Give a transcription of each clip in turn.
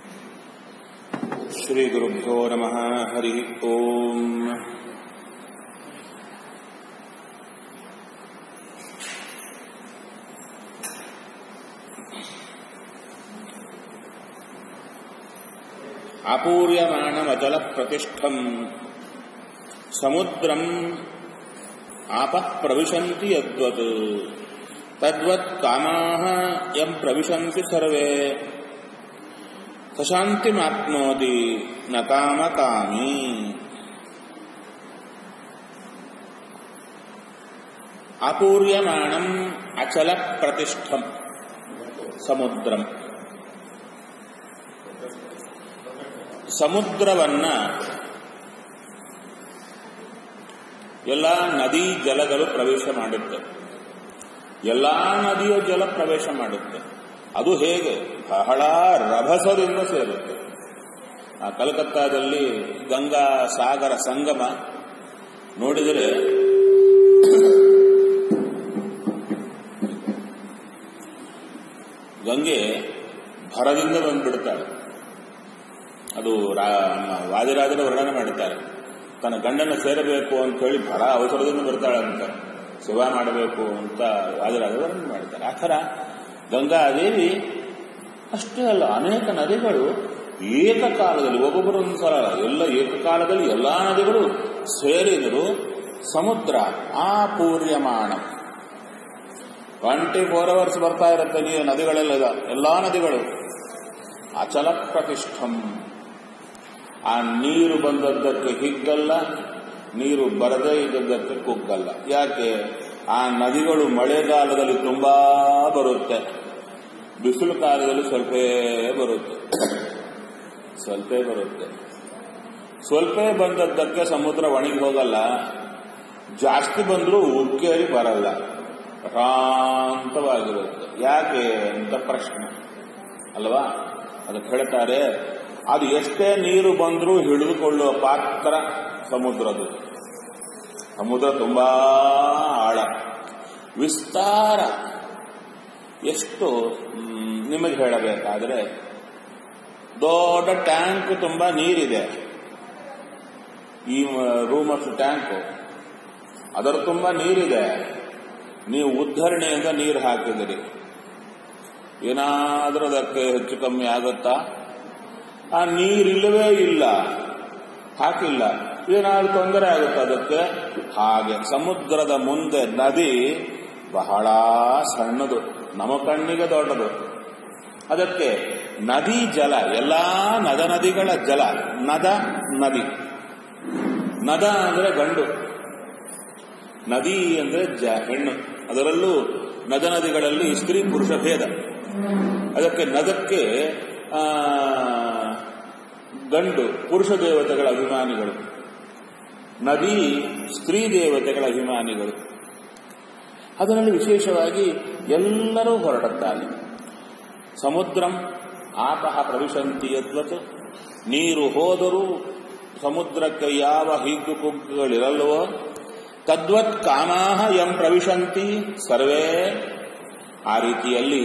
श्रीगुरुभ्यो नमः हरिः ओम् आपूर्यमाणमचलप्रतिष्ठम् समुद्रम् आपः प्रविशन्ति यद्वत् तद्वत् कामाः यम् प्रविशन्ति सर्वे सशान्तिमाप्नोति न कामकामी ಅಪೂರ್ಯಮಾಣಂ ಅಚಲ ಪ್ರತಿಷ್ಠಂ ಸಮುದ್ರಂ ಸಮುದ್ರವನ್ನ ಎಲ್ಲ ನದಿ ಜಲಗಳು ಪ್ರವೇಶ ಮಾಡುತ್ತೆ ಎಲ್ಲ ನದಿಯ ಜಲ ಪ್ರವೇಶ ಮಾಡುತ್ತೆ ಅದು ಹೇಗೆ ಬಹಳ ರಭಸದಿಂದ ಸೇರುತ್ತೆ ಆ ಕಲ್ಕತ್ತಾದಲ್ಲಿ ಗಂಗಾ ಸಾಗರ ಸಂಗಮ ನೋಡಿದರೆ ಗಂಗೆ ಭರದಿಂದ ಬಂದ್ಬಿಡ್ತಾಳೆ ಅದು ವಾದಿರಾಜರ ವರ್ಣನೆ ಮಾಡುತ್ತಾರೆ ತನ್ನ ಗಂಡನ ಸೇರಬೇಕು ಅಂತ ಹೇಳಿ ಬಹಳ ಅವಸರದಿಂದ ಬರ್ತಾಳೆ ಅಂತ ಸೇವಾ ಮಾಡಬೇಕು ಅಂತ ವಾದಿರಾಜ ವರ್ಣನೆ ಮಾಡ್ತಾರೆ ಆ ಥರ ಗಂಗಾದೇವಿ ಅಷ್ಟೇ ಅಲ್ಲ ಅನೇಕ ನದಿಗಳು ಏಕಕಾಲದಲ್ಲಿ ಒಬ್ಬೊಬ್ಬರೊಂದು ಸಲ ಎಲ್ಲ ಏಕಕಾಲದಲ್ಲಿ ಎಲ್ಲಾ ನದಿಗಳು ಸೇರಿದರು ಸಮುದ್ರ ಆ ಪೂರ್ಯಮಾಣ ಟ್ವೆಂಟಿ ಫೋರ್ ಅವರ್ಸ್ ಬರ್ತಾ ಇರುತ್ತೆ ನೀವು ನದಿಗಳೆಲ್ಲ ಇದೆ ಎಲ್ಲಾ ನದಿಗಳು ಅಚಲ ಪ್ರತಿಷ್ಠಂ ಆ ನೀರು ಬಂದದ್ದಕ್ಕೆ ಹಿಗ್ಗಲ್ಲ ನೀರು ಬರದೇ ಇದ್ದದ್ದಕ್ಕೆ ಕುಗ್ಗಲ್ಲ ಯಾಕೆ ಆ ನದಿಗಳು ಮಳೆಗಾಲದಲ್ಲಿ ತುಂಬಾ ಬರುತ್ತೆ ಬಿಸಿಲು ಕಾಲದಲ್ಲಿ ಸ್ವಲ್ಪ ಬರುತ್ತೆ ಸ್ವಲ್ಪ ಬರುತ್ತೆ ಸ್ವಲ್ಪ ಬಂದದ್ದಕ್ಕೆ ಸಮುದ್ರ ಒಣಗಿ ಹೋಗಲ್ಲ ಜಾಸ್ತಿ ಬಂದರೂ ಉಕ್ಕೇರಿ ಬರಲ್ಲ ಶಾಂತವಾಗಿರುತ್ತೆ ಯಾಕೆ ಅಂತ ಪ್ರಶ್ನೆ ಅಲ್ವಾ ಅದಕ್ಕೆ ಹೇಳ್ತಾರೆ ಅದು ಎಷ್ಟೇ ನೀರು ಬಂದರೂ ಹಿಡಿದುಕೊಳ್ಳುವ ಪಾತ್ರ ಸಮುದ್ರದು ಸಮುದ್ರ ತುಂಬಾ ಆಳ ವಿಸ್ತಾರ ಎಷ್ಟು ನಿಮಗೆ ಹೇಳಬೇಕಾದ್ರೆ ದೊಡ್ಡ ಟ್ಯಾಂಕ್ ತುಂಬಾ ನೀರಿದೆ ಈ ರೂಮಷ್ಟು ಟ್ಯಾಂಕ್ ಅದರ ತುಂಬಾ ನೀರಿದೆ ನೀವು ಉದ್ಧರಣೆಯಿಂದ ನೀರು ಹಾಕಿದಿರಿ ಏನಾದರೂ ಅದಕ್ಕೆ ಹೆಚ್ಚು ಕಮ್ಮಿ ಆಗುತ್ತಾ ಆ ನೀರಿಲ್ಲವೇ ಇಲ್ಲ ಹಾಕಿಲ್ಲ ಏನಾದ್ರೂ ತೊಂದರೆ ಆಗುತ್ತೆ ಅದಕ್ಕೆ ಹಾಗೆ ಸಮುದ್ರದ ಮುಂದೆ ನದಿ ಬಹಳ ಸಣ್ಣದು ನಮ್ಮ ಕಣ್ಣಿಗೆ ದೊಡ್ಡದು ಅದಕ್ಕೆ ನದಿ ಜಲ ಎಲ್ಲಾ ನದ ನದಿಗಳ ಜಲ ನದ ನದಿ ನದ ಅಂದ್ರೆ ಗಂಡು ನದಿ ಅಂದ್ರೆ ಜ ಹೆಣ್ಣು ಅದರಲ್ಲೂ ನದ ನದಿಗಳಲ್ಲಿ ಸ್ತ್ರೀ ಪುರುಷ ಭೇದ ಅದಕ್ಕೆ ನದಕ್ಕೆ ಗಂಡು ಪುರುಷ ದೇವತೆಗಳ ಅಭಿಮಾನಿಗಳು ನದಿ ಸ್ತ್ರೀ ದೇವತೆಗಳ ಅಭಿಮಾನಿಗಳು ಅದರಲ್ಲಿ ವಿಶೇಷವಾಗಿ ಎಲ್ಲರೂ ಹೊರಡುತ್ತಾರೆ ಸಮುದ್ರಂ ಆಪಹ ಪ್ರವಿಶಂತಿ ಯದ್ವತ್ ನೀರು ಹೋದರೂ ಸಮುದ್ರಕ್ಕೆ ಯಾವ ಹಿಗ್ಗು ಕುಗ್ಗುಗಳಿರಲ್ವೋ ತದ್ವತ್ ಕಾಮಾಹ ಎಂ ಪ್ರವಿಶಂತಿ ಸರ್ವೇ ಆ ರೀತಿಯಲ್ಲಿ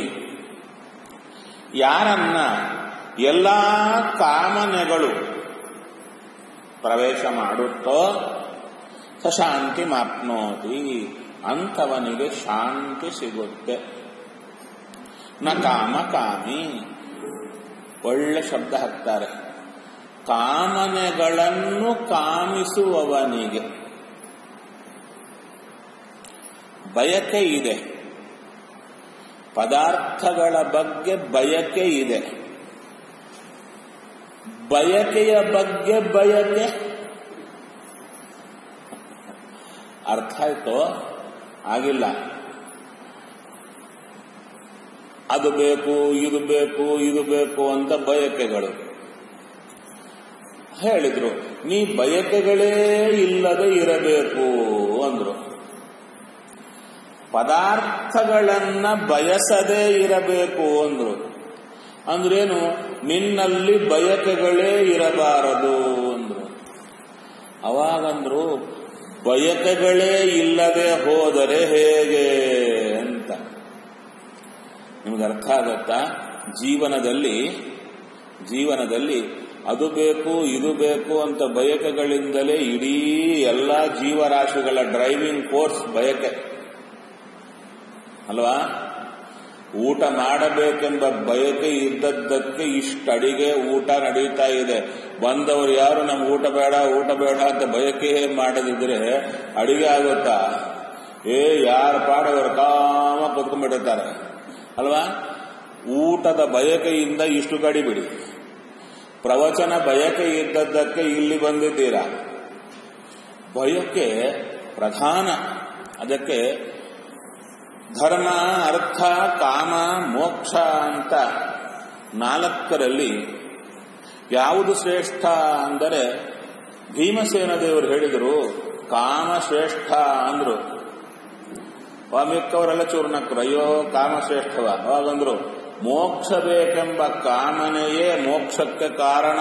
ಯಾರನ್ನ ಎಲ್ಲಾ ಕಾಮನೆಗಳು ಪ್ರವೇಶ ಮಾಡುತ್ತೋ ಸಶಾಂತಿ ಮಾಪ್ನೋತಿ ಅಂಥವನಿಗೆ ಶಾಂತಿ ಸಿಗುತ್ತೆ ನ ಕಾಮ ಕಾಮಿ ಒಳ್ಳೆ ಶಬ್ದ ಹಾಕ್ತಾರೆ ಕಾಮನೆಗಳನ್ನು ಕಾಮಿಸುವವನಿಗೆ ಬಯಕೆ ಇದೆ ಪದಾರ್ಥಗಳ ಬಗ್ಗೆ ಬಯಕೆ ಇದೆ ಬಯಕೆಯ ಬಗ್ಗೆ ಬಯಕೆ ಅರ್ಥ ಆಯ್ತೋ ಆಗಿಲ್ಲ ಅದು ಬೇಕು ಇದು ಬೇಕು ಇದು ಬೇಕು ಅಂತ ಬಯಕೆಗಳು ಹೇಳಿದ್ರು ನೀ ಬಯಕೆಗಳೇ ಇಲ್ಲದೆ ಇರಬೇಕು ಅಂದ್ರು ಪದಾರ್ಥಗಳನ್ನ ಬಯಸದೇ ಇರಬೇಕು ಅಂದ್ರು ಅಂದ್ರೇನು ನಿನ್ನಲ್ಲಿ ಬಯಕೆಗಳೇ ಇರಬಾರದು ಅಂದ್ರು ಅವಾಗಂದ್ರು ಬಯಕೆಗಳೇ ಇಲ್ಲದೆ ಹೋದರೆ ಹೇಗೆ ಅಂತ ನಿಮ್ಗೆ ಅರ್ಥ ಆಗತ್ತಾ ಜೀವನದಲ್ಲಿ ಜೀವನದಲ್ಲಿ ಅದು ಬೇಕು ಇದು ಬೇಕು ಅಂತ ಬಯಕೆಗಳಿಂದಲೇ ಇಡೀ ಎಲ್ಲ ಜೀವರಾಶಿಗಳ ಡ್ರೈವಿಂಗ್ ಫೋರ್ಸ್ ಬಯಕೆ ಅಲ್ವಾ ಊಟ ಮಾಡಬೇಕೆಂಬ ಬಯಕೆ ಇದ್ದದ್ದಕ್ಕೆ ಇಷ್ಟು ಅಡಿಗೆ ಊಟ ನಡೀತಾ ಇದೆ ಬಂದವರು ಯಾರು ನಮ್ಗೆ ಊಟ ಬೇಡ ಊಟ ಬೇಡ ಅಂತ ಬಯಕೆ ಮಾಡದಿದ್ರೆ ಅಡಿಗೆ ಆಗುತ್ತಾ ಏ ಯಾರ ಪಾಡವರು ಕಾಮ ಕೂತ್ಕೊಂಡ್ಬಿಟ್ಟಿರ್ತಾರೆ ಅಲ್ವಾ ಊಟದ ಬಯಕೆಯಿಂದ ಇಷ್ಟು ಕಡಿಬಿಡಿ ಪ್ರವಚನ ಬಯಕೆ ಇದ್ದದ್ದಕ್ಕೆ ಇಲ್ಲಿ ಬಂದಿದ್ದೀರಾ ಬಯಕೆ ಪ್ರಧಾನ ಅದಕ್ಕೆ ಧರ್ಮ ಅರ್ಥ ಕಾಮ ಮೋಕ್ಷ ಅಂತ ನಾಲ್ಕರಲ್ಲಿ ಯಾವುದು ಶ್ರೇಷ್ಠ ಅಂದರೆ ಭೀಮಸೇನ ದೇವರು ಹೇಳಿದರು ಕಾಮ ಶ್ರೇಷ್ಠ ಅಂದ್ರು ಮಿಕ್ಕವರೆಲ್ಲ ಚೂರ್ಣಕ್ಕರು ಅಯ್ಯೋ ಕಾಮ ಶ್ರೇಷ್ಠವ ಅವಾಗಂದ್ರು ಮೋಕ್ಷ ಬೇಕೆಂಬ ಕಾಮನೆಯೇ ಮೋಕ್ಷಕ್ಕೆ ಕಾರಣ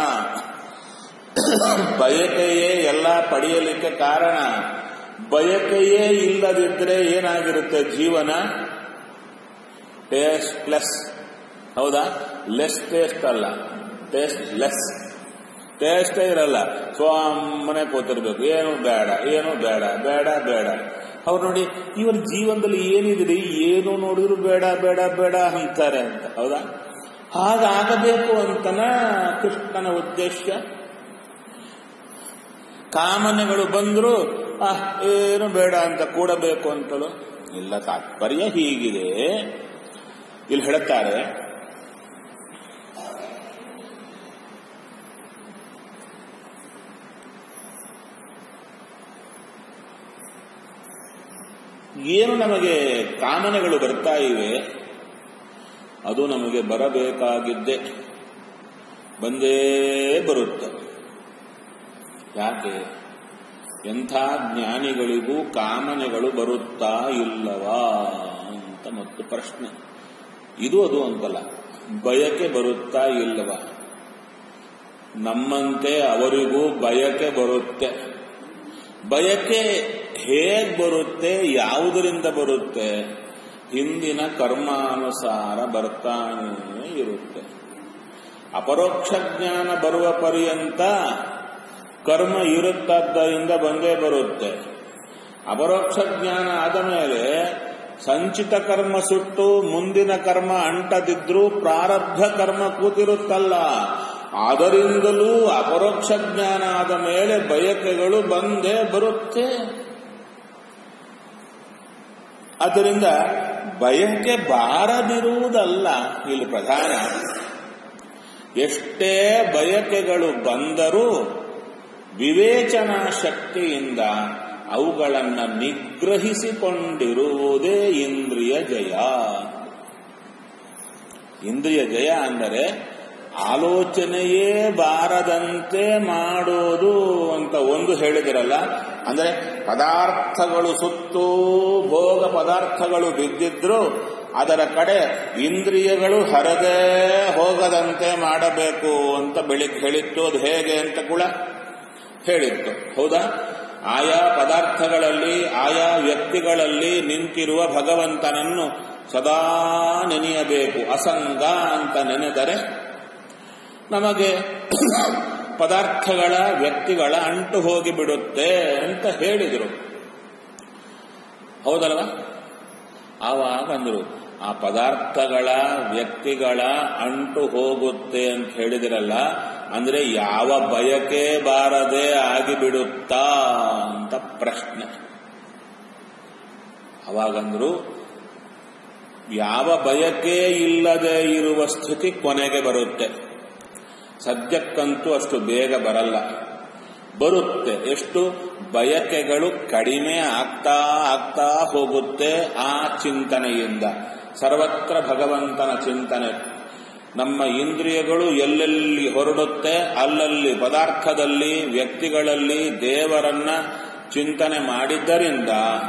ಬಯಕೆಯೇ ಎಲ್ಲ ಪಡೆಯಲಿಕ್ಕೆ ಕಾರಣ ಬಯಕೆಯೇ ಇಲ್ಲದಿದ್ರೆ ಏನಾಗಿರುತ್ತೆ ಜೀವನ ಟೇಸ್ಟ್ ಪ್ಲಸ್ ಹೌದಾ ಲೆಸ್ ಟೇಸ್ಟ್ ಅಲ್ಲ ಟೇಸ್ಟ್ ಲೆಸ್ ಟೇಸ್ಟೇ ಇರಲ್ಲ ಸುಮ್ಮನೆ ಕೂತಿರ್ಬೇಕು ಏನು ಬೇಡ ಏನು ಬೇಡ ಬೇಡ ಬೇಡ ಅವ್ರು ನೋಡಿ ಇವರ ಜೀವನದಲ್ಲಿ ಏನಿದ್ರಿ ಏನು ನೋಡಿದ್ರು ಬೇಡ ಬೇಡ ಬೇಡ ಅಂತಾರೆ ಅಂತ ಹೌದಾ ಹಾಗಾಗಬೇಕು ಅಂತನ ಕೃಷ್ಣನ ಉದ್ದೇಶ ಕಾಮನೆಗಳು ಬಂದ್ರು ಆ ಏನು ಬೇಡ ಅಂತ ಕೂಡಬೇಕು ಅಂತಲೂ ಇಲ್ಲ ತಾತ್ಪರ್ಯ ಹೀಗಿದೆ ಇಲ್ಲಿ ಹೇಳುತ್ತಾರೆ ಏನು ನಮಗೆ ಕಾಮನೆಗಳು ಬರ್ತಾ ಇವೆ ಅದು ನಮಗೆ ಬರಬೇಕಾಗಿದ್ದೆ ಬಂದೇ ಬರುತ್ತೆ ಯಾಕೆ ಎಂಥ ಜ್ಞಾನಿಗಳಿಗೂ ಕಾಮನೆಗಳು ಬರುತ್ತಾ ಇಲ್ಲವಾ ಅಂತ ಮತ್ತು ಪ್ರಶ್ನೆ ಇದು ಅದು ಅಂತಲ್ಲ ಬಯಕೆ ಬರುತ್ತಾ ಇಲ್ಲವಾ ನಮ್ಮಂತೆ ಅವರಿಗೂ ಬಯಕೆ ಬರುತ್ತೆ ಬಯಕೆ ಹೇಗ್ ಬರುತ್ತೆ ಯಾವುದರಿಂದ ಬರುತ್ತೆ ಹಿಂದಿನ ಕರ್ಮಾನುಸಾರ ಬರ್ತಾನೇ ಇರುತ್ತೆ ಅಪರೋಕ್ಷ ಜ್ಞಾನ ಬರುವ ಪರ್ಯಂತ ಕರ್ಮ ಇರುತ್ತದ್ದರಿಂದ ಬಂದೇ ಬರುತ್ತೆ ಅಪರೋಕ್ಷ ಜ್ಞಾನ ಆದ ಮೇಲೆ ಸಂಚಿತ ಕರ್ಮ ಸುಟ್ಟು ಮುಂದಿನ ಕರ್ಮ ಅಂಟದಿದ್ರೂ ಪ್ರಾರಬ್ಧ ಕರ್ಮ ಕೂತಿರುತ್ತಲ್ಲ ಆದರಿಂದಲೂ ಅಪರೋಕ್ಷ ಜ್ಞಾನ ಆದ ಮೇಲೆ ಬಯಕೆಗಳು ಬಂದೇ ಬರುತ್ತೆ ಆದ್ದರಿಂದ ಬಯಕೆ ಬಾರದಿರುವುದಲ್ಲ ಇಲ್ಲಿ ಪ್ರಧಾನ ಎಷ್ಟೇ ಬಯಕೆಗಳು ಬಂದರೂ ವಿವೇಚನಾ ಶಕ್ತಿಯಿಂದ ಅವುಗಳನ್ನು ನಿಗ್ರಹಿಸಿಕೊಂಡಿರುವುದೇ ಇಂದ್ರಿಯ ಜಯ ಇಂದ್ರಿಯ ಜಯ ಅಂದರೆ ಆಲೋಚನೆಯೇ ಬಾರದಂತೆ ಮಾಡೋದು ಅಂತ ಒಂದು ಹೇಳಿದಿರಲ್ಲ ಅಂದರೆ ಪದಾರ್ಥಗಳು ಸುತ್ತೂ ಭೋಗ ಪದಾರ್ಥಗಳು ಬಿದ್ದಿದ್ರು ಅದರ ಕಡೆ ಇಂದ್ರಿಯಗಳು ಹರದೇ ಹೋಗದಂತೆ ಮಾಡಬೇಕು ಅಂತ ಬೆಳಿಗ್ಗೆ ಹೇಳಿತ್ತು ಅದು ಹೇಗೆ ಅಂತ ಕೂಡ ಹೇಳಿತ್ತು ಹೌದಾ ಆಯಾ ಪದಾರ್ಥಗಳಲ್ಲಿ ಆಯಾ ವ್ಯಕ್ತಿಗಳಲ್ಲಿ ನಿಂತಿರುವ ಭಗವಂತನನ್ನು ಸದಾ ನೆನೆಯಬೇಕು ಅಸಂಗ ಅಂತ ನೆನೆದರೆ ನಮಗೆ ಪದಾರ್ಥಗಳ ವ್ಯಕ್ತಿಗಳ ಅಂಟು ಹೋಗಿ ಬಿಡುತ್ತೆ ಅಂತ ಹೇಳಿದರು ಹೌದಲ್ವಾ ಆವಾಗ ಅಂದರು ಆ ಪದಾರ್ಥಗಳ ವ್ಯಕ್ತಿಗಳ ಅಂಟು ಹೋಗುತ್ತೆ ಅಂತ ಹೇಳಿದಿರಲ್ಲ ಅಂದ್ರೆ ಯಾವ ಬಯಕೆ ಬಾರದೆ ಆಗಿಬಿಡುತ್ತಾ ಅಂತ ಪ್ರಶ್ನೆ ಅವಾಗಂದ್ರು ಯಾವ ಬಯಕೆ ಇಲ್ಲದೆ ಇರುವ ಸ್ಥಿತಿ ಕೊನೆಗೆ ಬರುತ್ತೆ ಸದ್ಯಕ್ಕಂತೂ ಅಷ್ಟು ಬೇಗ ಬರಲ್ಲ ಬರುತ್ತೆ ಎಷ್ಟು ಬಯಕೆಗಳು ಕಡಿಮೆ ಆಗ್ತಾ ಆಗ್ತಾ ಹೋಗುತ್ತೆ ಆ ಚಿಂತನೆಯಿಂದ ಸರ್ವತ್ರ ಭಗವಂತನ ಚಿಂತನೆ ನಮ್ಮ ಇಂದ್ರಿಯಗಳು ಎಲ್ಲೆಲ್ಲಿ ಹೊರಡುತ್ತೆ ಅಲ್ಲಲ್ಲಿ ಪದಾರ್ಥದಲ್ಲಿ ವ್ಯಕ್ತಿಗಳಲ್ಲಿ ದೇವರನ್ನ ಚಿಂತನೆ ಮಾಡಿದ್ದರಿಂದ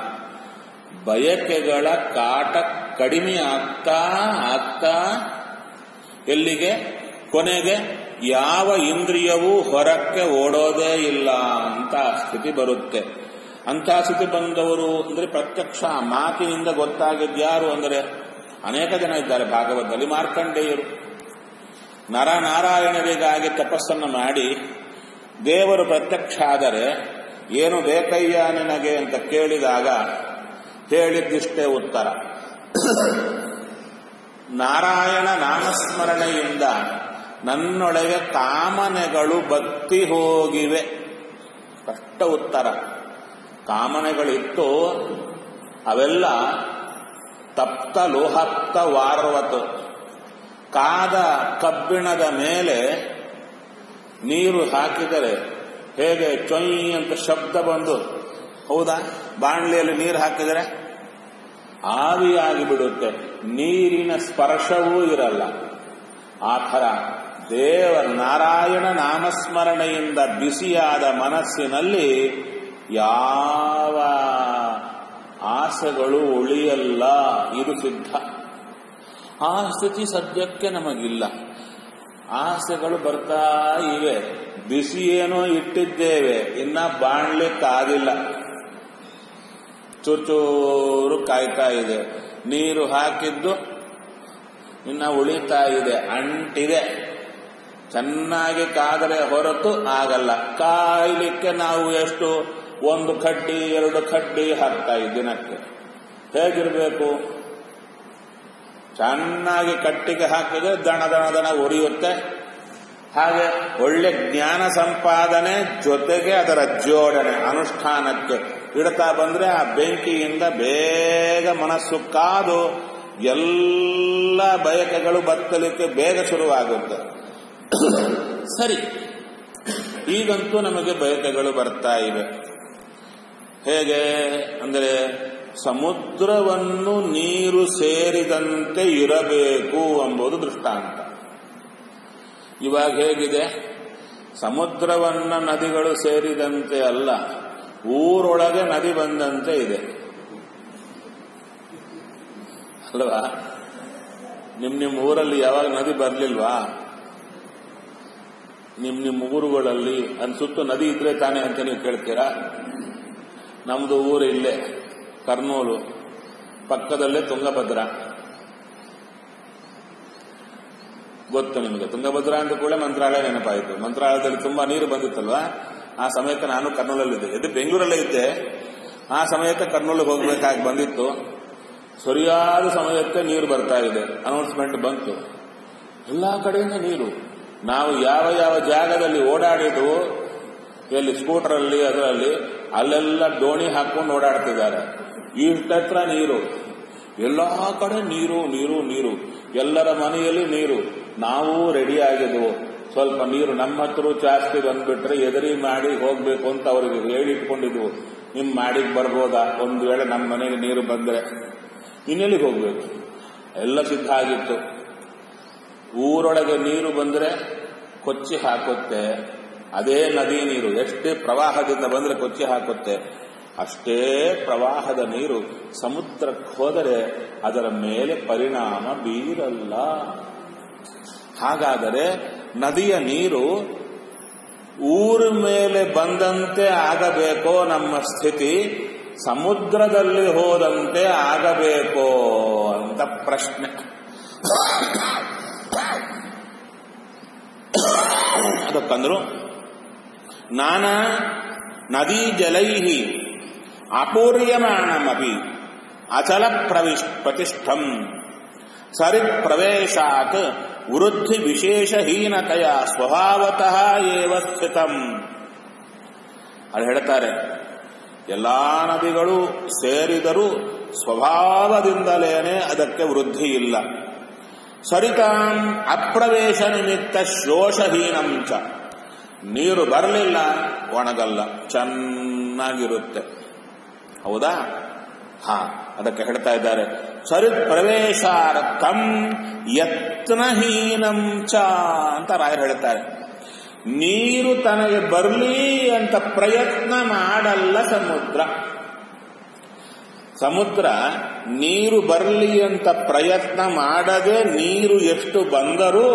ಬಯಕೆಗಳ ಕಾಟ ಕಡಿಮೆ ಆಗ್ತಾ ಆಗ್ತಾ ಎಲ್ಲಿಗೆ ಕೊನೆಗೆ ಯಾವ ಇಂದ್ರಿಯವೂ ಹೊರಕ್ಕೆ ಓಡೋದೇ ಇಲ್ಲ ಅಂತ ಸ್ಥಿತಿ ಬರುತ್ತೆ ಅಂತ ಸ್ಥಿತಿ ಬಂದವರು ಅಂದ್ರೆ ಪ್ರತ್ಯಕ್ಷ ಮಾತಿನಿಂದ ಗೊತ್ತಾಗಿದ್ಯಾರು ಅಂದರೆ ಅನೇಕ ಜನ ಇದ್ದಾರೆ ಭಾಗವತದಲ್ಲಿ ಮಾರ್ಕಂಡೇಯರು ನರನಾರಾಯಣರಿಗಾಗಿ ತಪಸ್ಸನ್ನು ಮಾಡಿ ದೇವರು ಪ್ರತ್ಯಕ್ಷ ಆದರೆ ಏನು ಬೇಕಯ್ಯ ನಿನಗೆ ಅಂತ ಕೇಳಿದಾಗ ಹೇಳಿದ್ದಿಷ್ಟೇ ಉತ್ತರ ನಾರಾಯಣ ನಾಮಸ್ಮರಣೆಯಿಂದ ನನ್ನೊಳಗೆ ಕಾಮನೆಗಳು ಬತ್ತಿ ಹೋಗಿವೆ ಕಷ್ಟ ಉತ್ತರ ಕಾಮನೆಗಳಿತ್ತು ಅವೆಲ್ಲ ತಪ್ತ ಲೋಹಪ್ತ ವಾರ್ವತು ಕಾದ ಕಬ್ಬಿಣದ ಮೇಲೆ ನೀರು ಹಾಕಿದರೆ ಹೇಗೆ ಚೊಯ್ ಅಂತ ಶಬ್ದ ಬಂದು ಹೌದಾ ಬಾಣಲೆಯಲ್ಲಿ ನೀರು ಹಾಕಿದರೆ ಆವಿಯಾಗಿ ಬಿಡುತ್ತೆ ನೀರಿನ ಸ್ಪರ್ಶವೂ ಇರಲ್ಲ ಆ ಥರ ದೇವ ನಾರಾಯಣ ನಾಮಸ್ಮರಣೆಯಿಂದ ಬಿಸಿಯಾದ ಮನಸ್ಸಿನಲ್ಲಿ ಯಾವ ಆಸೆಗಳು ಉಳಿಯಲ್ಲ ಇದು ಸಿದ್ಧ ಆ ಸ್ಥಿತಿ ಸದ್ಯಕ್ಕೆ ನಮಗಿಲ್ಲ ಆಸೆಗಳು ಬರ್ತಾ ಇವೆ ಬಿಸಿ ಏನೋ ಇಟ್ಟಿದ್ದೇವೆ ಇನ್ನ ಬಾಣ್ಲಿಕ್ಕಾಗಿಲ್ಲ ಚೂರು ಕಾಯ್ತಾ ಇದೆ ನೀರು ಹಾಕಿದ್ದು ಇನ್ನ ಉಳಿತಾ ಇದೆ ಅಂಟಿದೆ ಚೆನ್ನಾಗಿ ಕಾದರೆ ಹೊರತು ಆಗಲ್ಲ ಕಾಯ್ಲಿಕ್ಕೆ ನಾವು ಎಷ್ಟು ಒಂದು ಕಡ್ಡಿ ಎರಡು ಕಡ್ಡಿ ಹಾಕ್ತಾ ದಿನಕ್ಕೆ ಹೇಗಿರಬೇಕು ಚೆನ್ನಾಗಿ ಕಟ್ಟಿಗೆ ಹಾಕಿದ್ರೆ ದಣ ದಣ ದಣ ಉರಿಯುತ್ತೆ ಹಾಗೆ ಒಳ್ಳೆ ಜ್ಞಾನ ಸಂಪಾದನೆ ಜೊತೆಗೆ ಅದರ ಜೋಡಣೆ ಅನುಷ್ಠಾನಕ್ಕೆ ಇಡ್ತಾ ಬಂದ್ರೆ ಆ ಬೆಂಕಿಯಿಂದ ಬೇಗ ಮನಸ್ಸು ಕಾದು ಎಲ್ಲ ಬಯಕೆಗಳು ಬತ್ತಲಿಕ್ಕೆ ಬೇಗ ಶುರುವಾಗುತ್ತೆ ಸರಿ ಈಗಂತೂ ನಮಗೆ ಬಯಕೆಗಳು ಬರ್ತಾ ಇವೆ ಹೇಗೆ ಅಂದರೆ ಸಮುದ್ರವನ್ನು ನೀರು ಸೇರಿದಂತೆ ಇರಬೇಕು ಎಂಬುದು ದೃಷ್ಟಾಂತ ಇವಾಗ ಹೇಗಿದೆ ಸಮುದ್ರವನ್ನ ನದಿಗಳು ಸೇರಿದಂತೆ ಅಲ್ಲ ಊರೊಳಗೆ ನದಿ ಬಂದಂತೆ ಇದೆ ಅಲ್ವಾ ನಿಮ್ ನಿಮ್ ಊರಲ್ಲಿ ಯಾವಾಗ ನದಿ ಬರ್ಲಿಲ್ವಾ ನಿಮ್ ನಿಮ್ ಊರುಗಳಲ್ಲಿ ಅನ್ಸುತ್ತು ನದಿ ಇದ್ರೆ ತಾನೇ ಅಂತ ನೀವು ಕೇಳ್ತೀರಾ ನಮ್ದು ಊರು ಇಲ್ಲೇ ಕರ್ನೂಲು ಪಕ್ಕದಲ್ಲೇ ತುಂಗಭದ್ರ ಗೊತ್ತು ನಿಮಗೆ ತುಂಗಭದ್ರಾ ಅಂತ ಕೂಡ ಮಂತ್ರಾಲಯ ನೆನಪಾಯಿತು ಮಂತ್ರಾಲಯದಲ್ಲಿ ತುಂಬಾ ನೀರು ಬಂದಿತ್ತಲ್ವಾ ಆ ಸಮಯಕ್ಕೆ ನಾನು ಕರ್ನೂಲಲ್ಲಿದ್ದೆ ಇದು ಬೆಂಗಳೂರಲ್ಲೇ ಇದ್ದೆ ಆ ಸಮಯಕ್ಕೆ ಕರ್ನೂಲಿಗೆ ಹೋಗ್ಬೇಕಾಗಿ ಬಂದಿತ್ತು ಸರಿಯಾದ ಸಮಯಕ್ಕೆ ನೀರು ಬರ್ತಾ ಇದೆ ಅನೌನ್ಸ್ಮೆಂಟ್ ಬಂತು ಎಲ್ಲಾ ಕಡೆಯಿಂದ ನೀರು ನಾವು ಯಾವ ಯಾವ ಜಾಗದಲ್ಲಿ ಓಡಾಡಿದ್ವು ಎಲ್ಲಿ ಸ್ಕೂಟರಲ್ಲಿ ಅದರಲ್ಲಿ ಅಲ್ಲೆಲ್ಲ ದೋಣಿ ಹಾಕೊಂಡು ಓಡಾಡ್ತಿದ್ದಾರೆ ಇಷ್ಟತ್ರ ನೀರು ಎಲ್ಲಾ ಕಡೆ ನೀರು ನೀರು ನೀರು ಎಲ್ಲರ ಮನೆಯಲ್ಲಿ ನೀರು ನಾವು ರೆಡಿ ಆಗಿದ್ವು ಸ್ವಲ್ಪ ನೀರು ನಮ್ಮ ಹತ್ರ ಜಾಸ್ತಿ ಬಂದ್ಬಿಟ್ರೆ ಎದರಿ ಮಾಡಿ ಹೋಗ್ಬೇಕು ಅಂತ ಅವರಿಗೆ ಹೇಳಿಟ್ಕೊಂಡಿದ್ವು ನಿಮ್ ಮಾಡಿಗೆ ಬರ್ಬೋದಾ ಒಂದು ವೇಳೆ ನಮ್ಮ ಮನೆಗೆ ನೀರು ಬಂದ್ರೆ ಇನ್ನೆಲ್ಲಿಗೆ ಹೋಗ್ಬೇಕು ಎಲ್ಲ ಸಿದ್ಧ ಆಗಿತ್ತು ಊರೊಳಗೆ ನೀರು ಬಂದ್ರೆ ಕೊಚ್ಚಿ ಹಾಕುತ್ತೆ ಅದೇ ನದಿ ನೀರು ಎಷ್ಟೇ ಪ್ರವಾಹದಿಂದ ಬಂದ್ರೆ ಕೊಚ್ಚಿ ಹಾಕುತ್ತೆ ಅಷ್ಟೇ ಪ್ರವಾಹದ ನೀರು ಸಮುದ್ರಕ್ಕೆ ಹೋದರೆ ಅದರ ಮೇಲೆ ಪರಿಣಾಮ ಬೀರಲ್ಲ ಹಾಗಾದರೆ ನದಿಯ ನೀರು ಊರ ಮೇಲೆ ಬಂದಂತೆ ಆಗಬೇಕೋ ನಮ್ಮ ಸ್ಥಿತಿ ಸಮುದ್ರದಲ್ಲಿ ಹೋದಂತೆ ಆಗಬೇಕೋ ಅಂತ ಪ್ರಶ್ನೆ ಅದಕ್ಕಂದ್ರು ನಾನಾ ನದೀ ಜಲೈ ಅಪೂರ್ಯಮಾಣಮಪಿ ಅಚಲ ಪ್ರವಿಶ್ ಪ್ರತಿಷ್ಠಂ ಸರಿತ್ ಪ್ರವೇಶಾತ್ ವೃದ್ಧಿ ವಿಶೇಷಹೀನತೆಯ ಸ್ವಭಾವತಃ ಏವ ಸ್ಥಿತಂ ಅದು ಹೇಳ್ತಾರೆ ಎಲ್ಲಾ ನದಿಗಳು ಸೇರಿದರೂ ಸ್ವಭಾವದಿಂದಲೇನೆ ಅದಕ್ಕೆ ವೃದ್ಧಿ ಇಲ್ಲ ಸರಿತಾಂ ಅಪ್ರವೇಶ ನಿಮಿತ್ತ ಶೋಷಹೀನಂ ಚ ನೀರು ಬರಲಿಲ್ಲ ಒಣಗಲ್ಲ ಚೆನ್ನಾಗಿರುತ್ತೆ ಹೌದಾ ಹಾ ಅದಕ್ಕೆ ಹೇಳ್ತಾ ಇದ್ದಾರೆ ಸರಿತ್ ಪ್ರವೇಶಾರ್ಥಂ ಯತ್ನಹೀನಂ ಚ ಅಂತ ರಾಯರು ಹೇಳ್ತಾರೆ ನೀರು ತನಗೆ ಬರಲಿ ಅಂತ ಪ್ರಯತ್ನ ಮಾಡಲ್ಲ ಸಮುದ್ರ ಸಮುದ್ರ ನೀರು ಬರಲಿ ಅಂತ ಪ್ರಯತ್ನ ಮಾಡದೆ ನೀರು ಎಷ್ಟು ಬಂದರೂ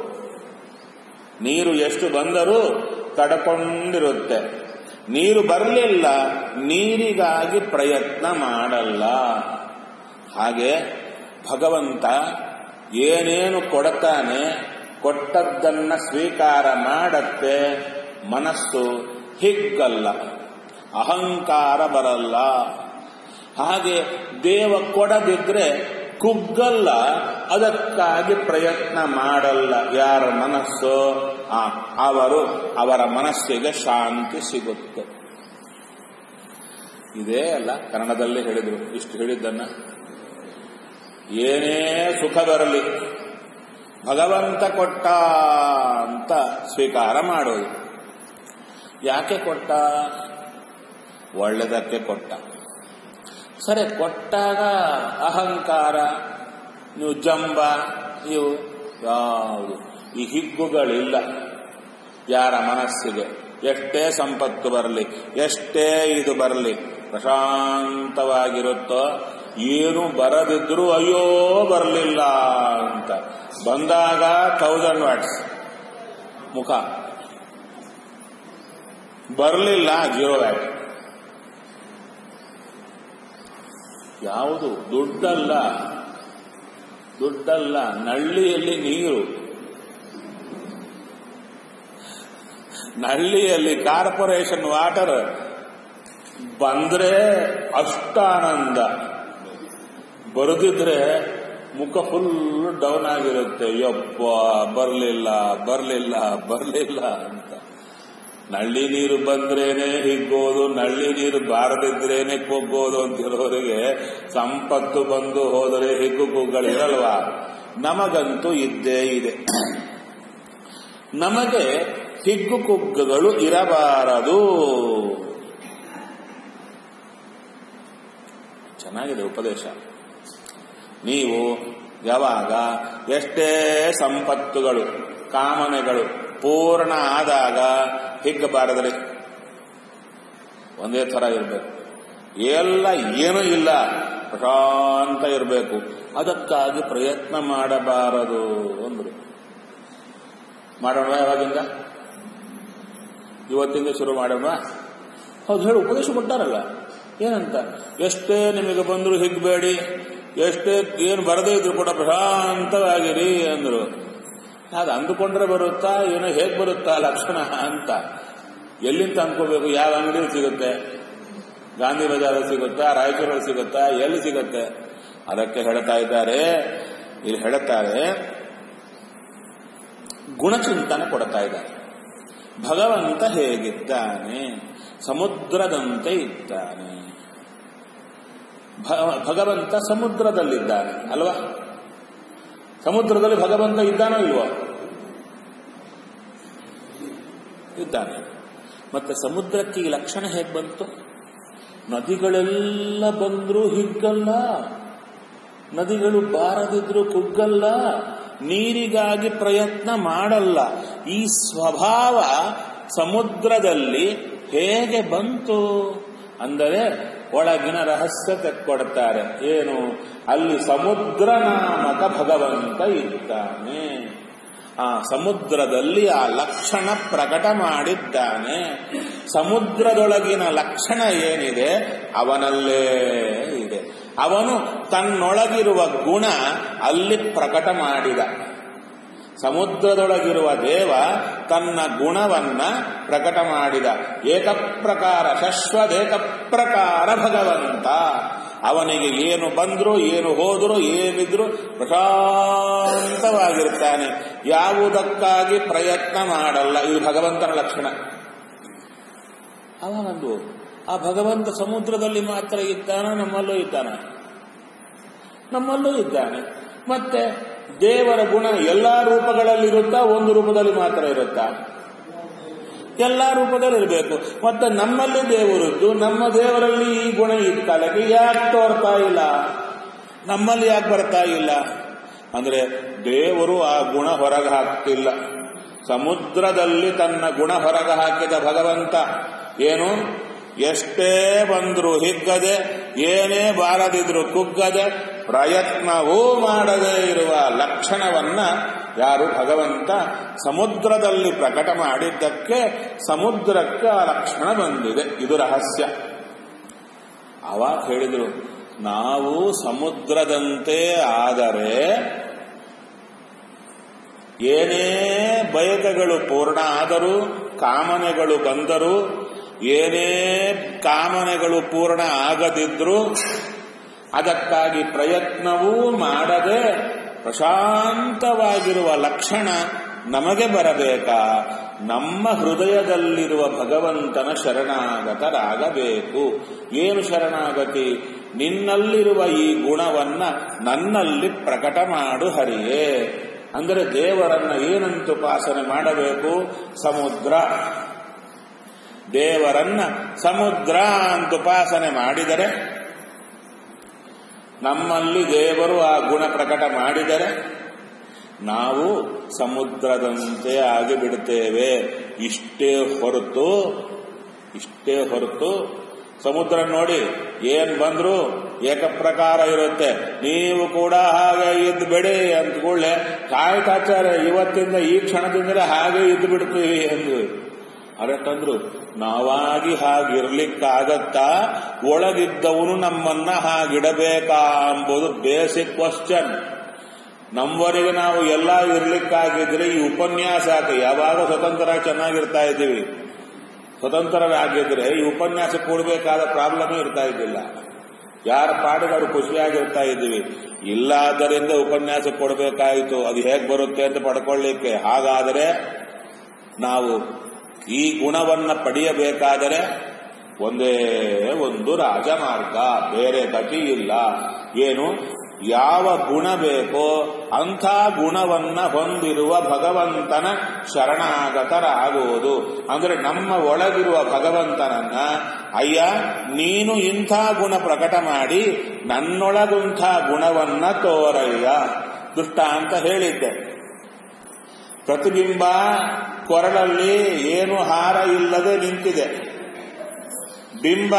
ನೀರು ಎಷ್ಟು ಬಂದರೂ ತಡ್ಕೊಂಡಿರುತ್ತೆ ನೀರು ಬರಲಿಲ್ಲ ನೀರಿಗಾಗಿ ಪ್ರಯತ್ನ ಮಾಡಲ್ಲ ಹಾಗೆ ಭಗವಂತ ಏನೇನು ಕೊಡ್ತಾನೆ ಕೊಟ್ಟದ್ದನ್ನ ಸ್ವೀಕಾರ ಮಾಡತ್ತೆ ಮನಸ್ಸು ಹಿಗ್ಗಲ್ಲ ಅಹಂಕಾರ ಬರಲ್ಲ ಹಾಗೆ ದೇವ ಕೊಡದಿದ್ರೆ ಕುಗ್ಗಲ್ಲ ಅದಕ್ಕಾಗಿ ಪ್ರಯತ್ನ ಮಾಡಲ್ಲ ಯಾರ ಮನಸ್ಸು ಆ ಅವರು ಅವರ ಮನಸ್ಸಿಗೆ ಶಾಂತಿ ಸಿಗುತ್ತೆ ಇದೇ ಅಲ್ಲ ಕನ್ನಡದಲ್ಲಿ ಹೇಳಿದ್ರು ಇಷ್ಟು ಹೇಳಿದ್ದನ್ನ ಏನೇ ಸುಖ ಬರಲಿ ಭಗವಂತ ಕೊಟ್ಟ ಅಂತ ಸ್ವೀಕಾರ ಮಾಡೋದು ಯಾಕೆ ಕೊಟ್ಟ ಒಳ್ಳೆದಕ್ಕೆ ಕೊಟ್ಟ ಸರಿ ಕೊಟ್ಟಾಗ ಅಹಂಕಾರ ನೀವು ಜಂಬ ಇವು ಯಾವುದು ಈ ಹಿಗ್ಗುಗಳಿಲ್ಲ ಯಾರ ಮನಸ್ಸಿಗೆ ಎಷ್ಟೇ ಸಂಪತ್ತು ಬರಲಿ ಎಷ್ಟೇ ಇದು ಬರಲಿ ಪ್ರಶಾಂತವಾಗಿರುತ್ತೋ ಏನು ಬರದಿದ್ರು ಅಯ್ಯೋ ಬರಲಿಲ್ಲ ಅಂತ ಬಂದಾಗ ಥೌಸಂಡ್ ವ್ಯಾಟ್ಸ್ ಮುಖ ಬರಲಿಲ್ಲ ಜೀರೋ ವ್ಯಾಟ್ ಯಾವುದು ದುಡ್ಡಲ್ಲ ದುಡ್ಡಲ್ಲ ನಳ್ಳಿಯಲ್ಲಿ ನೀರು ನಳ್ಳಿಯಲ್ಲಿ ಕಾರ್ಪೊರೇಷನ್ ವಾಟರ್ ಬಂದ್ರೆ ಅಷ್ಟಾನಂದ ಬರುದಿದ್ರೆ ಮುಖ ಫುಲ್ ಡೌನ್ ಆಗಿರುತ್ತೆ ಯಪ್ಪ ಬರ್ಲಿಲ್ಲ ಬರ್ಲಿಲ್ಲ ಬರ್ಲಿಲ್ಲ ಅಂತ ನಳ್ಳಿ ನೀರು ಬಂದ್ರೇನೆ ಹಿಗ್ಗೋದು ನಳ್ಳಿ ನೀರು ಬಾರದಿದ್ರೇನೆ ಕುಗ್ಗೋದು ಅಂತ ಇರೋರಿಗೆ ಸಂಪತ್ತು ಬಂದು ಹೋದರೆ ಹಿಗ್ಗು ಕುಗ್ಗಳಿರಲ್ವಾ ನಮಗಂತೂ ಇದ್ದೇ ಇದೆ ನಮಗೆ ಹಿಗ್ಗು ಕುಗ್ಗುಗಳು ಇರಬಾರದು ಚೆನ್ನಾಗಿದೆ ಉಪದೇಶ ನೀವು ಯಾವಾಗ ಎಷ್ಟೇ ಸಂಪತ್ತುಗಳು ಕಾಮನೆಗಳು ಪೂರ್ಣ ಆದಾಗ ಹಿಗ್ಗಬಾರದ್ರಿ ಒಂದೇ ಥರ ಇರಬೇಕು ಎಲ್ಲ ಏನೂ ಇಲ್ಲ ಪ್ರಶಾಂತ ಇರಬೇಕು ಅದಕ್ಕಾಗಿ ಪ್ರಯತ್ನ ಮಾಡಬಾರದು ಅಂದ್ರು ಮಾಡೋಣ ಯಾವಾಗಿಂದ ಇವತ್ತಿಂದ ಶುರು ಮಾಡೋಣ ಹೌದು ಹೇಳಿ ಉಪದೇಶ ಕೊಟ್ಟಾರಲ್ಲ ಏನಂತ ಎಷ್ಟೇ ನಿಮಗೆ ಬಂದ್ರು ಹಿಗ್ಬೇಡಿ ಎಷ್ಟೇ ಏನು ಬರದೇ ಇದ್ರು ಕೂಡ ಪ್ರಶಾಂತವಾಗಿರಿ ಅಂದ್ರು ಅದು ಅಂದುಕೊಂಡ್ರೆ ಬರುತ್ತಾ ಏನೋ ಹೇಗೆ ಬರುತ್ತಾ ಲಕ್ಷಣ ಅಂತ ಎಲ್ಲಿಂದ ಅನ್ಕೋಬೇಕು ಯಾವ ಅಂಗಡಿಯಲ್ಲಿ ಸಿಗುತ್ತೆ ಗಾಂಧಿ ಬಜಾರಲ್ಲಿ ಸಿಗುತ್ತಾ ರಾಯಚೂರಲ್ಲಿ ಸಿಗುತ್ತಾ ಎಲ್ಲಿ ಸಿಗುತ್ತೆ ಅದಕ್ಕೆ ಹೇಳ್ತಾ ಇದ್ದಾರೆ ಇಲ್ಲಿ ಹೇಳುತ್ತಾರೆ ಗುಣಚಿಂತನೆ ಕೊಡ್ತಾ ಇದ್ದಾರೆ ಭಗವಂತ ಹೇಗಿದ್ದಾನೆ ಸಮುದ್ರದಂತೆ ಇದ್ದಾನೆ ಭಗವಂತ ಸಮುದ್ರದಲ್ಲಿದ್ದಾನೆ ಅಲ್ವಾ ಸಮುದ್ರದಲ್ಲಿ ಭಗವಂತ ಇದ್ದಾನೋ ಇಲ್ವೋ ಇದ್ದಾನೆ ಮತ್ತೆ ಸಮುದ್ರಕ್ಕೆ ಈ ಲಕ್ಷಣ ಹೇಗೆ ಬಂತು ನದಿಗಳೆಲ್ಲ ಬಂದ್ರೂ ಹಿಗ್ಗಲ್ಲ ನದಿಗಳು ಬಾರದಿದ್ರು ಕುಗ್ಗಲ್ಲ ನೀರಿಗಾಗಿ ಪ್ರಯತ್ನ ಮಾಡಲ್ಲ ಈ ಸ್ವಭಾವ ಸಮುದ್ರದಲ್ಲಿ ಹೇಗೆ ಬಂತು ಅಂದರೆ ಒಳಗಿನ ರಹಸ್ಯ ತೆಕ್ಕೊಡ್ತಾರೆ ಏನು ಅಲ್ಲಿ ಸಮುದ್ರ ನಾಮಕ ಭಗವಂತ ಇದ್ದಾನೆ ಆ ಸಮುದ್ರದಲ್ಲಿ ಆ ಲಕ್ಷಣ ಪ್ರಕಟ ಮಾಡಿದ್ದಾನೆ ಸಮುದ್ರದೊಳಗಿನ ಲಕ್ಷಣ ಏನಿದೆ ಅವನಲ್ಲೇ ಇದೆ ಅವನು ತನ್ನೊಳಗಿರುವ ಗುಣ ಅಲ್ಲಿ ಪ್ರಕಟ ಮಾಡಿದ ಸಮುದ್ರದೊಳಗಿರುವ ದೇವ ತನ್ನ ಗುಣವನ್ನ ಪ್ರಕಟ ಮಾಡಿದ ಏಕಪ್ರಕಾರ ಶಶ್ವದೇಕ ಪ್ರಕಾರ ಭಗವಂತ ಅವನಿಗೆ ಏನು ಬಂದ್ರು ಏನು ಹೋದ್ರು ಏನಿದ್ರು ಪ್ರಶಾಂತವಾಗಿರ್ತಾನೆ ಯಾವುದಕ್ಕಾಗಿ ಪ್ರಯತ್ನ ಮಾಡಲ್ಲ ಇದು ಭಗವಂತನ ಲಕ್ಷಣ ಅವಾಗಂದು ಆ ಭಗವಂತ ಸಮುದ್ರದಲ್ಲಿ ಮಾತ್ರ ಇದ್ದಾನ ನಮ್ಮಲ್ಲೂ ಇದ್ದಾನ ನಮ್ಮಲ್ಲೂ ಇದ್ದಾನೆ ಮತ್ತೆ ದೇವರ ಗುಣ ಎಲ್ಲಾ ರೂಪಗಳಲ್ಲಿರುತ್ತಾ ಒಂದು ರೂಪದಲ್ಲಿ ಮಾತ್ರ ಇರುತ್ತಾ ಎಲ್ಲಾ ರೂಪದಲ್ಲಿ ಇರಬೇಕು ಮತ್ತೆ ನಮ್ಮಲ್ಲಿ ದೇವರದ್ದು ನಮ್ಮ ದೇವರಲ್ಲಿ ಈ ಗುಣ ಇದ್ದ ಕಾಲಕ್ಕೆ ಯಾಕೆ ತೋರ್ತಾ ಇಲ್ಲ ನಮ್ಮಲ್ಲಿ ಯಾಕೆ ಬರ್ತಾ ಇಲ್ಲ ಅಂದ್ರೆ ದೇವರು ಆ ಗುಣ ಹೊರಗೆ ಹಾಕ್ತಿಲ್ಲ ಸಮುದ್ರದಲ್ಲಿ ತನ್ನ ಗುಣ ಹೊರಗೆ ಹಾಕಿದ ಭಗವಂತ ಏನು ಎಷ್ಟೇ ಬಂದ್ರು ಹಿಗ್ಗದೆ ಏನೇ ಬಾರದಿದ್ರು ಕುಗ್ಗದೆ ಪ್ರಯತ್ನವೂ ಮಾಡದೇ ಇರುವ ಲಕ್ಷಣವನ್ನ ಯಾರು ಭಗವಂತ ಸಮುದ್ರದಲ್ಲಿ ಪ್ರಕಟ ಮಾಡಿದ್ದಕ್ಕೆ ಸಮುದ್ರಕ್ಕೆ ಆ ಲಕ್ಷಣ ಬಂದಿದೆ ಇದು ರಹಸ್ಯ ಅವಾಗ ಹೇಳಿದ್ರು ನಾವು ಸಮುದ್ರದಂತೆ ಆದರೆ ಏನೇ ಬಯಕೆಗಳು ಪೂರ್ಣ ಆದರೂ ಕಾಮನೆಗಳು ಬಂದರೂ ಏನೇ ಕಾಮನೆಗಳು ಪೂರ್ಣ ಆಗದಿದ್ರೂ ಅದಕ್ಕಾಗಿ ಪ್ರಯತ್ನವೂ ಮಾಡದೆ ಪ್ರಶಾಂತವಾಗಿರುವ ಲಕ್ಷಣ ನಮಗೆ ಬರಬೇಕಾ ನಮ್ಮ ಹೃದಯದಲ್ಲಿರುವ ಭಗವಂತನ ಶರಣಾಗತರಾಗಬೇಕು ಏನು ಶರಣಾಗತಿ ನಿನ್ನಲ್ಲಿರುವ ಈ ಗುಣವನ್ನ ನನ್ನಲ್ಲಿ ಪ್ರಕಟ ಮಾಡು ಹರಿಯೇ ಅಂದರೆ ದೇವರನ್ನ ಏನಂತ ಉಪಾಸನೆ ಮಾಡಬೇಕು ಸಮುದ್ರ ದೇವರನ್ನ ಸಮುದ್ರ ಅಂತ ಉಪಾಸನೆ ಮಾಡಿದರೆ ನಮ್ಮಲ್ಲಿ ದೇವರು ಆ ಗುಣ ಪ್ರಕಟ ಮಾಡಿದರೆ ನಾವು ಸಮುದ್ರದಂತೆ ಆಗಿಬಿಡುತ್ತೇವೆ ಇಷ್ಟೇ ಹೊರತು ಇಷ್ಟೇ ಹೊರತು ಸಮುದ್ರ ನೋಡಿ ಏನ್ ಬಂದ್ರು ಏಕಪ್ರಕಾರ ಇರುತ್ತೆ ನೀವು ಕೂಡ ಹಾಗೆ ಇದ್ದು ಬಿಡಿ ಅಂತ ಕೂಡಲೇ ಕಾಯ್ತಾಚಾರೆ ಇವತ್ತಿಂದ ಈ ಕ್ಷಣದಿಂದಲೇ ಹಾಗೆ ಇದ್ದು ಬಿಡ್ತೀವಿ ಎಂದು ಅದಕ್ಕಂದ್ರು ನಾವಾಗಿ ಹಾಗಿರ್ಲಿಕ್ಕಾಗತ್ತಾ ಒಳಗಿದ್ದವನು ನಮ್ಮನ್ನ ಹಾಗಿಡಬೇಕಾ ಎಂಬುದು ಬೇಸಿಕ್ ಕ್ವಶನ್ ನಮ್ಮವರೆಗೆ ನಾವು ಎಲ್ಲ ಇರ್ಲಿಕ್ಕಾಗಿದ್ರೆ ಈ ಉಪನ್ಯಾಸ ಯಾಕೆ ಯಾವಾಗ ಸ್ವತಂತ್ರ ಚೆನ್ನಾಗಿರ್ತಾ ಇದ್ದೀವಿ ಸ್ವತಂತ್ರರಾಗಿದ್ರೆ ಈ ಉಪನ್ಯಾಸ ಕೊಡಬೇಕಾದ ಪ್ರಾಬ್ಲಮ್ ಇರ್ತಾ ಇದ್ದಿಲ್ಲ ಯಾರ ಪಾಡಿಗೆ ಅವರು ಖುಷಿಯಾಗಿರ್ತಾ ಇದ್ದೀವಿ ಇಲ್ಲಾದ್ದರಿಂದ ಉಪನ್ಯಾಸ ಕೊಡಬೇಕಾಯಿತು ಅದು ಹೇಗೆ ಬರುತ್ತೆ ಅಂತ ಪಡ್ಕೊಳ್ಳಿಕ್ಕೆ ಹಾಗಾದರೆ ನಾವು ಈ ಗುಣವನ್ನ ಪಡೆಯಬೇಕಾದರೆ ಒಂದೇ ಒಂದು ರಾಜಮಾರ್ಗ ಬೇರೆ ಗತಿ ಇಲ್ಲ ಏನು ಯಾವ ಗುಣ ಬೇಕೋ ಅಂಥ ಗುಣವನ್ನ ಹೊಂದಿರುವ ಭಗವಂತನ ಶರಣಾಗತರಾಗುವುದು ಅಂದ್ರೆ ನಮ್ಮ ಒಳಗಿರುವ ಭಗವಂತನನ್ನ ಅಯ್ಯ ನೀನು ಇಂಥ ಗುಣ ಪ್ರಕಟ ಮಾಡಿ ನನ್ನೊಳಗುಂಥ ಗುಣವನ್ನ ತೋರಯ್ಯ ದುಷ್ಟ ಅಂತ ಹೇಳಿದ್ದೆ ಪ್ರತಿಬಿಂಬ ಕೊರಳಲ್ಲಿ ಏನು ಹಾರ ಇಲ್ಲದೆ ನಿಂತಿದೆ ಬಿಂಬ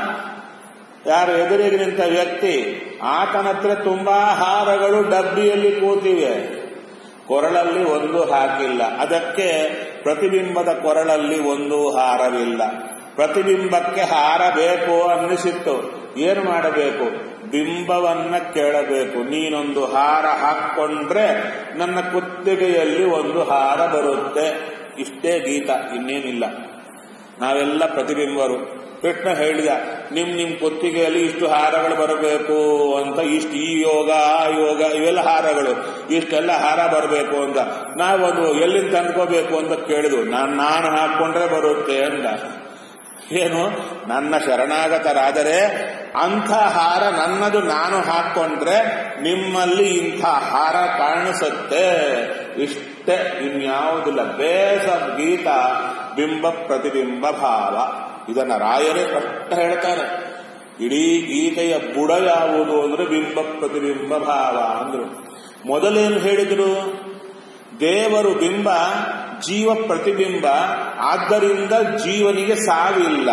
ಯಾರು ಎದುರಿಗೆ ನಿಂತ ವ್ಯಕ್ತಿ ಆತನ ಹತ್ರ ತುಂಬಾ ಹಾರಗಳು ಡಬ್ಬಿಯಲ್ಲಿ ಕೂತಿವೆ ಕೊರಳಲ್ಲಿ ಒಂದು ಹಾಕಿಲ್ಲ ಅದಕ್ಕೆ ಪ್ರತಿಬಿಂಬದ ಕೊರಳಲ್ಲಿ ಒಂದು ಹಾರವಿಲ್ಲ ಪ್ರತಿಬಿಂಬಕ್ಕೆ ಹಾರ ಬೇಕು ಅನ್ನಿಸಿತ್ತು ಏನು ಮಾಡಬೇಕು ಬಿಂಬವನ್ನ ಕೇಳಬೇಕು ನೀನೊಂದು ಹಾರ ಹಾಕ್ಕೊಂಡ್ರೆ ನನ್ನ ಕುತ್ತಿಗೆಯಲ್ಲಿ ಒಂದು ಹಾರ ಬರುತ್ತೆ ಇಷ್ಟೇ ಗೀತ ಇನ್ನೇನಿಲ್ಲ ನಾವೆಲ್ಲ ಪ್ರತಿಬಿಂಬರು ಕೃಷ್ಣ ಹೇಳಿದ ನಿಮ್ ನಿಮ್ ಕುತ್ತಿಗೆಯಲ್ಲಿ ಇಷ್ಟು ಹಾರಗಳು ಬರಬೇಕು ಅಂತ ಇಷ್ಟು ಈ ಯೋಗ ಆ ಯೋಗ ಇವೆಲ್ಲ ಹಾರಗಳು ಇಷ್ಟೆಲ್ಲ ಹಾರ ಬರಬೇಕು ಅಂತ ನಾವೊಂದು ಎಲ್ಲಿಂದ ತಂದ್ಕೋಬೇಕು ಅಂತ ಕೇಳಿದ್ವು ನಾನು ನಾನು ಹಾಕೊಂಡ್ರೆ ಬರುತ್ತೆ ಅಂತ ಏನು ನನ್ನ ಶರಣಾಗತರಾದರೆ ಅಂಥ ಹಾರ ನನ್ನದು ನಾನು ಹಾಕೊಂಡ್ರೆ ನಿಮ್ಮಲ್ಲಿ ಇಂಥ ಹಾರ ಕಾಣಿಸುತ್ತೆ ಇಷ್ಟೇ ಇನ್ಯಾವುದಿಲ್ಲ ಬೇಸ ಗೀತ ಬಿಂಬ ಪ್ರತಿಬಿಂಬ ಭಾವ ಇದನ್ನ ರಾಯರೇ ಕಷ್ಟ ಹೇಳ್ತಾರೆ ಇಡೀ ಗೀತೆಯ ಬುಡ ಯಾವುದು ಅಂದ್ರೆ ಬಿಂಬ ಪ್ರತಿಬಿಂಬ ಭಾವ ಅಂದ್ರು ಮೊದಲೇನು ಹೇಳಿದ್ರು ದೇವರು ಬಿಂಬ ಜೀವ ಪ್ರತಿಬಿಂಬ ಆದ್ದರಿಂದ ಜೀವನಿಗೆ ಸಾವಿಲ್ಲ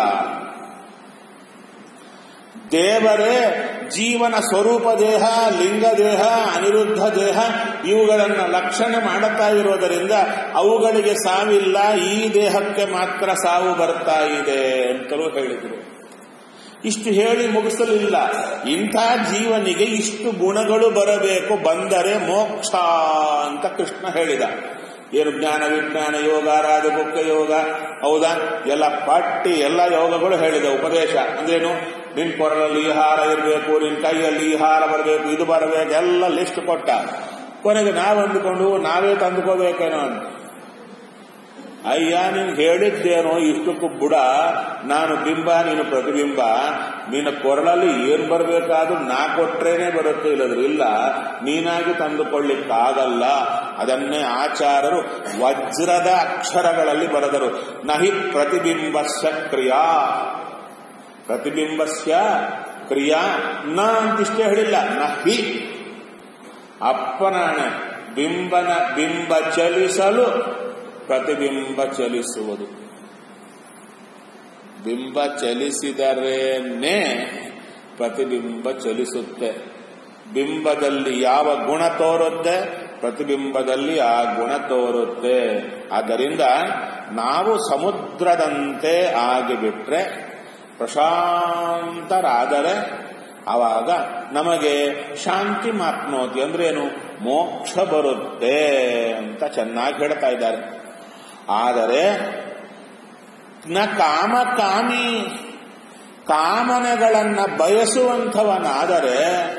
ದೇವರೇ ಜೀವನ ಸ್ವರೂಪ ದೇಹ ಲಿಂಗ ದೇಹ ಅನಿರುದ್ಧ ದೇಹ ಇವುಗಳನ್ನು ಲಕ್ಷಣೆ ಮಾಡುತ್ತಾ ಇರೋದರಿಂದ ಅವುಗಳಿಗೆ ಸಾವಿಲ್ಲ ಈ ದೇಹಕ್ಕೆ ಮಾತ್ರ ಸಾವು ಬರ್ತಾ ಇದೆ ಅಂತಲೂ ಹೇಳಿದರು ಇಷ್ಟು ಹೇಳಿ ಮುಗಿಸಲಿಲ್ಲ ಇಂಥ ಜೀವನಿಗೆ ಇಷ್ಟು ಗುಣಗಳು ಬರಬೇಕು ಬಂದರೆ ಮೋಕ್ಷ ಅಂತ ಕೃಷ್ಣ ಹೇಳಿದ ಏನು ಜ್ಞಾನ ವಿಜ್ಞಾನ ಯೋಗ ರಾಜಗುಪ್ತ ಯೋಗ ಹೌದಾ ಎಲ್ಲ ಪಟ್ಟಿ ಎಲ್ಲ ಯೋಗಗಳು ಹೇಳಿದ ಉಪದೇಶ ಅಂದ್ರೇನು ನಿನ್ ಕೊರಳಲ್ಲಿ ಈ ಹಾರ ಇರಬೇಕು ನಿನ್ ಕೈಯಲ್ಲಿ ಈ ಹಾರ ಬರಬೇಕು ಇದು ಬರಬೇಕು ಎಲ್ಲ ಲಿಸ್ಟ್ ಕೊಟ್ಟ ಕೊನೆಗೆ ನಾವು ಅಂದುಕೊಂಡು ನಾವೇ ತಂದುಕೋಬೇಕೇನೋ ಅಂತ ಅಯ್ಯ ನೀನು ಹೇಳಿದ್ದೇನೋ ಇಷ್ಟಕ್ಕೂ ಬುಡ ನಾನು ಬಿಂಬ ನೀನು ಪ್ರತಿಬಿಂಬ ನಿನ್ನ ಕೊರಳಲ್ಲಿ ಏನ್ ಬರಬೇಕಾದ್ರೂ ನಾ ಕೊಟ್ರೇನೆ ಬರುತ್ತೆ ಇಲ್ಲದ್ರೆ ಇಲ್ಲ ನೀನಾಗಿ ತಂದುಕೊಳ್ಳಿಕ್ಕಾಗಲ್ಲ ಅದನ್ನೇ ಆಚಾರರು ವಜ್ರದ ಅಕ್ಷರಗಳಲ್ಲಿ ಬರೆದರು ನಹಿ ಪ್ರತಿಬಿಂಬಸ್ಯ ಕ್ರಿಯಾ ಪ್ರತಿಬಿಂಬಸ್ಯ ಕ್ರಿಯಾ ನ ಅಂತಿಷ್ಟೇ ಹೇಳಿಲ್ಲ ನಹಿ ಅಪ್ಪನಾಣೆ ಬಿಂಬನ ಬಿಂಬ ಚಲಿಸಲು ಪ್ರತಿಬಿಂಬ ಚಲಿಸುವುದು ಬಿಂಬ ಚಲಿಸಿದರೇನೆ ಪ್ರತಿಬಿಂಬ ಚಲಿಸುತ್ತೆ ಬಿಂಬದಲ್ಲಿ ಯಾವ ಗುಣ ತೋರುತ್ತೆ ಪ್ರತಿಬಿಂಬದಲ್ಲಿ ಆ ಗುಣ ತೋರುತ್ತೆ ಆದ್ದರಿಂದ ನಾವು ಸಮುದ್ರದಂತೆ ಆಗಿಬಿಟ್ರೆ ಪ್ರಶಾಂತರಾದರೆ ಆವಾಗ ನಮಗೆ ಶಾಂತಿ ಮಾಪ್ನೋತಿ ಅಂದ್ರೇನು ಮೋಕ್ಷ ಬರುತ್ತೆ ಅಂತ ಚೆನ್ನಾಗಿ ಹೇಳ್ತಾ ಇದ್ದಾರೆ ಆದರೆ ನ ಕಾಮ ಕಾಮಿ ಕಾಮನೆಗಳನ್ನ ಬಯಸುವಂಥವನಾದರೆ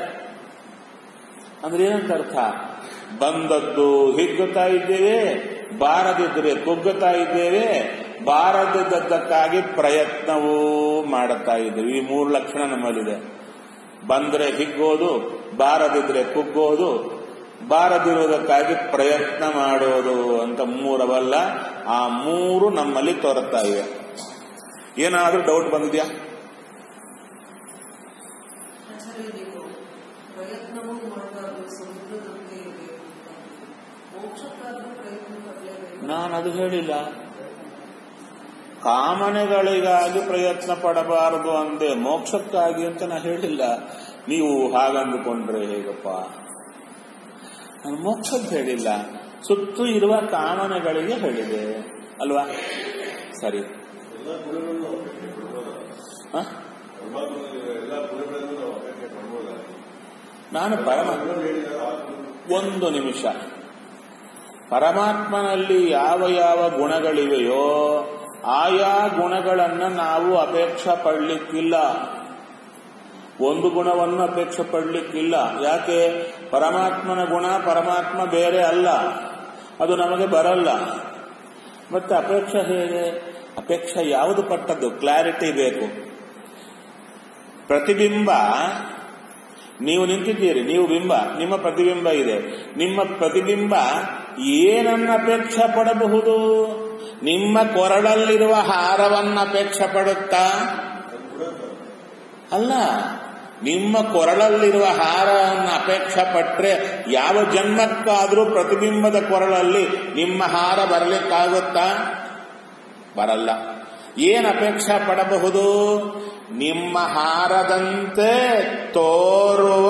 ಅಂದ್ರೆ ಏನಂತ ಅರ್ಥ ಬಂದದ್ದು ಹಿಗ್ಗುತ್ತಾ ಇದ್ದೇವೆ ಬಾರದಿದ್ರೆ ಕುಗ್ಗುತ್ತಾ ಇದ್ದೇವೆ ಬಾರದಿದ್ದಕ್ಕಾಗಿ ಪ್ರಯತ್ನವೂ ಮಾಡುತ್ತಾ ಇದ್ದೇವೆ ಈ ಮೂರು ಲಕ್ಷಣ ನಮ್ಮಲ್ಲಿದೆ ಬಂದ್ರೆ ಹಿಗ್ಗೋದು ಬಾರದಿದ್ರೆ ಕುಗ್ಗೋದು ಬಾರದಿರುವುದಕ್ಕಾಗಿ ಪ್ರಯತ್ನ ಮಾಡೋದು ಅಂತ ಮೂರವಲ್ಲ ಆ ಮೂರು ನಮ್ಮಲ್ಲಿ ತೋರುತ್ತಾ ಇವೆ ಏನಾದ್ರೂ ಡೌಟ್ ಬಂದಿದ್ಯಾ ಆಚಾರ್ಯ ನೀವು ಪ್ರಯತ್ನವೂ ಮಾಡಬಾರ್ದು ಸಮುದ್ರದಂತೆ ಇರಬೇಕು ಅಂತ. ಮೋಕ್ಷಕ್ಕಾದ್ರೂ ಪ್ರಯತ್ನ ಪಡಲೇಬೇಕು ನಾನು ಅದು ಹೇಳಿಲ್ಲ ಕಾಮನೆಗಳಿಗಾಗಿ ಪ್ರಯತ್ನ ಪಡಬಾರದು ಅಂದೆ ಮೋಕ್ಷಕ್ಕಾಗಿ ಅಂತ ನಾ ಹೇಳಿಲ್ಲ ನೀವು ಹಾಗಂದುಕೊಂಡ್ರೆ ಹೇಗಪ್ಪ ನಾನು ಮೋಕ್ಷಕ್ಕೆ ಹೇಳಿಲ್ಲ ಸುತ್ತು ಇರುವ ಕಾಮನೆಗಳಿಗೆ ಹೇಳಿದೆ ಅಲ್ವಾ ಸರಿ ಎಲ್ಲ ಗುಣಗಳನ್ನು ಅಪೇಕ್ಷೆ ಪಡ್ಬೋದಾ ಹ? ಪರಮಾತ್ಮನಿಗೆ ಎಲ್ಲ ಗುಣಗಳನ್ನು ನಾವು ಅಪೇಕ್ಷೆ ಪಡ್ಬೋದಾ ನಾನು ಪರಮ ಗುಣ ಹೇಳಿದಾಗ ಆ ಗುಣ ಒಂದು ನಿಮಿಷ ಪರಮಾತ್ಮನಲ್ಲಿ ಯಾವ ಯಾವ ಗುಣಗಳಿವೆಯೋ ಆಯಾ ಗುಣಗಳನ್ನ ನಾವು ಅಪೇಕ್ಷೆ ಪಡಲಿಕ್ಕಿಲ್ಲ ಒಂದು ಗುಣವನ್ನು ಅಪೇಕ್ಷೆ ಪಡಲಿಕ್ಕಿಲ್ಲ ಯಾಕೆ ಪರಮಾತ್ಮನ ಗುಣ ಪರಮಾತ್ಮ ಬೇರೆ ಅಲ್ಲ ಅದು ನಮಗೆ ಬರಲ್ಲ ಮತ್ತೆ ಅಪೇಕ್ಷೆ ಹೇಗೆ ಅಪೇಕ್ಷೆ ಯಾವುದು ಪಟ್ಟದ್ದು ಕ್ಲಾರಿಟಿ ಬೇಕು ಪ್ರತಿಬಿಂಬ ನೀವು ನಿಂತಿದ್ದೀರಿ ನೀವು ಬಿಂಬ ನಿಮ್ಮ ಪ್ರತಿಬಿಂಬ ಇದೆ ನಿಮ್ಮ ಪ್ರತಿಬಿಂಬ ಏನನ್ನ ಅಪೇಕ್ಷೆ ಪಡಬಹುದು ನಿಮ್ಮ ಕೊರಳಲ್ಲಿರುವ ಹಾರವನ್ನ ಅಪೇಕ್ಷೆ ಪಡುತ್ತಾ ಅಲ್ಲ ನಿಮ್ಮ ಕೊರಳಲ್ಲಿರುವ ಹಾರವನ್ನು ಅಪೇಕ್ಷೆ ಪಟ್ರೆ ಯಾವ ಜನ್ಮಕ್ಕಾದರೂ ಪ್ರತಿಬಿಂಬದ ಕೊರಳಲ್ಲಿ ನಿಮ್ಮ ಹಾರ ಬರಲಿಕ್ಕಾಗುತ್ತಾ ಬರಲ್ಲ ಏನ್ ಅಪೇಕ್ಷೆ ಪಡಬಹುದು ನಿಮ್ಮ ಹಾರದಂತೆ ತೋರುವ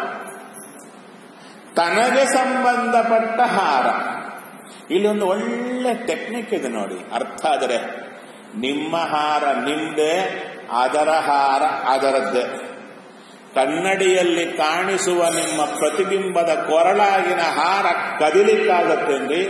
ತನಗೆ ಸಂಬಂಧಪಟ್ಟ ಹಾರ ಇಲ್ಲೊಂದು ಒಳ್ಳೆ ಟೆಕ್ನಿಕ್ ಇದೆ ನೋಡಿ ಅರ್ಥ ಆದರೆ ನಿಮ್ಮ ಹಾರ ನಿಮ್ದೆ ಅದರ ಹಾರ ಅದರದ್ದೇ ಕನ್ನಡಿಯಲ್ಲಿ ಕಾಣಿಸುವ ನಿಮ್ಮ ಪ್ರತಿಬಿಂಬದ ಕೊರಳಾಗಿನ ಹಾರ ಕದಿಲಿಕ್ಕಾಗತ್ತೇನ್ರಿ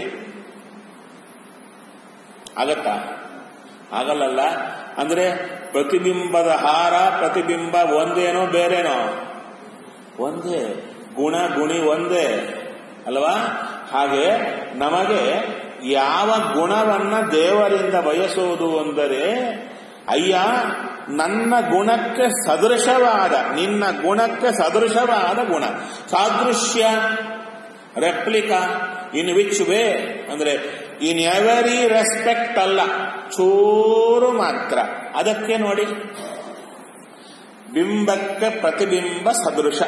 ಆಗತ್ತಾ ಆಗಲ್ಲಲ್ಲ ಅಂದ್ರೆ ಪ್ರತಿಬಿಂಬದ ಹಾರ ಪ್ರತಿಬಿಂಬ ಒಂದೇನೋ ಬೇರೆನೋ ಒಂದೇ ಗುಣ ಗುಣಿ ಒಂದೇ ಅಲ್ವಾ ಹಾಗೆ ನಮಗೆ ಯಾವ ಗುಣವನ್ನ ದೇವರಿಂದ ಬಯಸುವುದು ಅಂದರೆ ಅಯ್ಯ ನನ್ನ ಗುಣಕ್ಕೆ ಸದೃಶವಾದ ನಿನ್ನ ಗುಣಕ್ಕೆ ಸದೃಶವಾದ ಗುಣ ಸಾದೃಶ್ಯ ರೆಪ್ಲಿಕಾ ಇನ್ ವಿಚ್ ವೇ ಅಂದ್ರೆ ಇನ್ ಎವರಿ ರೆಸ್ಪೆಕ್ಟ್ ಅಲ್ಲ ಚೂರು ಮಾತ್ರ ಅದಕ್ಕೆ ನೋಡಿ ಬಿಂಬಕ್ಕೆ ಪ್ರತಿಬಿಂಬ ಸದೃಶ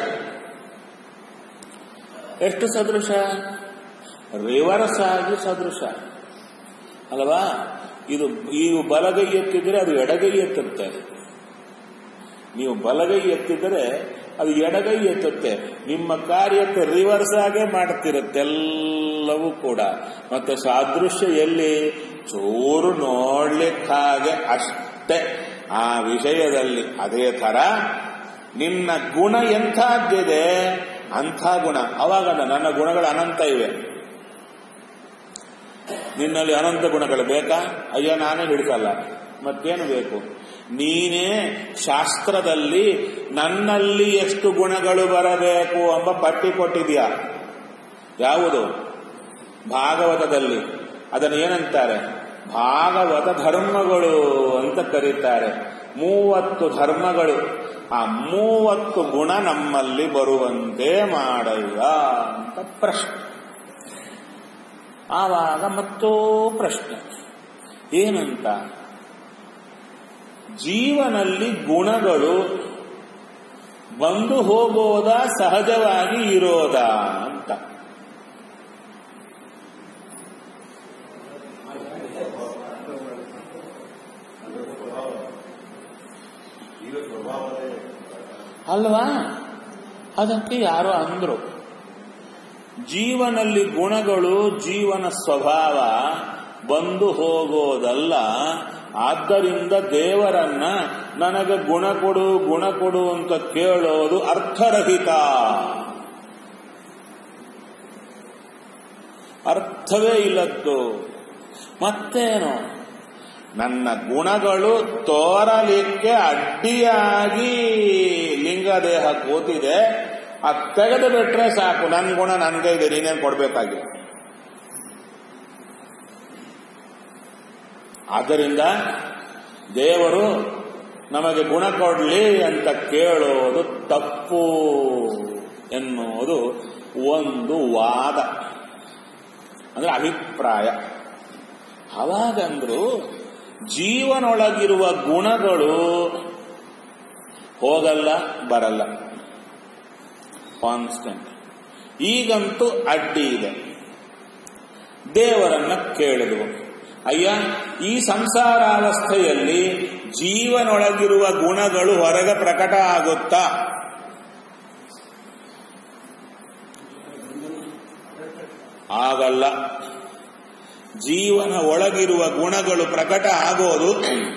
ಎಷ್ಟು ಸದೃಶ ರಿವರ್ಸ್ ಆಗಿ ಸದೃಶ ಅಲ್ವಾ ಇದು ನೀವು ಬಲಗೈ ಎತ್ತಿದ್ರೆ ಅದು ಎಡಗೈ ಎತ್ತುತ್ತೆ ನೀವು ಬಲಗೈ ಎತ್ತಿದರೆ ಅದು ಎಡಗೈ ಎತ್ತುತ್ತೆ ನಿಮ್ಮ ಕಾರ್ಯಕ್ಕೆ ರಿವರ್ಸ್ ಆಗೇ ಮಾಡ್ತಿರುತ್ತೆ ಎಲ್ಲವೂ ಕೂಡ ಮತ್ತೆ ಸಾದೃಶ್ಯ ಎಲ್ಲಿ ಚೂರು ನೋಡ್ಲಿಕ್ಕಾಗೆ ಅಷ್ಟೇ ಆ ವಿಷಯದಲ್ಲಿ ಅದೇ ತರ ನಿನ್ನ ಗುಣ ಎಂಥದ್ದಿದೆ ಅಂಥ ಗುಣ ಅವಾಗಲ್ಲ ನನ್ನ ಗುಣಗಳು ಅನಂತ ಇವೆ ನಿನ್ನಲ್ಲಿ ಅನಂತ ಗುಣಗಳು ಬೇಕಾ ಅಯ್ಯ ನಾನೇ ಹಿಡ್ಕಲ್ಲ ಮತ್ತೇನು ಬೇಕು ನೀನೇ ಶಾಸ್ತ್ರದಲ್ಲಿ ನನ್ನಲ್ಲಿ ಎಷ್ಟು ಗುಣಗಳು ಬರಬೇಕು ಎಂಬ ಪಟ್ಟಿ ಕೊಟ್ಟಿದ್ಯಾ ಯಾವುದು ಭಾಗವತದಲ್ಲಿ ಅದನ್ನು ಏನಂತಾರೆ ಭಾಗವತ ಧರ್ಮಗಳು ಅಂತ ಕರೀತಾರೆ ಮೂವತ್ತು ಧರ್ಮಗಳು ಆ ಮೂವತ್ತು ಗುಣ ನಮ್ಮಲ್ಲಿ ಬರುವಂತೆ ಮಾಡಯ್ಯ ಅಂತ ಪ್ರಶ್ನೆ ಆವಾಗ ಮತ್ತೋ ಪ್ರಶ್ನೆ ಏನಂತ ಜೀವನಲ್ಲಿ ಗುಣಗಳು ಬಂದು ಹೋಗೋದ ಸಹಜವಾಗಿ ಇರೋದಾ ಅಂತ ಈಗ ಸ್ವಭಾವನೇ ಅಲ್ವಾ ಅದಕ್ಕೆ ಯಾರೋ ಅಂದ್ರು ಜೀವನಲ್ಲಿ ಗುಣಗಳು ಜೀವನ ಸ್ವಭಾವ ಬಂದು ಹೋಗೋದಲ್ಲ ಆದ್ದರಿಂದ ದೇವರನ್ನ ನನಗೆ ಗುಣ ಕೊಡು ಗುಣ ಕೊಡು ಅಂತ ಕೇಳೋದು ಅರ್ಥರಹಿತ ಅರ್ಥವೇ ಇಲ್ಲದ್ದು ಮತ್ತೇನು ನನ್ನ ಗುಣಗಳು ತೋರಲಿಕ್ಕೆ ಅಡ್ಡಿಯಾಗಿ ಲಿಂಗದೇಹ ಕೂತಿದೆ ಅದು ತೆಗೆದು ಬಿಟ್ರೆ ಸಾಕು ನನ್ನ ಗುಣ ನನಗೆ ಇದೆ ನೀನೇನು ಕೊಡಬೇಕಾಗಿಲ್ಲ ಆದ್ದರಿಂದ ದೇವರು ನಮಗೆ ಗುಣ ಕೊಡಲಿ ಅಂತ ಕೇಳೋದು ತಪ್ಪು ಎನ್ನುವುದು ಒಂದು ವಾದ ಅಂದ್ರೆ ಅಭಿಪ್ರಾಯ ಅವಾಗಂದ್ರು ಜೀವನೊಳಗಿರುವ ಗುಣಗಳು ಹೋಗಲ್ಲ ಬರಲ್ಲ ಕಾನ್ಸ್ಟೆಂಟ್ ಈಗಂತೂ ಅಡ್ಡಿ ಇದೆ ದೇವರನ್ನ ಕೇಳಿದವು ಅಯ್ಯ ಈ ಸಂಸಾರಾವಸ್ಥೆಯಲ್ಲಿ ಜೀವನೊಳಗಿರುವ ಗುಣಗಳು ಹೊರಗೆ ಪ್ರಕಟ ಆಗುತ್ತಾ ಆಗಲ್ಲ ಜೀವನ ಒಳಗಿರುವ ಗುಣಗಳು ಪ್ರಕಟ ಆಗೋದು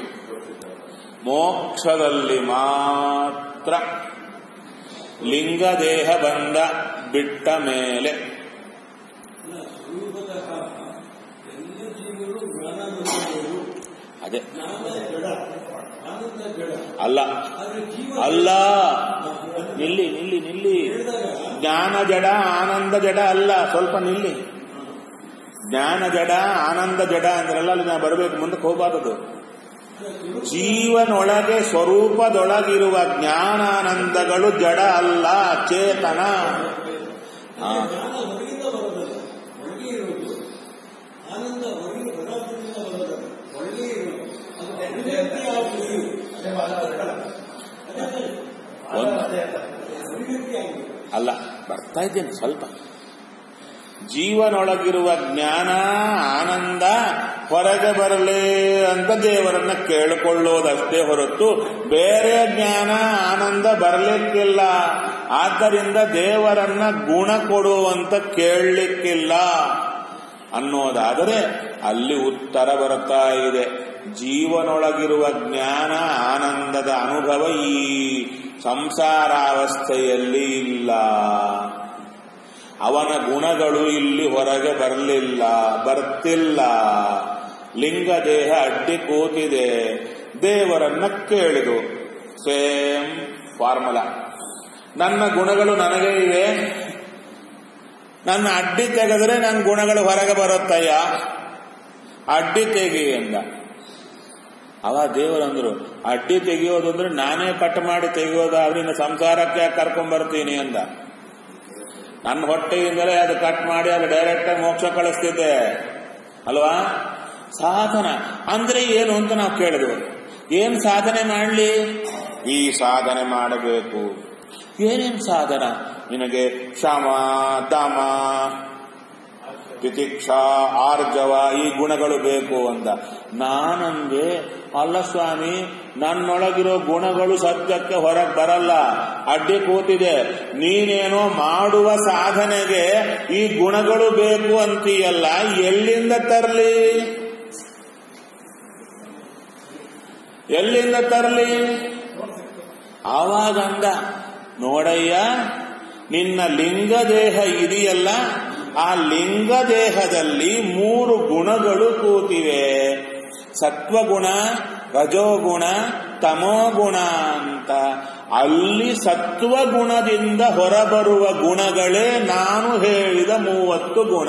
ಮೋಕ್ಷದಲ್ಲಿ ಮಾತ್ರ ಲಿಂಗದೇಹ ಬಂದ ಬಿಟ್ಟ ಮೇಲೆ ಸ್ವರೂಪತಃ ಎಲ್ಲ ಜೀವರು ಜ್ಞಾನಾನಂದಗಳು ಅದೇ ಜ್ಞಾನ ಜಡ ಆನಂದ ಜಡ ಅಲ್ಲ ಆದ್ರೆ ಜೀವ ಅಲ್ಲ ನಿಲ್ಲಿ ನಿಲ್ಲಿ ನಿಲ್ಲಿ ಹೇಳಿದಾಗ ಜ್ಞಾನ ಜಡ ಆನಂದ ಜಡ ಅಲ್ಲ ಸ್ವಲ್ಪ ನಿಲ್ಲಿ ಜ್ಞಾನ ಜಡ ಆನಂದ ಜಡ ಅಂದ್ರಲ್ಲ ಅಲ್ಲಿ ನಾ ಬರಬೇಕು ಮುಂದಕ್ಕೆ ಹೋಗಬಾರದು ಜೀವನೊಳಗೆ ಸ್ವರೂಪದೊಳಗಿರುವ ಜ್ಞಾನಾನಂದಗಳು ಜಡ ಅಲ್ಲ ಚೇತನ ಹಾ. ಜ್ಞಾನ ಹೊರಗಿಂದ ಬರೋದಲ್ಲ ಒಳಗೆ ಇರೋದು ಆನಂದ ಹೊರಗೆ ಪದಾರ್ಥದಿಂದ ಬರೋದಲ್ಲ ಒಳಗೆ ಇರೋದು ಅದು ಅಭಿವ್ಯಕ್ತಿ ಆಗುವುದು ಒಂದು ಅಭಿವ್ಯಕ್ತಿ ಆಗುವುದು ಅಲ್ಲ ಬರ್ತಾ ಇದ್ದೇನೆ ಸ್ವಲ್ಪ ಜೀವನೊಳಗಿರುವ ಜ್ಞಾನ ಆನಂದ ಹೊರಗೆ ಬರಲಿ ಅಂತ ದೇವರನ್ನ ಕೇಳಿಕೊಳ್ಳೋದಷ್ಟೇ ಹೊರತು ಬೇರೆ ಜ್ಞಾನ ಆನಂದ ಬರಲಿಕ್ಕಿಲ್ಲ ಆದ್ದರಿಂದ ದೇವರನ್ನ ಗುಣ ಕೊಡುವಂತ ಕೇಳಲಿಕ್ಕಿಲ್ಲ ಅನ್ನೋದಾದರೆ ಅಲ್ಲಿ ಉತ್ತರ ಬರ್ತಾ ಇದೆ ಜೀವನೊಳಗಿರುವ ಜ್ಞಾನ ಆನಂದದ ಅನುಭವ ಈ ಸಂಸಾರಾವಸ್ಥೆಯಲ್ಲಿ ಇಲ್ಲ ಅವನ ಗುಣಗಳು ಇಲ್ಲಿ ಹೊರಗೆ ಬರಲಿಲ್ಲ ಬರ್ತಿಲ್ಲ ಲಿಂಗದೇಹ ಅಡ್ಡಿ ಕೂತಿದೆ ದೇವರನ್ನ ಕೇಳಿದು ಸೇಮ್ ಫಾರ್ಮುಲಾ ನನ್ನ ಗುಣಗಳು ನನಗೆ ಇವೆ ನನ್ನ ಅಡ್ಡಿ ತೆಗೆದ್ರೆ ನನ್ನ ಗುಣಗಳು ಹೊರಗೆ ಬರುತ್ತಯ್ಯ ಅಡ್ಡಿ ತೆಗಿ ಎಂದ ಅವ ದೇವರಂದ್ರು ಅಡ್ಡಿ ತೆಗೆಯೋದು ಅಂದ್ರೆ ನಾನೇ ಕಟ್ ಮಾಡಿ ತೆಗೆಯೋದಾದ್ರೆ ಇನ್ನು ಸಂಸಾರಕ್ಕೆ ಯಾಕೆ ಕರ್ಕೊಂಡ್ ಬರ್ತೀನಿ ಅಂದ ನನ್ನ ಹೊಟ್ಟೆಯಿಂದಲೇ ಅದು ಕಟ್ ಮಾಡಿ ಅದು ಡೈರೆಕ್ಟ್ ಆಗಿ ಮೋಕ್ಷ ಕಳಿಸ್ತಿದ್ದೆ ಅಲ್ವಾ ಸಾಧನ ಅಂದ್ರೆ ಏನು ಅಂತ ನಾವು ಕೇಳಿದ್ವು ಏನ್ ಸಾಧನೆ ಮಾಡಲಿ ಈ ಸಾಧನೆ ಮಾಡಬೇಕು ಏನೇನ್ ಸಾಧನ ನಿನಗೆ ಶಮ ದಮ ತಿತಿಕ್ಷಾ ಆರ್ಜವ ಈ ಗುಣಗಳು ಬೇಕು ಅಂದ ನಾನಂದೆ ಅಲ್ಲ ಸ್ವಾಮಿ ನನ್ನೊಳಗಿರೋ ಗುಣಗಳು ಸದ್ಯಕ್ಕೆ ಹೊರಗೆ ಬರಲ್ಲ ಅಡ್ಡಿ ಕೂತಿದೆ ನೀನೇನೋ ಮಾಡುವ ಸಾಧನೆಗೆ ಈ ಗುಣಗಳು ಬೇಕು ಅಂತೀಯಲ್ಲ ಎಲ್ಲಿಂದ ತರಲಿ ಎಲ್ಲಿಂದ ತರಲಿ ಆವಾಗಂದ ನೋಡಯ್ಯ ನಿನ್ನ ಲಿಂಗದೇಹ ಇದೆಯಲ್ಲ ಆ ಲಿಂಗದೇಹದಲ್ಲಿ ಮೂರು ಗುಣಗಳು ಕೂತಿವೆ ಸತ್ವಗುಣ ರಜೋಗುಣ ತಮೋಗುಣ ಅಂತ ಅಲ್ಲಿ ಸತ್ವಗುಣದಿಂದ ಹೊರಬರುವ ಗುಣಗಳೇ ನಾನು ಹೇಳಿದ ಮೂವತ್ತು ಗುಣ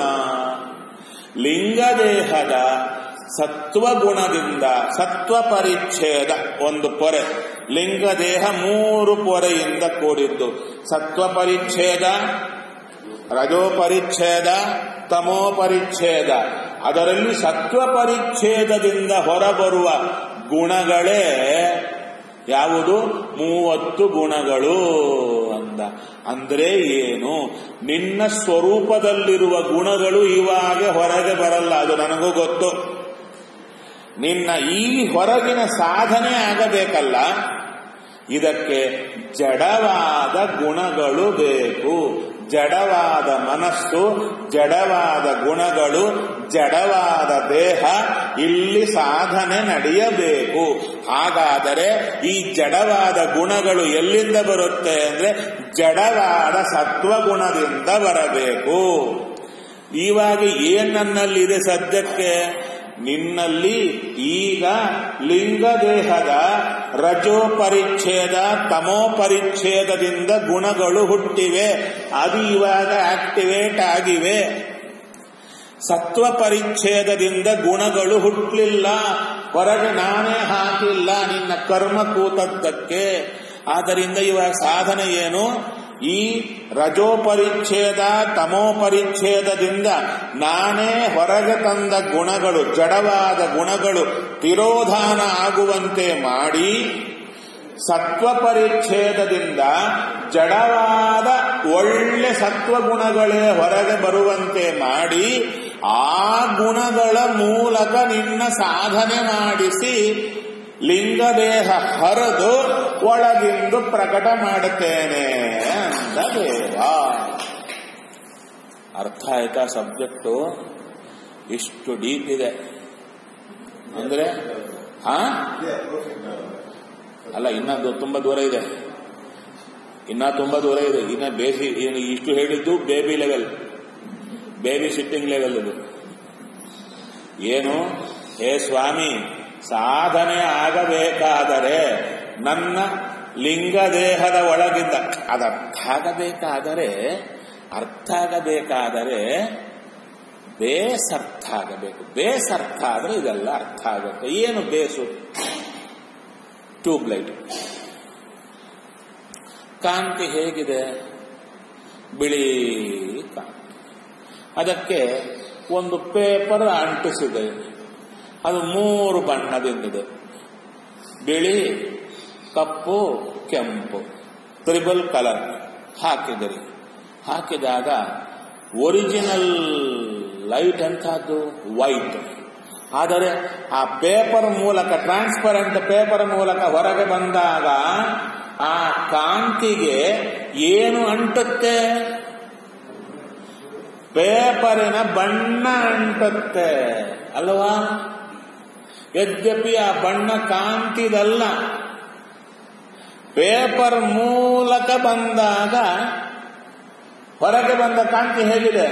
ಲಿಂಗದೇಹದ ಸತ್ವಗುಣದಿಂದ ಸತ್ವ ಪರಿಚ್ಛೇದ ಒಂದು ಪೊರೆ ಲಿಂಗದೇಹ ಮೂರು ಪೊರೆಯಿಂದ ಕೂಡಿದ್ದು ಸತ್ವ ಪರಿಚ್ಛೇದ ರಜೋ ಪರಿಚ್ಛೇದ ತಮೋ ಪರಿಚ್ಛೇದ ಅದರಲ್ಲಿ ಸತ್ವ ಪರಿಚ್ಛೇದದಿಂದ ಹೊರಬರುವ ಗುಣಗಳೇ ಯಾವುದು ಮೂವತ್ತು ಗುಣಗಳು ಅಂದ ಅಂದ್ರೆ ಏನು ನಿನ್ನ ಸ್ವರೂಪದಲ್ಲಿರುವ ಗುಣಗಳು ಇವಾಗ ಹೊರಗೆ ಬರಲ್ಲ ಅದು ನನಗೂ ಗೊತ್ತು ನಿನ್ನ ಈ ಹೊರಗಿನ ಸಾಧನೆ ಆಗಬೇಕಲ್ಲ ಇದಕ್ಕೆ ಜಡವಾದ ಗುಣಗಳು ಬೇಕು ಜಡವಾದ ಮನಸ್ಸು ಜಡವಾದ ಗುಣಗಳು ಜಡವಾದ ದೇಹ ಇಲ್ಲಿ ಸಾಧನೆ ನಡೆಯಬೇಕು ಹಾಗಾದರೆ ಈ ಜಡವಾದ ಗುಣಗಳು ಎಲ್ಲಿಂದ ಬರುತ್ತೆ ಅಂದ್ರೆ ಜಡವಾದ ಸತ್ವಗುಣದಿಂದ ಬರಬೇಕು ಇವಾಗ ಏನ್ ನನ್ನಲ್ಲಿದೆ ಸದ್ಯಕ್ಕೆ ನಿನ್ನಲ್ಲಿ ಈಗ ಲಿಂಗ ದೇಹದ ರಜೋ ಪರಿಚ್ಛೇದ ತಮೋ ಪರಿಚ್ಛೇದದಿಂದ ಗುಣಗಳು ಹುಟ್ಟಿವೆ ಅದು ಇವಾಗ ಆಕ್ಟಿವೇಟ್ ಆಗಿವೆ ಸತ್ವ ಪರಿಚ್ಛೇದದಿಂದ ಗುಣಗಳು ಹುಟ್ಟಲಿಲ್ಲ ಹೊರಗೆ ನಾನೇ ಹಾಕಿಲ್ಲ ನಿನ್ನ ಕರ್ಮ ಕೂತದ್ದಕ್ಕೆ ಆದ್ದರಿಂದ ಇವಾಗ ಸಾಧನೆ ಏನು ಈ ರಜೋ ಪರಿಚ್ಛೇದ ತಮೋ ಪರಿಚ್ಛೇದದಿಂದ ನಾನೇ ಹೊರಗೆ ತಂದ ಗುಣಗಳು ಜಡವಾದ ಗುಣಗಳು ತಿರೋಧಾನ ಆಗುವಂತೆ ಮಾಡಿ ಸತ್ವ ಪರಿಚ್ಛೇದದಿಂದ ಜಡವಾದ ಒಳ್ಳೆ ಸತ್ವಗುಣಗಳೇ ಹೊರಗೆ ಬರುವಂತೆ ಮಾಡಿ ಆ ಗುಣಗಳ ಮೂಲಕ ನಿನ್ನ ಸಾಧನೆ ಮಾಡಿಸಿ ಲಿಂಗದೇಹ ಹರಿದು ಒಳಗಿಂದು ಪ್ರಕಟ ಮಾಡುತ್ತೇನೆ ಅಂತ ದೇವ ಅರ್ಥ ಆಯ್ತಾ ಸಬ್ಜೆಕ್ಟು ಇಷ್ಟು ಡೀಪ್ ಇದೆ ಅಂದ್ರೆ ಹಾ ಅಲ್ಲ ಇನ್ನೊಂದು ತುಂಬಾ ದೂರ ಇದೆ ಇನ್ನ ತುಂಬಾ ದೂರ ಇದೆ ಇನ್ನ ಬೇಸಿ ಇನ್ನು ಇಷ್ಟು ಹೇಳಿದ್ದು baby level baby sitting level ಇದು ಏನು ಹೇ ಸ್ವಾಮಿ ಸಾಧನೆ ಆಗಬೇಕಾದರೆ ನನ್ನ ಲಿಂಗ ದೇಹದ ಒಳಗಿಂದ ಅದು ಅರ್ಥ ಆಗಬೇಕಾದರೆ ಅರ್ಥ ಆಗಬೇಕಾದರೆ ಬೇಸ್ ಅರ್ಥ ಆಗಬೇಕು ಬೇಸ್ ಅರ್ಥ ಆದರೆ ಇದೆಲ್ಲ ಅರ್ಥ ಆಗುತ್ತೆ ಏನು ಬೇಸು ಟ್ಯೂಬ್ಲೈಟ್ ಕಾಂತಿ ಹೇಗಿದೆ ಬಿಳಿ ಕಾಂತಿ ಅದಕ್ಕೆ ಒಂದು ಪೇಪರ್ ಅಂಟಿಸಿದೆ ಅದು ಮೂರು ಬಣ್ಣದಿಂದಿದೆ ಬಿಳಿ ಕಪ್ಪು ಕೆಂಪು ತ್ರಿಬಲ್ ಕಲರ್ ಹಾಕಿದಿರಿ ಹಾಕಿದಾಗ ಒರಿಜಿನಲ್ ಲೈಟ್ ಎಂಥದ್ದು ವೈಟ್ ಆದರೆ ಆ ಪೇಪರ್ ಮೂಲಕ ಟ್ರಾನ್ಸ್ಪರೆಂಟ್ ಪೇಪರ್ ಮೂಲಕ ಹೊರಗೆ ಬಂದಾಗ ಆ ಕಾಂತಿಗೆ ಏನು ಅಂಟುತ್ತೆ ಪೇಪರಿನ ಬಣ್ಣ ಅಂಟುತ್ತೆ ಅಲ್ವಾ ಯದ್ಯಪಿ ಆ ಬಣ್ಣ ಕಾಂತಿದಲ್ಲ ಪೇಪರ್ ಮೂಲಕ ಬಂದಾಗ ಹೊರಗೆ ಬಂದ ಕಾಂತಿ ಹೇಗಿದೆ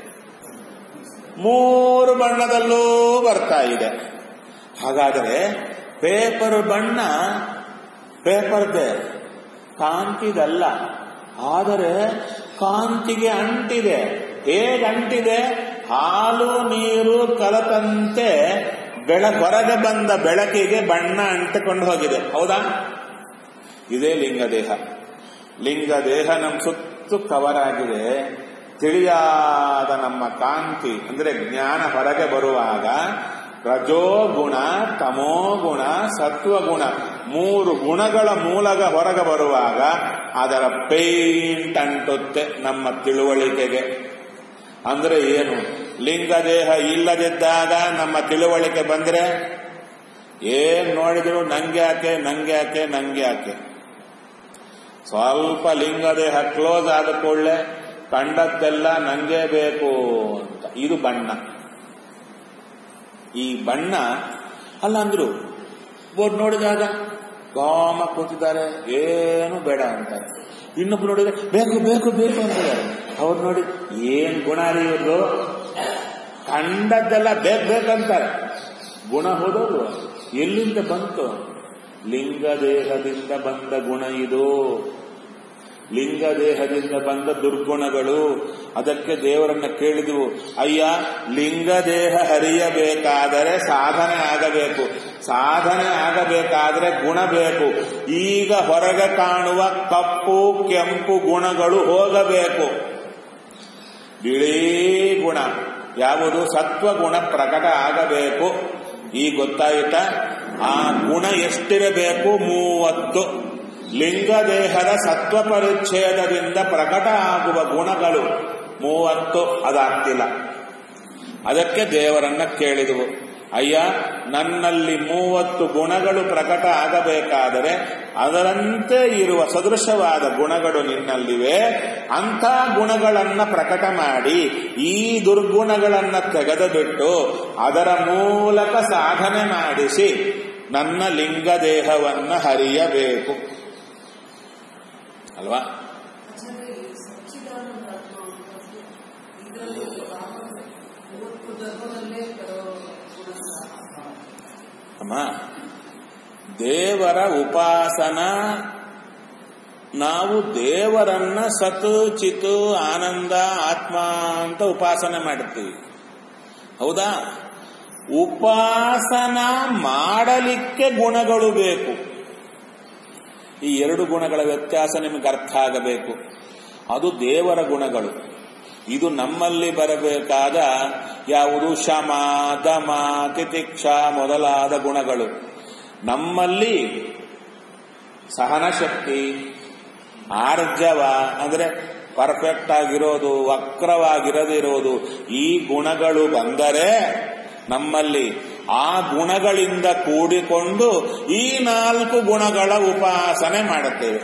ಮೂರು ಬಣ್ಣದಲ್ಲೂ ಬರ್ತಾ ಇದೆ ಹಾಗಾದರೆ ಪೇಪರ್ ಬಣ್ಣ ಪೇಪರ್ದೆ ಕಾಂತಿದಲ್ಲ ಆದರೆ ಕಾಂತಿಗೆ ಅಂಟಿದೆ ಹೇಗೆ ಅಂಟಿದೆ ಹಾಲು ನೀರು ಕಲತಂತೆ ಬೆಳ ಹೊರಗೆ ಬಂದ ಬೆಳಕಿಗೆ ಬಣ್ಣ ಅಂಟಿಕೊಂಡು ಹೋಗಿದೆ ಹೌದಾ ಇದೇ ಲಿಂಗದೇಹ ಲಿಂಗದೇಹ ನಮ್ಮ ಸುತ್ತು ಕವರ್ ಆಗಿದೆ ತಿಳಿಯಾದ ನಮ್ಮ ಕಾಂತಿ ಅಂದ್ರೆ ಜ್ಞಾನ ಹೊರಗೆ ಬರುವಾಗ ರಜೋಗುಣ ತಮೋಗುಣ ಸತ್ವಗುಣ ಮೂರು ಗುಣಗಳ ಮೂಲಕ ಹೊರಗೆ ಬರುವಾಗ ಅದರ ಪೇಂಟ್ ಅಂಟುತ್ತೆ ನಮ್ಮ ತಿಳುವಳಿಕೆಗೆ ಅಂದ್ರೆ ಏನು ಲಿಂಗದೇಹ ಇಲ್ಲದಿದ್ದಾಗ ನಮ್ಮ ತಿಳುವಳಿಕೆ ಬಂದ್ರೆ ಏನ್ ನೋಡಿದ್ರು ನಂಗೆ ಯಾಕೆ ನಂಗೆ ಯಾಕೆ ನಂಗೆ ಯಾಕೆ ಸ್ವಲ್ಪ ಲಿಂಗದೇಹ ಕ್ಲೋಸ್ ಆದ ಕೂಡಲೇ ಕಂಡದ್ದೆಲ್ಲ ನಂಗೆ ಬೇಕು ಅಂತ ಇದು ಬಣ್ಣ ಈ ಬಣ್ಣ ಅಲ್ಲ ಅಂದ್ರು ಒಬ್ಬರು ನೋಡಿದಾಗ ಗಾಮ ಕೂತಿದ್ದಾರೆ ಏನು ಬೇಡ ಅಂತಾರೆ ಇನ್ನೊಬ್ರು ನೋಡಿದ್ರೆ ಬೇಕು ಬೇಕು ಬೇಕು ಅಂತಿದ್ದಾರೆ ಅವ್ರು ನೋಡಿ ಏನ್ ಗುಣ ರೀ ಇವ್ರದ್ದು ಕಂಡದ್ದೆಲ್ಲ ಬೇಕು ಬೇಕಂತಾರೆ ಗುಣ ಹೋದೋದು ಎಲ್ಲಿಂದ ಬಂತು ಲಿಂಗ ದೇಹದಿಂದ ಬಂದ ಗುಣ ಇದು ಲಿಂಗ ದೇಹದಿಂದ ಬಂದ ದುರ್ಗುಣಗಳು ಅದಕ್ಕೆ ದೇವರನ್ನ ಕೇಳಿದವು ಅಯ್ಯ ಲಿಂಗ ದೇಹ ಹರಿಯಬೇಕಾದರೆ ಸಾಧನೆ ಆಗಬೇಕು ಸಾಧನೆ ಆಗಬೇಕಾದರೆ ಗುಣ ಬೇಕು ಈಗ ಹೊರಗೆ ಕಾಣುವ ಕಪ್ಪು ಕೆಂಪು ಗುಣಗಳು ಹೋಗಬೇಕು ಬಿಳಿ ಗುಣ ಯಾವುದು ಸತ್ವಗುಣ ಪ್ರಕಟ ಆಗಬೇಕು ಈಗ ಗೊತ್ತಾಯಿತಾ ಆ ಗುಣ ಎಷ್ಟಿರಬೇಕು ಮೂವತ್ತು ಲಿಂಗದೇಹದ ಸತ್ವ ಪರಿಚ್ಛೇದದಿಂದ ಪ್ರಕಟ ಆಗುವ ಗುಣಗಳು ಮೂವತ್ತು ಅದಾಗ್ತಿಲ್ಲ ಅದಕ್ಕೆ ದೇವರನ್ನ ಕೇಳಿದವು ಅಯ್ಯ ನನ್ನಲ್ಲಿ ಮೂವತ್ತು ಗುಣಗಳು ಪ್ರಕಟ ಆಗಬೇಕಾದರೆ ಅದರಂತೆ ಇರುವ ಸದೃಶವಾದ ಗುಣಗಳು ನಿನ್ನಲ್ಲಿವೆ ಅಂಥ ಗುಣಗಳನ್ನ ಪ್ರಕಟ ಮಾಡಿ ಈ ದುರ್ಗುಣಗಳನ್ನ ತೆಗೆದು ಬಿಟ್ಟು ಅದರ ಮೂಲಕ ಸಾಧನೆ ಮಾಡಿಸಿ ನನ್ನ ಲಿಂಗ ದೇಹವನ್ನ ಹರಿಯಬೇಕು ಅಲ್ವಾ ಆಚಾರ್ಯ ಈ ಸಚ್ಚಿದಾನಂದ ಆತ್ಮ ಅಂತಂದ್ರೆ ಇದರಲ್ಲಿ ರಾಮ ಅಮ್ಮ ದೇವರ ಉಪಾಸನ ನಾವು ದೇವರನ್ನ ಸತ್ ಚಿತ್ ಆನಂದ ಆತ್ಮ ಅಂತ ಉಪಾಸನೆ ಮಾಡ್ತೀವಿ ಹೌದಾ ಉಪಾಸನ ಮಾಡಲಿಕ್ಕೆ ಗುಣಗಳು ಬೇಕು ಈ ಎರಡು ಗುಣಗಳ ವ್ಯತ್ಯಾಸ ನಿಮಗೆ ಅರ್ಥ ಆಗಬೇಕು ಅದು ದೇವರ ಗುಣಗಳು ಇದು ನಮ್ಮಲ್ಲಿ ಬರಬೇಕಾದ ಯಾವುದು ಶಮ ದಮ ತಿತಿಕ್ಷ ಮೊದಲಾದ ಗುಣಗಳು ನಮ್ಮಲ್ಲಿ ಸಹನಶಕ್ತಿ ಆರ್ಜವ ಅಂದ್ರೆ ಪರ್ಫೆಕ್ಟ್ ಆಗಿರೋದು ವಕ್ರವಾಗಿರದಿರೋದು ಈ ಗುಣಗಳು ಬಂದರೆ ನಮ್ಮಲ್ಲಿ ಆ ಗುಣಗಳಿಂದ ಕೂಡಿಕೊಂಡು ಈ ನಾಲ್ಕು ಗುಣಗಳ ಉಪಾಸನೆ ಮಾಡುತ್ತೇವೆ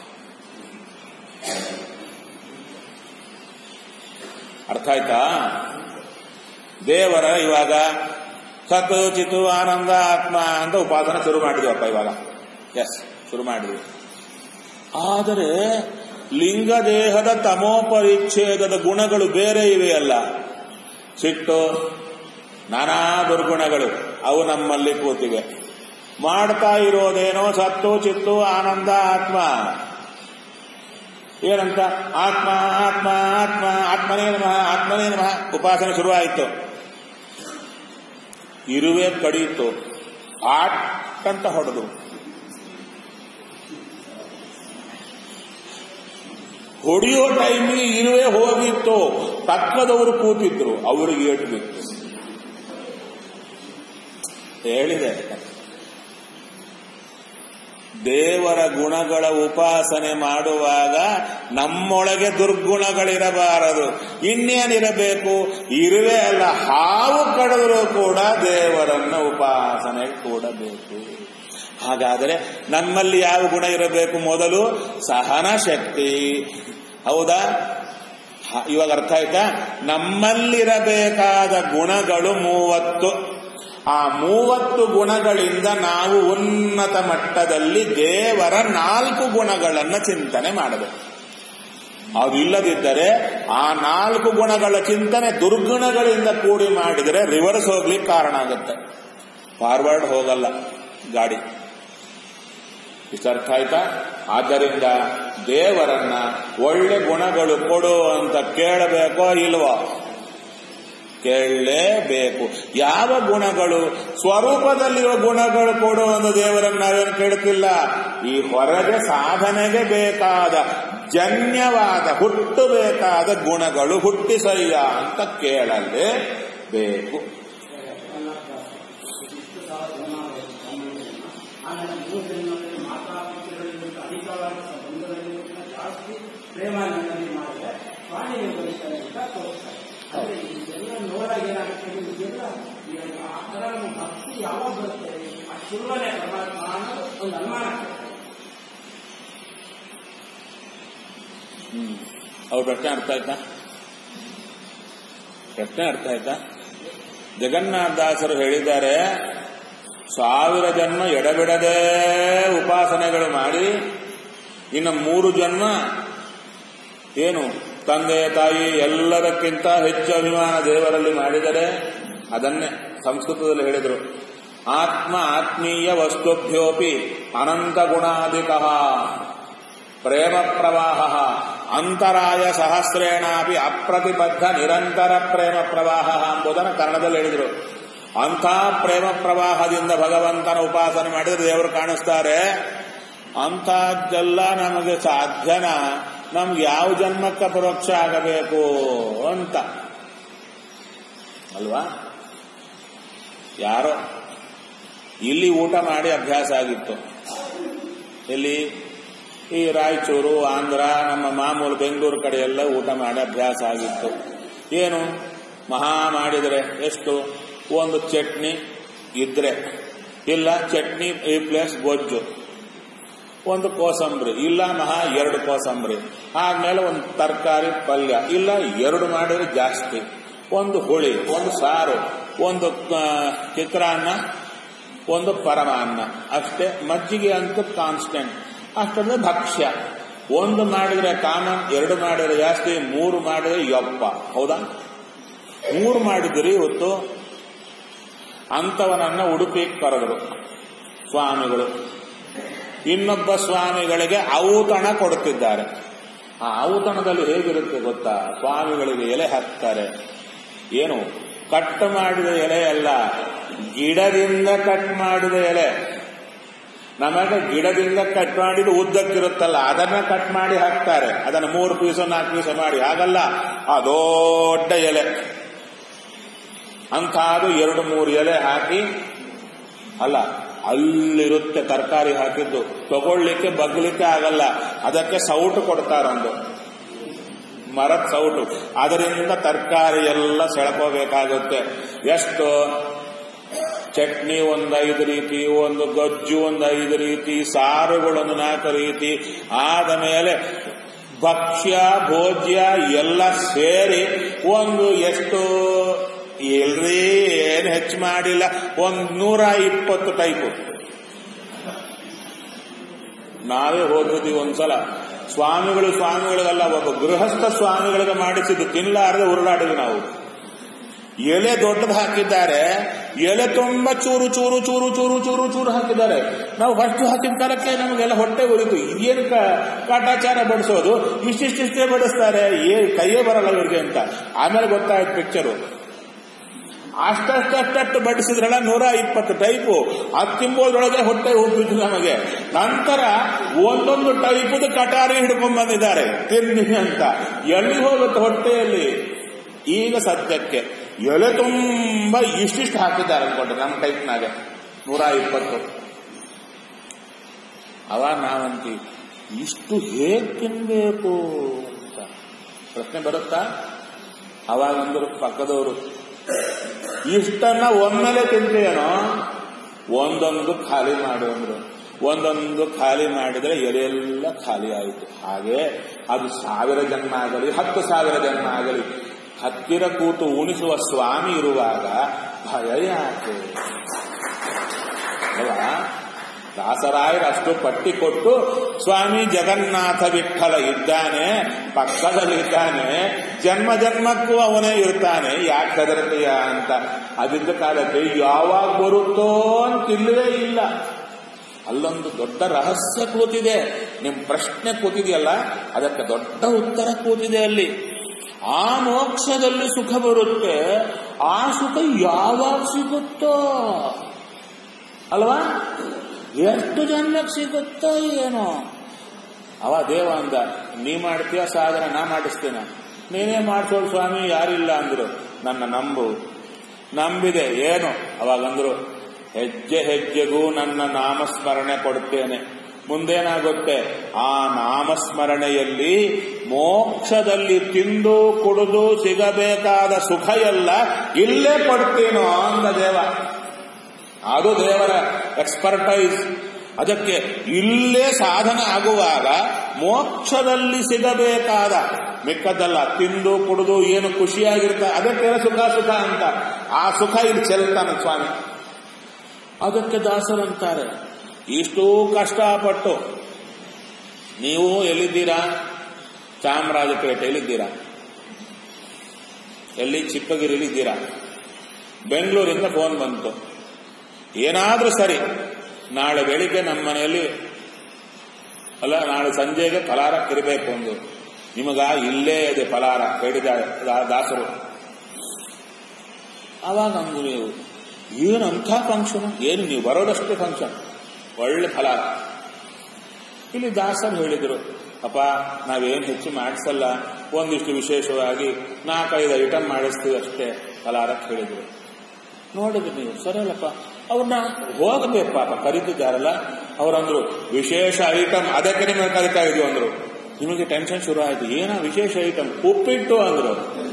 ಅರ್ಥ ಆಯ್ತಾ ದೇವರ ಇವಾಗ ಸತ್ ಚಿತ್ತು ಆನಂದ ಆತ್ಮ ಅಂತ ಉಪಾಸನೆ ಶುರು ಮಾಡಿದ್ವಪ್ಪ ಇವಾಗ ಎಸ್ ಶುರು ಮಾಡಿದ್ವಿ ಆದರೆ ಲಿಂಗದೇಹದ ತಮೋಪರಿಚ್ಛೇದದ ಗುಣಗಳು ಬೇರೆ ಇವೆಯಲ್ಲ ಸಿಟ್ಟು ನಾನಾ ದುರ್ಗುಣಗಳು ಅವು ನಮ್ಮಲ್ಲಿ ಕೂತಿವೆ ಮಾಡ್ತಾ ಇರೋದೇನೋ ಸತ್ತು ಚಿತ್ತು ಆನಂದ ಆತ್ಮ ಏನಂತ ಆತ್ಮ ಆತ್ಮ ಆತ್ಮ ಆತ್ಮನೇ ನಮಃ ಆತ್ಮನೇ ನಮಃ ಉಪಾಸನೆ ಶುರುವಾಯಿತು ಇರುವೆ ಕಡಿಯಿತು ಆಟ್ ಅಂತ ಹೊಡೆದು ಹೊಡೆಯೋ ಟೈಮಿಗೆ ಇರುವೆ ಹೋಗಿತ್ತು ಪಕ್ಕದವರು ಕೂತಿದ್ರು ಅವರಿಗೆ ಏಟು ಬಿತ್ತು ಹೇಳಿದೆ ದೇವರ ಗುಣಗಳ ಉಪಾಸನೆ ಮಾಡುವಾಗ ನಮ್ಮೊಳಗೆ ದುರ್ಗುಣಗಳಿರಬಾರದು ಇನ್ನೇನಿರಬೇಕು ಇರುವೆ ಅಲ್ಲ ಹಾವು ಕಡಿದ್ರು ಕೂಡ ದೇವರನ್ನ ಉಪಾಸನೆ ಕೂಡಬೇಕು ಹಾಗಾದರೆ ನಮ್ಮಲ್ಲಿ ಯಾವ ಗುಣ ಇರಬೇಕು ಮೊದಲು ಸಹನ ಶಕ್ತಿ ಹೌದಾ ಹ- ಇವಾಗ ಅರ್ಥ ಆಯ್ತಾ ನಮ್ಮಲ್ಲಿರಬೇಕಾದ ಗುಣಗಳು ಮೂವತ್ತು ಆ ಮೂವತ್ತು ಗುಣಗಳಿಂದ ನಾವು ಉನ್ನತ ಮಟ್ಟದಲ್ಲಿ ದೇವರ ನಾಲ್ಕು ಗುಣಗಳನ್ನು ಚಿಂತನೆ ಮಾಡಬೇಕು ಅದಿಲ್ಲದಿದ್ದರೆ ಆ ನಾಲ್ಕು ಗುಣಗಳ ಚಿಂತನೆ ದುರ್ಗುಣಗಳಿಂದ ಕೂಡಿ ಮಾಡಿದರೆ ರಿವರ್ಸ್ ಹೋಗ್ಲಿಕ್ಕೆ ಕಾರಣ ಆಗುತ್ತೆ ಫಾರ್ವರ್ಡ್ ಹೋಗಲ್ಲ ಗಾಡಿ ಇಷ್ಟು ಅರ್ಥ ಆಯ್ತಾ ಆದ್ದರಿಂದ ದೇವರನ್ನ ಒಳ್ಳೆ ಗುಣಗಳು ಕೊಡು ಅಂತ ಕೇಳಬೇಕೋ ಇಲ್ವೋ ಕೇಳಲೇಬೇಕು ಯಾವ ಗುಣಗಳು ಸ್ವರೂಪದಲ್ಲಿರುವ ಗುಣಗಳು ಕೊಡು ಅಂತ ದೇವರನ್ನ ನಾವೇನು ಕೇಳ್ತಿಲ್ಲ ಈ ಹೊರಗೆ ಸಾಧನೆಗೆ ಬೇಕಾದ ಜನ್ಯವಾದ ಹುಟ್ಟಬೇಕಾದ ಗುಣಗಳು ಹುಟ್ಟಿಸಯ್ಯ ಅಂತ ಕೇಳಲೇ ಬೇಕು ಆಮೇಲೆ ಮೂರು ಜನ್ಮದಲ್ಲಿ ಮಾತಾಪಿತೃಗಳಿಗಿಂತ ಅಧಿಕವಾಗಿ ಸಂಬಂಧಗಳಿಗಿಂತ ಜಾಸ್ತಿ ಪ್ರೇಮ ನನ್ನಲ್ಲಿ ಮಾಡಿದ್ರೆ ಪ್ರಾಣಿ ಯೋಗದಲ್ಲಿ ಅಂತ ತೋರಿಸ್ತಾರೆ ಆದ್ರೆ ಇದೆಲ್ಲ ನೋಡಾಗ ಏನಾಗುತ್ತೆ ಇದೆಲ್ಲ ಇವಾಗ ಆ ಥರ ನಮ್ಮ ಭಕ್ತಿ ಯಾವಾಗ ಬರುತ್ತೆ ಆ ಶುರುವನೇ ಪರಮಾತ್ಮ ಅನ್ನೋದು ಒಂದು ಅನುಮಾನ ಆಗ್ತದೆ. ಹ್ಮ್ ಅವ್ರ ಪ್ರಶ್ನೆ ಅರ್ಥ ಆಯ್ತಾ ಪ್ರಶ್ನೆ ಅರ್ಥ ಆಯ್ತಾ ಜಗನ್ನಾಥದಾಸರು ಹೇಳಿದ್ದಾರೆ ಸಾವಿರ ಜನ್ಮ ಎಡಬಿಡದೆ ಉಪಾಸನೆಗಳು ಮಾಡಿ ಇನ್ನು ಮೂರು ಜನ್ಮ ಏನು ತಂದೆ ತಾಯಿ ಎಲ್ಲದಕ್ಕಿಂತ ಹೆಚ್ಚು ಅಭಿಮಾನ ದೇವರಲ್ಲಿ ಮಾಡಿದರೆ ಅದನ್ನೇ ಸಂಸ್ಕೃತದಲ್ಲಿ ಹೇಳಿದರು ಆತ್ಮ ಆತ್ಮೀಯ ವಸ್ತುಭ್ಯೋಪಿ ಅನಂತ ಗುಣಾಧಿಕ ಪ್ರೇಮ ಪ್ರವಾಹ ಅಂತರಾಯ ಸಹಸ್ರೇಣಾಪಿ ಅಪ್ರತಿಬದ್ಧ ನಿರಂತರ ಪ್ರೇಮ ಪ್ರವಾಹ ಎಂಬುದನ್ನು ಕನ್ನಡದಲ್ಲಿ ಹೇಳಿದರು ಅಂಥ ಪ್ರೇಮ ಪ್ರವಾಹದಿಂದ ಭಗವಂತನ ಉಪಾಸನೆ ಮಾಡಿದರೆ ದೇವರು ಕಾಣಿಸ್ತಾರೆ ಅಂಥದ್ದೆಲ್ಲ ನಮಗೆ ಸಾಧ್ಯನ ನಮ್ಗೆ ಯಾವ ಜನ್ಮಕ್ಕೆ ಪರೋಕ್ಷ ಆಗಬೇಕು ಅಂತ ಅಲ್ವಾ ಯಾರೋ ಇಲ್ಲಿ ಊಟ ಮಾಡಿ ಅಭ್ಯಾಸ ಆಗಿತ್ತು ಇಲ್ಲಿ ಈ ರಾಯಚೂರು ಆಂಧ್ರ ನಮ್ಮ ಮಾಮೂಲು ಬೆಂಗಳೂರು ಕಡೆ ಎಲ್ಲ ಊಟ ಮಾಡಿ ಅಭ್ಯಾಸ ಆಗಿತ್ತು ಏನು ಮಹಾ ಮಾಡಿದರೆ ಎಷ್ಟು ಒಂದು ಚಟ್ನಿ ಇದ್ರೆ ಇಲ್ಲ ಚಟ್ನಿ ಪ್ಲೇಸ್ ಗೊಜ್ಜು ಒಂದು ಕೋಸಂಬರಿ ಇಲ್ಲ ಮಹಾ ಎರಡು ಕೋಸಂಬರಿ ಆದ್ಮೇಲೆ ಒಂದು ತರಕಾರಿ ಪಲ್ಯ ಇಲ್ಲ ಎರಡು ಮಾಡಿದ್ರೆ ಜಾಸ್ತಿ ಒಂದು ಹುಳಿ ಒಂದು ಸಾರು ಒಂದು ಆ, ಚಿತ್ರಾನ್ನ ಒಂದು ಪರಮಾನ್ನ ಅಷ್ಟೇ ಮಜ್ಜಿಗೆ ಅಂತೂ ಕಾನ್ಸ್ಟೆಂಟ್ ಅಷ್ಟೊಂದು ಭಕ್ಷ್ಯ ಒಂದು ಮಾಡಿದ್ರೆ ಕಾಮನ್ ಎರಡು ಮಾಡಿದ್ರೆ ಜಾಸ್ತಿ ಮೂರು ಮಾಡಿದ್ರೆ ಯಪ್ಪ ಹೌದಾ ಮೂರು ಮಾಡಿದ್ರಿ ಇವತ್ತು ಅಂಥವನನ್ನ ಉಡುಪಿಗೆ ಕರೆದರು ಸ್ವಾಮಿಗಳು ಇನ್ನೊಬ್ಬ ಸ್ವಾಮಿಗಳಿಗೆ ಔತಣ ಕೊಡುತ್ತಿದ್ದಾರೆ ಆ ಔತಣದಲ್ಲಿ ಹೇಗಿರುತ್ತೆ ಗೊತ್ತಾ ಸ್ವಾಮಿಗಳಿಗೆ ಎಲೆ ಹಾಕ್ತಾರೆ ಏನು ಕಟ್ ಮಾಡಿದ ಎಲೆ ಅಲ್ಲ ಗಿಡದಿಂದ ಕಟ್ ಮಾಡಿದ ಎಲೆ ನಮಗೆ ಗಿಡದಿಂದ ಕಟ್ ಮಾಡಿದ ಉದ್ದಕ್ಕಿರುತ್ತಲ್ಲ ಅದನ್ನ ಕಟ್ ಮಾಡಿ ಹಾಕ್ತಾರೆ ಅದನ್ನ ಮೂರು ಪೀಸು ನಾಲ್ಕು ಪೀಸು ಮಾಡಿ ಹಾಗಲ್ಲ ಆ ದೊಡ್ಡ ಎಲೆ ಅಂಥದ್ದು ಎರಡು ಮೂರು ಎಲೆ ಹಾಕಿ ಅಲ್ಲ ಅಲ್ಲಿರುತ್ತೆ ತರಕಾರಿ ಹಾಕಿದ್ದು ತಗೊಳ್ಳಿಕ್ಕೆ ಬಗ್ಲಿಕ್ಕೆ ಆಗಲ್ಲ ಅದಕ್ಕೆ ಸೌಟು ಕೊಡ್ತಾರೊಂದು ಮರದ ಸೌಟು ಅದರಿಂದ ತರಕಾರಿ ಎಲ್ಲ ಸೆಳ್ಕೋಬೇಕಾಗುತ್ತೆ ಎಷ್ಟು ಚಟ್ನಿ ಒಂದು ಐದು ರೀತಿ ಒಂದು ಗಜ್ಜು ಒಂದು ಐದು ರೀತಿ ಸಾರುಗಳೊಂದು ನಾಲ್ಕು ರೀತಿ ಆದ ಮೇಲೆ ಭಕ್ಷ್ಯ ಭೋಜ್ಯ ಎಲ್ಲ ಸೇರಿ ಒಂದು ಎಷ್ಟು ಎಲ್ರಿ ಏನು ಹೆಚ್ಚು ಮಾಡಿಲ್ಲ ಒಂದು ನೂರ ಇಪ್ಪತ್ತು ಟೈಪು ನಾವೇ ಹೋಗಿರ್ತೀವಿ ಒಂದ್ಸಲ ಸ್ವಾಮಿಗಳು ಸ್ವಾಮಿಗಳಿಗಲ್ಲ ಒಬ್ಬ ಗೃಹಸ್ಥ ಸ್ವಾಮಿಗಳಿಗೆ ಮಾಡಿಸಿದ್ದು ತಿನ್ನಲಾರದೆ ಉರುಳಾಡಿದ್ವಿ ನಾವು ಎಲೆ ದೊಡ್ಡದು ಹಾಕಿದ್ದಾರೆ ಎಲೆ ತುಂಬಾ ಚೂರು ಚೂರು ಚೂರು ಚೂರು ಚೂರು ಚೂರು ಹಾಕಿದ್ದಾರೆ ನಾವು ಫಸ್ಟ್ ಹಾಕಿದ ಕಾಲಕ್ಕೆ ನಮಗೆಲ್ಲ ಹೊಟ್ಟೆ ಉರಿತು ಇದೇನು ಕಾಟಾಚಾರ ಬಡಿಸೋದು ಇಷ್ಟಿಷ್ಟಿಷ್ಟೇ ಬಡಿಸ್ತಾರೆ ಏ ಕೈಯೇ ಬರಲ್ಲ ಇವ್ರಿಗೆ ಅಂತ ಆಮೇಲೆ ಗೊತ್ತಾಯ್ತು ಪಿಕ್ಚರು ಅಷ್ಟಷ್ಟಷ್ಟು ಬಡಿಸಿದ್ರಲ್ಲ ನೂರ ಇಪ್ಪತ್ತು ಟೈಪು ಅದು ತಿಂಬೋದ್ರೊಳಗೆ ಹೊಟ್ಟೆ ಹೋಗ್ಬಿಟ್ಟು ನಮಗೆ ನಂತರ ಒಂದೊಂದು ಟೈಪುದು ಕಟಾರಿ ಹಿಡ್ಕೊಂಡ್ ಬಂದಿದ್ದಾರೆ ತಿನ್ನಿ ಅಂತ ಎಲ್ಲಿ ಹೋಗುತ್ತೆ ಹೊಟ್ಟೆಯಲ್ಲಿ ಈಗ ಸದ್ಯಕ್ಕೆ ಎಲೆ ತುಂಬಾ ಇಷ್ಟಿಷ್ಟು ಹಾಕಿದ್ದಾರೆ ಅನ್ಕೊಂಡ್ರೆ ನಮ್ಮ ಟೈಪ್ನಾಗೆ ನೂರ ಇಪ್ಪತ್ತು ಅವಾಗ ನಾವಂತೀವಿ ಇಷ್ಟು ಹೇಗ್ ತಿನ್ಬೇಕು ಅಂತ ಪ್ರಶ್ನೆ ಬರುತ್ತಾ ಅವಾಗ ಅಂದ್ರು ಪಕ್ಕದವರು ಇಷ್ಟನ್ನ ಒಮ್ಮೆಲೆ ತಿಂತೀಯನೋ ಒಂದೊಂದು ಖಾಲಿ ಮಾಡು ಅಂದ್ರು ಒಂದೊಂದು ಖಾಲಿ ಮಾಡಿದ್ರೆ ಎಲೆಯೆಲ್ಲ ಖಾಲಿ ಆಯಿತು ಹಾಗೆ ಅದು ಸಾವಿರ ಜನ್ಮ ಆಗಲಿ ಹತ್ತು ಸಾವಿರ ಜನ್ಮ ಆಗಲಿ ಹತ್ತಿರ ಕೂತು ಉಣಿಸುವ ಸ್ವಾಮಿ ಇರುವಾಗ ಭಯ ಯಾಕೆ ಅಲ್ವಾ ದಾಸರಾಯರು ಅಷ್ಟು ಪಟ್ಟಿ ಕೊಟ್ಟು ಸ್ವಾಮಿ ಜಗನ್ನಾಥ ವಿಠಲ ಇದ್ದಾನೆ ಪಕ್ಕದಲ್ಲಿದ್ದಾನೆ ಜನ್ಮ ಜನ್ಮಕ್ಕೂ ಅವನೇ ಇರ್ತಾನೆ ಯಾಕೆ ಹೆದರ್ತೀಯ ಅಂತ ಅದಿದ್ದ ಕಾಲಕ್ಕೆ ಯಾವಾಗ ಬರುತ್ತೋ ಅಂತಿಲ್ಲವೇ ಇಲ್ಲ ಅಲ್ಲೊಂದು ದೊಡ್ಡ ರಹಸ್ಯ ಕೂತಿದೆ ನಿಮ್ ಪ್ರಶ್ನೆ ಕೂತಿದೆಯಲ್ಲ ಅದಕ್ಕೆ ದೊಡ್ಡ ಉತ್ತರ ಕೂತಿದೆ ಅಲ್ಲಿ ಆ ಮೋಕ್ಷದಲ್ಲಿ ಸುಖ ಬರುತ್ತೆ ಆ ಸುಖ ಯಾವಾಗ ಸಿಗುತ್ತೋ ಅಲ್ವಾ ಎಷ್ಟು ಜನ್ಮಕ್ಕೆ ಸಿಗುತ್ತೋ ಏನೋ ಅವ ದೇವ ಅಂದ ನೀ ಮಾಡ್ತೀಯ ಸಾಧನ ನಾ ಮಾಡಿಸ್ತೀನ ನೀನೇ ಮಾಡಿಸೋಳು ಸ್ವಾಮಿ ಯಾರಿಲ್ಲ ಅಂದ್ರು ನನ್ನ ನಂಬು ನಂಬಿದೆ ಏನು ಅವಾಗಂದ್ರು ಹೆಜ್ಜೆ ಹೆಜ್ಜೆಗೂ ನನ್ನ ನಾಮಸ್ಮರಣೆ ಕೊಡುತ್ತೇನೆ ಮುಂದೇನಾಗುತ್ತೆ ಆ ನಾಮಸ್ಮರಣೆಯಲ್ಲಿ ಮೋಕ್ಷದಲ್ಲಿ ತಿಂದು ಕುಡಿದು ಸಿಗಬೇಕಾದ ಸುಖ ಎಲ್ಲ ಇಲ್ಲೇ ಕೊಡ್ತೀನೋ ಅಂದ ದೇವ ಅದು ದೇವರ ಎಕ್ಸ್ಪರ್ಟೈಸ್ ಅದಕ್ಕೆ ಇಲ್ಲೇ ಸಾಧನ ಆಗುವಾಗ ಮೋಕ್ಷದಲ್ಲಿ ಸಿಗಬೇಕಾದ ಮಿಕ್ಕದ್ದಲ್ಲ ತಿಂದು ಕುಡಿದು ಏನು ಖುಷಿಯಾಗಿರ್ತ ಅದಕ್ಕೆ ಸುಖ ಸುಖ ಅಂತ ಆ ಸುಖ ಇಲ್ಲಿ ಚೆಲ್ತಾನೆ ಸ್ವಾಮಿ ಅದಕ್ಕೆ ದಾಸರಂತಾರೆ ಇಷ್ಟೂ ಕಷ್ಟಪಟ್ಟು ನೀವು ಎಲ್ಲಿದ್ದೀರಾ ಚಾಮರಾಜಪೇಟೆಯಲ್ಲಿದ್ದೀರಾ ಎಲ್ಲಿ ಚಿಕ್ಕಗಿರಿಲಿದ್ದೀರಾ ಬೆಂಗಳೂರಿಂದ ಫೋನ್ ಬಂತು ಏನಾದ್ರೂ ಸರಿ ನಾಳೆ ಬೆಳಿಗ್ಗೆ ನಮ್ಮ ಮನೆಯಲ್ಲಿ ಅಲ್ಲ ನಾಳೆ ಸಂಜೆಗೆ ಫಲಾರಕ್ಕಿರಬೇಕು ಒಂದು ನಿಮಗ ಇಲ್ಲೇ ಇದೆ ಫಲಾರ ಬೇಡಿದ ದಾಸರು ಅವಾಗ ಅಂದು ನೀವು ಏನಂಥ ಫಂಕ್ಷನ್ ಏನು ನೀವು ಬರೋದಷ್ಟೇ ಫಂಕ್ಷನ್ ಒಳ್ಳೆ ಫಲಾರ ಇಲ್ಲಿ ದಾಸರು ಹೇಳಿದರು ಅಪ್ಪ ನಾವೇನು ಹೆಚ್ಚು ಮಾಡಿಸಲ್ಲ ಒಂದಿಷ್ಟು ವಿಶೇಷವಾಗಿ ನಾಲ್ಕೈದು ಐಟಮ್ ಮಾಡಿಸ್ತೀವಿ ಅಷ್ಟೇ ಫಲಾರಕ್ಕೆ ಹೇಳಿದರು ನೋಡಿದ್ರು ನೀವು ಸರಿಯಲ್ಲಪ್ಪ ಅವ್ರನ್ನ ಹೋಗಬೇಕು ಪಾಪ ಕರೀತಿದ್ದಾರಲ್ಲ ಅವರಂದ್ರು ವಿಶೇಷ ಐಟಮ್ ಅದಕ್ಕೆ ನಿಮಗೆ ಕರಿತಾ ಇದೀವಿ ಅಂದ್ರು ನಿಮಗೆ ಟೆನ್ಷನ್ ಶುರು ಆಯ್ತು ಏನ ವಿಶೇಷ ಐಟಮ್ ಉಪ್ಪಿಟ್ಟು ಅಂದ್ರು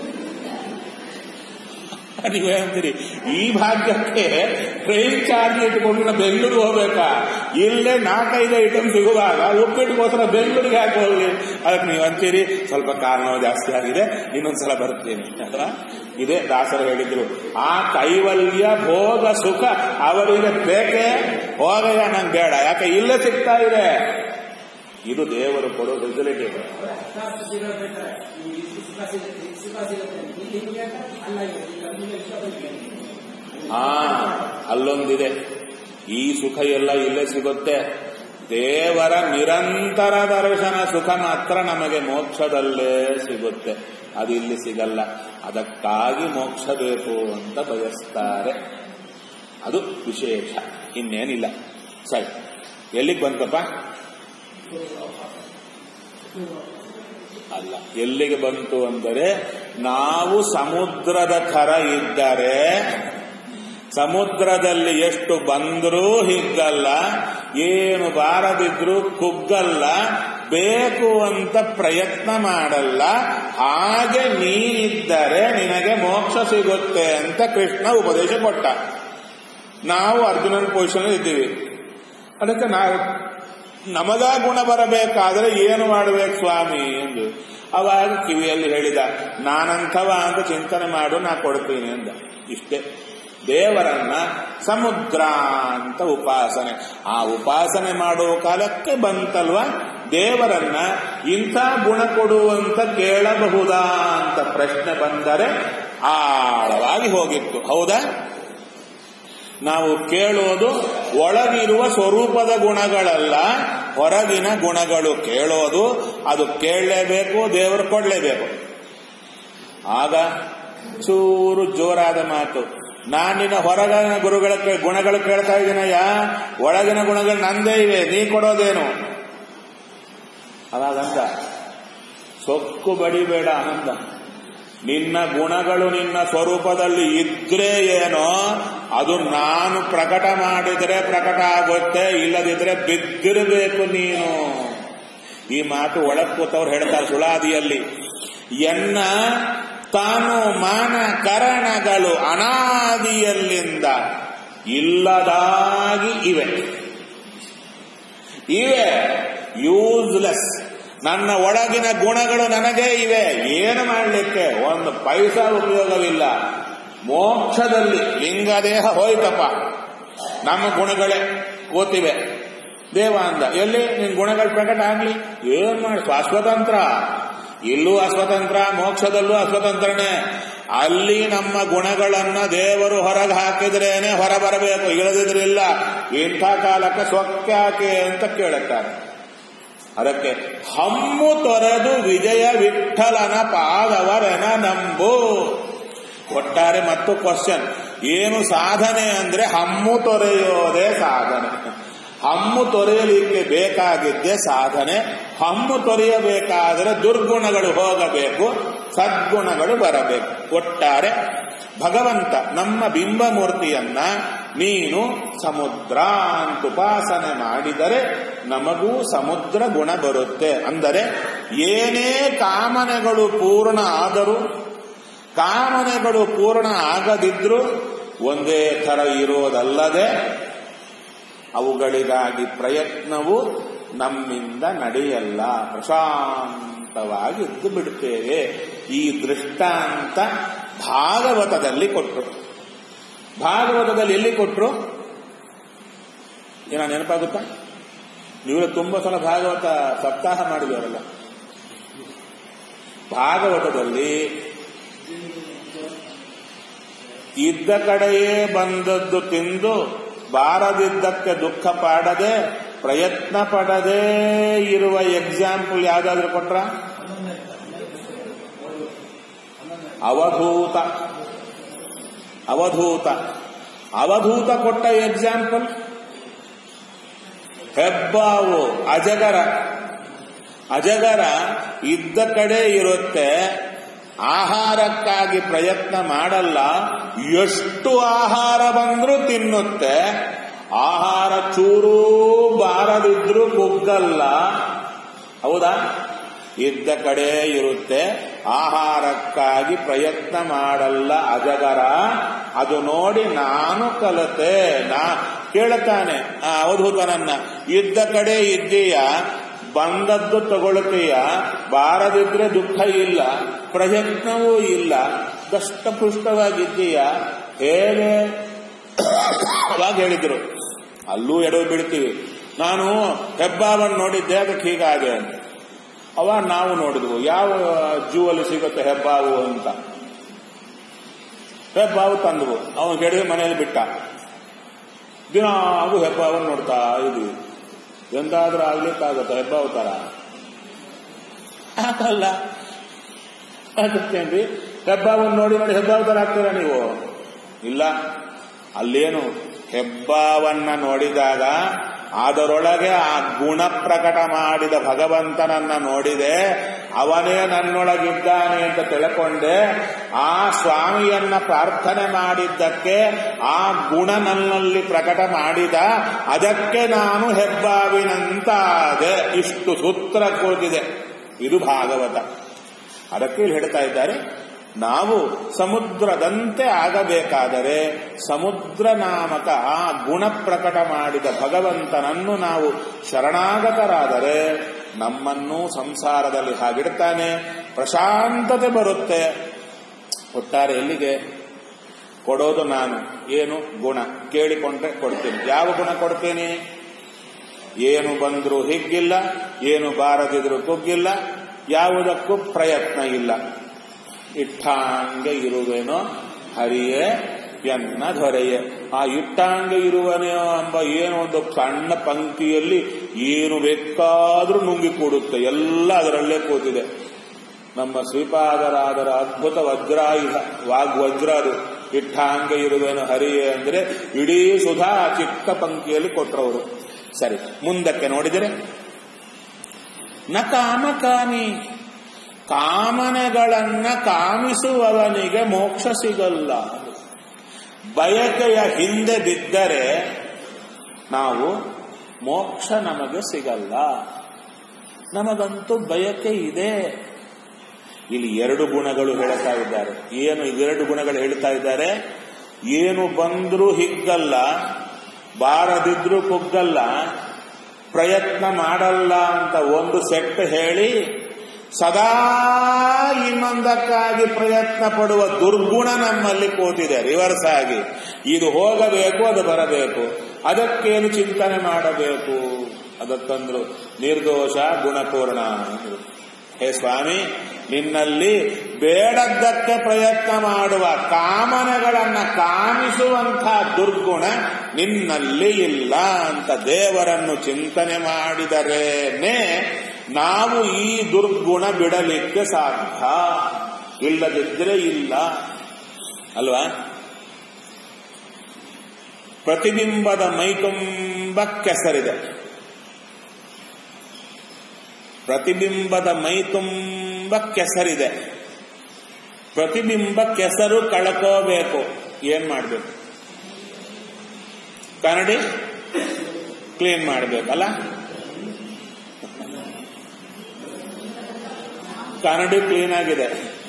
ನೀವೇಂತೀರಿ ಈ ಭಾಗ್ಯಕ್ಕೆ ಟ್ರೈನ್ ಚಾರ್ಜ್ ಇಟ್ಕೊಂಡು ನಾವು ಬೆಂಗಳೂರಿಗೆ ಹೋಗ್ಬೇಕಾ ಇಲ್ಲೇ ನಾಲ್ಕೈದು ಐಟಮ್ ಸಿಗುವಾಗ ಉಪ್ಪಿಟ್ಟಿಗೋಸ್ಕರ ಬೆಂಗಳೂರಿಗೆ ಯಾಕೆ ಹೋಗ್ಲಿ ಅದಕ್ಕೆ ನೀವು ಅಂತೀರಿ ಸ್ವಲ್ಪ ಕಾರಣ ಜಾಸ್ತಿ ಆಗಿದೆ ಇನ್ನೊಂದ್ಸಲ ಬರ್ತೀನಿ ಅಥವಾ ಇದೇ ದಾಸರು ಹೇಳಿದ್ರು ಆ ಕೈವಲ್ಯ ಭೋಗ ಸುಖ ಅವರಿಗೆ ಬೇಕೇ ಹೋಗಯ್ಯ ನಂಗೆ ಬೇಡ ಯಾಕೆ ಇಲ್ಲೇ ಸಿಗ್ತಾ ಇದೆ ಇದು ದೇವರು ಕೊಡೋ ಫೆಸಿಲಿಟಿ ಅಷ್ಟಾಷ್ಟು ಸಿಗಬೇಕಾದ್ರೆ ನೀವು ಇಷ್ಟು ಸುಖ ಸಿಗುತ್ತೆ ಇಷ್ಟು ಸುಖ ಸಿಗುತ್ತೆ ಇಲ್ಲಿ ಹಿಂಗೆ ಅಲ್ಲ ಇದು ಈಗ ನಿಮಗೆ ಇಷ್ಟ ಬಂದಿದೆ ಆ ಅಲ್ಲೊಂದಿದೆ ಈ ಸುಖ ಎಲ್ಲ ಇಲ್ಲೇ ಸಿಗುತ್ತೆ ದೇವರ ನಿರಂತರ ದರ್ಶನ ಸುಖ ಮಾತ್ರ ನಮಗೆ ಮೋಕ್ಷದಲ್ಲೇ ಸಿಗುತ್ತೆ ಅದು ಇಲ್ಲಿ ಸಿಗಲ್ಲ ಅದಕ್ಕಾಗಿ ಮೋಕ್ಷ ಬೇಕು ಅಂತ ಬಯಸ್ತಾರೆ ಅದು ವಿಶೇಷ ಇನ್ನೇನಿಲ್ಲ ಸರಿ ಎಲ್ಲಿಗೆ ಬಂತಪ್ಪ ಅಲ್ಲ ಎಲ್ಲಿಗೆ ಬಂತು ಅಂದರೆ ನಾವು ಸಮುದ್ರದ ಥರ ಇದ್ದರೆ ಸಮುದ್ರದಲ್ಲಿ ಎಷ್ಟು ಬಂದರೂ ಹಿಗ್ಗಲ್ಲ ಏನು ಬಾರದಿದ್ರೂ ಕುಗ್ಗಲ್ಲ ಬೇಕು ಅಂತ ಪ್ರಯತ್ನ ಮಾಡಲ್ಲ ಹಾಗೆ ನೀನಿದ್ದರೆ ನಿನಗೆ ಮೋಕ್ಷ ಸಿಗುತ್ತೆ ಅಂತ ಕೃಷ್ಣ ಉಪದೇಶ ಕೊಟ್ಟ ನಾವು ಅರ್ಜುನನ ಪೊಸಿಷನ್ ಇದ್ದೀವಿ ಅದಕ್ಕೆ ನಾವು ನಮಗ ಗುಣ ಬರಬೇಕಾದ್ರೆ ಏನು ಮಾಡಬೇಕು ಸ್ವಾಮಿ ಎಂದು ಅವಾಗ ಕಿವಿಯಲ್ಲಿ ಹೇಳಿದ ನಾನಂಥವ ಅಂತ ಚಿಂತನೆ ಮಾಡು ನಾ ಕೊಡ್ತೀನಿ ಅಂದ ಇಷ್ಟೇ ದೇವರನ್ನ ಸಮುದ್ರ ಅಂತ ಉಪಾಸನೆ ಆ ಉಪಾಸನೆ ಮಾಡುವ ಕಾಲಕ್ಕೆ ಬಂತಲ್ವ ದೇವರನ್ನ ಇಂಥ ಗುಣ ಕೊಡುವಂತ ಕೇಳಬಹುದಾ ಅಂತ ಪ್ರಶ್ನೆ ಬಂದರೆ ಆಳವಾಗಿ ಹೋಗಿತ್ತು ಹೌದಾ ನಾವು ಕೇಳೋದು ಒಳಗಿರುವ ಸ್ವರೂಪದ ಗುಣಗಳಲ್ಲ ಹೊರಗಿನ ಗುಣಗಳು ಕೇಳೋದು ಅದು ಕೇಳಲೇಬೇಕು ದೇವರು ಕೊಡಲೇಬೇಕು ಆಗ ಚೂರು ಜೋರಾದ ಮಾತು ನಾನಿನ ಹೊರಗಿನ ಗುರುಗಳ ಕೇ- ಗುಣಗಳು ಕೇಳ್ತಾ ಇದ್ದೀನಯ್ಯ ಒಳಗಿನ ಗುಣಗಳು ನಂದೇ ಇವೆ ನೀ ಕೊಡೋದೇನು ಅವಾಗಂತ ಸೊಕ್ಕು ಬಡಿಬೇಡ ಆನಂದ ನಿನ್ನ ಗುಣಗಳು ನಿನ್ನ ಸ್ವರೂಪದಲ್ಲಿ ಇದ್ರೆ ಏನೋ ಅದು ನಾನು ಪ್ರಕಟ ಮಾಡಿದರೆ ಪ್ರಕಟ ಆಗುತ್ತೆ ಇಲ್ಲದಿದ್ರೆ ಬಿದ್ದಿರಬೇಕು ನೀನು ಈ ಮಾತು ಒಳಗ್ ಕೂತವ್ರು ಹೇಳ್ತಾರೆ ಸುಳಾದಿಯಲ್ಲಿ ಎನ್ನ ತಾನು ಮಾನ ಕರಣಗಳು ಅನಾದಿಯಲ್ಲಿಂದ ಇಲ್ಲದಾಗಿ ಇವೆ ಇವೆ ಯೂಸ್ಲೆಸ್ ನನ್ನ ಒಳಗಿನ ಗುಣಗಳು ನನಗೇ ಇವೆ ಏನು ಮಾಡಲಿಕ್ಕೆ ಒಂದು ಪೈಸಾ ಉಪಯೋಗವಿಲ್ಲ ಮೋಕ್ಷದಲ್ಲಿ ಲಿಂಗದೇಹ ಹೋಯ್ತಪ್ಪ ನಮ್ಮ ಗುಣಗಳೇ ಕೂತಿವೆ ದೇವ ಅಂದ ಎಲ್ಲಿ ನಿನ್ ಗುಣಗಳ ಪ್ರಕಟ ಆಗ್ಲಿ ಏನ್ ಮಾಡಿ ಅಸ್ವತಂತ್ರ ಇಲ್ಲೂ ಅಸ್ವತಂತ್ರ ಮೋಕ್ಷದಲ್ಲೂ ಅಸ್ವತಂತ್ರನೇ ಅಲ್ಲಿ ನಮ್ಮ ಗುಣಗಳನ್ನ ದೇವರು ಹೊರಗೆ ಹಾಕಿದ್ರೇನೆ ಹೊರ ಬರಬೇಕು ಇಳದಿದ್ರಿಲ್ಲ ಇಂಥ ಕಾಲಕ್ಕೆ ಸೊಕ್ಕಾಕೆ ಅಂತ ಕೇಳುತ್ತಾರೆ ಅದಕ್ಕೆ ಹಮ್ಮು ತೊರೆದು ವಿಜಯ ವಿಠಲನ ಪಾದವರೆನ ನಂಬು ಒಟ್ಟಾರೆ ಮತ್ತು ಕ್ವಶನ್ ಏನು ಸಾಧನೆ ಅಂದ್ರೆ ಹಮ್ಮು ತೊರೆಯೋದೇ ಸಾಧನೆ ಹಮ್ಮು ತೊರೆಯಲಿಕ್ಕೆ ಬೇಕಾಗಿದ್ದೇ ಸಾಧನೆ ಹಮ್ಮು ತೊರೆಯಬೇಕಾದರೆ ದುರ್ಗುಣಗಳು ಹೋಗಬೇಕು ಸದ್ಗುಣಗಳು ಬರಬೇಕು ಒಟ್ಟಾರೆ ಭಗವಂತ ನಮ್ಮ ಬಿಂಬಮೂರ್ತಿಯನ್ನ ನೀನು ಸಮುದ್ರ ಅಂತ ಉಪಾಸನೆ ಮಾಡಿದರೆ ನಮಗೂ ಸಮುದ್ರ ಗುಣ ಬರುತ್ತೆ ಅಂದರೆ ಏನೇ ಕಾಮನೆಗಳು ಪೂರ್ಣ ಆದರೂ ಕಾಮನೆಗಳು ಪೂರ್ಣ ಆಗದಿದ್ರೂ ಒಂದೇ ಥರ ಇರೋದಲ್ಲದೆ ಅವುಗಳಿಗಾಗಿ ಪ್ರಯತ್ನವು ನಮ್ಮಿಂದ ನಡೆಯಲ್ಲ ಪ್ರಶಾಂತವಾಗಿ ಇದ್ದು ಬಿಡುತ್ತೇವೆ ಈ ದೃಷ್ಟಾಂತ ಭಾಗವತದಲ್ಲಿ ಕೊಟ್ಟರು ಭಾಗವತದಲ್ಲಿ ಎಲ್ಲಿ ಕೊಟ್ಟರು ಏನ ನೆನಪಾಗುತ್ತಾ ನೀವು ತುಂಬಾ ಸಲ ಭಾಗವತ ಸಪ್ತಾಹ ಮಾಡಿದವರಲ್ಲ ಭಾಗವತದಲ್ಲಿ ಇದ್ದ ಕಡೆಯೇ ಬಂದದ್ದು ತಿಂದು ಬಾರದಿದ್ದಕ್ಕೆ ದುಃಖ ಪಾಡದೆ ಪ್ರಯತ್ನ ಪಡದೇ ಇರುವ ಎಕ್ಸಾಂಪಲ್ ಯಾವ್ದಾದ್ರು ಕೊಟ್ರ ಅವಧೂತ ಅವಧೂತ ಅವಧೂತ ಕೊಟ್ಟ ಎಕ್ಸಾಂಪಲ್ ಹೆಬ್ಬಾವು ಅಜಗರ ಅಜಗರ ಇದ್ದ ಕಡೆ ಇರುತ್ತೆ ಆಹಾರಕ್ಕಾಗಿ ಪ್ರಯತ್ನ ಮಾಡಲ್ಲ ಎಷ್ಟು ಆಹಾರ ಬಂದ್ರೂ ತಿನ್ನುತ್ತೆ ಆಹಾರ ಚೂರೂ ಬಾರದಿದ್ರೂ ಕುಗ್ಗಲ್ಲ ಹೌದಾ ಇದ್ದ ಕಡೆ ಇರುತ್ತೆ ಆಹಾರಕ್ಕಾಗಿ ಪ್ರಯತ್ನ ಮಾಡಲ್ಲ ಅಜಗರ ಅದು ನೋಡಿ ನಾನು ಕಲತೆ ನಾ ಕೇಳುತ್ತಾನೆ ಆ ಅವಧೂತನನ್ನ ಇದ್ದ ಕಡೆ ಇದ್ದೀಯ ಬಂದದ್ದು ತಗೊಳ್ತೀಯ ಬಾರದಿದ್ರೆ ದುಃಖ ಇಲ್ಲ ಪ್ರಯತ್ನವೂ ಇಲ್ಲ ದಷ್ಟಪುಷ್ಟವಾಗಿದ್ದೀಯ ಹೇಗೆ ಅವಾಗ ಹೇಳಿದ್ರು ಅಲ್ಲೂ ಎಡವು ಬಿಡ್ತೀವಿ ನಾನು ಹೆಬ್ಬಾವನ್ನು ನೋಡಿದ್ದೆ ಅದಕ್ಕೆ ಹೀಗಾಗೆ ಅಂತ ಅವ ನಾವು ನೋಡಿದ್ವು ಯಾವ ಜೂ ಅಲ್ಲಿ ಸಿಗುತ್ತೆ ಹೆಬ್ಬಾವು ಅಂತ ಹೆಬ್ಬಾವು ತಂದವು ಅವನು ಕೇಳಿದ್ರೆ ಮನೆಯಲ್ಲಿ ಬಿಟ್ಟ ದಿನ ಹಾಗೂ ಹೆಬ್ಬಾವನ್ನು ನೋಡ್ತಾ ಇದ್ವಿ ಎಂದಾದ್ರೂ ಆಗ್ಲಿಕ್ಕಾಗತ್ತ ಹೆಬ್ಬಾವು ತರ ಆಗಲ್ಲ ಅದಕ್ಕೇನ್ರಿ ಹೆಬ್ಬಾವನ್ನು ನೋಡಿ ನೋಡಿ ಹೆಬ್ಬಾವು ತರ ಆಗ್ತೀರಾ ನೀವು ಇಲ್ಲ ಅಲ್ಲೇನು ಹೆಬ್ಬಾವನ್ನ ನೋಡಿದಾಗ ಅದರೊಳಗೆ ಆ ಗುಣ ಪ್ರಕಟ ಮಾಡಿದ ಭಗವಂತನನ್ನ ನೋಡಿದೆ ಅವನೇ ನನ್ನೊಳಗಿದ್ದಾನೆ ಅಂತ ತಿಳ್ಕೊಂಡೆ ಆ ಸ್ವಾಮಿಯನ್ನ ಪ್ರಾರ್ಥನೆ ಮಾಡಿದ್ದಕ್ಕೆ ಆ ಗುಣ ನನ್ನಲ್ಲಿ ಪ್ರಕಟ ಮಾಡಿದ ಅದಕ್ಕೆ ನಾನು ಹೆಬ್ಬಾವಿನಂತಾದೆ ಇಷ್ಟು ಸೂತ್ರ ಕೂತಿದೆ ಇದು ಭಾಗವತ ಅದಕ್ಕೆ ಇಲ್ಲಿ ಹೇಳ್ತಾ ಇದ್ದಾರೆ ನಾವು ಸಮುದ್ರದಂತೆ ಆಗಬೇಕಾದರೆ ಸಮುದ್ರ ನಾಮಕ ಆ ಗುಣ ಪ್ರಕಟ ಮಾಡಿದ ಭಗವಂತನನ್ನು ನಾವು ಶರಣಾಗತರಾದರೆ ನಮ್ಮನ್ನು ಸಂಸಾರದಲ್ಲಿ ಹಾಗಿಡ್ತಾನೆ ಪ್ರಶಾಂತತೆ ಬರುತ್ತೆ ಒಟ್ಟಾರೆ ಎಲ್ಲಿಗೆ ಕೊಡೋದು ನಾನು ಏನು ಗುಣ ಕೇಳಿಕೊಂಡ್ರೆ ಕೊಡ್ತೀನಿ ಯಾವ ಗುಣ ಕೊಡ್ತೀನಿ ಏನು ಬಂದರೂ ಹಿಗ್ಗಿಲ್ಲ ಏನು ಬಾರದಿದ್ರು ಕುಗ್ಗಿಲ್ಲ ಯಾವುದಕ್ಕೂ ಪ್ರಯತ್ನ ಇಲ್ಲ ಇಟ್ಟಾಂಗೆ ಇರುವೆನೋ ಹರಿಯೇ ಎನ್ನ ದೊರೆಯೇ ಆ ಇಟ್ಟಾಂಗೆ ಇರುವನೆಯೋ ಎಂಬ ಏನೋ ಒಂದು ಸಣ್ಣ ಪಂಕ್ತಿಯಲ್ಲಿ ಏನು ಬೇಕಾದ್ರೂ ನುಂಗಿ ಕೂಡುತ್ತೆ ಎಲ್ಲ ಅದರಲ್ಲೇ ಕೂತಿದೆ ನಮ್ಮ ಶ್ರೀಪಾದರಾದರ ಅದ್ಭುತ ವಜ್ರಾಯುಧ ವಾಗ್ವಜ್ರ ಅದು ಇಟ್ಟಾಂಗೆ ಇರುವೆನು ಹರಿಯೇ ಅಂದ್ರೆ ಇಡೀ ಸುಧಾ ಚಿಕ್ಕ ಪಂಕ್ತಿಯಲ್ಲಿ ಕೊಟ್ಟರವರು ಸರಿ ಮುಂದಕ್ಕೆ ನೋಡಿದರೆ ನ ಕಾಮಕಾಮಿ ಕಾಮನೆಗಳನ್ನ ಕಾಮಿಸುವವನಿಗೆ ಮೋಕ್ಷ ಸಿಗಲ್ಲ ಬಯಕೆಯ ಹಿಂದೆ ಬಿದ್ದರೆ ನಾವು ಮೋಕ್ಷ ನಮಗೆ ಸಿಗಲ್ಲ ನಮಗಂತೂ ಬಯಕೆ ಇದೆ ಇಲ್ಲಿ ಎರಡು ಗುಣಗಳು ಹೇಳ್ತಾ ಇದ್ದಾರೆ ಏನು ಇವೆರಡು ಗುಣಗಳು ಹೇಳ್ತಾ ಇದ್ದಾರೆ ಏನು ಬಂದ್ರೂ ಹಿಗ್ಗಲ್ಲ ಬಾರದಿದ್ರೂ ಕುಗ್ಗಲ್ಲ ಪ್ರಯತ್ನ ಮಾಡಲ್ಲ ಅಂತ ಒಂದು ಸೆಟ್ ಹೇಳಿ ಸದಾ ಇನ್ನೊಂದಕ್ಕಾಗಿ ಪ್ರಯತ್ನ ಪಡುವ ದುರ್ಗುಣ ನಮ್ಮಲ್ಲಿ ಕೂತಿದೆ ರಿವರ್ಸ್ ಆಗಿ ಇದು ಹೋಗಬೇಕು ಅದು ಬರಬೇಕು ಅದಕ್ಕೇನು ಚಿಂತನೆ ಮಾಡಬೇಕು ಅದಕ್ಕಂದ್ರು ನಿರ್ದೋಷ ಗುಣಪೂರ್ಣ ಅಂದ್ರು. ಹೇ ಸ್ವಾಮಿ ನಿನ್ನಲ್ಲಿ ಬೇಡದ್ದಕ್ಕೆ ಪ್ರಯತ್ನ ಮಾಡುವ ಕಾಮನೆಗಳನ್ನ ಕಾಮಿಸುವಂಥ ದುರ್ಗುಣ ನಿನ್ನಲ್ಲಿ ಇಲ್ಲ ಅಂತ ದೇವರನ್ನು ಚಿಂತನೆ ಮಾಡಿದರೇನೆ ನಾವು ಈ ದುರ್ಗುಣ ಬಿಡಲಿಕ್ಕೆ ಸಾಧ್ಯ ಇಲ್ಲದಿದ್ರೆ ಇಲ್ಲ ಅಲ್ವಾ ಪ್ರತಿಬಿಂಬದ ಮೈತುಂಬ ಕೆಸರಿದೆ ಪ್ರತಿಬಿಂಬದ ಮೈ ತುಂಬ ಕೆಸರಿದೆ ಪ್ರತಿಬಿಂಬ ಕೆಸರು ಕಳ್ಕೋಬೇಕು ಏನ್ ಮಾಡಬೇಕು ಕನ್ನಡಿ ಕ್ಲೀನ್ ಮಾಡಬೇಕಲ್ಲ ಕನ್ನಡಿ ಕ್ಲೀನ್ ಆಗಿದೆ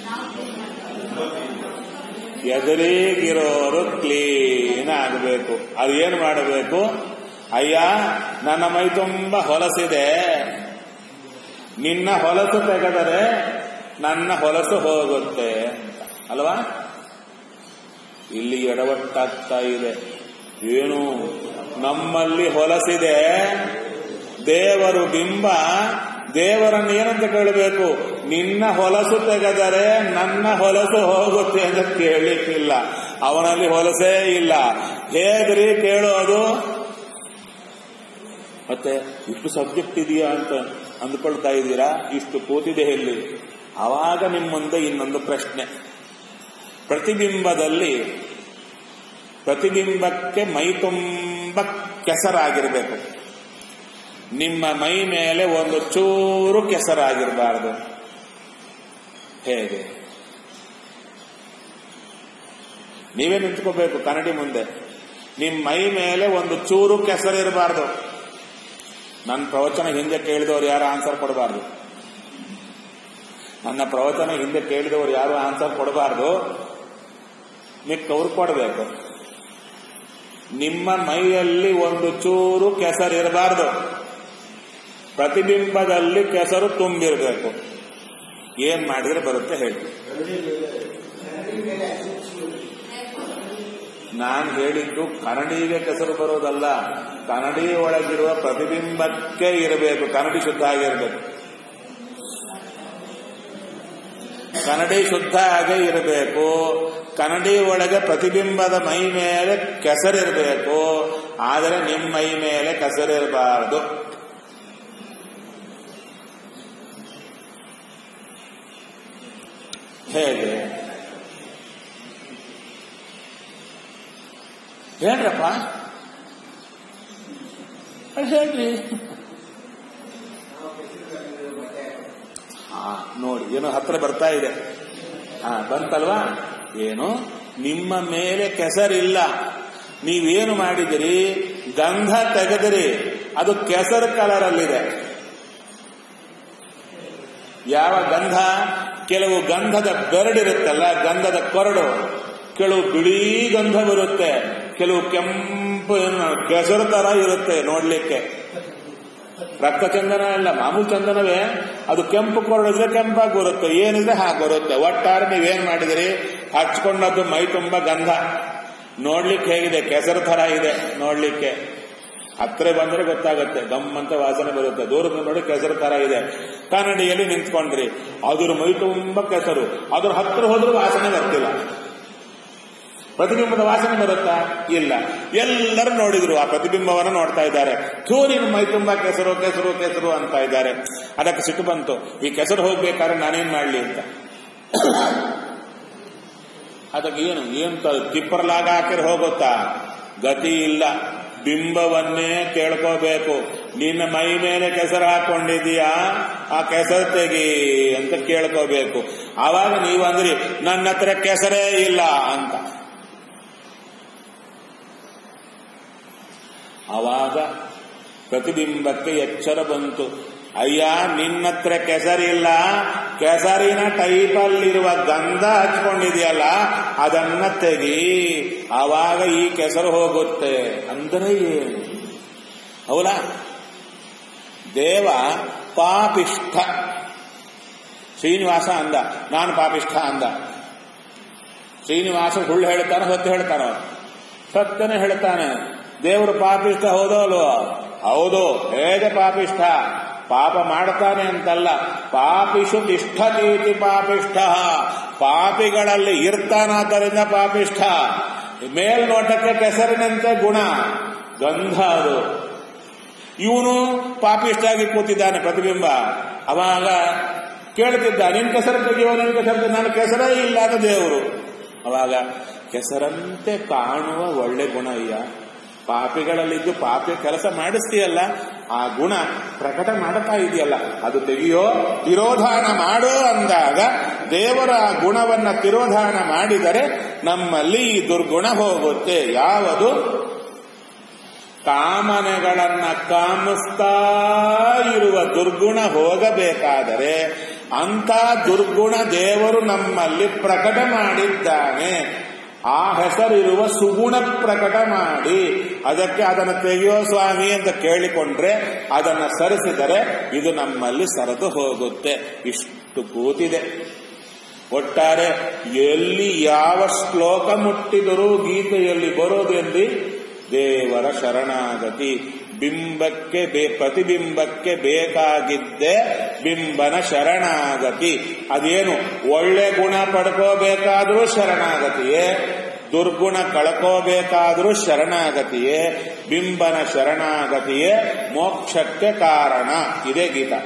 ಎದುರಿಗಿರೋರು ಕ್ಲೀನ್ ಆಗಬೇಕು ಅದು ಏನು ಮಾಡಬೇಕು ಅಯ್ಯ ನನ್ನ ಮೈ ತುಂಬ ಹೊಲಸಿದೆ ನಿನ್ನ ಹೊಲಸು ತೆಗೆದರೆ ನನ್ನ ಹೊಲಸು ಹೋಗುತ್ತೆ ಅಂತ ಅಲ್ವಾ ಇಲ್ಲಿ ಎಡವಟ್ಟಾಗ್ತಾ ಇದೆ ಏನು ನಮ್ಮಲ್ಲಿ ಹೊಲಸಿದೆ ದೇವರು ಬಿಂಬ ದೇವರನ್ನು ಏನಂತ ಕೇಳಬೇಕು ನಿನ್ನ ಹೊಲಸು ತೆಗೆದರೆ ನನ್ನ ಹೊಲಸು ಹೋಗುತ್ತೆ ಅಂತ ಕೇಳಲಿಕ್ಕಿಲ್ಲ ಅವನಲ್ಲಿ ಹೊಲಸೇ ಇಲ್ಲ ಹೇಗ್ರಿ ಕೇಳೋದು ಮತ್ತೆ ಇಷ್ಟು ಸಬ್ಜೆಕ್ಟ್ ಇದೆಯಾ ಅಂತ ಅಂದ್ಕೊಳ್ತಾ ಇದ್ದೀರಾ ಇಷ್ಟು ಕೂತಿದೆ ಎಲ್ಲಿ ಆವಾಗ ನಿಮ್ಮ ಮುಂದೆ ಇನ್ನೊಂದು ಪ್ರಶ್ನೆ ಪ್ರತಿಬಿಂಬದಲ್ಲಿ ಪ್ರತಿಬಿಂಬಕ್ಕೆ ಮೈ ತುಂಬ ಕೆಸರಾಗಿರ್ಬೇಕು ನಿಮ್ಮ ಮೈ ಮೇಲೆ ಒಂದು ಚೂರು ಕೆಸರಾಗಿರಬಾರದು ಹೇಗೆ ನೀವೇ ನಿಂತ್ಕೋಬೇಕು ಕನ್ನಡಿ ಮುಂದೆ ನಿಮ್ಮ ಮೈ ಮೇಲೆ ಒಂದು ಚೂರು ಕೆಸರಿರಬಾರ್ದು ನನ್ನ ಪ್ರವಚನ ಹಿಂದೆ ಕೇಳಿದವರು ಯಾರು ಆನ್ಸರ್ ಕೊಡಬಾರ್ದು ನನ್ನ ಪ್ರವಚನ ಹಿಂದೆ ಕೇಳಿದವರು ಯಾರು ಆನ್ಸರ್ ಕೊಡಬಾರ್ದು ಮಿಕ್ಕವ್ರು ಕೊಡಬೇಕು ನಿಮ್ಮ ಮೈಯಲ್ಲಿ ಒಂದು ಚೂರು ಕೆಸರಿರಬಾರ್ದು ಪ್ರತಿಬಿಂಬದಲ್ಲಿ ಕೆಸರು ತುಂಬಿರಬೇಕು ಏನ್ ಮಾಡಿದ್ರೆ ಬರುತ್ತೆ ಹೇಳಿ ನಾನು ಹೇಳಿದ್ದು ಕನ್ನಡಿಗೆ ಕೆಸರು ಬರೋದಲ್ಲ ಕನ್ನಡಿ ಒಳಗಿರುವ ಪ್ರತಿಬಿಂಬಕ್ಕೆ ಇರಬೇಕು ಕನ್ನಡಿ ಶುದ್ಧ ಆಗಿರಬೇಕು ಕನ್ನಡಿ ಶುದ್ಧ ಆಗೇ ಇರಬೇಕು ಕನ್ನಡಿ ಒಳಗೆ ಪ್ರತಿಬಿಂಬದ ಮೈ ಮೇಲೆ ಕೆಸರಿರಬೇಕು ಆದರೆ ನಿಮ್ಮ ಮೈ ಮೇಲೆ ಕೆಸರಿರಬಾರದು ಹೇಗೆ ಹೇಳ್ರಪ್ಪ ಅದು ಹೇಳ್ರಿ ಹಾ ನೋಡಿ ಏನೋ ಹತ್ರ ಬರ್ತಾ ಇದೆ ಹಾ ಬಂತಲ್ವಾ ಏನು ನಿಮ್ಮ ಮೇಲೆ ಕೆಸರಿಲ್ಲ ನೀವೇನು ಮಾಡಿದಿರಿ ಗಂಧ ತೆಗೆದಿರಿ ಅದು ಕೆಸರು ಕಲರಲ್ಲಿದೆ ಯಾವ ಗಂಧ ಕೆಲವು ಗಂಧದ ಬೆರಡಿರುತ್ತಲ್ಲ ಗಂಧದ ಕೊರಡು ಕೆಲವು ಬಿಳಿ ಗಂಧ ಬರುತ್ತೆ ಕೆಲವು ಕೆಂಪು ಏನು ಕೆಸರು ತರ ಇರುತ್ತೆ ನೋಡ್ಲಿಕ್ಕೆ ರಕ್ತ ಚಂದನ ಇಲ್ಲ ಮಾಮೂಲು ಚಂದನವೇ ಅದು ಕೆಂಪು ಕೊರಡಿದ್ರೆ ಕೆಂಪಾಗಿ ಬರುತ್ತೆ ಏನಿದ್ರೆ ಹಾಗೆ ಬರುತ್ತೆ ಒಟ್ಟಾರೆ ನೀವೇನ್ ಮಾಡಿದಿರಿ ಹಚ್ಕೊಂಡದ್ದು ಮೈ ತುಂಬ ಗಂಧ ನೋಡ್ಲಿಕ್ಕೆ ಹೇಗಿದೆ ಕೆಸರು ತರ ಇದೆ ನೋಡ್ಲಿಕ್ಕೆ ಹತ್ರ ಬಂದ್ರೆ ಗೊತ್ತಾಗುತ್ತೆ ಗಮ್ಮಂತ ವಾಸನೆ ಬರುತ್ತೆ ದೂರದಿಂದ ನೋಡಿ ಕೆಸರು ತರ ಇದೆ ಕನ್ನಡಿಯಲ್ಲಿ ನಿಂತ್ಕೊಂಡ್ರಿ ಅದ್ರ ಮೈ ತುಂಬ ಕೆಸರು ಅದ್ರ ಹತ್ರ ಹೋದ್ರೂ ವಾಸನೆ ಬರ್ತಿಲ್ಲ ಪ್ರತಿಬಿಂಬದ ವಾಸನೆ ಬರುತ್ತಾ ಇಲ್ಲ ಎಲ್ಲರೂ ನೋಡಿದ್ರು ಆ ಪ್ರತಿಬಿಂಬವನ್ನು ನೋಡ್ತಾ ಇದ್ದಾರೆ ಥೂ ನಿನ್ನ ಮೈ ತುಂಬಾ ಕೆಸರು ಕೆಸರು ಕೆಸರು ಅಂತ ಇದ್ದಾರೆ ಅದಕ್ಕೆ ಸಿಟ್ಟು ಬಂತು ಈ ಕೆಸರು ಹೋಗ್ಬೇಕಾದ್ರೆ ನಾನೇನ್ ಮಾಡ್ಲಿ ಅಂತ ಅದಕ್ಕೆ ಏನು ಏನು ತಿಪ್ಪರ್ಲಾಗ ಹಾಕಿರ್ ಹೋಗುತ್ತಾ ಗತಿ ಇಲ್ಲ ಬಿಂಬವನ್ನೇ ಕೇಳ್ಕೋಬೇಕು ನಿನ್ನ ಮೈ ಮೇಲೆ ಕೆಸರು ಹಾಕೊಂಡಿದೀಯಾ ಆ ಕೆಸರು ತೆಗಿ ಅಂತ ಕೇಳ್ಕೋಬೇಕು ಆವಾಗ ನೀವಂದ್ರಿ ನನ್ನ ಹತ್ರ ಕೆಸರೇ ಇಲ್ಲ ಅಂತ ಆವಾಗ ಪ್ರತಿಬಿಂಬಕ್ಕೆ ಎಚ್ಚರ ಬಂತು ಅಯ್ಯ ನಿನ್ನತ್ರ ಕೆಸರಿಲ್ಲ ಕೆಸರಿನ ಟೈಪಲ್ಲಿರುವ ಗಂಧ ಹಚ್ಕೊಂಡಿದೆಯಲ್ಲ ಅದನ್ನ ತೆಗಿ ಆವಾಗ ಈ ಕೆಸರು ಹೋಗುತ್ತೆ ಅಂದರೆ ಏನು ಹೌದಾ ದೇವ ಪಾಪಿಷ್ಠ ಶ್ರೀನಿವಾಸ ಅಂದ ನಾನು ಪಾಪಿಷ್ಠ ಅಂದ ಶ್ರೀನಿವಾಸ ಸುಳ್ಳು ಹೇಳ್ತಾನೆ ಸತ್ಯ ಹೇಳ್ತಾನ ಸತ್ಯನೇ ಹೇಳ್ತಾನೆ ದೇವರು ಪಾಪಿಷ್ಠ ಹೌದೋ ಅಲ್ವೋ ಹೌದು ಹೇಗೆ ಪಾಪಿಷ್ಠ ಪಾಪ ಮಾಡ್ತಾನೆ ಅಂತಲ್ಲ ಪಾಪಿಷು ತಿಷ್ಠತೀತಿ ಪಾಪಿಷ್ಠ ಪಾಪಿಗಳಲ್ಲಿ ಇರ್ತಾನಾದ್ದರಿಂದ ಪಾಪಿಷ್ಠ ಮೇಲ್ನೋಟಕ್ಕೆ ಕೆಸರಿನಂತೆ ಗುಣ ಗಂಧ ಅದು ಇವನು ಪಾಪಿಷ್ಟಾಗಿ ಕೂತಿದ್ದಾನೆ ಪ್ರತಿಬಿಂಬ ಅವಾಗ ಕೇಳ್ತಿದ್ದ ನಿನ್ ಕೆಸರು ತೆಗೆಯೋ ನಿನ್ ಕೆಸರು ನಾನು ಕೆಸರೇ ಇಲ್ಲದ ದೇವರು ಅವಾಗ ಕೆಸರಂತೆ ಕಾಣುವ ಒಳ್ಳೆ ಗುಣ ಅಯ್ಯ ಪಾಪಿಗಳಲ್ಲಿದ್ದು ಪಾಪಿ ಕೆಲಸ ಮಾಡಿಸ್ತೀಯಲ್ಲ ಆ ಗುಣ ಪ್ರಕಟ ಮಾಡ್ತಾ ಇದೆಯಲ್ಲ ಅದು ತೆಗೆಯೋ ತಿರೋಧಾನ ಮಾಡೋ ಅಂದಾಗ ದೇವರ ಆ ಗುಣವನ್ನ ತಿರೋಧಾನ ಮಾಡಿದರೆ ನಮ್ಮಲ್ಲಿ ಈ ದುರ್ಗುಣ ಹೋಗುತ್ತೆ ಯಾವುದು ಕಾಮನೆಗಳನ್ನ ಕಾಮಿಸ್ತಾ ಇರುವ ದುರ್ಗುಣ ಹೋಗಬೇಕಾದರೆ ಅಂತ ದುರ್ಗುಣ ದೇವರು ನಮ್ಮಲ್ಲಿ ಪ್ರಕಟ ಮಾಡಿದ್ದಾನೆ ಆ ಹೆಸರಿರುವ ಸುಗುಣ ಪ್ರಕಟ ಮಾಡಿ ಅದಕ್ಕೆ ಅದನ್ನು ತೆಗೆಯೋ ಸ್ವಾಮಿ ಅಂತ ಕೇಳಿಕೊಂಡ್ರೆ ಅದನ್ನ ಸರಿಸಿದರೆ ಇದು ನಮ್ಮಲ್ಲಿ ಸರಿದು ಹೋಗುತ್ತೆ ಇಷ್ಟು ಕೂತಿದೆ ಒಟ್ಟಾರೆ ಎಲ್ಲಿ ಯಾವ ಶ್ಲೋಕ ಮುಟ್ಟಿದರೂ ಗೀತೆಯಲ್ಲಿ ಬರೋದೆಂದು ದೇವರ ಶರಣಾಗತಿ ಬಿಂಬಕ್ಕೆ ಬೇ ಪ್ರತಿಬಿಂಬಕ್ಕೆ ಬೇಕಾಗಿದ್ದೆ ಬಿಂಬನ ಶರಣಾಗತಿ ಅದೇನು ಒಳ್ಳೆ ಗುಣ ಪಡ್ಕೋಬೇಕಾದ್ರೂ ಶರಣಾಗತಿಯೇ ದುರ್ಗುಣ ಕಳ್ಕೋಬೇಕಾದ್ರೂ ಶರಣಾಗತಿಯೇ ಬಿಂಬನ ಶರಣಾಗತಿಯೇ ಮೋಕ್ಷಕ್ಕೆ ಕಾರಣ ಇದೇ ಗೀತ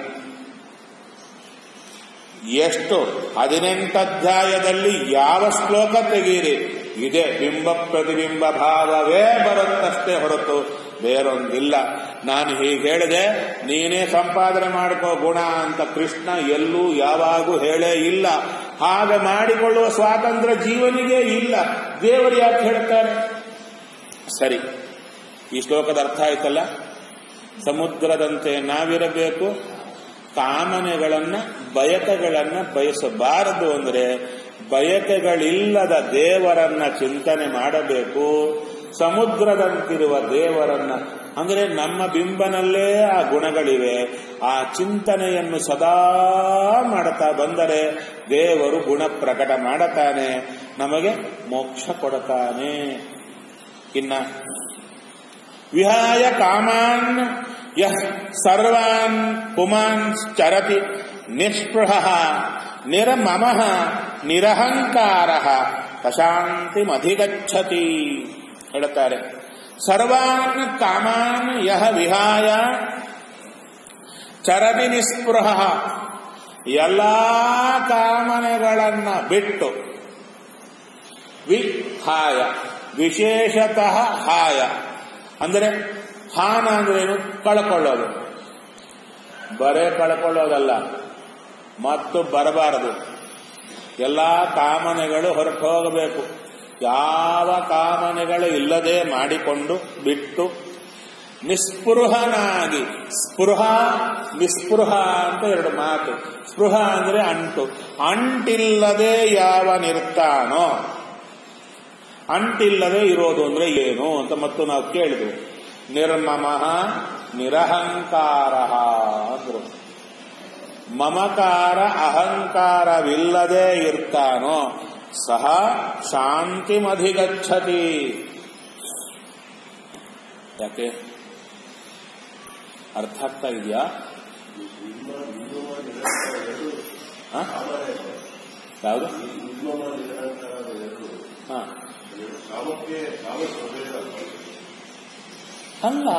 ಎಷ್ಟು ಹದಿನೆಂಟು ಅಧ್ಯಾಯದಲ್ಲಿ ಯಾವ ಶ್ಲೋಕ ತೆಗೀರಿ ಇದೇ ಬಿಂಬ ಪ್ರತಿಬಿಂಬ ಭಾವವೇ ಬರುತ್ತಷ್ಟೇ ಹೊರತು ಬೇರೊಂದಿಲ್ಲ ನಾನು ಹೀಗೆ ಹೇಳಿದೆ ನೀನೇ ಸಂಪಾದನೆ ಮಾಡ್ಕೋ ಗುಣ ಅಂತ ಕೃಷ್ಣ ಎಲ್ಲೂ ಯಾವಾಗೂ ಹೇಳೇ ಇಲ್ಲ ಹಾಗೆ ಮಾಡಿಕೊಳ್ಳುವ ಸ್ವಾತಂತ್ರ್ಯ ಜೀವನಿಗೆ ಇಲ್ಲ ದೇವರು ಯಾಕೆ ಹೇಳ್ತಾರೆ ಸರಿ ಈ ಶ್ಲೋಕದ ಅರ್ಥ ಆಯ್ತಲ್ಲ ಸಮುದ್ರದಂತೆ ನಾವಿರಬೇಕು ಕಾಮನೆಗಳನ್ನ ಬಯಕೆಗಳನ್ನ ಬಯಸಬಾರದು ಅಂದ್ರೆ ಬಯಕೆಗಳಿಲ್ಲದ ದೇವರನ್ನ ಚಿಂತನೆ ಮಾಡಬೇಕು ಸಮುದ್ರದಂತಿರುವ ದೇವರನ್ನ ಅಂದ್ರೆ ನಮ್ಮ ಬಿಂಬನಲ್ಲೇ ಆ ಗುಣಗಳಿವೆ ಆ ಚಿಂತನೆಯನ್ನು ಸದಾ ಮಾಡುತ್ತಾ ಬಂದರೆ ದೇವರು ಗುಣ ಪ್ರಕಟ ಮಾಡತಾನೆ ನಮಗೆ ಮೋಕ್ಷ ಕೊಡತಾನೆ ಇನ್ನ ವಿಹಾಯ ಕಾಮಾನ್ ಯಃ ಸರ್ವಾನ್ ಪುಮಾನ್ ಚರತಿ ನಿಸ್ಪೃಹ ನಿರಮಮ ನಿರಹಂಕಾರ ಪ್ರಶಾಂತಿ ಅಧಿಗಚ್ಚತಿ ಹೇಳುತ್ತಾರೆ ಸರ್ವಾನ್ ಕಾಮಾನ್ ಯಹ ವಿಹಾಯ ಚರದಿ ನಿಸ್ಪೃಹ ಎಲ್ಲಾ ಕಾಮನೆಗಳನ್ನ ಬಿಟ್ಟು ವಿಹಾಯ ವಿಶೇಷತಃ ಹಾಯ ಅಂದರೆ ಹಾನ ಅಂದ್ರೇನು ಕಳ್ಕೊಳ್ಳೋದು ಬರೇ ಕಳ್ಕೊಳ್ಳೋದಲ್ಲ ಮತ್ತು ಬರಬಾರದು ಎಲ್ಲ ಕಾಮನೆಗಳು ಹೊರಟು ಹೋಗಬೇಕು ಯಾವ ಕಾಮನೆಗಳು ಇಲ್ಲದೆ ಮಾಡಿಕೊಂಡು ಬಿಟ್ಟು ನಿಸ್ಪೃಹನಾಗಿ ಸ್ಪೃಹ ನಿಸ್ಪೃಹ ಅಂತ ಎರಡು ಮಾತು ಸ್ಪೃಹ ಅಂದ್ರೆ ಅಂಟು ಅಂಟಿಲ್ಲದೆ ಯಾವನಿರ್ತಾನೋ ಅಂಟಿಲ್ಲದೆ ಇರೋದು ಅಂದ್ರೆ ಏನು ಅಂತ ಮತ್ತು ನಾವು ಕೇಳಿದ್ವು ನಿರ್ಮಮಃ ನಿರಹಂಕಾರ ಅಂದ್ರು ಮಮಕಾರ ಅಹಂಕಾರವಿಲ್ಲದೆ ಇರ್ತಾನೋ ಸಹ ಶಾಂತಿಮಧಿಗಚ್ಚತಿ ಯಾಕೆ ಅರ್ಥ ಆಗ್ತಾ ಇದೆಯಾ ಹ? ಯಾವುದು ಹಾ ಕಾಮಕ್ಕೆ ಕಾಮಕ್ಕೆ ಬೇಡ ಅಲ್ಲ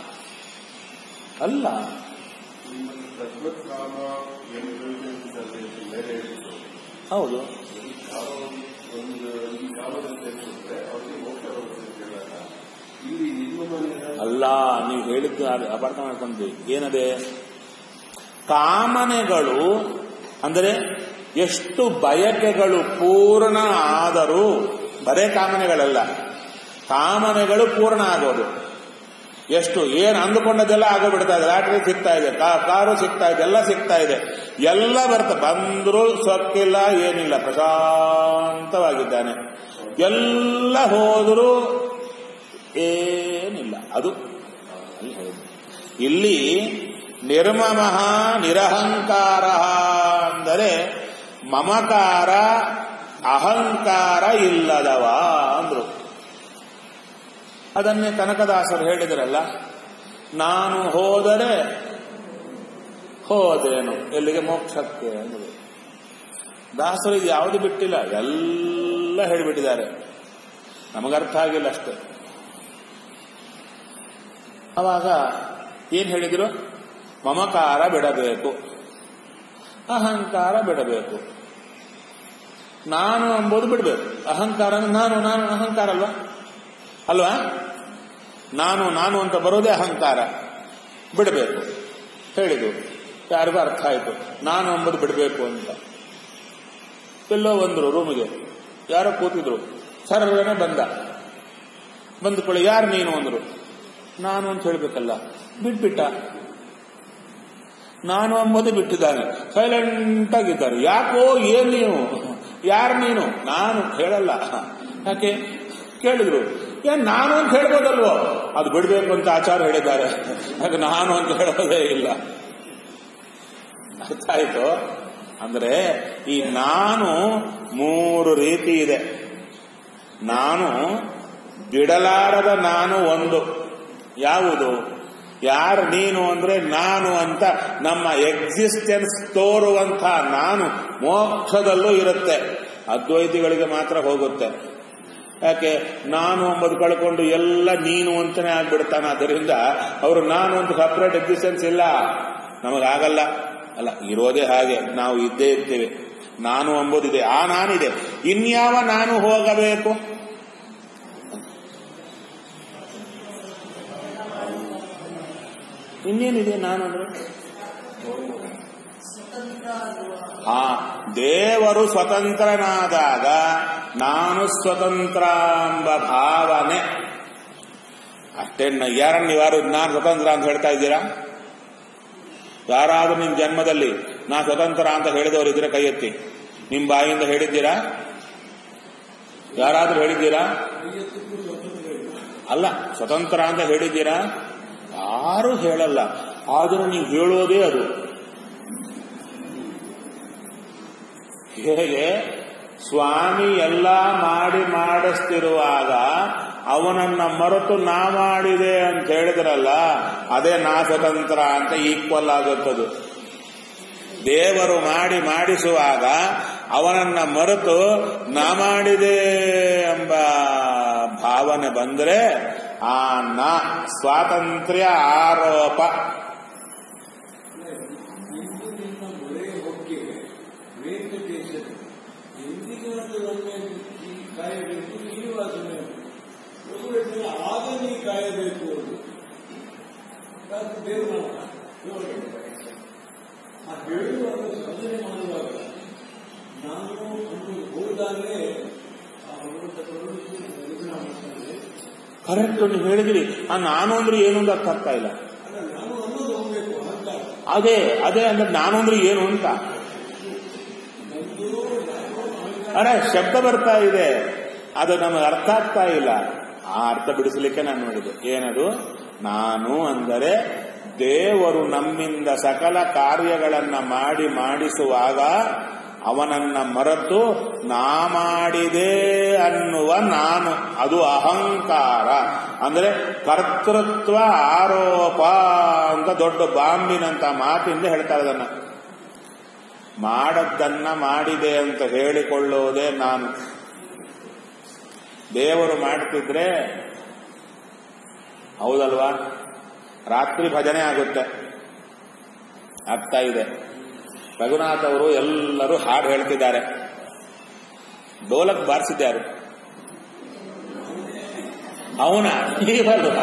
ಅಲ್ಲ ತದ್ವತ್ ಕಾಮ ಏನು ಯೋಚಿಸಿದ್ದಾರೆ ಬೇರೆ ಹೇಳಿದ್ದು. ಹೌದು ಈ ಕಾಮ ಒಂದು ಈ ಕಾಮದಲ್ಲಿ ಸೇರಿಸಿದ್ರೆ ಅವರಿಗೆ ಮೋಕ್ಷ ಬರುತ್ತೆ ಅಂತ ಹೇಳಲ್ಲ ಇಲ್ಲಿ ನಿರ್ಮಮನ ಅಲ್ಲ ನೀವು ಹೇಳಿದ್ದು ಅರ್- ಅಪಾರ್ಥ ಮಾಡ್ಕೊಂಡ್ವಿ ಏನದೆ ಕಾಮನೆಗಳು ಅಂದರೆ ಎಷ್ಟು ಬಯಕೆಗಳು ಪೂರ್ಣ ಆದರೂ ಬರೇ ಕಾಮನೆಗಳಲ್ಲ ಕಾಮನೆಗಳು ಪೂರ್ಣ ಆಗೋದು ಎಷ್ಟು ಏನು ಅಂದುಕೊಂಡದೆಲ್ಲ ಆಗೋಗ್ಬಿಡ್ತಾ ಇದೆ ಲಾಟ್ರಿ ಸಿಗ್ತಾ ಇದೆ ಕಾ- ಕಾರು ಸಿಗ್ತಾ ಇದೆ ಎಲ್ಲ ಸಿಗ್ತಾ ಇದೆ ಎಲ್ಲ ಬರ್ತ ಬಂದರೂ ಸೊಕ್ಕಿಲ್ಲ ಏನಿಲ್ಲ ಪ್ರಶಾಂತವಾಗಿದ್ದಾನೆ ಎಲ್ಲ ಹೋದರೂ ಏನಿಲ್ಲ ಅದು ಅಲ್ಲಿ ಹೇಳಿದ್ದು. ಇಲ್ಲಿ ನಿರ್ಮಮಃ ನಿರಹಂಕಾರ ಅಂದರೆ ಮಮಕಾರ ಅಹಂಕಾರ ಇಲ್ಲದವ ಅಂದ್ರು ಅದನ್ನೇ ಕನಕದಾಸರು ಹೇಳಿದ್ರಲ್ಲ ನಾನು ಹೋದರೆ ಹೋದೇನು ಎಲ್ಲಿಗೆ ಮೋಕ್ಷಕ್ಕೆ ಅಂದ್ರು ದಾಸರು ಇದು ಯಾವುದು ಬಿಟ್ಟಿಲ್ಲ ಎಲ್ಲ ಹೇಳಿಬಿಟ್ಟಿದ್ದಾರೆ ನಮಗರ್ಥ ಆಗಿಲ್ಲ ಅಷ್ಟೇ ಅವಾಗ ಏನ್ ಹೇಳಿದ್ರು ಮಮಕಾರ ಬಿಡಬೇಕು ಅಹಂಕಾರ ಬಿಡಬೇಕು ನಾನು ಎಂಬುದು ಬಿಡಬೇಕು ಅಹಂಕಾರ ಅಂದ್ರೆ ನಾನು ನಾನು ಅಹಂಕಾರ ಅಲ್ವಾ ಅಲ್ವಾ ನಾನು ನಾನು ಅಂತ ಬರೋದೇ ಅಹಂಕಾರ ಬಿಡಬೇಕು ಹೇಳಿದ್ರು ಯಾರಿಗೂ ಅರ್ಥ ಆಯಿತು ನಾನು ಎಂಬುದು ಬಿಡಬೇಕು ಅಂತ ಎಲ್ಲೋ ಬಂದ್ರು ರೂಮಿಗೆ ಯಾರೋ ಕೂತಿದ್ರು ಸರ್ವನೇ ಬಂದ ಬಂದುಕೊಳ್ಳಿ ಯಾರು ನೀನು ಅಂದ್ರು ನಾನು ಅಂತ ಹೇಳ್ಬೇಕಲ್ಲ ಬಿಟ್ಬಿಟ್ಟ ನಾನು ಅಂಬೋದು ಬಿಟ್ಟಿದ್ದಾನೆ ಸೈಲೆಂಟ್ ಆಗಿದ್ದಾರೆ ಯಾಕೋ ಏನ್ ನೀವು ಯಾರು ನೀನು ನಾನು ಹೇಳಲ್ಲ ಯಾಕೆ ಕೇಳಿದ್ರು ಏನ್ ನಾನು ಅಂತ ಹೇಳ್ಬೋದಲ್ವೋ ಅದು ಬಿಡ್ಬೇಕು ಅಂತ ಆಚಾರ ಹೇಳಿದ್ದಾರೆ ಯಾಕೆ ನಾನು ಅಂತ ಹೇಳೋದೇ ಇಲ್ಲ ಅರ್ಥ ಆಯ್ತು ಅಂದ್ರೆ ಈ ನಾನು ಮೂರು ರೀತಿ ಇದೆ ನಾನು ಬಿಡಲಾರದ ನಾನು ಒಂದು ಯಾವುದು ಯಾರು ನೀನು ಅಂದ್ರೆ ನಾನು ಅಂತ ನಮ್ಮ ಎಕ್ಸಿಸ್ಟೆನ್ಸ್ ತೋರುವಂತ ನಾನು ಮೋಕ್ಷದಲ್ಲೂ ಇರುತ್ತೆ ಅದ್ವೈತಿಗಳಿಗೆ ಮಾತ್ರ ಹೋಗುತ್ತೆ ಯಾಕೆ ನಾನು ಎಂಬುದು ಕಳ್ಕೊಂಡು ಎಲ್ಲ ನೀನು ಅಂತಾನೆ ಆಗ್ಬಿಡ್ತಾನೆ ಅದರಿಂದ ಅವರು ನಾನು ಅಂತ ಸಪ್ರೇಟ್ ಎಕ್ಸಿಸ್ಟೆನ್ಸ್ ಇಲ್ಲ ನಮಗಾಗಲ್ಲ ಅಲ್ಲ ಇರೋದೇ ಹಾಗೆ ನಾವು ಇದ್ದೇ ಇರ್ತೇವೆ ನಾನು ಎಂಬುದಿದೆ ಆ ನಾನಿದೆ ಇನ್ಯಾವ ನಾನು ಹೋಗಬೇಕು ಇನ್ನೇನಿದೆ ನಾನು ಅಂದ್ರೆ ಸ್ವತಂತ್ರ ಅನ್ನುವ ಆ ದೇವರು ಸ್ವತಂತ್ರನಾದಾಗ ನಾನು ಸ್ವತಂತ್ರ ಎಂಬ ಭಾವನೆ ಅಷ್ಟೇ ನ- ಯಾರನ್ನ ಯಾರು ನಾನು ಸ್ವತಂತ್ರ ಅಂತ ಹೇಳ್ತಾ ಇದ್ದೀರಾ ಯಾರಾದ್ರೂ ನಿಮ್ ಜನ್ಮದಲ್ಲಿ ನಾ ಸ್ವತಂತ್ರ ಅಂತ ಹೇಳಿದವರು ಇದ್ರೆ ಕೈ ಎತ್ತಿ ನಿಮ್ ಬಾಯಿಂದ ಹೇಳಿದ್ದೀರಾ ಯಾರಾದ್ರೂ ಹೇಳಿದ್ದೀರಾ ಅಲ್ಲ ಸ್ವತಂತ್ರ ಅಂತ ಹೇಳಿದ್ದೀರಾ ಯಾರು ಹೇಳಲ್ಲ ಆದರೂ ನೀವು ಹೇಳೋದೇ ಅದು ಹೇಗೆ ಸ್ವಾಮಿ ಎಲ್ಲ ಮಾಡಿ ಮಾಡಿಸ್ತಿರುವಾಗ ಅವನನ್ನ ಮರೆತು ನಾ ಮಾಡಿದೆ ಅಂತ ಹೇಳಿದ್ರಲ್ಲ ಅದೇ ನಾ ಸ್ವತಂತ್ರ ಅಂತ ಈಕ್ವಲ್ ಆಗುತ್ತದು ದೇವರು ಮಾಡಿ ಮಾಡಿಸುವಾಗ ಅವನನ್ನ ಮರೆತು ನಾ ಮಾಡಿದೆ ಎಂಬ ಭಾವನೆ ಬಂದ್ರೆ ಆ ನ ಸ್ವಾತಂತ್ರ್ಯ ಆರೋಪ ಇಂದು ನಿನ್ನ ಮೊರೆಯ ಹೊಕ್ಕೆ ವೆಂಕಟೇಶನ ಎಂದಿಗಾದರೂ ನನ್ನ ಈ ಕಾಯಬೇಕು ನೀವಾದನೆ ಪ್ರಭು ಹೇಳ್ತಾನೆ, ಆಗ ನೀ ಕಾಯಬೇಕು ಅದು ಅದು ದೇವರ ಆ ಹೇಳುವಾಗ ಸಾಧನೆ ಮಾಡುವಾಗ ನಾನು ಒಂದು ಹೋದಾಗೆ ಆ ಭಗವಂತ ಪ್ರಭು ನಿಗ್ರಹ ಮಾಡ್ತಾನೆ ಕರೆಕ್ಟ್ ನೀವು ಹೇಳಿದ್ರಿ ಆ ನಾನು ಅಂದ್ರೆ ಏನು ಅಂತ ಅರ್ಥ ಆಗ್ತಾ ಇಲ್ಲ ಅಲ್ಲ ನಾನು ಅನ್ನೋದು ಹೋಗ್ಬೇಕು ಅಹಂಕಾರ ಅದೇ ಅದೇ ಅಂದ್ರೆ ನಾನು ಅಂದ್ರೆ ಏನು ಅಂತ ನಂದು ನಾನು ಅಹಂಕಾರ ಅರೆ ಶಬ್ದ ಬರ್ತಾ ಇದೆ ಅದು ನಮಗೆ ಅರ್ಥ ಆಗ್ತಾ ಇಲ್ಲ ಆ ಅರ್ಥ ಬಿಡಿಸಲಿಕ್ಕೆ ನಾನು ನೋಡಿದೆ ಏನದು ನಾನು ಅಂದರೆ ದೇವರು ನಮ್ಮಿಂದ ಸಕಲ ಕಾರ್ಯಗಳನ್ನ ಮಾಡಿ ಮಾಡಿಸುವಾಗ ಅವನನ್ನ ಮರೆತು ನಾ ಮಾಡಿದೆ ಅನ್ನುವ ನಾನು ಅದು ಅಹಂಕಾರ ಅಂದ್ರೆ ಕರ್ತೃತ್ವ ಆರೋಪ ಅಂತ ದೊಡ್ಡ ಬಾಂಬಿನಂತ ಮಾತಿಂದ ಹೇಳ್ತಾರೆ ಅದನ್ನ ಮಾಡದ್ದನ್ನ ಮಾಡಿದೆ ಅಂತ ಹೇಳಿಕೊಳ್ಳೋದೇ ನಾನು ದೇವರು ಮಾಡ್ತಿದ್ರೆ ಹೌದಲ್ವಾ ರಾತ್ರಿ ಭಜನೆ ಆಗುತ್ತೆ ಆಗ್ತಾ ಇದೆ ರಘುನಾಥ್ ಅವರು ಎಲ್ಲರೂ ಹಾಡು ಹೇಳ್ತಿದ್ದಾರೆ ಡೋಲಕ್ ಬಾರಿಸಿದ್ದಾರೆ ಅವನ ನೀವಲ್ವಾ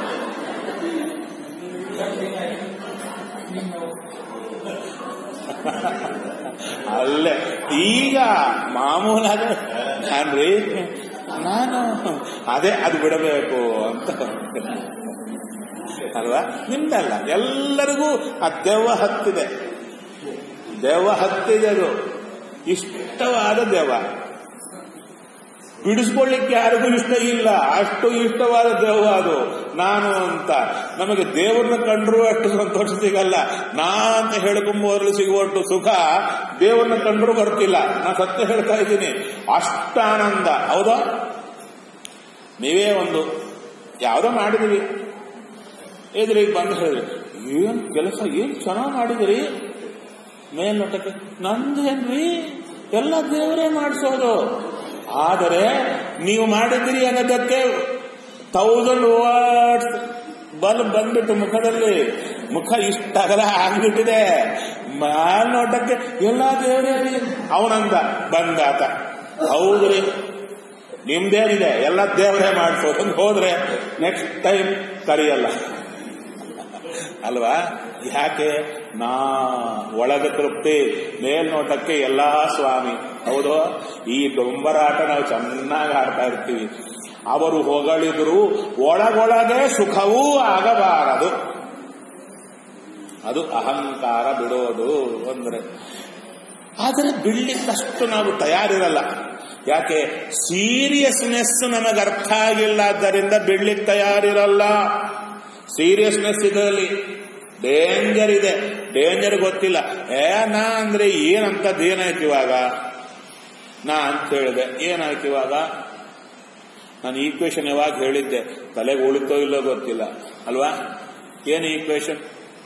ಅಲ್ಲೇ ಈಗ ಮಾಮೂಲಾದ ನಾನ್ರಿ ನಾನು ಅದೇ ಅದು ಬಿಡಬೇಕು ಅಂತ ಅಲ್ವಾ ನಿಮ್ದಲ್ಲ ಎಲ್ಲರಿಗೂ ಆ ದೆವ್ವ ಹತ್ತಿದೆ ದೆವ್ವ ಹತ್ತಿದೆ ಅದು ಇಷ್ಟವಾದ ದೆವ್ವ ಬಿಡಿಸ್ಕೊಳ್ಳಿಕ್ಕೆ ಯಾರಿಗೂ ಇಷ್ಟ ಇಲ್ಲ ಅಷ್ಟು ಇಷ್ಟವಾದ ದೆವ್ವ ಅದು ನಾನು ಅಂತ ನಮಗೆ ದೇವರನ್ನ ಕಂಡ್ರು ಅಷ್ಟು ಸಂತೋಷ ಸಿಗಲ್ಲ ನಾ ಅಂತ ಹೇಳ್ಕೊಂಬೋದ್ರಲ್ಲಿ ಸಿಗುವಷ್ಟು ಸುಖ ದೇವರನ್ನ ಕಂಡ್ರು ಬರ್ತಿಲ್ಲ ನಾ ಸತ್ಯ ಹೇಳ್ತಾ ಇದ್ದೀನಿ ಅಷ್ಟ ಆನಂದ ಹೌದಾ ನೀವೇ ಒಂದು ಯಾವುದೋ ಮಾಡಿದಿರಿ ಎದುರಿಗೆ ಬಂದು ಹೇಳಿದ್ರಿ ಏನ್ ಕೆಲಸ ಏನ್ ಚೆನ್ನಾಗಿ ಮಾಡಿದಿರಿ ಮೇಲ್ನೋಟಕ್ಕೆ ನಂದೇನ್ರಿ ಎಲ್ಲ ದೇವರೇ ಮಾಡಿಸೋದು ಆದರೆ ನೀವು ಮಾಡಿದ್ರಿ ಅನ್ನೋದಕ್ಕೆ ತೌಸಂಡ್ ವಾಟ್ಸ್ ಬಲ್ಬ್ ಬಂದ್ಬಿಟ್ಟು ಮುಖದಲ್ಲಿ ಮುಖ ಇಷ್ಟ ಅಗಲ ಆಗ್ಬಿಟ್ಟಿದೆ ಮೇಲ್ನೋಟಕ್ಕೆ ಎಲ್ಲ ದೇವರೇ ಅವನಂದ ಬಂದಾತ ಹೌದ್ರಿ ನಿಮ್ದೇನಿದೆ ಎಲ್ಲ ದೇವರೇ ಮಾಡಿಸೋದು ಅಂತ ಹೋದ್ರೆ ನೆಕ್ಸ್ಟ್ ಟೈಮ್ ಕರಿಯಲ್ಲ ಅಲ್ವಾ ಯಾಕೆ ನಾ ಒಳಗ ತೃಪ್ತಿ ಮೇಲ್ನೋಟಕ್ಕೆ ಎಲ್ಲಾ ಸ್ವಾಮಿ ಹೌದು ಈ ಡೊಂಬರಾಟ ನಾವು ಚೆನ್ನಾಗಿ ಆಡ್ತಾ ಇರ್ತೀವಿ ಅವರು ಹೊಗಳಿದ್ರು ಒಳಗೊಳಗೆ ಸುಖವೂ ಆಗಬಾರದು ಅದು ಅಹಂಕಾರ ಬಿಡೋದು ಅಂದ್ರೆ ಆದರೆ ಬಿಡ್ಲಿಕ್ಕಷ್ಟು ನಾವು ತಯಾರಿರಲ್ಲ ಯಾಕೆ ಸೀರಿಯಸ್ನೆಸ್ ನಮಗೆ ಅರ್ಥ ಆಗಿಲ್ಲ ಆದ್ದರಿಂದ ಬಿಡ್ಲಿಕ್ಕೆ ತಯಾರಿರಲ್ಲ ಸೀರಿಯಸ್ನೆಸ್ ಇದರಲ್ಲಿ ಡೇಂಜರ್ ಇದೆ ಡೇಂಜರ್ ಗೊತ್ತಿಲ್ಲ ಏ ನಾ ಅಂದ್ರೆ ಏನಂತದ್ದು ಏನಾಯ್ತು ಇವಾಗ ನಾ ಅಂತ ಹೇಳಿದೆ ಏನಾಯ್ತು ಇವಾಗ ನಾನು ಈಕ್ವೇಶನ್ ಯಾವಾಗ ಹೇಳಿದ್ದೆ ತಲೆಗೆ ಉಳಿತೋ ಇಲ್ಲೋ ಗೊತ್ತಿಲ್ಲ ಅಲ್ವಾ ಏನು ಈಕ್ವೇಶನ್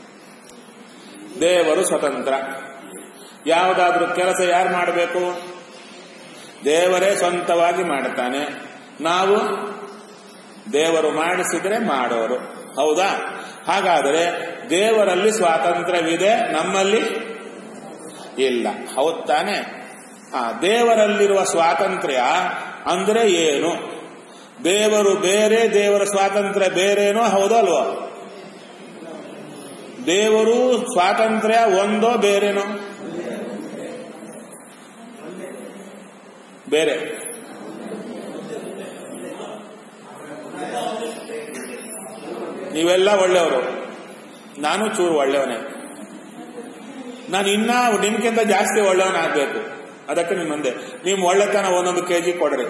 ದೇವರು ಸ್ವತಂತ್ರ ಯಾವುದಾದ್ರೂ ಕೆಲಸ ಯಾರು ಮಾಡಬೇಕು ದೇವರೇ ಸ್ವಂತವಾಗಿ ಮಾಡ್ತಾನೆ ನಾವು ದೇವರು ಮಾಡಿಸಿದ್ರೆ ಮಾಡೋರು ಹೌದಾ ಹಾಗಾದರೆ ದೇವರಲ್ಲಿ ಸ್ವಾತಂತ್ರ್ಯವಿದೆ ನಮ್ಮಲ್ಲಿ ಇಲ್ಲ ಹೌದ್ ತಾನೆ ಆ ದೇವರಲ್ಲಿರುವ ಸ್ವಾತಂತ್ರ್ಯ ಅಂದ್ರೆ ಏನು ದೇವರು ಬೇರೆ ದೇವರ ಸ್ವಾತಂತ್ರ್ಯ ಬೇರೇನೋ ಹೌದಲ್ವೋ ದೇವರು ಸ್ವಾತಂತ್ರ್ಯ ಒಂದೋ ಬೇರೆನೋ ಬೇರೆ ನೀವೆಲ್ಲ ಒಳ್ಳೆಯವರು ನಾನು ಚೂರು ಒಳ್ಳೆಯವನೇ ನಾನು ಇನ್ನ ನಿಮ್ಗಿಂತ ಜಾಸ್ತಿ ಒಳ್ಳೆಯವನಾಗಬೇಕು ಅದಕ್ಕೆ ನಿಮ್ಮ ಮುಂದೆ ನಿಮ್ಮ ಒಳ್ಳೆತನ ಒಂದೊಂದು ಕೆಜಿ ಕೊಡ್ರಿ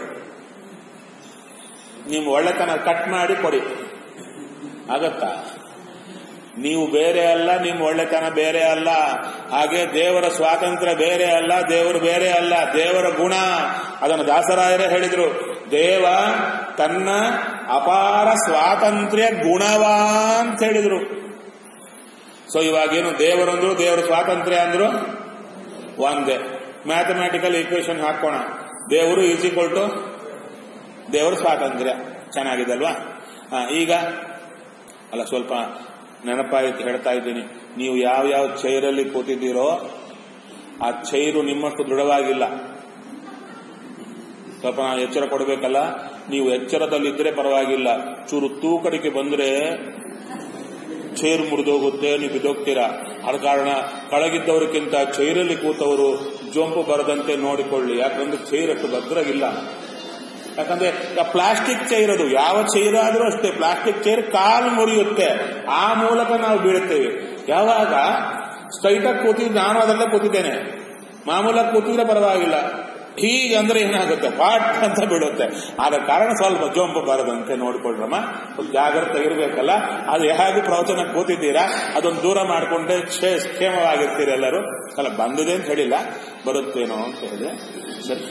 ನಿಮ್ಮ ಒಳ್ಳೆತನ ಕಟ್ ಮಾಡಿ ಕೊಡಿ ಆಗತ್ತಾ ನೀವು ಬೇರೆ ಅಲ್ಲ ನಿಮ್ಮ ಒಳ್ಳೆತನ ಬೇರೆ ಅಲ್ಲ ಹಾಗೆ ದೇವರ ಸ್ವಾತಂತ್ರ್ಯ ಬೇರೆ ಅಲ್ಲ ದೇವರು ಬೇರೆ ಅಲ್ಲ ದೇವರ ಗುಣ ಅದನ್ನು ದಾಸರಾಯರೇ ಹೇಳಿದ್ರು ದೇವ ತನ್ನ ಅಪಾರ ಸ್ವಾತಂತ್ರ್ಯ ಗುಣವಾ ಅಂತ ಹೇಳಿದ್ರು ಸೊ ಇವಾಗೇನು ದೇವರಂದ್ರು ದೇವರ ಸ್ವಾತಂತ್ರ್ಯ ಅಂದ್ರು ಒಂದೇ ಮ್ಯಾಥಮ್ಯಾಟಿಕಲ್ ಈಕ್ವೇಶನ್ ಹಾಕೋಣ ದೇವರು ಈಸ್ ಈಕ್ವಲ್ ಟು ದೇವರು ಸ್ವಾತಂತ್ರ್ಯ ಚೆನ್ನಾಗಿದೆ ಅಲ್ವಾ ಹಾ, ಈಗ ಅಲ್ಲ ಸ್ವಲ್ಪ ನೆನಪಾಯ್ತು ಹೇಳ್ತಾ ಇದ್ದೀನಿ ನೀವು ಯಾವ ಯಾವ ಚೈರಲ್ಲಿ ಕೂತಿದ್ದೀರೋ ಆ ಚೈರು ನಿಮ್ಮಷ್ಟು ದೃಢವಾಗಿಲ್ಲ ಸ್ವಲ್ಪ ನಾವು ಎಚ್ಚರ ಕೊಡಬೇಕಲ್ಲ ನೀವು ಎಚ್ಚರದಲ್ಲಿದ್ದರೆ ಪರವಾಗಿಲ್ಲ ಚೂರು ತೂಕಡಿಕೆ ಬಂದ್ರೆ ಚೇರು ಮುರಿದೋಗುತ್ತೆ ನೀವು ಬಿದ್ದೋಗ್ತೀರಾ ಆದ ಕಾರಣ ಕೆಳಗಿದ್ದವರಿಗಿಂತ ಚೈರಲ್ಲಿ ಕೂತವರು ಜೊಂಪು ಬರದಂತೆ ನೋಡಿಕೊಳ್ಳಿ ಯಾಕಂದ್ರೆ ಚೈರ್ ಅಷ್ಟು ಭದ್ರಾಗಿಲ್ಲ ಯಾಕಂದ್ರೆ ಪ್ಲಾಸ್ಟಿಕ್ ಚೈರ್ ಅದು ಯಾವ ಚೈರ್ ಆದ್ರೂ ಅಷ್ಟೇ ಪ್ಲಾಸ್ಟಿಕ್ ಚೈರ್ ಕಾಲು ಮುರಿಯುತ್ತೆ ಆ ಮೂಲಕ ನಾವು ಬೀಳುತ್ತೇವೆ ಯಾವಾಗ ಸ್ಟ್ರೈಟಾಗಿ ಕೂತಿದ್ದು ನಾನು ಅದರಲ್ಲೇ ಕೂತಿದ್ದೇನೆ ಮಾಮೂಲಾಗಿ ಕೂತಿದ್ರೆ ಪರವಾಗಿಲ್ಲ ಹೀಗೆ ಅಂದ್ರೆ ಏನಾಗುತ್ತೆ ಪಾಟ್ ಅಂತ ಬೀಳುತ್ತೆ ಆದ ಕಾರಣ ಸ್ವಲ್ಪ ಜೊಂಪು ಬರದಂತೆ ನೋಡ್ಕೊಳ್ರಮ್ಮ ಸ್ವಲ್ಪ ಜಾಗ್ರತೆ ಇರಬೇಕಲ್ಲ ಅದು ಹೇಗೆ ಪ್ರವಚನ ಕೂತಿದ್ದೀರಾ ಅದೊಂದು ದೂರ ಮಾಡಿಕೊಂಡ್ರೆ ಕ್ಷೇಮವಾಗಿರ್ತೀರಿ ಎಲ್ಲರೂ ಅಲ್ಲ ಬಂದಿದೆ ಅಂತ ಹೇಳಿಲ್ಲ ಬರುತ್ತೇನೋ ಅಂತ ಹೇಳಿದೆ ಸರಿ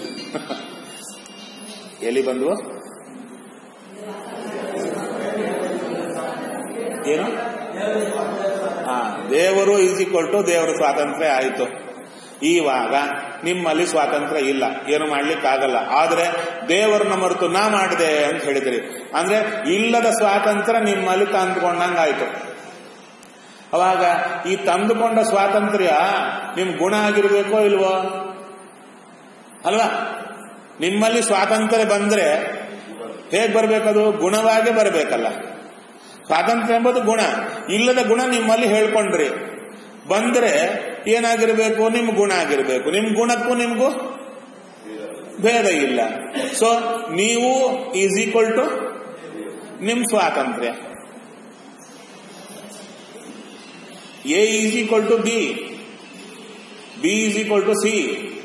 ಎಲ್ಲಿ ಬಂದ್ವು ಏನು ಹಾ ದೇವರು ಈಸ್ ಈಕ್ವಲ್ ಟು ದೇವರ ಸ್ವಾತಂತ್ರ್ಯ ಆಯಿತು ಇವಾಗ ನಿಮ್ಮಲ್ಲಿ ಸ್ವಾತಂತ್ರ್ಯ ಇಲ್ಲ ಏನು ಮಾಡ್ಲಿಕ್ಕಾಗಲ್ಲ ಆದ್ರೆ ದೇವರನ್ನ ಮರೆತು ನಾ ಮಾಡಿದೆ ಅಂತ ಹೇಳಿದ್ರಿ ಅಂದ್ರೆ ಇಲ್ಲದ ಸ್ವಾತಂತ್ರ್ಯ ನಿಮ್ಮಲ್ಲಿ ತಂದುಕೊಂಡಂಗಾಯ್ತು ಅವಾಗ ಈ ತಂದುಕೊಂಡ ಸ್ವಾತಂತ್ರ್ಯ ನಿಮ್ ಗುಣ ಆಗಿರ್ಬೇಕೋ ಇಲ್ವೋ ಅಲ್ವಾ ನಿಮ್ಮಲ್ಲಿ ಸ್ವಾತಂತ್ರ್ಯ ಬಂದ್ರೆ ಹೇಗ್ ಬರ್ಬೇಕದು ಗುಣವಾಗಿ ಬರಬೇಕಲ್ಲ ಸ್ವಾತಂತ್ರ್ಯ ಎಂಬುದು ಗುಣ ಇಲ್ಲದ ಗುಣ ನಿಮ್ಮಲ್ಲಿ ಹೇಳ್ಕೊಂಡ್ರಿ ಬಂದ್ರೆ ಏನಾಗಿರ್ಬೇಕು ನಿಮ್ ಗುಣ ಆಗಿರ್ಬೇಕು ನಿಮ್ ಗುಣಕ್ಕೂ ನಿಮ್ಗೂ ಭೇದ ಇಲ್ಲ ಸೊ ನೀವು ಈಸ್ ಈಕ್ವಲ್ ಟು ನಿಮ್ ಸ್ವಾತಂತ್ರ್ಯ A is equal to B B is equal to C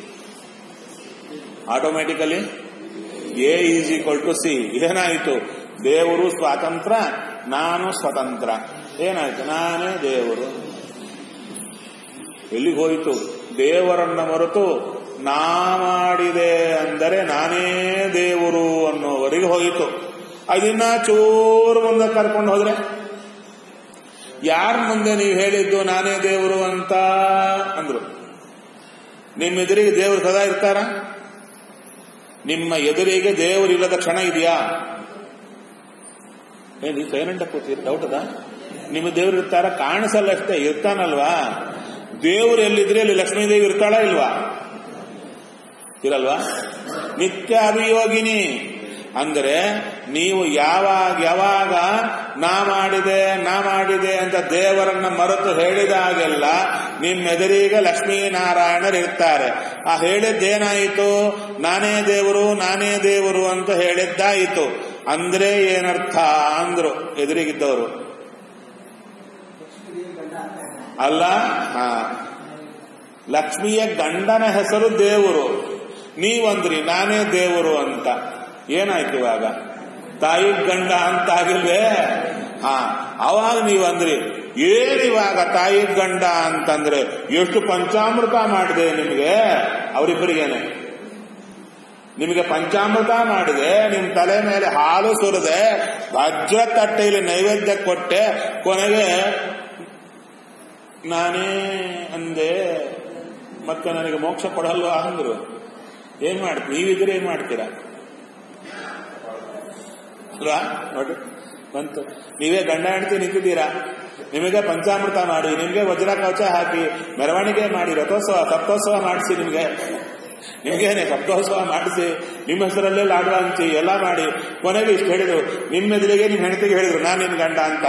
automatically A is equal to C ಏನಾಯಿತು ದೇವರು ಸ್ವಾತಂತ್ರ್ಯ ನಾನು ಸ್ವತಂತ್ರ ಏನಾಯ್ತು ನಾನೇ ದೇವರು ಎಲ್ಲಿಗೆ ಹೋಯಿತು ದೇವರನ್ನ ಮರೆತು ನಾ ಮಾಡಿದೆ ಅಂದರೆ ನಾನೇ ದೇವರು ಅನ್ನೋವರೆಗೆ ಹೋಯಿತು ಅದನ್ನ ಚೂರು ಮುಂದೆ ಕರ್ಕೊಂಡು ಹೋದ್ರೆ ಯಾರ ಮುಂದೆ ನೀವು ಹೇಳಿದ್ದು ನಾನೇ ದೇವರು ಅಂತ ಅಂದ್ರು ನಿಮ್ಮ ಎದುರಿಗೆ ದೇವರು ಸದಾ ಇರ್ತಾರ ನಿಮ್ಮ ಎದುರಿಗೆ ದೇವರಿಲ್ಲದ ಕ್ಷಣ ಇದೆಯಾ ಏನು ಸೈಲೆಂಟ್ ಕೂತೀರಿ ಡೌಟ್ ಅದ ನಿಮ್ಮ ದೇವರು ಇರ್ತಾರ ಕಾಣಿಸಲ್ಲ ಅಷ್ಟೇ ಇರ್ತಾನಲ್ವಾ ದೇವರು ಎಲ್ಲಿದ್ರೆ ಅಲ್ಲಿ ಲಕ್ಷ್ಮೀದೇವಿ ಇರ್ತಾಳ ಇಲ್ವಾ ಇರಲ್ವಾ ನಿತ್ಯ ಅಭಿಯೋಗಿನಿ ಅಂದರೆ ನೀವು ಯಾವಾಗ ಯಾವಾಗ ನಾ ಮಾಡಿದೆ ನಾ ಮಾಡಿದೆ ಅಂತ ದೇವರನ್ನ ಮರೆತು ಹೇಳಿದಾಗೆಲ್ಲ ನಿಮ್ಮೆದುರಿಗೆ ಲಕ್ಷ್ಮೀನಾರಾಯಣರು ಇರ್ತಾರೆ ಆ ಹೇಳಿದ್ದೇನಾಯಿತು ನಾನೇ ದೇವರು ನಾನೇ ದೇವರು ಅಂತ ಹೇಳಿದ್ದಾಯಿತು ಅಂದ್ರೆ ಏನರ್ಥ ಅಂದ್ರು ಎದುರಿಗಿದ್ದವರು ಅಲ್ಲ ಹಾ ಲಕ್ಷ್ಮಿಯ ಗಂಡನ ಹೆಸರು ದೇವರು ನೀವಂದ್ರಿ ನಾನೇ ದೇವರು ಅಂತ ಏನಾಯ್ತು ಇವಾಗ ತಾಯಿ ಗಂಡ ಅಂತ ಆಗಿಲ್ವೇ ಹಾ ಅವಾಗ ನೀವಂದ್ರಿ ಏನಿವಾಗ ತಾಯಿ ಗಂಡ ಅಂತಂದ್ರೆ ಎಷ್ಟು ಪಂಚಾಮೃತ ಮಾಡಿದೆ ನಿಮಗೆ ಅವರಿಬ್ಬರಿಗೇನೆ ನಿಮಗೆ ಪಂಚಾಮೃತ ಮಾಡಿದೆ ನಿಮ್ ತಲೆ ಮೇಲೆ ಹಾಲು ಸುರಿದೆ ವಜ್ರ ತಟ್ಟೆಯಲ್ಲಿ ನೈವೇದ್ಯ ಕೊಟ್ಟೆ ಕೊನೆಗೆ ನಾನೇ ಅಂದೆ ಮತ್ತೆ ನನಗೆ ಮೋಕ್ಷ ಕೊಡಲ್ವಾ ಅಂದ್ರು ಏನ್ ಮಾಡ್ತೀವಿ ನೀವಿದ್ರೆ ಏನ್ ಮಾಡ್ತೀರಾ ಅಲ್ವಾ ನೋಡಿ ಬಂತು ನೀವೇ ಗಂಡ ಹೆಂಡತಿ ನಿಂತಿದ್ದೀರಾ ನಿಮಗೆ ಪಂಚಾಮೃತ ಮಾಡಿ ನಿಮಗೆ ವಜ್ರ ಕವಚ ಹಾಕಿ ಮೆರವಣಿಗೆ ಮಾಡಿ ರಥೋತ್ಸವ ಸಪ್ತೋತ್ಸವ ಮಾಡಿಸಿ ನಿಮಗೆ ನಿಮ್ಗೇನೆ ಸಪ್ತೋತ್ಸವ ಮಾಡಿಸಿ ನಿಮ್ಮ ಹೆಸರಲ್ಲೇ ಲಾಡು ಹಂಚಿ ಎಲ್ಲ ಮಾಡಿ ಕೊನೆಗೆ ಇಷ್ಟು ಹೇಳಿದ್ರು ನಿಮ್ಮ ಎದುರಿಗೆ ನಿಮ್ಮ ಹೆಂಡತಿಗೆ ಹೇಳಿದ್ರು ನಾನು ನಿನ್ ಗಂಡ ಅಂತ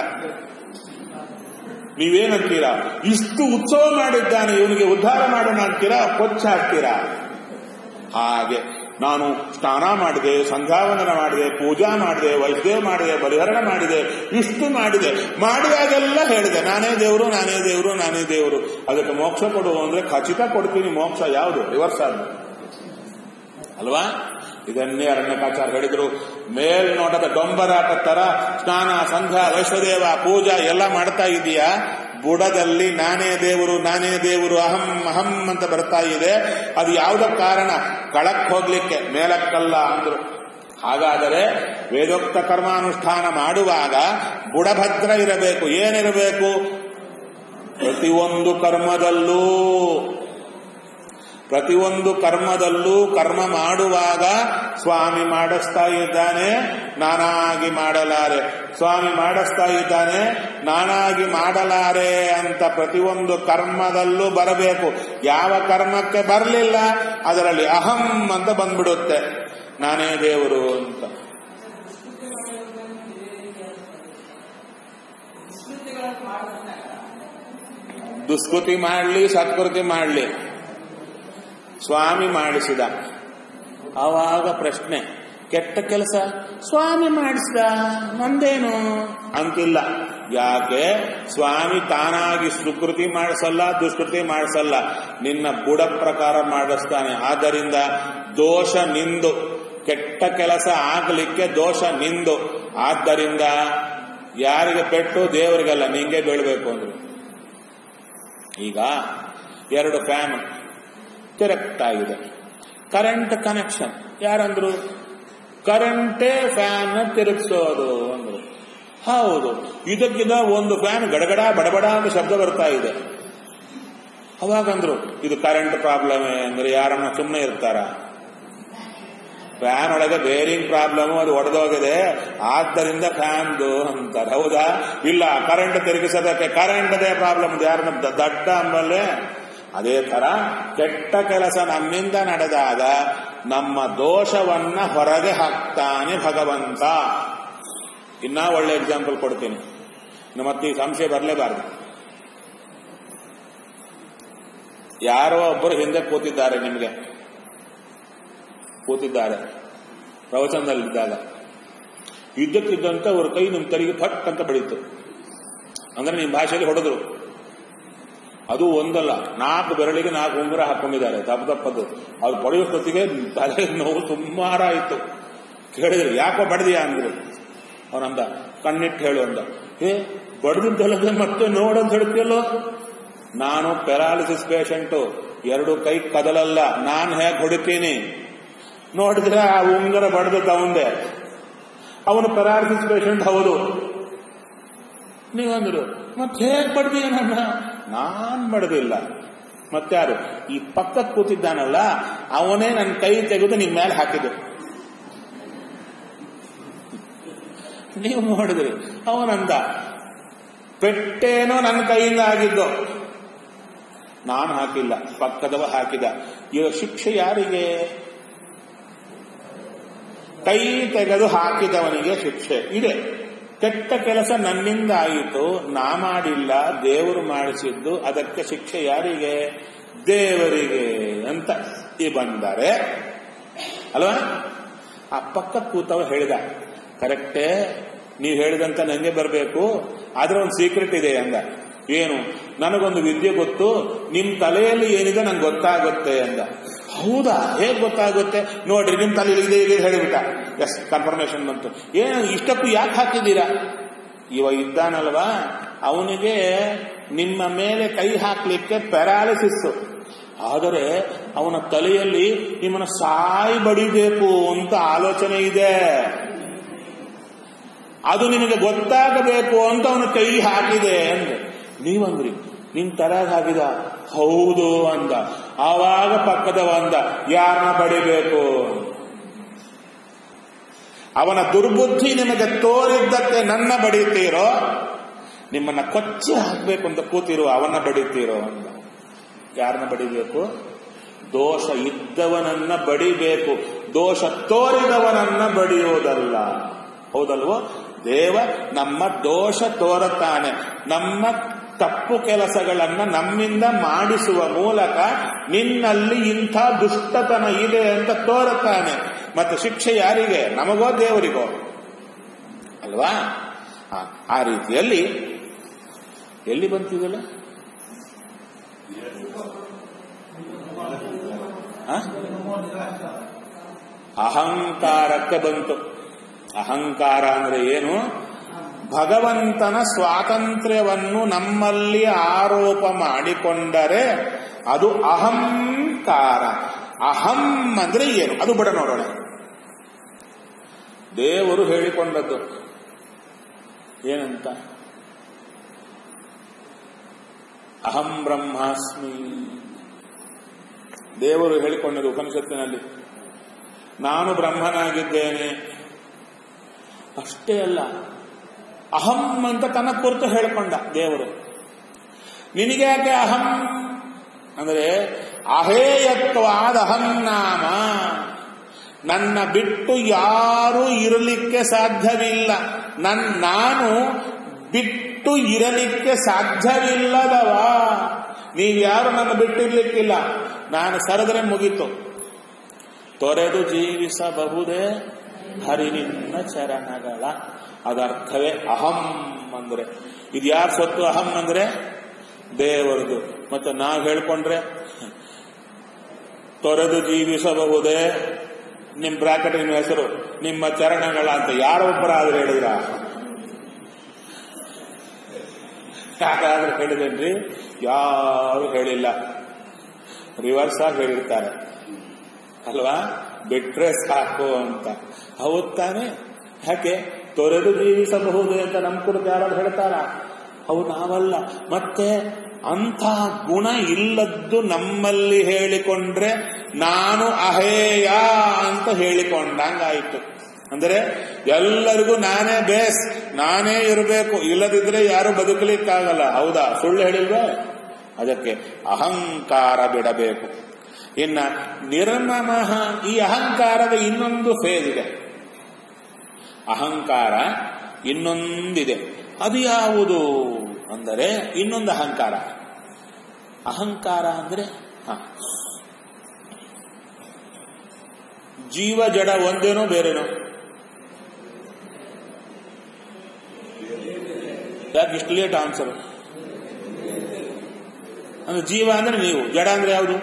ನೀವೇನಂತೀರಾ ಇಷ್ಟು ಉತ್ಸವ ಮಾಡಿದ್ದಾನೆ ಇವನಿಗೆ ಉದ್ಧಾರ ಮಾಡೋಣ ಅಂತೀರಾ ಕೊಚ್ಚ ಹಾಕ್ತೀರಾ ಹಾಗೆ ನಾನು ಸ್ನಾನ ಮಾಡಿದೆ ಸಂಧ್ಯಾವಂದನ ಮಾಡಿದೆ ಪೂಜಾ ಮಾಡಿದೆ ವೈದ್ಯ ಮಾಡಿದೆ ಬಲಿಹರಣ ಮಾಡಿದೆ ಇಷ್ಟು ಮಾಡಿದೆ ಮಾಡಿದಾಗೆಲ್ಲ ಹೇಳಿದೆ ನಾನೇ ದೇವರು ನಾನೇ ದೇವರು ನಾನೇ ದೇವರು ಅದಕ್ಕೆ ಮೋಕ್ಷ ಕೊಡು ಅಂದ್ರೆ ಖಚಿತ ಕೊಡ್ತೀನಿ ಮೋಕ್ಷ ಯಾವುದು ರಿವರ್ಸ್ ಆದ ಅಲ್ವಾ ಇದನ್ನೇ ಅರಣ್ಯಕಾಚಾರ ಹೇಳಿದ್ರು ಮೇಲ್ನೋಟದ ಡೊಂಬರಾಟ ತರ ಸ್ನಾನ ಸಂಘ ವೈಶ್ವದೇವ ಪೂಜಾ ಎಲ್ಲ ಮಾಡ್ತಾ ಇದೀಯಾ ಬುಡದಲ್ಲಿ ನಾನೇ ದೇವರು ನಾನೇ ದೇವರು ಅಹಂ ಅಹಂ ಅಂತ ಬರ್ತಾ ಇದೆ ಅದು ಯಾವುದ ಕಾರಣ ಕಳಕ್ ಹೋಗ್ಲಿಕ್ಕೆ ಮೇಲಕ್ಕಲ್ಲ ಅಂದ್ರು ಹಾಗಾದರೆ ವೇದೋಕ್ತ ಕರ್ಮಾನುಷ್ಠಾನ ಮಾಡುವಾಗ ಬುಡಭದ್ರ ಇರಬೇಕು ಏನಿರಬೇಕು ಪ್ರತಿಯೊಂದು ಕರ್ಮದಲ್ಲೂ ಪ್ರತಿಯೊಂದು ಕರ್ಮದಲ್ಲೂ ಕರ್ಮ ಮಾಡುವಾಗ ಸ್ವಾಮಿ ಮಾಡಿಸ್ತಾ ಇದ್ದಾನೆ ನಾನಾಗಿ ಮಾಡಲಾರೆ ಸ್ವಾಮಿ ಮಾಡಿಸ್ತಾ ಇದ್ದಾನೆ ನಾನಾಗಿ ಮಾಡಲಾರೆ ಅಂತ ಪ್ರತಿಯೊಂದು ಕರ್ಮದಲ್ಲೂ ಬರಬೇಕು ಯಾವ ಕರ್ಮಕ್ಕೆ ಬರಲಿಲ್ಲ ಅದರಲ್ಲಿ ಅಹಂ ಅಂತ ಬಂದ್ಬಿಡುತ್ತೆ ನಾನೇ ದೇವರು ಅಂತ ದುಷ್ಕೃತ್ಯಗಳನ್ನು ಮಾಡಿದಾಗ ದುಷ್ಕೃತಿ ಮಾಡಲಿ ಸತ್ಕೃತಿ ಮಾಡಲಿ ಸ್ವಾಮಿ ಮಾಡಿಸಿದ ಆವಾಗ ಪ್ರಶ್ನೆ ಕೆಟ್ಟ ಕೆಲಸ ಸ್ವಾಮಿ ಮಾಡಿಸಿದ ನಂದೇನು ಅಂತಿಲ್ಲ ಯಾಕೆ ಸ್ವಾಮಿ ತಾನಾಗಿ ಸುಕೃತಿ ಮಾಡಿಸಲ್ಲ ದುಷ್ಕೃತಿ ಮಾಡಿಸಲ್ಲ ನಿನ್ನ ಬುಡ ಪ್ರಕಾರ ಮಾಡಿಸ್ತಾನೆ ಆದ್ದರಿಂದ ದೋಷ ನಿಂದು ಕೆಟ್ಟ ಕೆಲಸ ಆಗಲಿಕ್ಕೆ ದೋಷ ನಿಂದು ಆದ್ದರಿಂದ ಯಾರಿಗೆ ಪೆಟ್ಟು ದೇವರಿಗಲ್ಲ ನಿಂಗೆ ಬೀಳಬೇಕು ಅಂದ್ರು ಈಗ ಎರಡು ಫ್ಯಾನ್ ತಿರುಗ್ತಾ ಇದೆ ಕರೆಂಟ್ ಕನೆಕ್ಷನ್ ಯಾರಂದ್ರು ಕರೆಂಟೇ ಫ್ಯಾನ್ ತಿರುಗಿಸೋದು ಅಂದ್ರು ಹೌದು ಇದಕ್ಕಿದ ಒಂದು ಫ್ಯಾನ್ ಗಡಗಡ ಬಡಬಡ ಅಂತ ಶಬ್ದ ಬರ್ತಾ ಇದೆ ಅವಾಗಂದ್ರು ಇದು ಕರೆಂಟ್ ಪ್ರಾಬ್ಲಮ್ ಅಂದ್ರೆ ಯಾರನ್ನ ಸುಮ್ಮನೆ ಇರ್ತಾರ ಫ್ಯಾನ್ ಒಳಗೆ ಬೇರಿಂಗ್ ಪ್ರಾಬ್ಲಮ್ ಅದು ಒಡೆದೋಗಿದೆ ಆದ್ದರಿಂದ ಫ್ಯಾನ್ದು ಅಂತಾರೆ ಹೌದಾ ಇಲ್ಲ ಕರೆಂಟ್ ತಿರುಗಿಸೋದಕ್ಕೆ ಕರೆಂಟ್ದೇ ಪ್ರಾಬ್ಲಮ್ ಯಾರನ್ನ ದ- ದಡ್ಡ ಅಂಬಲ್ಲೇ ಅದೇ ತರ ಕೆಟ್ಟ ಕೆಲಸ ನಮ್ಮಿಂದ ನಡೆದಾಗ ನಮ್ಮ ದೋಷವನ್ನ ಹೊರಗೆ ಹಾಕ್ತಾನೆ ಭಗವಂತ ಇನ್ನ ಒಳ್ಳೆ ಎಕ್ಸಾಂಪಲ್ ಕೊಡ್ತೀನಿ ಮತ್ತೆ ಈ ಸಂಶಯ ಬರಲೇಬಾರದು ಯಾರೋ ಒಬ್ಬರು ಹಿಂದೆ ಕೂತಿದ್ದಾರೆ ನಿಮಗೆ ಕೂತಿದ್ದಾರೆ ಪ್ರವಚನದಲ್ಲಿದ್ದಾಗ ಇದ್ದಕ್ಕಿದ್ದಂತೆ ಅವ್ರ ಕೈ ನಿಮ್ಮ ತಲೆಗೆ ಫಟ್ ಅಂತ ಬೆಳೀತು ಅಂದ್ರೆ ನಿಮ್ಮ ಭಾಷೆಯಲ್ಲಿ ಹೊಡೆದ್ರು ಅದು ಒಂದಲ್ಲ ನಾಲ್ಕು ಬೆರಳಿಗೆ ನಾಲ್ಕು ಉಂಗುರ ಹಾಕೊಂಡಿದ್ದಾರೆ ತಪ್ಪ ತಪ್ಪದ್ದು ಅವ್ರು ಪಡೆಯೋಷ್ಟೊತ್ತಿಗೆ ತಲೆ ನೋವು ಸುಮಾರಾಯಿತು ಕೇಳಿದ್ರು ಯಾಕೋ ಬಡ್ದಿಯಾ ಅಂದ್ರು ಅವನಂದ ಕಣ್ಣಿಟ್ಟು ಹೇಳು ಅಂದ ಏ ಬಡ್ದಿದ್ದಲ್ಲದೆ ಮತ್ತೆ ನೋಡಂತ ಹೇಳ್ತೀಯಲ್ಲೋ ನಾನು ಪೆರಾಲಿಸಿಸ್ ಪೇಷಂಟು ಎರಡು ಕೈ ಕದಲಲ್ಲ ನಾನು ಹೇಗೆ ಹೊಡಿತೀನಿ ನೋಡಿದ್ರೆ ಆ ಉಂಗುರ ಬಡ್ದು ತಗೊಂಡೆ ಅವನು ಪೆರಾಲಿಸಿಸ್ ಪೇಷಂಟ್ ಹೌದು ನೀವಂದ್ರು ಮತ್ತೆ ಹೇಗ್ ಬಡ್ದೀಯ ನನ್ನ ನಾನ್ ಬಡ್ದಿಲ್ಲ ಮತ್ತಾರು ಈ ಪಕ್ಕಕ್ಕೆ ಕೂತಿದ್ದಾನಲ್ಲ ಅವನೇ ನನ್ನ ಕೈ ತೆಗೆದು ನಿಮ್ ಮೇಲೆ ಹಾಕಿದ್ದು ನೀವು ನೋಡಿದ್ರಿ ಅವನಂದ ಪೆಟ್ಟೇನೋ ನನ್ನ ಕೈಯಿಂದ ಆಗಿದ್ದು ನಾನು ಹಾಕಿಲ್ಲ ಪಕ್ಕದವ ಹಾಕಿದ ಈಗ ಶಿಕ್ಷೆ ಯಾರಿಗೆ ಕೈ ತೆಗೆದು ಹಾಕಿದವನಿಗೆ ಶಿಕ್ಷೆ ಇದೆ ಕೆಟ್ಟ ಕೆಲಸ ನನ್ನಿಂದ ಆಯಿತು ನಾ ಮಾಡಿಲ್ಲ ದೇವರು ಮಾಡಿಸಿದ್ದು ಅದಕ್ಕೆ ಶಿಕ್ಷೆ ಯಾರಿಗೆ ದೇವರಿಗೆ ಅಂತ ಈ ಬಂದರೆ ಅಲ್ವಾ ಆ ಪಕ್ಕ ಕೂತವ ಹೇಳಿದ ಕರೆಕ್ಟೇ ನೀವು ಹೇಳಿದಂತ ನಂಗೆ ಬರಬೇಕು ಆದ್ರೆ ಒಂದು ಸೀಕ್ರೆಟ್ ಇದೆ ಅಂದ ಏನು ನನಗೊಂದು ವಿದ್ಯೆ ಗೊತ್ತು ನಿಮ್ ತಲೆಯಲ್ಲಿ ಏನಿದೆ ನಂಗೆ ಗೊತ್ತಾಗುತ್ತೆ ಅಂದ ಹೌದಾ ಹೇಗ್ ಗೊತ್ತಾಗುತ್ತೆ ನೋಡ್ರಿ ನಿಮ್ ತಲೆಯಲ್ಲಿ ಇದೆ ಇದೆ ಹೇಳಿಬಿಟ್ಟ ಎಸ್ ಕನ್ಫರ್ಮೇಶನ್ ಬಂತು ಏನು ಇಷ್ಟಕ್ಕೂ ಯಾಕೆ ಹಾಕಿದ್ದೀರಾ ಇವ ಇದ್ದಾನಲ್ವಾ ಅವನಿಗೆ ನಿಮ್ಮ ಮೇಲೆ ಕೈ ಹಾಕ್ಲಿಕ್ಕೆ ಪ್ಯಾರಾಲಿಸಿಸ್ ಆದರೆ ಅವನ ತಲೆಯಲ್ಲಿ ನಿಮ್ಮನ್ನ ಸಾಯಿ ಬಡಿಬೇಕು ಅಂತ ಆಲೋಚನೆ ಇದೆ ಅದು ನಿನಗೆ ಗೊತ್ತಾಗಬೇಕು ಅಂತ ಅವನ ಕೈ ಹಾಕಿದೆ ಅಂದ್ರೆ ನೀವಂದ್ರಿ ನಿನ್ ತಲೆಗೆ ಹಾಕಿದ ಹೌದು ಅಂದ ಆವಾಗ ಪಕ್ಕದವ ಅಂದ ಯಾರನ್ನ ಬಡಿಬೇಕು ಅವನ ದುರ್ಬುದ್ಧಿ ನಿಮಗೆ ತೋರಿದ್ದಕ್ಕೆ ನನ್ನ ಬಡಿತೀರೋ ನಿಮ್ಮನ್ನ ಕೊಚ್ಚಿ ಹಾಕ್ಬೇಕು ಅಂತ ಕೂತಿರೋ ಅವನ್ನ ಬಡಿತೀರೋ ಅಂದ ಯಾರನ್ನ ಬಡಿಬೇಕು ದೋಷ ಇದ್ದವನನ್ನ ಬಡಿಬೇಕು ದೋಷ ತೋರಿದವನನ್ನ ಬಡಿಯೋದಲ್ಲ ಹೌದಲ್ವೋ ದೇವ ನಮ್ಮ ದೋಷ ತೋರುತ್ತಾನೆ ನಮ್ಮ ತಪ್ಪು ಕೆಲಸಗಳನ್ನ ನಮ್ಮಿಂದ ಮಾಡಿಸುವ ಮೂಲಕ ನಿನ್ನಲ್ಲಿ ಇಂಥ ದುಷ್ಟತನ ಇದೆ ಅಂತ ತೋರುತ್ತಾನೆ ಮತ್ತೆ ಶಿಕ್ಷೆ ಯಾರಿಗೆ ನಮಗೋ ದೇವರಿಗೋ ಅಲ್ವಾ ಆ, ಆ ರೀತಿಯಲ್ಲಿ ಎಲ್ಲಿ ಬಂತಿದಲ್ಲ ಆ? ಅಹಂಕಾರಕ್ಕೆ ಬಂತು ಅಹಂಕಾರ ಅಂದ್ರೆ ಏನು ಭಗವಂತನ ಸ್ವಾತಂತ್ರ್ಯವನ್ನು ನಮ್ಮಲ್ಲಿ ಆರೋಪ ಮಾಡಿಕೊಂಡರೆ ಅದು ಅಹಂಕಾರ ಅಹಂ ಅಂದ್ರೆ ಏನು ಅದು ಬಿಡ ನೋಡೋಣ ದೇವರು ಹೇಳಿಕೊಂಡದ್ದು ಏನಂತ ಅಹಂ ಬ್ರಹ್ಮಾಸ್ಮಿ ದೇವರು ಹೇಳಿಕೊಂಡಿರು ಉಪನಿಷತ್ತಿನಲ್ಲಿ ನಾನು ಬ್ರಹ್ಮನಾಗಿದ್ದೇನೆ ಅಷ್ಟೇ ಅಲ್ಲ ಅಹಂ ಅಂತ ತನ್ನ ಕುರಿತು ಹೇಳಿಕೊಂಡ ದೇವರು ನಿನಗೆ ಯಾಕೆ ಅಹಂ ಅಂದರೆ ಅಹೇಯತ್ವಾದ ಅಹಂ ನಾಮ ನನ್ನ ಬಿಟ್ಟು ಯಾರೂ ಇರಲಿಕ್ಕೆ ಸಾಧ್ಯವಿಲ್ಲ ನನ್ ನಾನು ಬಿಟ್ಟು ಇರಲಿಕ್ಕೆ ಸಾಧ್ಯವಿಲ್ಲದವ ನೀವ್ಯಾರು ನನ್ನ ಬಿಟ್ಟಿರ್ಲಿಕ್ಕಿಲ್ಲ ನಾನು ಸರದ್ರೆ ಮುಗೀತು ತೊರೆದು ಜೀವಿಸಬಹುದೇ ಹರಿನಿನ್ನ ಚರಣಗಳ ಅದರ್ಥವೇ ಅಹಂ ಅಂದ್ರೆ ಇದು ಯಾರ ಸ್ವತ್ತು ಅಹಂ ಅಂದ್ರೆ ದೇವರದು ಮತ್ತೆ ನಾವು ಹೇಳ್ಕೊಂಡ್ರೆ ತೊರೆದು ಜೀವಿಸಬಹುದೇ ನಿಮ್ ಬ್ರಾಕೆಟ್ ನಿಮ್ಮ ಹೆಸರು ನಿಮ್ಮ ಚರಣಗಳ ಅಂತ ಯಾರೊಬ್ಬರಾದ್ರೆ ಹೇಳಿದ್ರ ಯಾರಾದ್ರೂ ಹೇಳಿದೇನ್ರಿ ಯಾರು ಹೇಳಿಲ್ಲ ರಿವರ್ಸ್ ಆಗಿ ಹೇಳಿರ್ತಾರೆ ಅಲ್ವಾ ಬಿಟ್ರೆ ಸಾಕು ಅಂತ ಹೌದ್ ತಾನೆ ಯಾಕೆ ತೊರೆದು ಜೀವಿಸಬಹುದು ಅಂತ ನಮ್ಮ ಕುರಿತು ಯಾರಾದ್ರು ಹೇಳ್ತಾರ ಅವು ನಾವಲ್ಲ ಮತ್ತೆ ಅಂಥ ಗುಣ ಇಲ್ಲದ್ದು ನಮ್ಮಲ್ಲಿ ಹೇಳಿಕೊಂಡ್ರೆ ನಾನು ಅಹೇಯ ಅಂತ ಹೇಳಿಕೊಂಡಂಗಾಯ್ತು ಅಂದರೆ ಎಲ್ಲರಿಗೂ ನಾನೇ ಬೇಸ್ ನಾನೇ ಇರಬೇಕು ಇಲ್ಲದಿದ್ರೆ ಯಾರು ಬದುಕಲಿಕ್ಕಾಗಲ್ಲ ಹೌದಾ ಸುಳ್ಳು ಹೇಳಿಲ್ವೇ ಅದಕ್ಕೆ ಅಹಂಕಾರ ಬಿಡಬೇಕು ಇನ್ನ ನಿರ್ಮಮಃ ಈ ಅಹಂಕಾರದ ಇನ್ನೊಂದು ಫೇಸ್ ಇದೆ ಅಹಂಕಾರ ಇನ್ನೊಂದಿದೆ ಅದು ಯಾವುದು ಅಂದರೆ ಇನ್ನೊಂದು ಅಹಂಕಾರ ಅಹಂಕಾರ ಅಂದ್ರೆ ಹ. ಜೀವ ಜಡ ಒಂದೇನೋ ಬೇರೆನೋ ಯಾಕೆ ಇಷ್ಟು ಲೇಟ್ ಆನ್ಸರ್ ಅಂದ್ರೆ ಜೀವ ಅಂದ್ರೆ ನೀವು ಜಡ ಅಂದ್ರೆ ಯಾವುದು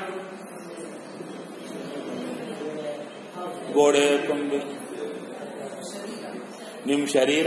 ಗೋಡೆ ಕೊಂಬೆ ನಿಮ್ ಶರೀರ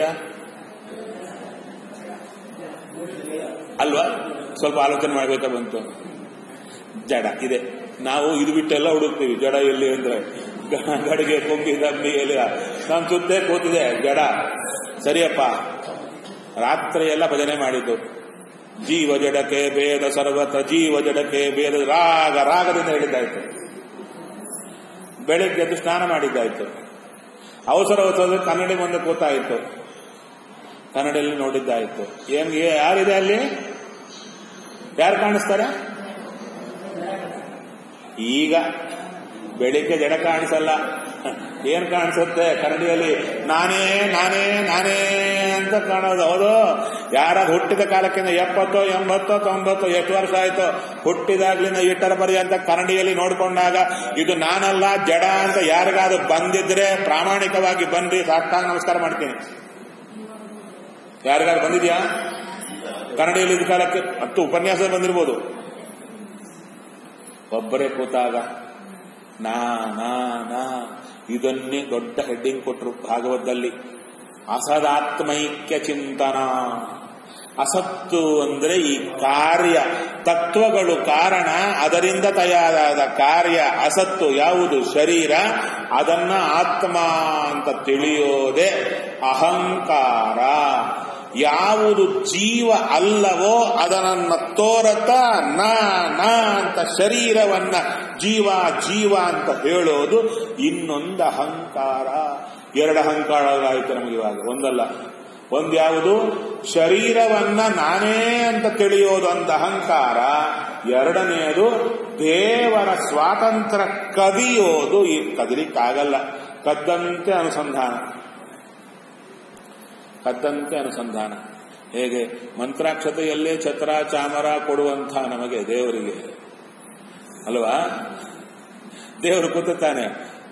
ಅಲ್ವಾ ಸ್ವಲ್ಪ ಆಲೋಚನೆ ಮಾಡ್ಬೇಕಾ ಬಂತು ಜಡ ಇದೆ ನಾವು ಇದು ಬಿಟ್ಟೆಲ್ಲ ಹುಡುಕ್ತೀವಿ ಜಡ ಎಲ್ಲಿ ಅಂದ್ರೆ ಗ- ಗಡಿಗೆ ಕೊಂಬಿ ದಂಬಿ ಎಲ್ಲಿ ನಮ್ಮ ಸುದ್ದೇ ಕೂತಿದೆ ಜಡ ಸರಿಯಪ್ಪ ರಾತ್ರಿ ಎಲ್ಲ ಭಜನೆ ಮಾಡಿದ್ದು ಜೀವ ಜಡಕ್ಕೆ ಭೇದ ಸರ್ವತ್ರ ಜೀವ ಜಡಕ್ಕೆ ಭೇದ ರಾಗ ರಾಗದಿಂದ ಹೇಳಿದ್ದಾಯ್ತು ಬೆಳಿಗ್ಗೆ ಎದ್ದು ಸ್ನಾನ ಮಾಡಿದ್ದಾಯ್ತು ಅವಸರ ಅವಸರ ಕನ್ನಡಿ ಮುಂದೆ ಕೂತಾಯಿತು ಕನ್ನಡಿಯಲ್ಲಿ ನೋಡಿದ್ದಾಯ್ತು ಏನ್ ಏ- ಯಾರಿದೆ ಅಲ್ಲಿ ಯಾರು ಕಾಣಿಸ್ತಾರೆ ಈಗ ಬೆಳಿಗ್ಗೆ ಜಡ ಕಾಣಿಸಲ್ಲ ಏನ್ ಕಾಣಿಸುತ್ತೆ ಕನ್ನಡಿಯಲ್ಲಿ ನಾನೇ ನಾನೇ ನಾನೇ ಅಂತ ಕಾಣೋದು ಹೌದು ಯಾರಾದ್ರು ಹುಟ್ಟಿದ ಕಾಲಕ್ಕಿಂತ ಎಪ್ಪತ್ತೋ ಎಂಬತ್ತೋ ತೊಂಬತ್ತೋ ಎಷ್ಟು ವರ್ಷ ಆಯ್ತು ಹುಟ್ಟಿದಾಗ್ಲಿಂದ ಇಟ್ಟರ ಪರ್ಯಂತ ಕನ್ನಡಿಯಲ್ಲಿ ನೋಡ್ಕೊಂಡಾಗ ಇದು ನಾನಲ್ಲ ಜಡ ಅಂತ ಯಾರಿಗಾದ್ರು ಬಂದಿದ್ರೆ ಪ್ರಾಮಾಣಿಕವಾಗಿ ಬಂದು ಸಾಷ್ಟಾಂಗ ನಮಸ್ಕಾರ ಮಾಡ್ತೀನಿ ಯಾರಿಗಾದ್ರು ಬಂದಿದ್ಯಾ ಕನ್ನಡಿಯಲ್ಲಿ ಇದ್ದ ಕಾಲಕ್ಕೆ ಹತ್ತು ಉಪನ್ಯಾಸ ಬಂದಿರ್ಬೋದು ಒಬ್ಬರೇ ಕೂತಾಗ ನಾ ನಾ ನಾ ಇದನ್ನೇ ದೊಡ್ಡ ಹೆಡ್ಡಿಂಗ್ ಕೊಟ್ಟರು ಭಾಗವತದಲ್ಲಿ ಅಸದಾತ್ಮೈಕ್ಯ ಚಿಂತನ ಅಸತ್ತು ಅಂದ್ರೆ ಈ ಕಾರ್ಯ ತತ್ವಗಳು ಕಾರಣ ಅದರಿಂದ ತಯಾರಾದ ಕಾರ್ಯ ಅಸತ್ತು ಯಾವುದು ಶರೀರ ಅದನ್ನ ಆತ್ಮ ಅಂತ ತಿಳಿಯೋದೇ ಅಹಂಕಾರ ಯಾವುದು ಜೀವ ಅಲ್ಲವೋ ಅದನ್ನ ತೋರತ ನ ನ ಅಂತ ಶರೀರವನ್ನ ಜೀವ ಜೀವ ಅಂತ ಹೇಳೋದು ಇನ್ನೊಂದು ಅಹಂಕಾರ ಎರಡು ಅಹಂಕಾರಗಳಾಯಿತು ನಮಗೆ ಇವಾಗ ಒಂದಲ್ಲ ಒಂದ್ಯಾವುದು ಶರೀರವನ್ನ ನಾನೇ ಅಂತ ತಿಳಿಯೋದು ಅಂತ ಅಹಂಕಾರ ಎರಡನೆಯದು ದೇವರ ಸ್ವಾತಂತ್ರ್ಯ ಕದಿಯೋದು ಈ ಕದಿಲಿಕ್ಕಾಗಲ್ಲ ಕದ್ದಂತೆ ಅನುಸಂಧಾನ ಕದ್ದಂತೆ ಅನುಸಂಧಾನ ಹೇಗೆ ಮಂತ್ರಾಕ್ಷತೆಯಲ್ಲೇ ಛತ್ರ ಚಾಮರ ಕೊಡುವಂಥ ನಮಗೆ ದೇವರಿಗೆ ಅಲ್ವಾ ದೇವರು ಕೂತಾನೆ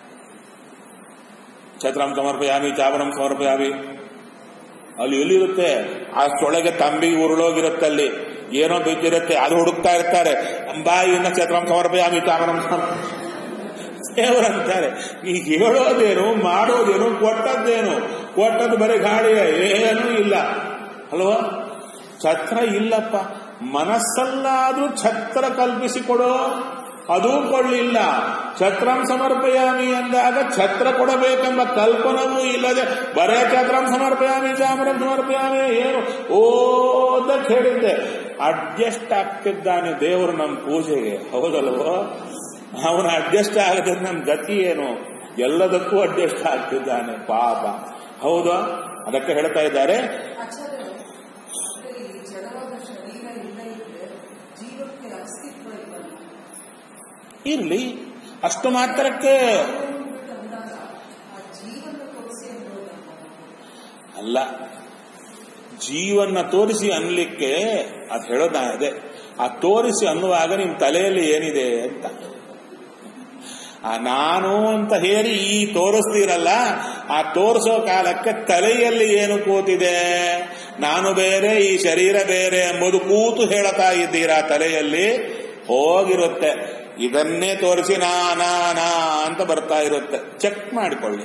ಛತ್ರಂ ಸಮರ್ಪಯಾಮಿ ಚಾಮರಂ ಸಮರ್ಪಯಾಮಿ ಅಲ್ಲಿ ಎಲ್ಲಿರುತ್ತೆ ಅಷ್ಟೊಳಗೆ ತಂಬಿ ಉರುಳೋಗಿರುತ್ತೆ ಅಲ್ಲಿ ಏನೋ ಬಿದ್ದಿರುತ್ತೆ ಅದು ಹುಡುಕ್ತಾ ಇರ್ತಾರೆ ಬಾಯಿಯಿಂದ ಛತ್ರಂ ಸಮರ್ಪಯಾಮಿ ಚಾಮರಂ ಸಮರ್ಪ ದೇವರಂತಾರೆ ನೀ ಹೇಳೋದೇನು ಮಾಡೋದೇನು ಕೊಟ್ಟದ್ದೇನು ಕೊಟ್ಟದ್ದು ಬರೀ ಗಾಳಿಯ ಏನೂ ಇಲ್ಲ ಅಲ್ವಾ ಛತ್ರ ಇಲ್ಲಪ್ಪ ಮನಸ್ಸಲ್ಲಾದ್ರೂ ಛತ್ರ ಕಲ್ಪಿಸಿಕೊಡೋ ಅದೂ ಕೊಳ್ಳಿಲ್ಲ ಛತ್ರಂ ಸಮರ್ಪಯಾಮಿ ಅಂದಾಗ ಛತ್ರ ಕೊಡಬೇಕೆಂಬ ಕಲ್ಪನವೂ ಇಲ್ಲದೆ ಬರೇ ಛತ್ರಂ ಸಮರ್ಪಯಾಮಿ ಚಾಮರಂ ಸಮರ್ಪಯಾಮಿ ಏನು ಓದಕ್ಕೆ ಹೇಳಿದ್ದೆ ಅಡ್ಜಸ್ಟ್ ಆಗ್ತಿದ್ದಾನೆ ದೇವರು ನಮ್ಮ ಪೂಜೆಗೆ ಹೌದಲ್ವೋ ಅವನು ಅಡ್ಜಸ್ಟ್ ಆಗದೆ ನನ್ನ ಗತಿ ಏನು ಎಲ್ಲದಕ್ಕೂ ಅಡ್ಜಸ್ಟ್ ಆಗ್ತಿದ್ದಾನೆ ಪಾಪ ಹೌದಾ ಅದಕ್ಕೆ ಹೇಳ್ತಾ ಇದ್ದಾರೆ ಆಚಾರ್ಯ ಅಂದ್ರೆ ಈ ಜಡವಾದ ಶರೀರ ಇಲ್ಲ ಇದ್ರೆ ಜೀವಕ್ಕೆ ಅಸ್ತಿತ್ವ ಇಲ್ಲಲ್ಲ ಇರ್ಲಿ ಅಷ್ಟು ಮಾತ್ರಕ್ಕೆ ಅಂದ್ಬಿಟ್ಟು ಅಂದಾಗ ಆ ಜೀವನ ತೋರಿಸಿ ಅನ್ನೋದಲ್ಲ ಅಲ್ಲ ಜೀವನ್ನ ತೋರಿಸಿ ಅನ್ಲಿಕ್ಕೆ ಅದು ಹೇಳೋದ ಅದೇ ಆ ತೋರಿಸಿ ಅನ್ನುವಾಗ ನಿಮ್ ತಲೆಯಲ್ಲಿ ಏನಿದೆ ಅಂತ ಆ ನಾನು ಅಂತ ಹೇಳಿ ಈ ತೋರಿಸ್ತೀರಲ್ಲ ಆ ತೋರಿಸೋ ಕಾಲಕ್ಕೆ ತಲೆಯಲ್ಲಿ ಏನು ಕೂತಿದೆ ನಾನು ಬೇರೆ ಈ ಶರೀರ ಬೇರೆ ಎಂಬುದು ಕೂತು ಹೇಳ್ತಾ ಇದ್ದೀರಾ ತಲೆಯಲ್ಲಿ ಹೋಗಿರುತ್ತೆ ಇದನ್ನೇ ತೋರಿಸಿ ನಾ ನಾ ನಾ ಅಂತ ಬರ್ತಾ ಇರುತ್ತೆ ಚೆಕ್ ಮಾಡಿಕೊಳ್ಳಿ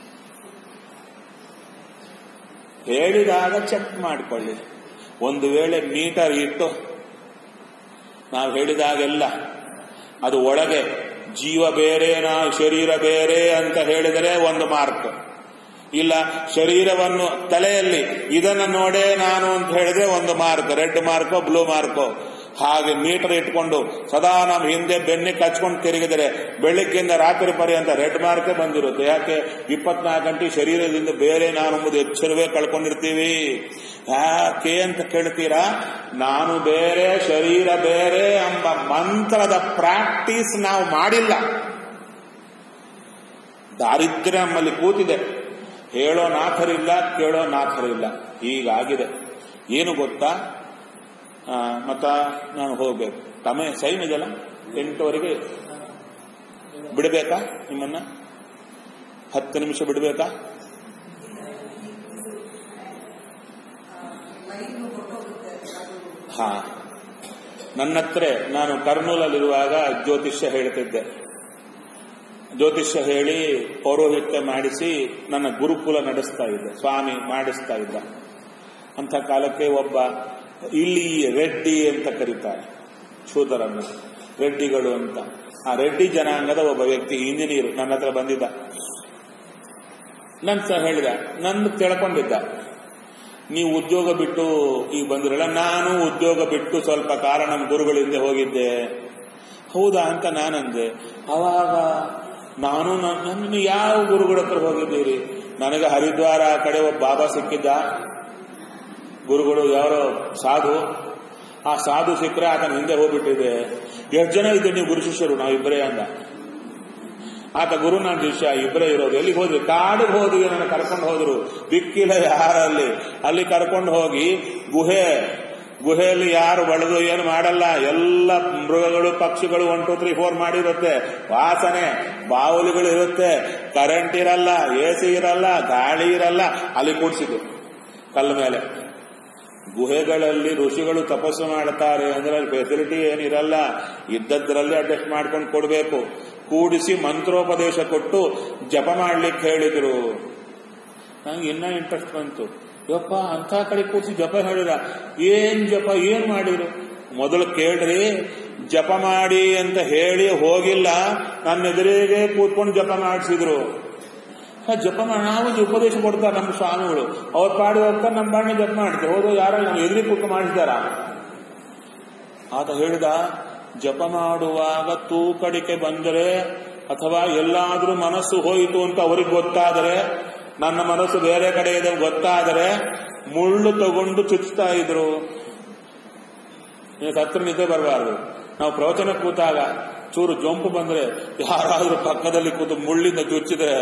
ಹೇಳಿದಾಗ ಚೆಕ್ ಮಾಡಿಕೊಳ್ಳಿ ಒಂದು ವೇಳೆ ಮೀಟರ್ ಇಟ್ಟು ನಾವು ಹೇಳಿದಾಗೆಲ್ಲ ಅದು ಒಳಗೆ ಜೀವ ಬೇರೆ ನಾ ಶರೀರ ಬೇರೆ ಅಂತ ಹೇಳಿದರೆ ಒಂದು ಮಾರ್ಕ್ ಇಲ್ಲ ಶರೀರವನ್ನು ತಲೆಯಲ್ಲಿ ಇದನ್ನು ನೋಡೇ ನಾನು ಅಂತ ಹೇಳಿದ್ರೆ ಒಂದು ಮಾರ್ಕ್ ರೆಡ್ ಮಾರ್ಕೋ ಬ್ಲೂ ಮಾರ್ಕೋ ಹಾಗೆ ಮೀಟರ್ ಇಟ್ಕೊಂಡು ಸದಾ ನಮ್ಮ ಹಿಂದೆ ಬೆನ್ನಿ ಕಚ್ಕೊಂಡು ತಿರುಗಿದರೆ ಬೆಳಗ್ಗೆಯಿಂದ ರಾತ್ರಿ ಪರ್ಯಂತ ರೆಡ್ ಮಾರ್ಕೇ ಬಂದಿರುತ್ತೆ ಯಾಕೆ ಇಪ್ಪತ್ನಾಲ್ಕು ಗಂಟೆ ಶರೀರದಿಂದ ಬೇರೆ ನಾನು ಎಂಬುದು ಎಚ್ಚರವೇ ಕಳ್ಕೊಂಡಿರ್ತೀವಿ ಯಾಕೆ ಅಂತ ಕೇಳ್ತೀರಾ ನಾನು ಬೇರೆ ಶರೀರ ಬೇರೆ ಎಂಬ ಮಂತ್ರದ ಪ್ರಾಕ್ಟೀಸ್ ನಾವು ಮಾಡಿಲ್ಲ ದಾರಿದ್ರ್ಯ ನಮ್ಮಲ್ಲಿ ಕೂತಿದೆ ಹೇಳೋ ನಾಥರಿಲ್ಲ ಕೇಳೋ ನಾಥರಿಲ್ಲ ಹೀಗಾಗಿದೆ ಏನು ಗೊತ್ತಾ ಆ, ಮತ್ತ ನಾನು ಹೋಗ್ಬೇಕು ತಮೆ ಸೈನ್ ಇದೆಯಲ್ಲ ಎಂಟುವರೆಗೆ ಬಿಡಬೇಕಾ ನಿಮ್ಮನ್ನ ಹತ್ತು ನಿಮಿಷ ಬಿಡಬೇಕಾ ಲೈನ್ ಹೊರಟೋಗುತ್ತೆ ಅದು ಹಾ ನನ್ನ ಹತ್ರ ನಾನು ಕರ್ನೂಲಲ್ಲಿರುವಾಗ ಜ್ಯೋತಿಷ್ಯ ಹೇಳ್ತಿದ್ದೆ ಜ್ಯೋತಿಷ್ಯ ಹೇಳಿ ಪೌರೋಹಿತ್ಯ ಮಾಡಿಸಿ ನನ್ನ ಗುರುಕುಲ ನಡೆಸ್ತಾ ಇದ್ದೆ ಸ್ವಾಮಿ ಮಾಡಿಸ್ತಾ ಇದ್ದ ಅಂಥ ಕಾಲಕ್ಕೆ ಒಬ್ಬ ಇಲ್ಲಿ ರೆಡ್ಡಿ ಅಂತ ಕರೀತಾರೆ ಶೂದರನ್ನು ರೆಡ್ಡಿಗಳು ಅಂತ ಆ ರೆಡ್ಡಿ ಜನಾಂಗದ ಒಬ್ಬ ವ್ಯಕ್ತಿ ಇಂಜಿನಿಯರ್ ನನ್ನ ಹತ್ರ ಬಂದಿದ್ದ ನನ್ ಸಹ ಹೇಳಿದ ನನ್ನ ತಿಳ್ಕೊಂಡಿದ್ದ ನೀವು ಉದ್ಯೋಗ ಬಿಟ್ಟು ಈಗ ಬಂದಿರಲ್ಲ ನಾನು ಉದ್ಯೋಗ ಬಿಟ್ಟು ಸ್ವಲ್ಪ ಕಾಲ ನಮ್ಮ ಗುರುಗಳ ಹಿಂದೆ ಹೋಗಿದ್ದೆ ಹೌದಾ ಅಂತ ನಾನಂದೆ ಅವಾಗ ನಾನು ನನ್ನ ಯಾವ ಗುರುಗಳ ಹತ್ರ ಹೋಗಿದ್ದೀರಿ ನನಗೆ ಹರಿದ್ವಾರ ಆ ಕಡೆ ಒಬ್ಬ ಬಾಬಾ ಸಿಕ್ಕಿದ್ದ ಗುರುಗಳು ಯಾರೋ ಸಾಧು ಆ ಸಾಧು ಸಿಕ್ಕರೆ ಆತನ ಹಿಂದೆ ಹೋಗ್ಬಿಟ್ಟಿದೆ ಎಷ್ಟು ಜನ ಇದ್ದೆ ನೀವು ಗುರು ಶಿಷ್ಯರು ನಾವಿಬ್ಬರೇ ಅಂದ ಆತ ಗುರು ನಾನು ಶಿಷ್ಯ ಇಬ್ಬರೇ ಇರೋದು ಎಲ್ಲಿ ಹೋದ್ವಿ ಕಾಡಿಗೆ ಹೋದ್ವಿ ನನ್ನ ಕರ್ಕೊಂಡು ಹೋದ್ರು ದಿಕ್ಕಿಲ್ಲ ಯಾರಲ್ಲಿ ಅಲ್ಲಿ ಕರ್ಕೊಂಡು ಹೋಗಿ ಗುಹೆ ಗುಹೆಯಲ್ಲಿ ಯಾರು ಬಳೆದು ಏನು ಮಾಡಲ್ಲ ಎಲ್ಲ ಮೃಗಗಳು ಪಕ್ಷಿಗಳು ಒನ್ ಟು ತ್ರೀ ಫೋರ್ ಮಾಡಿರುತ್ತೆ ವಾಸನೆ ಬಾವುಲಿಗಳು ಇರುತ್ತೆ ಕರೆಂಟ್ ಇರಲ್ಲ ಎ ಸಿ ಇರಲ್ಲ ಗಾಳಿ ಇರಲ್ಲ ಅಲ್ಲಿ ಕೂಡಿಸಿದ್ದು ಕಲ್ಲ ಮೇಲೆ ಗುಹೆಗಳಲ್ಲಿ ಋಷಿಗಳು ತಪಸ್ಸು ಮಾಡ್ತಾರೆ ಅಂದ್ರೆ ಅಲ್ಲಿ ಫೆಸಿಲಿಟಿ ಏನಿರಲ್ಲ ಇದ್ದದ್ರಲ್ಲಿ ಅಡ್ಜಸ್ಟ್ ಮಾಡ್ಕೊಂಡು ಕೊಡಬೇಕು ಕೂಡಿಸಿ ಮಂತ್ರೋಪದೇಶ ಕೊಟ್ಟು ಜಪ ಮಾಡ್ಲಿಕ್ಕೆ ಹೇಳಿದ್ರು ನಂಗೆ ಇನ್ನ ಇಂಟ್ರೆಸ್ಟ್ ಬಂತು ಯಪ್ಪ ಅಂತ ಕಡೆ ಕೂಡಿಸಿ ಜಪ ಹೇಳಿರ ಏನ್ ಜಪ ಏನ್ ಮಾಡಿರು ಮೊದಲು ಕೇಳ್ರಿ ಜಪ ಮಾಡಿ ಅಂತ ಹೇಳಿ ಹೋಗಿಲ್ಲ ನನ್ನ ಎದುರಿಗೆ ಕೂತ್ಕೊಂಡು ಜಪ ಮಾಡಿಸಿದ್ರು ಆ ಜಪ ಮಾಡಿ ನಾವು ಉಪದೇಶ ಕೊಡ್ತಾರೆ ನಮ್ಮ ಸ್ವಾಮಿಗಳು ಅವ್ರ ಪಾಡಿ ಹೋಗ್ತಾರೆ ನಮ್ಮ ಬಾಣಿ ಜಪ ಮಾಡ್ತಾರೆ ಹೋದ್ರು ಯಾರೋ ನಮ್ಮ ಎದುರಿಗೆ ಕೂತ್ಕೊಂಡು ಮಾಡಿಸ್ತಾರ ಆತ ಹೇಳಿದ ಜಪ ಮಾಡುವಾಗ ತೂಕಡಿಕೆ ಬಂದರೆ ಅಥವಾ ಎಲ್ಲಾದ್ರೂ ಮನಸ್ಸು ಹೋಯಿತು ಅಂತ ಅವ್ರಿಗೆ ಗೊತ್ತಾದರೆ ನನ್ನ ಮನಸ್ಸು ಬೇರೆ ಕಡೆ ಇದೆ ಗೊತ್ತಾದರೆ ಮುಳ್ಳು ತಗೊಂಡು ಚುಚ್ತಾ ಇದ್ರು ನೀವು ಹತ್ರ ನಿದ್ದೆ ಬರಬಾರ್ದು ನಾವು ಪ್ರವಚನ ಕೂತಾಗ ಚೂರು ಜೊಂಪು ಬಂದ್ರೆ ಯಾರಾದ್ರೂ ಪಕ್ಕದಲ್ಲಿ ಕೂತು ಮುಳ್ಳಿಂದ ಚುಚ್ಚಿದ್ರೆ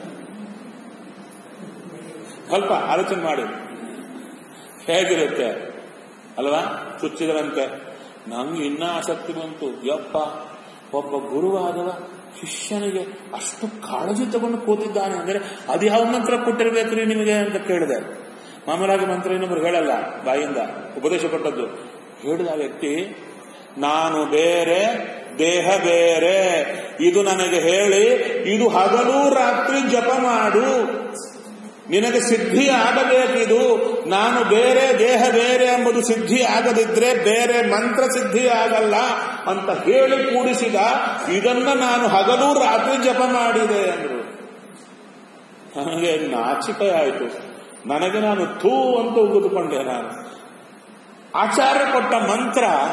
ಸ್ವಲ್ಪ ಆಲೋಚನೆ ಮಾಡಿ ಹೇಗಿರುತ್ತೆ ಅಲ್ವಾ ಚುಚ್ಚಿದ್ರಂತೆ ನಂಗೆ ಇನ್ನ ಆಸಕ್ತಿ ಬಂತು ಯಪ್ಪ ಒಬ್ಬ ಗುರುವಾದವ ಶಿಷ್ಯನಿಗೆ ಅಷ್ಟು ಕಾಳಜಿ ತಗೊಂಡು ಕೂತಿದ್ದಾನೆ ಅಂದ್ರೆ ಅದು ಯಾವ ಮಂತ್ರ ಕೊಟ್ಟಿರ್ಬೇಕ್ರಿ ನಿಮಗೆ ಅಂತ ಕೇಳಿದೆ ಮಾಮೂಲಾಗಿ ಮಂತ್ರ ಇನ್ನೊಬ್ರು ಹೇಳಲ್ಲ ಬಾಯಿಂದ ಉಪದೇಶ ಕೊಟ್ಟದ್ದು ಹೇಳಿದ ಆ ವ್ಯಕ್ತಿ ನಾನು ಬೇರೆ ದೇಹ ಬೇರೆ ಇದು ನನಗೆ ಹೇಳಿ ಇದು ಹಗಲು ರಾತ್ರಿ ಜಪ ಮಾಡು ನಿನಗೆ ಸಿದ್ಧಿ ಆಗಬೇಕಿದು ನಾನು ಬೇರೆ ದೇಹ ಬೇರೆ ಎಂಬುದು ಸಿದ್ಧಿ ಆಗದಿದ್ರೆ ಬೇರೆ ಮಂತ್ರ ಸಿದ್ಧಿ ಆಗಲ್ಲ ಅಂತ ಹೇಳಿ ಕೂಡಿಸಿದ ಇದನ್ನ ನಾನು ಹಗಲು ರಾತ್ರಿ ಜಪ ಮಾಡಿದೆ ಅಂದ್ರು ನನಗೆ ನಾಚಿಕೆ ಆಯಿತು ನನಗೆ ನಾನು ಥೂ ಅಂತ ಉಗಿದುಕೊಂಡೆ ನಾನು ಆಚಾರ್ಯ ಕೊಟ್ಟ ಮಂತ್ರ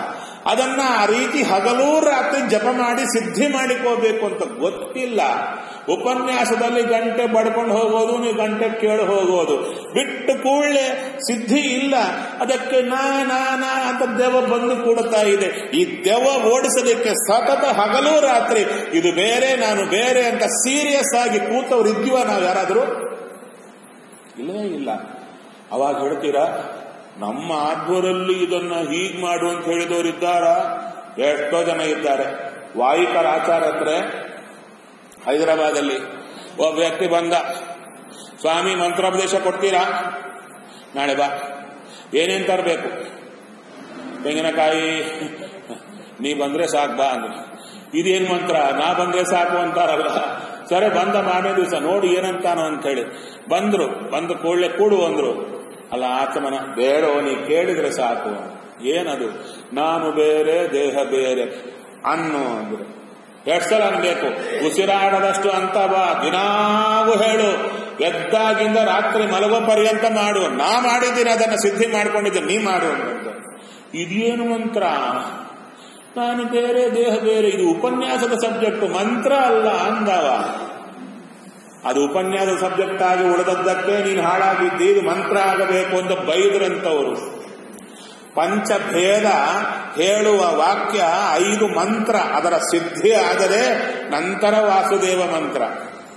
ಅದನ್ನ ಆ ರೀತಿ ಹಗಲೂ ರಾತ್ರಿ ಜಪ ಮಾಡಿ ಸಿದ್ಧಿ ಮಾಡಿಕೋಬೇಕು ಅಂತ ಗೊತ್ತಿಲ್ಲ ಉಪನ್ಯಾಸದಲ್ಲಿ ಗಂಟೆ ಬಡ್ಕೊಂಡು ಹೋಗೋದು ನೀವು ಗಂಟೆ ಕೇಳಿ ಹೋಗೋದು ಬಿಟ್ಟು ಕೂಡಲೇ ಸಿದ್ಧಿ ಇಲ್ಲ ಅದಕ್ಕೆ ನಾ ನಾ ನಾ ಅಂತ ದೆವ ಬಂದು ಕೂಡುತ್ತಾ ಇದೆ ಈ ದೆವ ಓಡಿಸೋದಕ್ಕೆ ಸತತ ಹಗಲೂ ರಾತ್ರಿ ಇದು ಬೇರೆ ನಾನು ಬೇರೆ ಅಂತ ಸೀರಿಯಸ್ ಆಗಿ ಕೂತವ್ರು ಇದ್ದೀವ ನಾವು ಯಾರಾದರೂ ಇಲ್ಲವೇ ಇಲ್ಲ ಅವಾಗ ಹೇಳ್ತೀರಾ ನಮ್ಮ ಆಧ್ವರಲ್ಲಿ ಇದನ್ನ ಹೀಗ್ ಮಾಡು ಅಂತ ಹೇಳಿದವರಿದ್ದಾರ ಎಷ್ಟೋ ಜನ ಇದ್ದಾರೆ ವಾಯುಕರ ಆಚಾರ ಹತ್ರ ಹೈದರಾಬಾದಲ್ಲಿ ಒಬ್ಬ ವ್ಯಕ್ತಿ ಬಂದ ಸ್ವಾಮಿ ಮಂತ್ರೋಪದೇಶ ಕೊಡ್ತೀರಾ ನಾಳೆ ಬಾ ಏನೇನ್ ತರಬೇಕು ತೆಂಗಿನಕಾಯಿ ನೀ ಬಂದ್ರೆ ಸಾಕು ಬಾ ಅಂದ್ರೆ ಇದೇನ್ ಮಂತ್ರ ನಾ ಬಂದ್ರೆ ಸಾಕು ಅಂತಾರಲ್ಲ ಸರಿ ಬಂದ ಮಾರನೇ ದಿವಸ ನೋಡಿ ಏನಂತಾನೋ ಅಂತ ಹೇಳಿ ಬಂದ್ರು ಬಂದು ಕೂಡಲೇ ಕೂಡು ಅಂದ್ರು ಅಲ್ಲ ಆತಮನ ಬೇಡ ನೀ ಕೇಳಿದ್ರೆ ಸಾಕು ಏನದು ನಾನು ಬೇರೆ ದೇಹ ಬೇರೆ ಅನ್ನು ಅಂದ್ರು ಎಷ್ಟು ಸಲ ಅನ್ಬೇಕು ಉಸಿರಾಡದಷ್ಟು ಅಂತ ಬಾ ದಿನಾಗೂ ಹೇಳು ಎದ್ದಾಗಿಂದ ರಾತ್ರಿ ಮಲಗೋ ಪರ್ಯಂತ ಮಾಡು ನಾ ಮಾಡಿದ್ದೀನಿ ಅದನ್ನ ಸಿದ್ಧಿ ಮಾಡ್ಕೊಂಡಿದ್ದೆ ನೀ ಮಾಡು ಅಂತ ಇದೇನು ಮಂತ್ರ ನಾನು ಬೇರೆ ದೇಹ ಬೇರೆ ಇದು ಉಪನ್ಯಾಸದ ಸಬ್ಜೆಕ್ಟ್ ಮಂತ್ರ ಅಲ್ಲ ಅಂದವ ಅದು ಉಪನ್ಯಾಸದ ಸಬ್ಜೆಕ್ಟ್ ಆಗಿ ಉಳಿದದ್ದಕ್ಕೆ ನೀನು ಹಾಳಾಗಿದ್ದಿ ಇದು ಮಂತ್ರ ಆಗಬೇಕು ಅಂತ ಬೈದ್ರಂತವರು ಪಂಚಭೇದ ಹೇಳುವ ವಾಕ್ಯ ಐದು ಮಂತ್ರ ಅದರ ಸಿದ್ಧಿ ಆದರೆ ನಂತರ ವಾಸುದೇವ ಮಂತ್ರ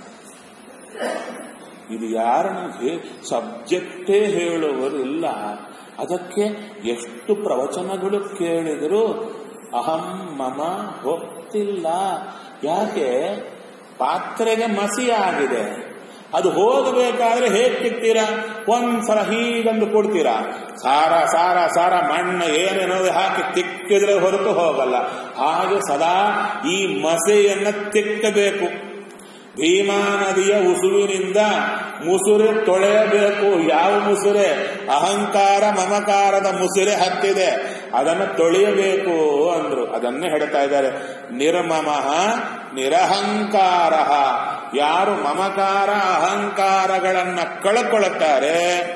ಇದು ಯಾರು ನಮಗೆ ಸಬ್ಜೆಕ್ಟೇ ಹೇಳುವರಿಲ್ಲ ಅದಕ್ಕೆ ಎಷ್ಟು ಪ್ರವಚನಗಳು ಕೇಳಿದರೂ ಅಹಂ ಮಮ ಹೋಗ್ತಿಲ್ಲ ಯಾಕೆ ಪಾತ್ರೆಗೆ ಮಸಿ ಆಗಿದೆ ಅದು ಹೋಗಬೇಕಾದ್ರೆ ಹೇಗೆ ತಿಕ್ತೀರಾ ಒಂದ್ಸಲ ಹೀಗಂದು ಕೊಡ್ತೀರಾ ಸಾರ ಸಾರ ಸಾರ ಮಣ್ಣು ಏನೇನೋ ಹಾಕಿ ತಿಕ್ಕಿದ್ರೆ ಹೊರತು ಹೋಗಲ್ಲ ಹಾಗೆ ಸದಾ ಈ ಮಸೆಯನ್ನ ತಿಕ್ಕಬೇಕು ಭೀಮಾ ನದಿಯ ಉಸುವಿನಿಂದ ಮುಸುರೆ ತೊಳೆಯಬೇಕು ಯಾವ ಮುಸುರೆ ಅಹಂಕಾರ ಮಮಕಾರದ ಮುಸುರೆ ಹತ್ತಿದೆ ಅದನ್ನು ತೊಳೆಯಬೇಕು ಅಂದ್ರು ಅದನ್ನೇ ಹೇಳ್ತಾ ಇದ್ದಾರೆ ನಿರ್ಮಮಃ ನಿರಹಂಕಾರ ಯಾರು ಮಮಕಾರ ಅಹಂಕಾರಗಳನ್ನ ಕಳ್ಕೊಳ್ಳುತ್ತಾರೆ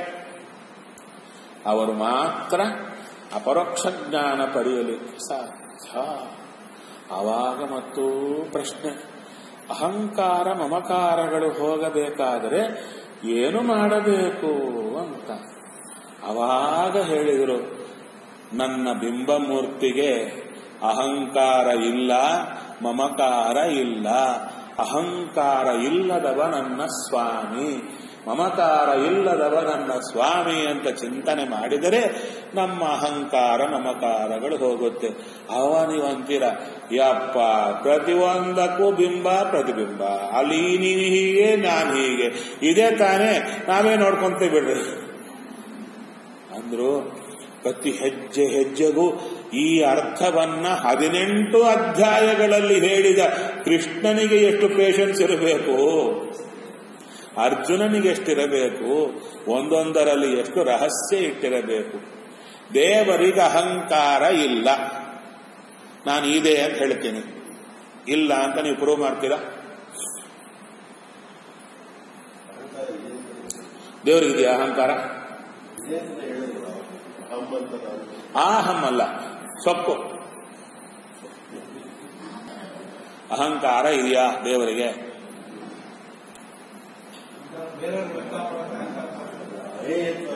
ಅವರು ಮಾತ್ರ ಅಪರೋಕ್ಷ ಜ್ಞಾನ ಪಡೆಯಲಿಕ್ಕೆ ಸಾಧ್ಯ ಆವಾಗ ಮತ್ತು ಪ್ರಶ್ನೆ ಅಹಂಕಾರ ಮಮಕಾರಗಳು ಹೋಗಬೇಕಾದರೆ ಏನು ಮಾಡಬೇಕು ಅಂತ ಅವಾಗ ಹೇಳಿದರು ನನ್ನ ಬಿಂಬಮೂರ್ತಿಗೆ ಅಹಂಕಾರ ಇಲ್ಲ ಮಮಕಾರ ಇಲ್ಲ ಅಹಂಕಾರ ಇಲ್ಲದವ ನನ್ನ ಸ್ವಾಮಿ ಮಮಕಾರ ಇಲ್ಲದವ ನನ್ನ ಸ್ವಾಮಿ ಅಂತ ಚಿಂತನೆ ಮಾಡಿದರೆ ನಮ್ಮ ಅಹಂಕಾರ ಮಮಕಾರಗಳು ಹೋಗುತ್ತೆ ಅವ ನೀವು ಅಂತೀರ ಯಪ್ಪ ಪ್ರತಿಯೊಂದಕ್ಕೂ ಬಿಂಬ ಪ್ರತಿಬಿಂಬ ಅಲ್ಲಿ ನೀನು ಹೀಗೆ ನಾನು ಹೀಗೆ ಇದೇ ತಾನೇ ನಾವೇ ನೋಡ್ಕೊಂತೀವಿ ಬಿಡ್ರಿ ಅಂದ್ರು ಪ್ರತಿ ಹೆಜ್ಜೆ ಹೆಜ್ಜೆಗೂ ಈ ಅರ್ಥವನ್ನ ಹದಿನೆಂಟು ಅಧ್ಯಾಯಗಳಲ್ಲಿ ಹೇಳಿದ ಕೃಷ್ಣನಿಗೆ ಎಷ್ಟು ಪೇಷನ್ಸ್ ಇರಬೇಕು ಅರ್ಜುನನಿಗೆ ಎಷ್ಟಿರಬೇಕು ಒಂದೊಂದರಲ್ಲಿ ಎಷ್ಟು ರಹಸ್ಯ ಇಟ್ಟಿರಬೇಕು ದೇವರಿಗೆ ಅಹಂಕಾರ ಇಲ್ಲ ನಾನು ಇದೆ ಅಂತ ಹೇಳ್ತೀನಿ ಇಲ್ಲ ಅಂತ ನೀವು ಪ್ರೂವ್ ಮಾಡ್ತೀರಾ ದೇವರಿಗಿದೆಯಾ ಅಹಂಕಾರ ಇದೇ ಅಂತ ಹೇಳಿದ್ರು ಅಹಂ ಅಂತ ನಾನು ಆಹಂ ಅಲ್ಲ ಸೊಕ್ಕು ಅಹಂಕಾರ ಇದೆಯಾ ದೇವರಿಗೆ ಅದೇ ಅಂತ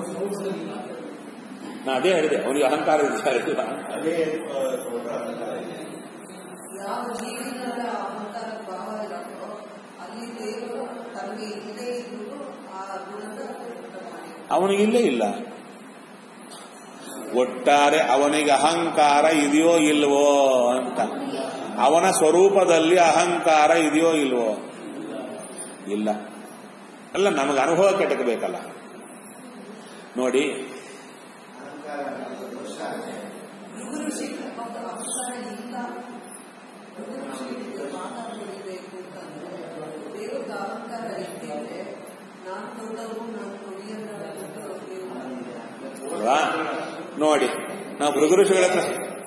ನಾ ಅದೇ ಹೇಳಿದೆ ಅವನಿಗೆ ಅಹಂಕಾರ ಇದೆಯಾ ಇಲ್ಲ ಅದೇ ಅಂತ ಅಹಂಕಾರ ಇದೆ. ಯಾವ ಜೀವಿಗಳ ಅಹಂಕಾರ ಭಾವ ಇರುತ್ತೋ ಅಲ್ಲಿ ದೇವರು ತನಗೆ ಇಲ್ಲದೆ ಇದ್ದು ಆ ಗುಣದ ಉಂಟು ಮಾಡಿ ಅವನಿಗಿಲ್ಲೇ ಇಲ್ಲ ಒಟ್ಟಾರೆ ಅವನಿಗೆ ಅಹಂಕಾರ ಇದೆಯೋ ಇಲ್ವೋ ಅಂತ ಅವನ ಸ್ವರೂಪದಲ್ಲಿ ಅಹಂಕಾರ ಇದೆಯೋ ಇಲ್ವೋ ಇಲ್ಲ ಅಲ್ಲ ನಮಗೆ ಅನುಭವ ಕೆಟ್ಟಬೇಕಲ್ಲ ನೋಡಿ ಭೃಗು ಋಷಿಗೆ ಒಂದು ಅಹಂಕಾರ ಇಲ್ಲ ಭೃಗು ಋಷಿಗೆ ಮಾತಾಡಬೇಕು ಅಂತಂದ್ರೆ ದೇವರಿಗೆ ಅಹಂಕಾರ ಇಟ್ಟಿದ್ರೆ ನಾನು ದೊಡ್ಡವು ನಾನು ಕೊಡಿಯನ್ನೋದು ಅಲ್ವಾ ನೋಡಿ ನಾವು ಭೃಗು ಋಷಿಗಳ ಹತ್ರ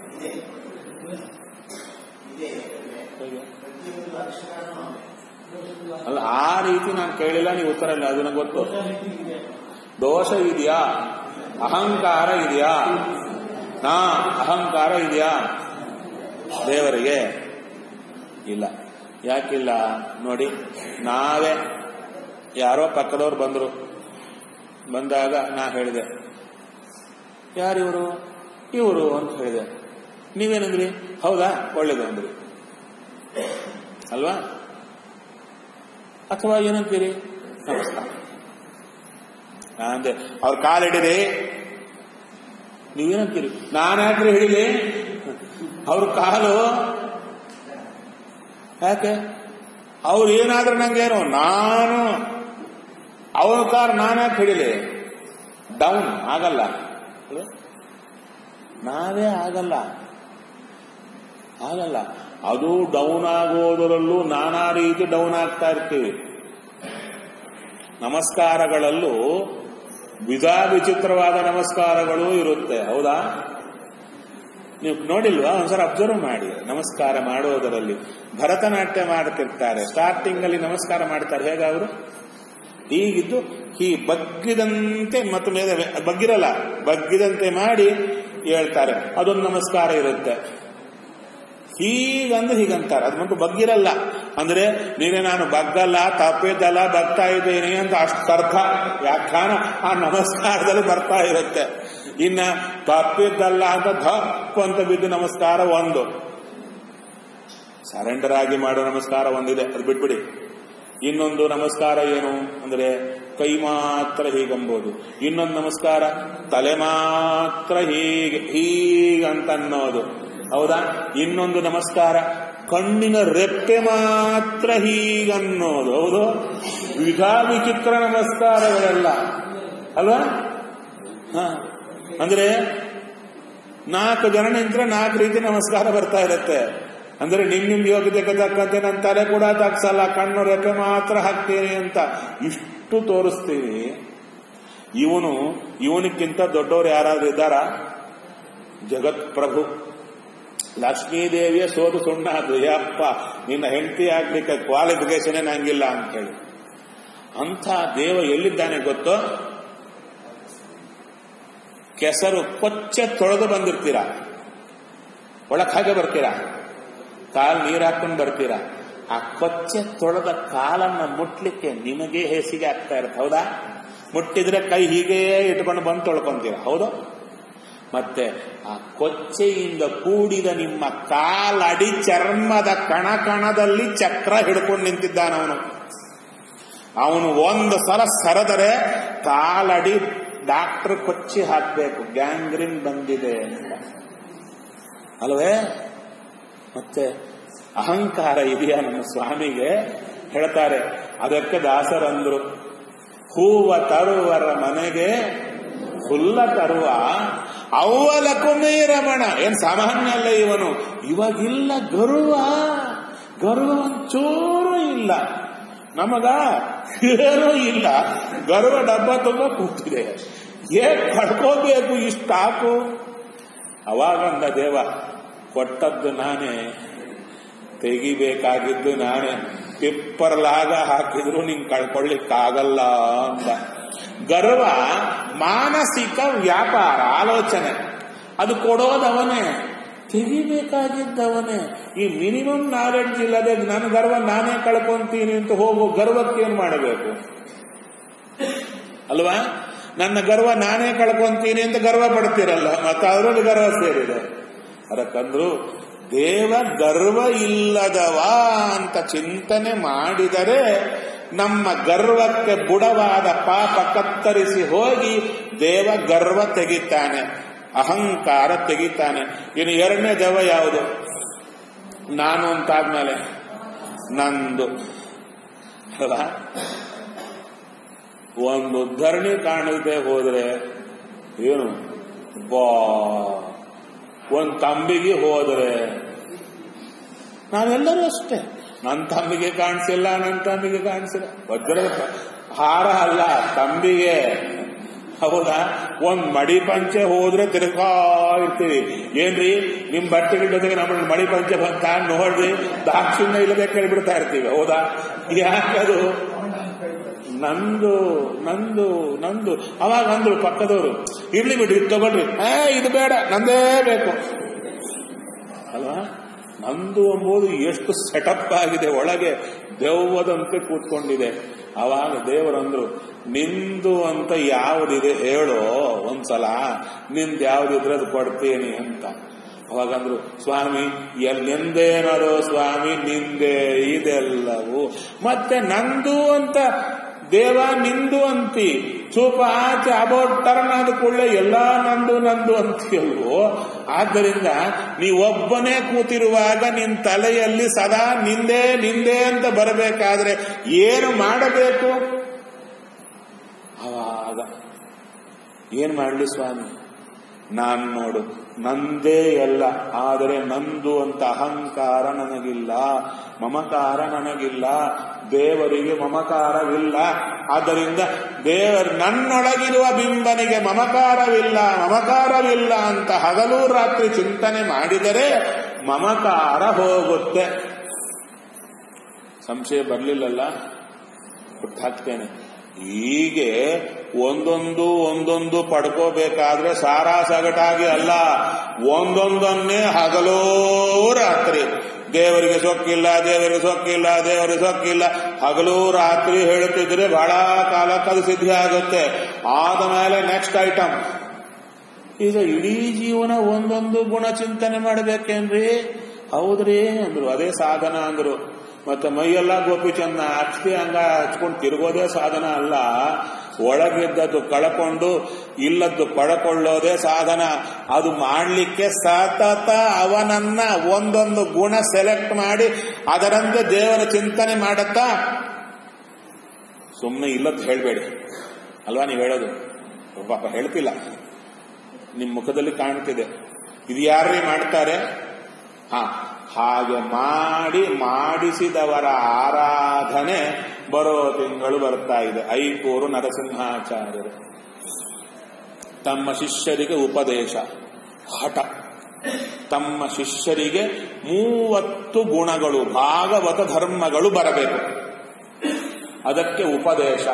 ಅಲ್ಲ ಆ ರೀತಿ ನಾನು ಕೇಳಿಲ್ಲ ನೀವು ಉತ್ತರ ಇಲ್ಲ ಅದು ನಂಗೆ ಗೊತ್ತು ದೋಷ ಇದೆಯಾ ಅಹಂಕಾರ ಇದೆಯಾ ನಾ ಅಹಂಕಾರ ಇದೆಯಾ ದೇವರಿಗೆ ಇಲ್ಲ ಯಾಕಿಲ್ಲ ನೋಡಿ ನಾವೇ ಯಾರೋ ಪಕ್ಕದವ್ರು ಬಂದರು ಬಂದಾಗ ನಾ ಹೇಳಿದೆ ಯಾರಿವರು ಇವರು ಅಂತ ಹೇಳಿದೆ ನೀವೇನಂದ್ರಿ ಹೌದಾ ಒಳ್ಳೇದು ಅಂದ್ರಿ ಅಲ್ವಾ ಅಥವಾ ಏನಂತೀರಿ ನಮಸ್ಕಾರ ನಾ ಅಂದೆ ಅವ್ರ ಕಾಲು ಹಿಡಿದೆ ನೀವೇನಂತೀರಿ ನಾನು ಯಾಕ್ರಿ ಹಿಡಿಲಿ ಅವ್ರ ಕಾಲು ಯಾಕೆ ಅವ್ರು ಏನಾದ್ರೂ ನಂಗೇನು ನಾನು ಅವ್ರ ಕಾರ್ ನಾನು ಯಾಕೆ ಹಿಡಿಲಿ ಡೌನ್ ಆಗಲ್ಲ ಅಲ್ವಾ? ನಾವೇ ಆಗಲ್ಲ ಆಗಲ್ಲ ಅದು ಡೌನ್ ಆಗೋದರಲ್ಲೂ ನಾನಾ ರೀತಿ ಡೌನ್ ಆಗ್ತಾ ಇರ್ತೀವಿ ನಮಸ್ಕಾರಗಳಲ್ಲೂ ವಿಧ ವಿಚಿತ್ರವಾದ ನಮಸ್ಕಾರಗಳು ಇರುತ್ತೆ ಹೌದಾ ನೀವು ನೋಡಿಲ್ವಾ ಒಂದ್ಸಲ ಅಬ್ಸರ್ವ್ ಮಾಡಿ ನಮಸ್ಕಾರ ಮಾಡೋದರಲ್ಲಿ ಭರತನಾಟ್ಯ ಮಾಡ್ತಿರ್ತಾರೆ ಸ್ಟಾರ್ಟಿಂಗ್ ಅಲ್ಲಿ ನಮಸ್ಕಾರ ಮಾಡ್ತಾರೆ ಹೇಗ ಅವರು ಹೀಗಿದ್ದು ಈ ಬಗ್ಗಿದಂತೆ ಮತ್ತು ಮೇಲೆ ಬಗ್ಗಿರಲ್ಲ ಬಗ್ಗಿದಂತೆ ಮಾಡಿ ಹೇಳ್ತಾರೆ ಅದೊಂದು ನಮಸ್ಕಾರ ಇರುತ್ತೆ ಹೀಗಂದ್ರೆ ಹೀಗಂತಾರೆ ಅದು ಮತ್ತು ಬಗ್ಗಿರಲ್ಲ ಅಂದ್ರೆ ನೀನೇ ನಾನು ಬಗ್ಗಲ್ಲ ತಪ್ಪಿದ್ದಲ್ಲ ಬಗ್ತಾ ಇದ್ದೇನೆ ಅಂತ ಅಷ್ಟರ್ಥ ವ್ಯಾಖ್ಯಾನ ಆ ನಮಸ್ಕಾರದಲ್ಲಿ ಬರ್ತಾ ಇರುತ್ತೆ ಇನ್ನ ತಪ್ಪಿದ್ದಲ್ಲ ಅಂತ ಧಪ್ ಅಂತ ಬಿದ್ದು ನಮಸ್ಕಾರ ಒಂದು ಸರೆಂಡರ್ ಆಗಿ ಮಾಡೋ ನಮಸ್ಕಾರ ಒಂದಿದೆ ಅದು ಬಿಟ್ಬಿಡಿ ಇನ್ನೊಂದು ನಮಸ್ಕಾರ ಏನು ಅಂದ್ರೆ ಕೈ ಮಾತ್ರ ಹೀಗಂಬೋದು ಇನ್ನೊಂದು ನಮಸ್ಕಾರ ತಲೆ ಮಾತ್ರ ಹೀಗೆ ಹೀಗಂತ ಅನ್ನೋದು ಹೌದಾ ಇನ್ನೊಂದು ನಮಸ್ಕಾರ ಕಣ್ಣಿನ ರೆಪ್ಪೆ ಮಾತ್ರ ಹೀಗನ್ನೋದು ಹೌದು ವಿಧ ವಿಚಿತ್ರ ನಮಸ್ಕಾರಗಳೆಲ್ಲ ಅಲ್ವಾ ಹ ಅಂದ್ರೆ ನಾಲ್ಕು ಜನ ನಿಂತ್ರೆ ನಾಲ್ಕು ರೀತಿ ನಮಸ್ಕಾರ ಬರ್ತಾ ಇರುತ್ತೆ ಅಂದ್ರೆ ನಿಮ್ ನಿಮ್ ಯೋಗ್ಯತೆಗೆ ತಕ್ಕಂತೆ ನನ್ನ ತಲೆ ಕೂಡ ತಗ್ಸಲ್ಲ ಕಣ್ಣು ರೆಪ್ಪೆ ಮಾತ್ರ ಹಾಕ್ತೀನಿ ಅಂತ ಇಷ್ಟು ತೋರಿಸ್ತೀವಿ ಇವನು ಇವನಿಕ್ಕಿಂತ ದೊಡ್ಡವರು ಯಾರಾದ್ರೂ ಇದ್ದಾರಾ ಜಗತ್ ಪ್ರಭು ಲಕ್ಷ್ಮೀದೇವಿಯ ಸೋದು ಸುಣ್ಣ ಅದು ಯಪ್ಪ ನಿನ್ನ ಹೆಂಡತಿ ಆಗ್ಲಿಕ್ಕೆ ಕ್ವಾಲಿಫಿಕೇಶನ್ ನಂಗಿಲ್ಲ ಅಂತ ಹೇಳಿ ಅಂಥ ದೇವ ಎಲ್ಲಿದ್ದಾನೆ ಗೊತ್ತೋ ಕೆಸರು ಕೊಚ್ಚೆ ತೊಳೆದು ಬಂದಿರ್ತೀರಾ ಒಳಕ್ ಹಾಗೆ ಬರ್ತೀರಾ ಕಾಲ್ ನೀರ್ ಹಾಕೊಂಡು ಬರ್ತೀರಾ ಆ ಕೊಚ್ಚೆ ತೊಳೆದ ಕಾಲನ್ನ ಮುಟ್ಲಿಕ್ಕೆ ನಿಮಗೆ ಹೇಸಿಗೆ ಆಗ್ತಾ ಇರುತ್ತೆ ಹೌದಾ ಮುಟ್ಟಿದ್ರೆ ಕೈ ಹೀಗೆ ಇಟ್ಕೊಂಡು ಬಂದು ತೊಳ್ಕೊಂತೀರಾ ಹೌದು ಮತ್ತೆ ಆ ಕೊಚ್ಚೆಯಿಂದ ಕೂಡಿದ ನಿಮ್ಮ ಕಾಲಡಿ ಚರ್ಮದ ಕಣ ಕಣದಲ್ಲಿ ಚಕ್ರ ಹಿಡ್ಕೊಂಡು ನಿಂತಿದ್ದಾನವನು ಅವನು ಒಂದು ಸಲ ಸರದರೆ ಕಾಲಡಿ ಡಾಕ್ಟರ್ ಕೊಚ್ಚಿ ಹಾಕಬೇಕು ಗ್ಯಾಂಗ್ರಿನ್ ಬಂದಿದೆ ಅಂತ ಅಲ್ವೇ ಮತ್ತೆ ಅಹಂಕಾರ ಇದೆಯಾ ನಮ್ಮ ಸ್ವಾಮಿಗೆ ಹೇಳ್ತಾರೆ ಅದಕ್ಕೆ ದಾಸರಂದ್ರು ಹೂವ ತರುವರ ಮನೆಗೆ ಹುಲ್ಲ ತರುವ ಅವ್ವಲಕ್ಕೂ ರಮಣ ಏನ್ ಸಾಮಾನ್ಯ ಅಲ್ಲ ಇವನು ಇವಾಗಿಲ್ಲ ಗರ್ವ ಗರ್ವ ಒಂಚೂರು ಇಲ್ಲ ನಮಗ ಏನೂ ಇಲ್ಲ ಗರ್ವ ಡಬ್ಬ ತುಂಬ ಕೂತಿದೆ ಏನ್ ಕಡ್ಕೋಬೇಕು ಇಷ್ಟಾಕು ಅವಾಗಂದ ದೇವ ಕೊಟ್ಟದ್ದು ನಾನೇ ತೆಗಿಬೇಕಾಗಿದ್ದು ನಾನೇ ಟಿಪ್ಪರ್ಲಾಗ ಹಾಕಿದ್ರು ನಿಂಗೆ ಕಳ್ಕೊಳ್ಳಿಕ್ಕಾಗಲ್ಲ ಅಂತ ಗರ್ವ ಮಾನಸಿಕ ವ್ಯಾಪಾರ ಆಲೋಚನೆ ಅದು ಕೊಡೋದವನೇ ತೆಗಿಬೇಕಾಗಿದ್ದವನೇ ಈ ಮಿನಿಮಮ್ ನಾಲೆಡ್ಜ್ ಇಲ್ಲದೆ ನನ್ನ ಗರ್ವ ನಾನೇ ಕಳ್ಕೊಂತೀನಿ ಅಂತ ಹೋಗೋ ಗರ್ವಕ್ಕೆ ಏನ್ ಮಾಡಬೇಕು ಅಲ್ವಾ ನನ್ನ ಗರ್ವ ನಾನೇ ಕಳ್ಕೊಂತೀನಿ ಅಂತ ಗರ್ವ ಪಡ್ತೀರಲ್ಲ ಮತ್ತೆ ಅವರಲ್ಲಿ ಗರ್ವ ಸೇರಿದೆ ಅದಕ್ಕಂದ್ರು ದೇವ ಗರ್ವ ಇಲ್ಲದವ ಅಂತ ಚಿಂತನೆ ಮಾಡಿದರೆ ನಮ್ಮ ಗರ್ವಕ್ಕೆ ಬುಡವಾದ ಪಾಪ ಕತ್ತರಿಸಿ ಹೋಗಿ ದೇವ ಗರ್ವ ತೆಗಿತಾನೆ ಅಹಂಕಾರ ತೆಗಿತಾನೆ ಇನ್ನು ಎರಡನೇ ದೆವ್ವ ಯಾವುದು ನಾನು ಅಂತಾದ್ಮೇಲೆ ನಂದು ಅಲ್ವಾ ಒಂದು ಧರಣಿ ಕಾಣದೆ ಹೋದ್ರೆ ಏನು ಬಾ ಒಂದು ತಂಬಿಗೆ ಹೋದ್ರೆ ನಾವೆಲ್ಲರೂ ಅಷ್ಟೇ ನನ್ನ ತಂಬಿಗೆ ಕಾಣಿಸಿಲ್ಲ ನನ್ನ ತಂಬಿಗೆ ಕಾಣಿಸಿಲ್ಲ ವಜ್ರದ ಹಾರ ಅಲ್ಲ ತಂಬಿಗೆ ಹೌದಾ ಒಂದ್ ಮಡಿ ಪಂಚೆ ಹೋದ್ರೆ ತಿರ್ಗಾ ಇರ್ತೀವಿ ಏನ್ರಿ ನಿಮ್ ಬಟ್ಟೆಗಳ ಜೊತೆಗೆ ನಮ್ಮ ಮಡಿ ಪಂಚೆ ಬಂತ ನೋಡ್ರಿ ದಾಕ್ಷಿಣ್ಯ ಇಲ್ಲದೆ ಕೇಳ್ಬಿಡ್ತಾ ಇರ್ತೀವಿ ಹೌದಾ ಯಾಕದು ನಂದು ನಂದು ನಂದು ಅವಾಗ ಅಂದ್ರು ಪಕ್ಕದವರು ಇರ್ಲಿ ಬಿಡಿ ಇದು ತಗೊಳ್ರಿ ಏ ಇದು ಬೇಡ ನಂದೇ ಬೇಕು ಅಲ್ವಾ ನಂದು ಎಂಬುದು ಎಷ್ಟು ಸೆಟಪ್ ಆಗಿದೆ ಒಳಗೆ ದೆವ್ವದಂತೆ ಕೂತ್ಕೊಂಡಿದೆ ಅವಾಗ ದೇವರಂದ್ರು ನಿಂದು ಅಂತ ಯಾವುದಿದೆ ಹೇಳೋ ಒಂದ್ಸಲ ನಿಂದು ಯಾವುದಿದ್ರೆ ಅದು ಕೊಡ್ತೀನಿ ಅಂತ ಅವಾಗಂದ್ರು ಸ್ವಾಮಿ ಎಲ್ಲಿಂದೇನರೋ ಸ್ವಾಮಿ ನಿಂದೆ ಇದೆಲ್ಲವೂ ಮತ್ತೆ ನಂದು ಅಂತ ದೇವ ನಿಂದು ಅಂತಿ ಚೂಪ ಆಚೆ ಅಬೌಟ್ ಟರ್ನ್ ಆದ ಕೂಡಲೇ ಎಲ್ಲ ನಂದು ನಂದು ಅಂತೀಯಲ್ವೋ ಆದ್ದರಿಂದ ನೀವೊಬ್ಬನೇ ಕೂತಿರುವಾಗ ನಿನ್ ತಲೆಯಲ್ಲಿ ಸದಾ ನಿಂದೆ ನಿಂದೆ ಅಂತ ಬರಬೇಕಾದ್ರೆ ಏನು ಮಾಡಬೇಕು ಅವಾಗ ಏನ್ ಮಾಡಲಿ ಸ್ವಾಮಿ ನಾನ್ ನೋಡು ನಂದೇ ಎಲ್ಲ ಆದರೆ ನಂದು ಅಂತ ಅಹಂಕಾರ ನನಗಿಲ್ಲ ಮಮಕಾರ ನನಗಿಲ್ಲ ದೇವರಿಗೆ ಮಮಕಾರವಿಲ್ಲ ಆದ್ದರಿಂದ ದೇವರ ನನ್ನೊಳಗಿರುವ ಬಿಂಬನಿಗೆ ಮಮಕಾರವಿಲ್ಲ ಮಮಕಾರವಿಲ್ಲ ಅಂತ ಹಗಲು ರಾತ್ರಿ ಚಿಂತನೆ ಮಾಡಿದರೆ ಮಮಕಾರ ಹೋಗುತ್ತೆ ಸಂಶಯ ಬರಲಿಲ್ಲಲ್ಲ ಹುಟ್ಟಾಕ್ತೇನೆ ಹೀಗೆ ಒಂದೊಂದು ಒಂದೊಂದು ಪಡ್ಕೋಬೇಕಾದ್ರೆ ಸಾರಾ ಸಗಟಾಗಿ ಅಲ್ಲ ಒಂದೊಂದನ್ನೇ ಹಗಲೋ ರಾತ್ರಿ ದೇವರಿಗೆ ಸೊಕ್ಕಿಲ್ಲ ದೇವರಿಗೆ ಸೊಕ್ಕಿಲ್ಲ ದೇವರಿಗೆ ಸೊಕ್ಕಿಲ್ಲ ಹಗಲು ರಾತ್ರಿ ಹೇಳುತ್ತಿದ್ರೆ ಬಹಳ ಕಾಲಕ್ಕೆ ಅದು ಸಿದ್ಧಿ ಆಗುತ್ತೆ ಆದ ಮೇಲೆ ನೆಕ್ಸ್ಟ್ ಐಟಮ್ ಈಗ ಇಡೀ ಜೀವನ ಒಂದೊಂದು ಗುಣ ಚಿಂತನೆ ಮಾಡಬೇಕೇನ್ರಿ ಹೌದ್ರಿ ಅಂದ್ರು ಅದೇ ಸಾಧನ ಅಂದ್ರು ಮತ್ತೆ ಮೈಯೆಲ್ಲ ಗೋಪಿಚಂದ ಹಚ್ಚಿ ಹಂಗ ಹಚ್ಕೊಂಡು ತಿರುಗೋದೇ ಸಾಧನ ಅಲ್ಲ ಒಳಗಿದ್ದದ್ದು ಕಳ್ಕೊಂಡು ಇಲ್ಲದ್ದು ಪಡ್ಕೊಳ್ಳೋದೇ ಸಾಧನ ಅದು ಮಾಡಲಿಕ್ಕೆ ಸತತ ಅವನನ್ನ ಒಂದೊಂದು ಗುಣ ಸೆಲೆಕ್ಟ್ ಮಾಡಿ ಅದರಂತೆ ದೇವರ ಚಿಂತನೆ ಮಾಡತ್ತಾ ಸುಮ್ಮನೆ ಇಲ್ಲದ್ದು ಹೇಳ್ಬೇಡಿ ಅಲ್ವಾ ನೀವು ಹೇಳೋದು ಪಾಪ ಹೇಳ್ತಿಲ್ಲ ನಿಮ್ಮ ಮುಖದಲ್ಲಿ ಕಾಣ್ತಿದೆ ಇದು ಯಾರೇ ಮಾಡ್ತಾರೆ ಹಾ ಹಾಗೆ ಮಾಡಿ ಮಾಡಿಸಿದವರ ಆರಾಧನೆ ಬರೋ ತಿಂಗಳು ಬರ್ತಾ ಇದೆ ಐಕೂರು ನರಸಿಂಹಾಚಾರ್ಯರು ತಮ್ಮ ಶಿಷ್ಯರಿಗೆ ಉಪದೇಶ ಹಠ ತಮ್ಮ ಶಿಷ್ಯರಿಗೆ ಮೂವತ್ತು ಗುಣಗಳು ಭಾಗವತ ಧರ್ಮಗಳು ಬರಬೇಕು ಅದಕ್ಕೆ ಉಪದೇಶ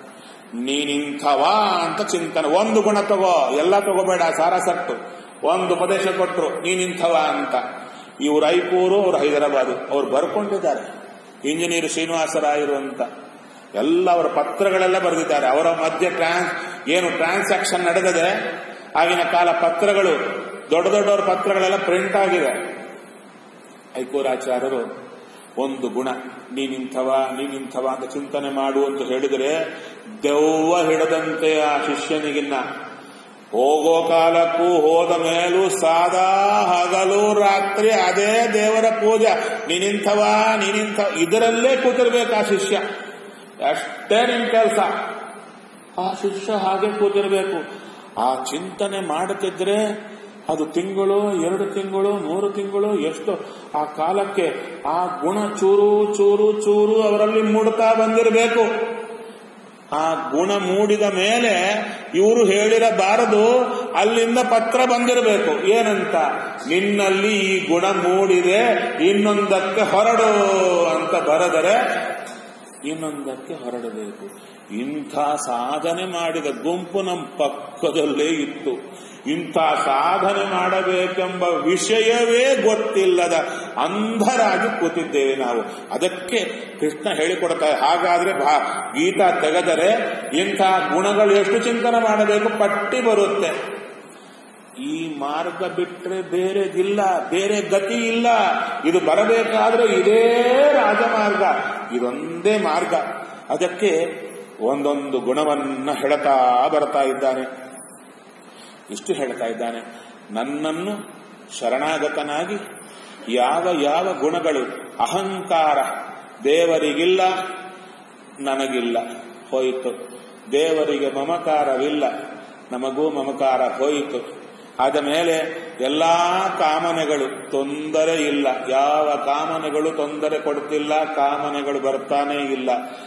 ನೀನಿಂಥವ ಅಂತ ಚಿಂತನೆ ಒಂದು ಗುಣ ತಗೋ ಎಲ್ಲ ತಗೋಬೇಡ ಸಾರಸಟ್ಟು ಒಂದು ಉಪದೇಶ ಕೊಟ್ರು ನೀನಿಂಥವ ಅಂತ ಇವ್ರು ಐಕೂರು ಅವ್ರು ಹೈದರಾಬಾದು ಅವ್ರು ಬರ್ಕೊಂಡಿದ್ದಾರೆ ಇಂಜಿನಿಯರ್ ಶ್ರೀನಿವಾಸರಾಯರು ಅಂತ ಎಲ್ಲ ಅವರ ಪತ್ರಗಳೆಲ್ಲ ಬರೆದಿದ್ದಾರೆ ಅವರ ಮಧ್ಯೆ ಟ್ರಾನ್ಸ್ ಏನು ಟ್ರಾನ್ಸಾಕ್ಷನ್ ನಡೆದಿದೆ ಆಗಿನ ಕಾಲ ಪತ್ರಗಳು ದೊಡ್ಡ ದೊಡ್ಡವರ ಪತ್ರಗಳೆಲ್ಲ ಪ್ರಿಂಟ್ ಆಗಿದೆ ಐಕೂರಾಚಾರ್ಯರು ಒಂದು ಗುಣ ನೀನಿಂಥವ ನೀನಿಂಥವ ಅಂತ ಚಿಂತನೆ ಮಾಡು ಅಂತ ಹೇಳಿದರೆ ದೆವ್ವ ಹಿಡದಂತೆ ಆ ಶಿಷ್ಯನಿಗಿನ್ನ ಹೋಗೋ ಕಾಲಕ್ಕೂ ಹೋದ ಮೇಲೂ ಸಾದಾ ಹಗಲು ರಾತ್ರಿ ಅದೇ ದೇವರ ಪೂಜೆ ನೀನಿಂಥವ ನೀನಿಂಥ ಇದರಲ್ಲೇ ಕೂತಿರ್ಬೇಕು ಆ ಶಿಷ್ಯ ಅಷ್ಟೇ ನಿನ್ ಕೆಲಸ ಆ ಶಿಷ್ಯ ಹಾಗೆ ಕೂತಿರ್ಬೇಕು ಆ ಚಿಂತನೆ ಮಾಡುತ್ತಿದ್ರೆ ಅದು ತಿಂಗಳು ಎರಡು ತಿಂಗಳು ಮೂರು ತಿಂಗಳು ಎಷ್ಟು ಆ ಕಾಲಕ್ಕೆ ಆ ಗುಣ ಚೂರು ಚೂರು ಚೂರು ಅವರಲ್ಲಿ ಮೂಡ್ತಾ ಬಂದಿರಬೇಕು ಆ ಗುಣ ಮೂಡಿದ ಮೇಲೆ ಇವರು ಹೇಳಿರಬಾರದು ಅಲ್ಲಿಂದ ಪತ್ರ ಬಂದಿರಬೇಕು ಏನಂತ ನಿನ್ನಲ್ಲಿ ಈ ಗುಣ ಮೂಡಿದೆ ಇನ್ನೊಂದಕ್ಕೆ ಹೊರಡು ಅಂತ ಬರೆದರೆ ಇನ್ನೊಂದಕ್ಕೆ ಹೊರಡಬೇಕು ಇಂಥ ಸಾಧನೆ ಮಾಡಿದ ಗುಂಪು ನಮ್ಮ ಪಕ್ಕದಲ್ಲೇ ಇತ್ತು ಇಂಥ ಸಾಧನೆ ಮಾಡಬೇಕೆಂಬ ವಿಷಯವೇ ಗೊತ್ತಿಲ್ಲದ ಅಂಧರಾಗಿ ಕೂತಿದ್ದೇವೆ ನಾವು ಅದಕ್ಕೆ ಕೃಷ್ಣ ಹೇಳಿಕೊಡ್ತಾರೆ ಹಾಗಾದ್ರೆ ಭಾ ಗೀತಾ ತೆಗೆದರೆ ಇಂಥ ಗುಣಗಳು ಎಷ್ಟು ಚಿಂತನೆ ಮಾಡಬೇಕು ಪಟ್ಟಿ ಬರುತ್ತೆ ಈ ಮಾರ್ಗ ಬಿಟ್ರೆ ಬೇರೆದಿಲ್ಲ ಬೇರೆ ಗತಿ ಇಲ್ಲ ಇದು ಬರಬೇಕಾದ್ರೆ ಇದೇ ರಾಜಮಾರ್ಗ ಇದೊಂದೇ ಮಾರ್ಗ ಅದಕ್ಕೆ ಒಂದೊಂದು ಗುಣವನ್ನ ಹೇಳ್ತಾ ಬರ್ತಾ ಇದ್ದಾನೆ ಇಷ್ಟು ಹೇಳ್ತಾ ಇದ್ದಾನೆ ನನ್ನನ್ನು ಶರಣಾಗತನಾಗಿ ಯಾವ ಯಾವ ಗುಣಗಳು ಅಹಂಕಾರ ದೇವರಿಗಿಲ್ಲ ನನಗಿಲ್ಲ ಹೋಯಿತು ದೇವರಿಗೆ ಮಮಕಾರವಿಲ್ಲ ನಮಗೂ ಮಮಕಾರ ಹೋಯಿತು ಆದ ಮೇಲೆ ಎಲ್ಲಾ ಕಾಮನೆಗಳು ತೊಂದರೆ ಇಲ್ಲ ಯಾವ ಕಾಮನೆಗಳು ತೊಂದರೆ ಕೊಡ್ತಿಲ್ಲ ಕಾಮನೆಗಳು ಬರ್ತಾನೇ ಇಲ್ಲ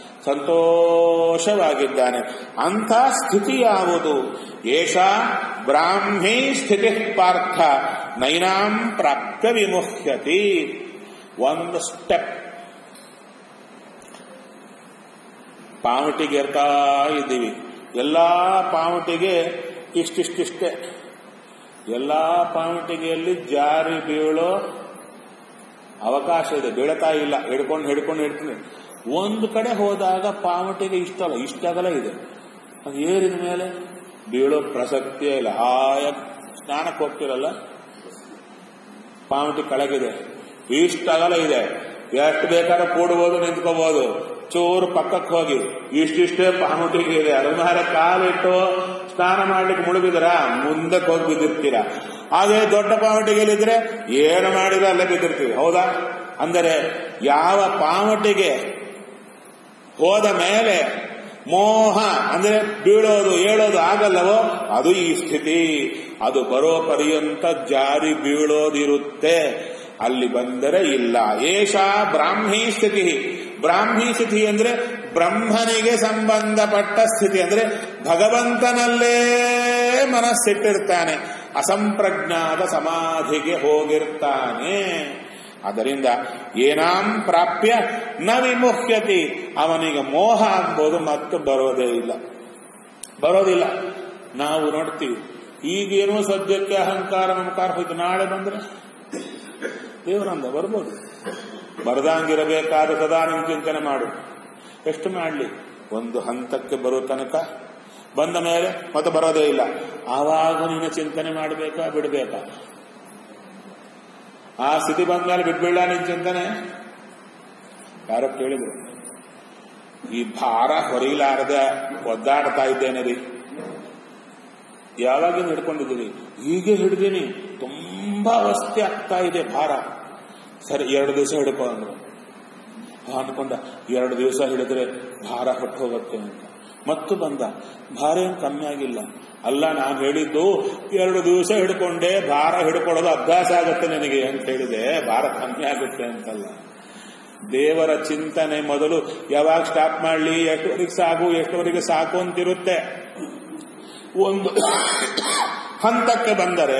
ಸಂತೋಷವಾಗಿದ್ದಾನೆ ಅಂಥ ಸ್ಥಿತಿ ಯಾವುದು ಏಷ ಬ್ರಾಹ್ಮೀ ಸ್ಥಿತಿ ಪಾರ್ಥ ನೈನಾಂ ಪ್ರಾಪ್ತ ವಿಮುಹ್ಯತಿ ಒಂದು ಸ್ಟೆಪ್ ಪಾವಟಿಗೆ ಏರ್ತಾ ಇದ್ದೀವಿ ಎಲ್ಲ ಪಾವಟಿಗೆ ಇಷ್ಟಿಷ್ಟಿಷ್ಟೇ ಎಲ್ಲ ಪಾವಟಿಗೆಯಲ್ಲಿ ಜಾರಿ ಬೀಳೋ ಅವಕಾಶ ಇದೆ ಬೀಳತಾ ಇಲ್ಲ ಹಿಡ್ಕೊಂಡು ಹಿಡ್ಕೊಂಡು ಹಿಡ್ಕೊಂಡು ಒಂದು ಕಡೆ ಹೋದಾಗ ಪಾವಟಿಗೆ ಇಷ್ಟಲ್ಲ ಇಷ್ಟಾಗಲ ಇದೆ ಅದು ಏರಿದ ಮೇಲೆ ಬೀಳೋ ಪ್ರಸಕ್ತಿಯೇ ಇಲ್ಲ ಆಯ ಸ್ನಾನಕ್ಕೆ ಹೋಗ್ತಿರಲ್ಲ ಪಾವಟಿ ಕೆಳಗಿದೆ ಇಷ್ಟಾಗಲ ಇದೆ ಎಷ್ಟು ಬೇಕಾದ್ರೆ ಕೂಡ್ಬೋದು ನಿಂತ್ಕೋಬಹುದು ಚೂರು ಪಕ್ಕಕ್ಕೆ ಹೋಗಿ ಇಷ್ಟಿಷ್ಟೇ ಪಾವಟಿಗೆ ಇದೆ ಅಲಮಾರ ಕಾಲಿಟ್ಟು ಸ್ನಾನ ಮಾಡ್ಲಿಕ್ಕೆ ಮುಳುಗಿದ್ರ ಮುಂದಕ್ಕೆ ಹೋಗಿ ಬಿದ್ದಿರ್ತೀರ ಅದೇ ದೊಡ್ಡ ಪಾವಟಿಗೆಲಿದ್ರೆ ಏನು ಮಾಡಿದ ಅಲ್ಲೇ ಬಿದ್ದಿರ್ತೀವಿ ಹೌದಾ ಅಂದರೆ ಯಾವ ಪಾವಟಿಗೆ ಹೋದ ಮೇಲೆ ಮೋಹ ಅಂದ್ರೆ ಬೀಳೋದು ಏಳೋದು ಆಗಲ್ಲವೋ ಅದು ಈ ಸ್ಥಿತಿ ಅದು ಬರೋ ಪರ್ಯಂತ ಜಾರಿ ಬೀಳೋದಿರುತ್ತೆ ಅಲ್ಲಿ ಬಂದರೆ ಇಲ್ಲ ಏಷ ಬ್ರಾಹ್ಮೀ ಸ್ಥಿತಿ ಬ್ರಾಹ್ಮೀ ಸ್ಥಿತಿ ಅಂದ್ರೆ ಬ್ರಹ್ಮನಿಗೆ ಸಂಬಂಧಪಟ್ಟ ಸ್ಥಿತಿ ಅಂದ್ರೆ ಭಗವಂತನಲ್ಲೇ ಮನಸ್ಸಿಟ್ಟಿರ್ತಾನೆ ಅಸಂಪ್ರಜ್ಞಾತ ಸಮಾಧಿಗೆ ಹೋಗಿರ್ತಾನೆ ಅದರಿಂದ ಏನಾಂ ಪ್ರಾಪ್ಯ ನ ವಿಮುಹ್ಯತಿ ಅವನಿಗೆ ಮೋಹ ಅಂಬೋದು ಮತ್ತೆ ಬರೋದೇ ಇಲ್ಲ ಬರೋದಿಲ್ಲ ನಾವು ನೋಡ್ತೀವಿ ಈಗೇನೋ ಸದ್ಯಕ್ಕೆ ಅಹಂಕಾರ ಮಮಕಾರ ಹೋಯ್ತು ನಾಳೆ ಬಂದ್ರೆ ದೇವರಂದ ಬರ್ಬೋದು ಬರದಂಗಿರಬೇಕಾದ ಸದಾ ನೀನು ಚಿಂತನೆ ಮಾಡು ಎಷ್ಟು ಮಾಡಲಿ ಒಂದು ಹಂತಕ್ಕೆ ಬರೋ ತನಕ ಬಂದ ಮೇಲೆ ಮತ್ತೆ ಬರೋದೇ ಇಲ್ಲ ಆವಾಗ ನೀನು ಚಿಂತನೆ ಮಾಡಬೇಕಾ ಬಿಡಬೇಕಾ ಆ ಸ್ಥಿತಿ ಬಂದ್ಮೇಲೆ ಬಿಟ್ಬಿಡ ನಿನ್ ಚಿಂತನೆ ಯಾರೋ ಕೇಳಿದ್ರು ಈ ಭಾರ ಹೊರಿಲಾರದ ಒದ್ದಾಡ್ತಾ ಇದ್ದೇನೆ ರೀ ಯಾವಾಗಿಂದ ಹಿಡ್ಕೊಂಡಿದ್ದೀವಿ ಹೀಗೆ ಹಿಡ್ದೀನಿ ತುಂಬಾ ಅವಸ್ಥೆ ಆಗ್ತಾ ಇದೆ ಭಾರ ಸರಿ ಎರಡು ದಿವಸ ಹಿಡ್ಕೊ ಅಂದ್ರು ಆ ಅನ್ಕೊಂಡ ಎರಡು ದಿವಸ ಹಿಡಿದ್ರೆ ಭಾರ ಹೊಟ್ಟು ಹೋಗುತ್ತೆ ಅಂತ ಮತ್ತು ಬಂದ ಭಾರ ಏನು ಕಮ್ಮಿ ಆಗಿಲ್ಲ ಅಲ್ಲ ನಾನು ಹೇಳಿದ್ದು ಎರಡು ದಿವಸ ಹಿಡ್ಕೊಂಡೆ ಭಾರ ಹಿಡ್ಕೊಳ್ಳೋದು ಅಭ್ಯಾಸ ಆಗುತ್ತೆ ನನಗೆ ಅಂತ ಹೇಳಿದೆ ಭಾರ ಕಮ್ಮಿ ಆಗುತ್ತೆ ಅಂತಲ್ಲ ದೇವರ ಚಿಂತನೆ ಮೊದಲು ಯಾವಾಗ ಸ್ಟಾಪ್ ಮಾಡಲಿ ಎಷ್ಟುವರೆಗೆ ಸಾಕು ಎಷ್ಟುವರೆಗೆ ಸಾಕು ಅಂತಿರುತ್ತೆ ಒಂದು ಹಂತಕ್ಕೆ ಬಂದರೆ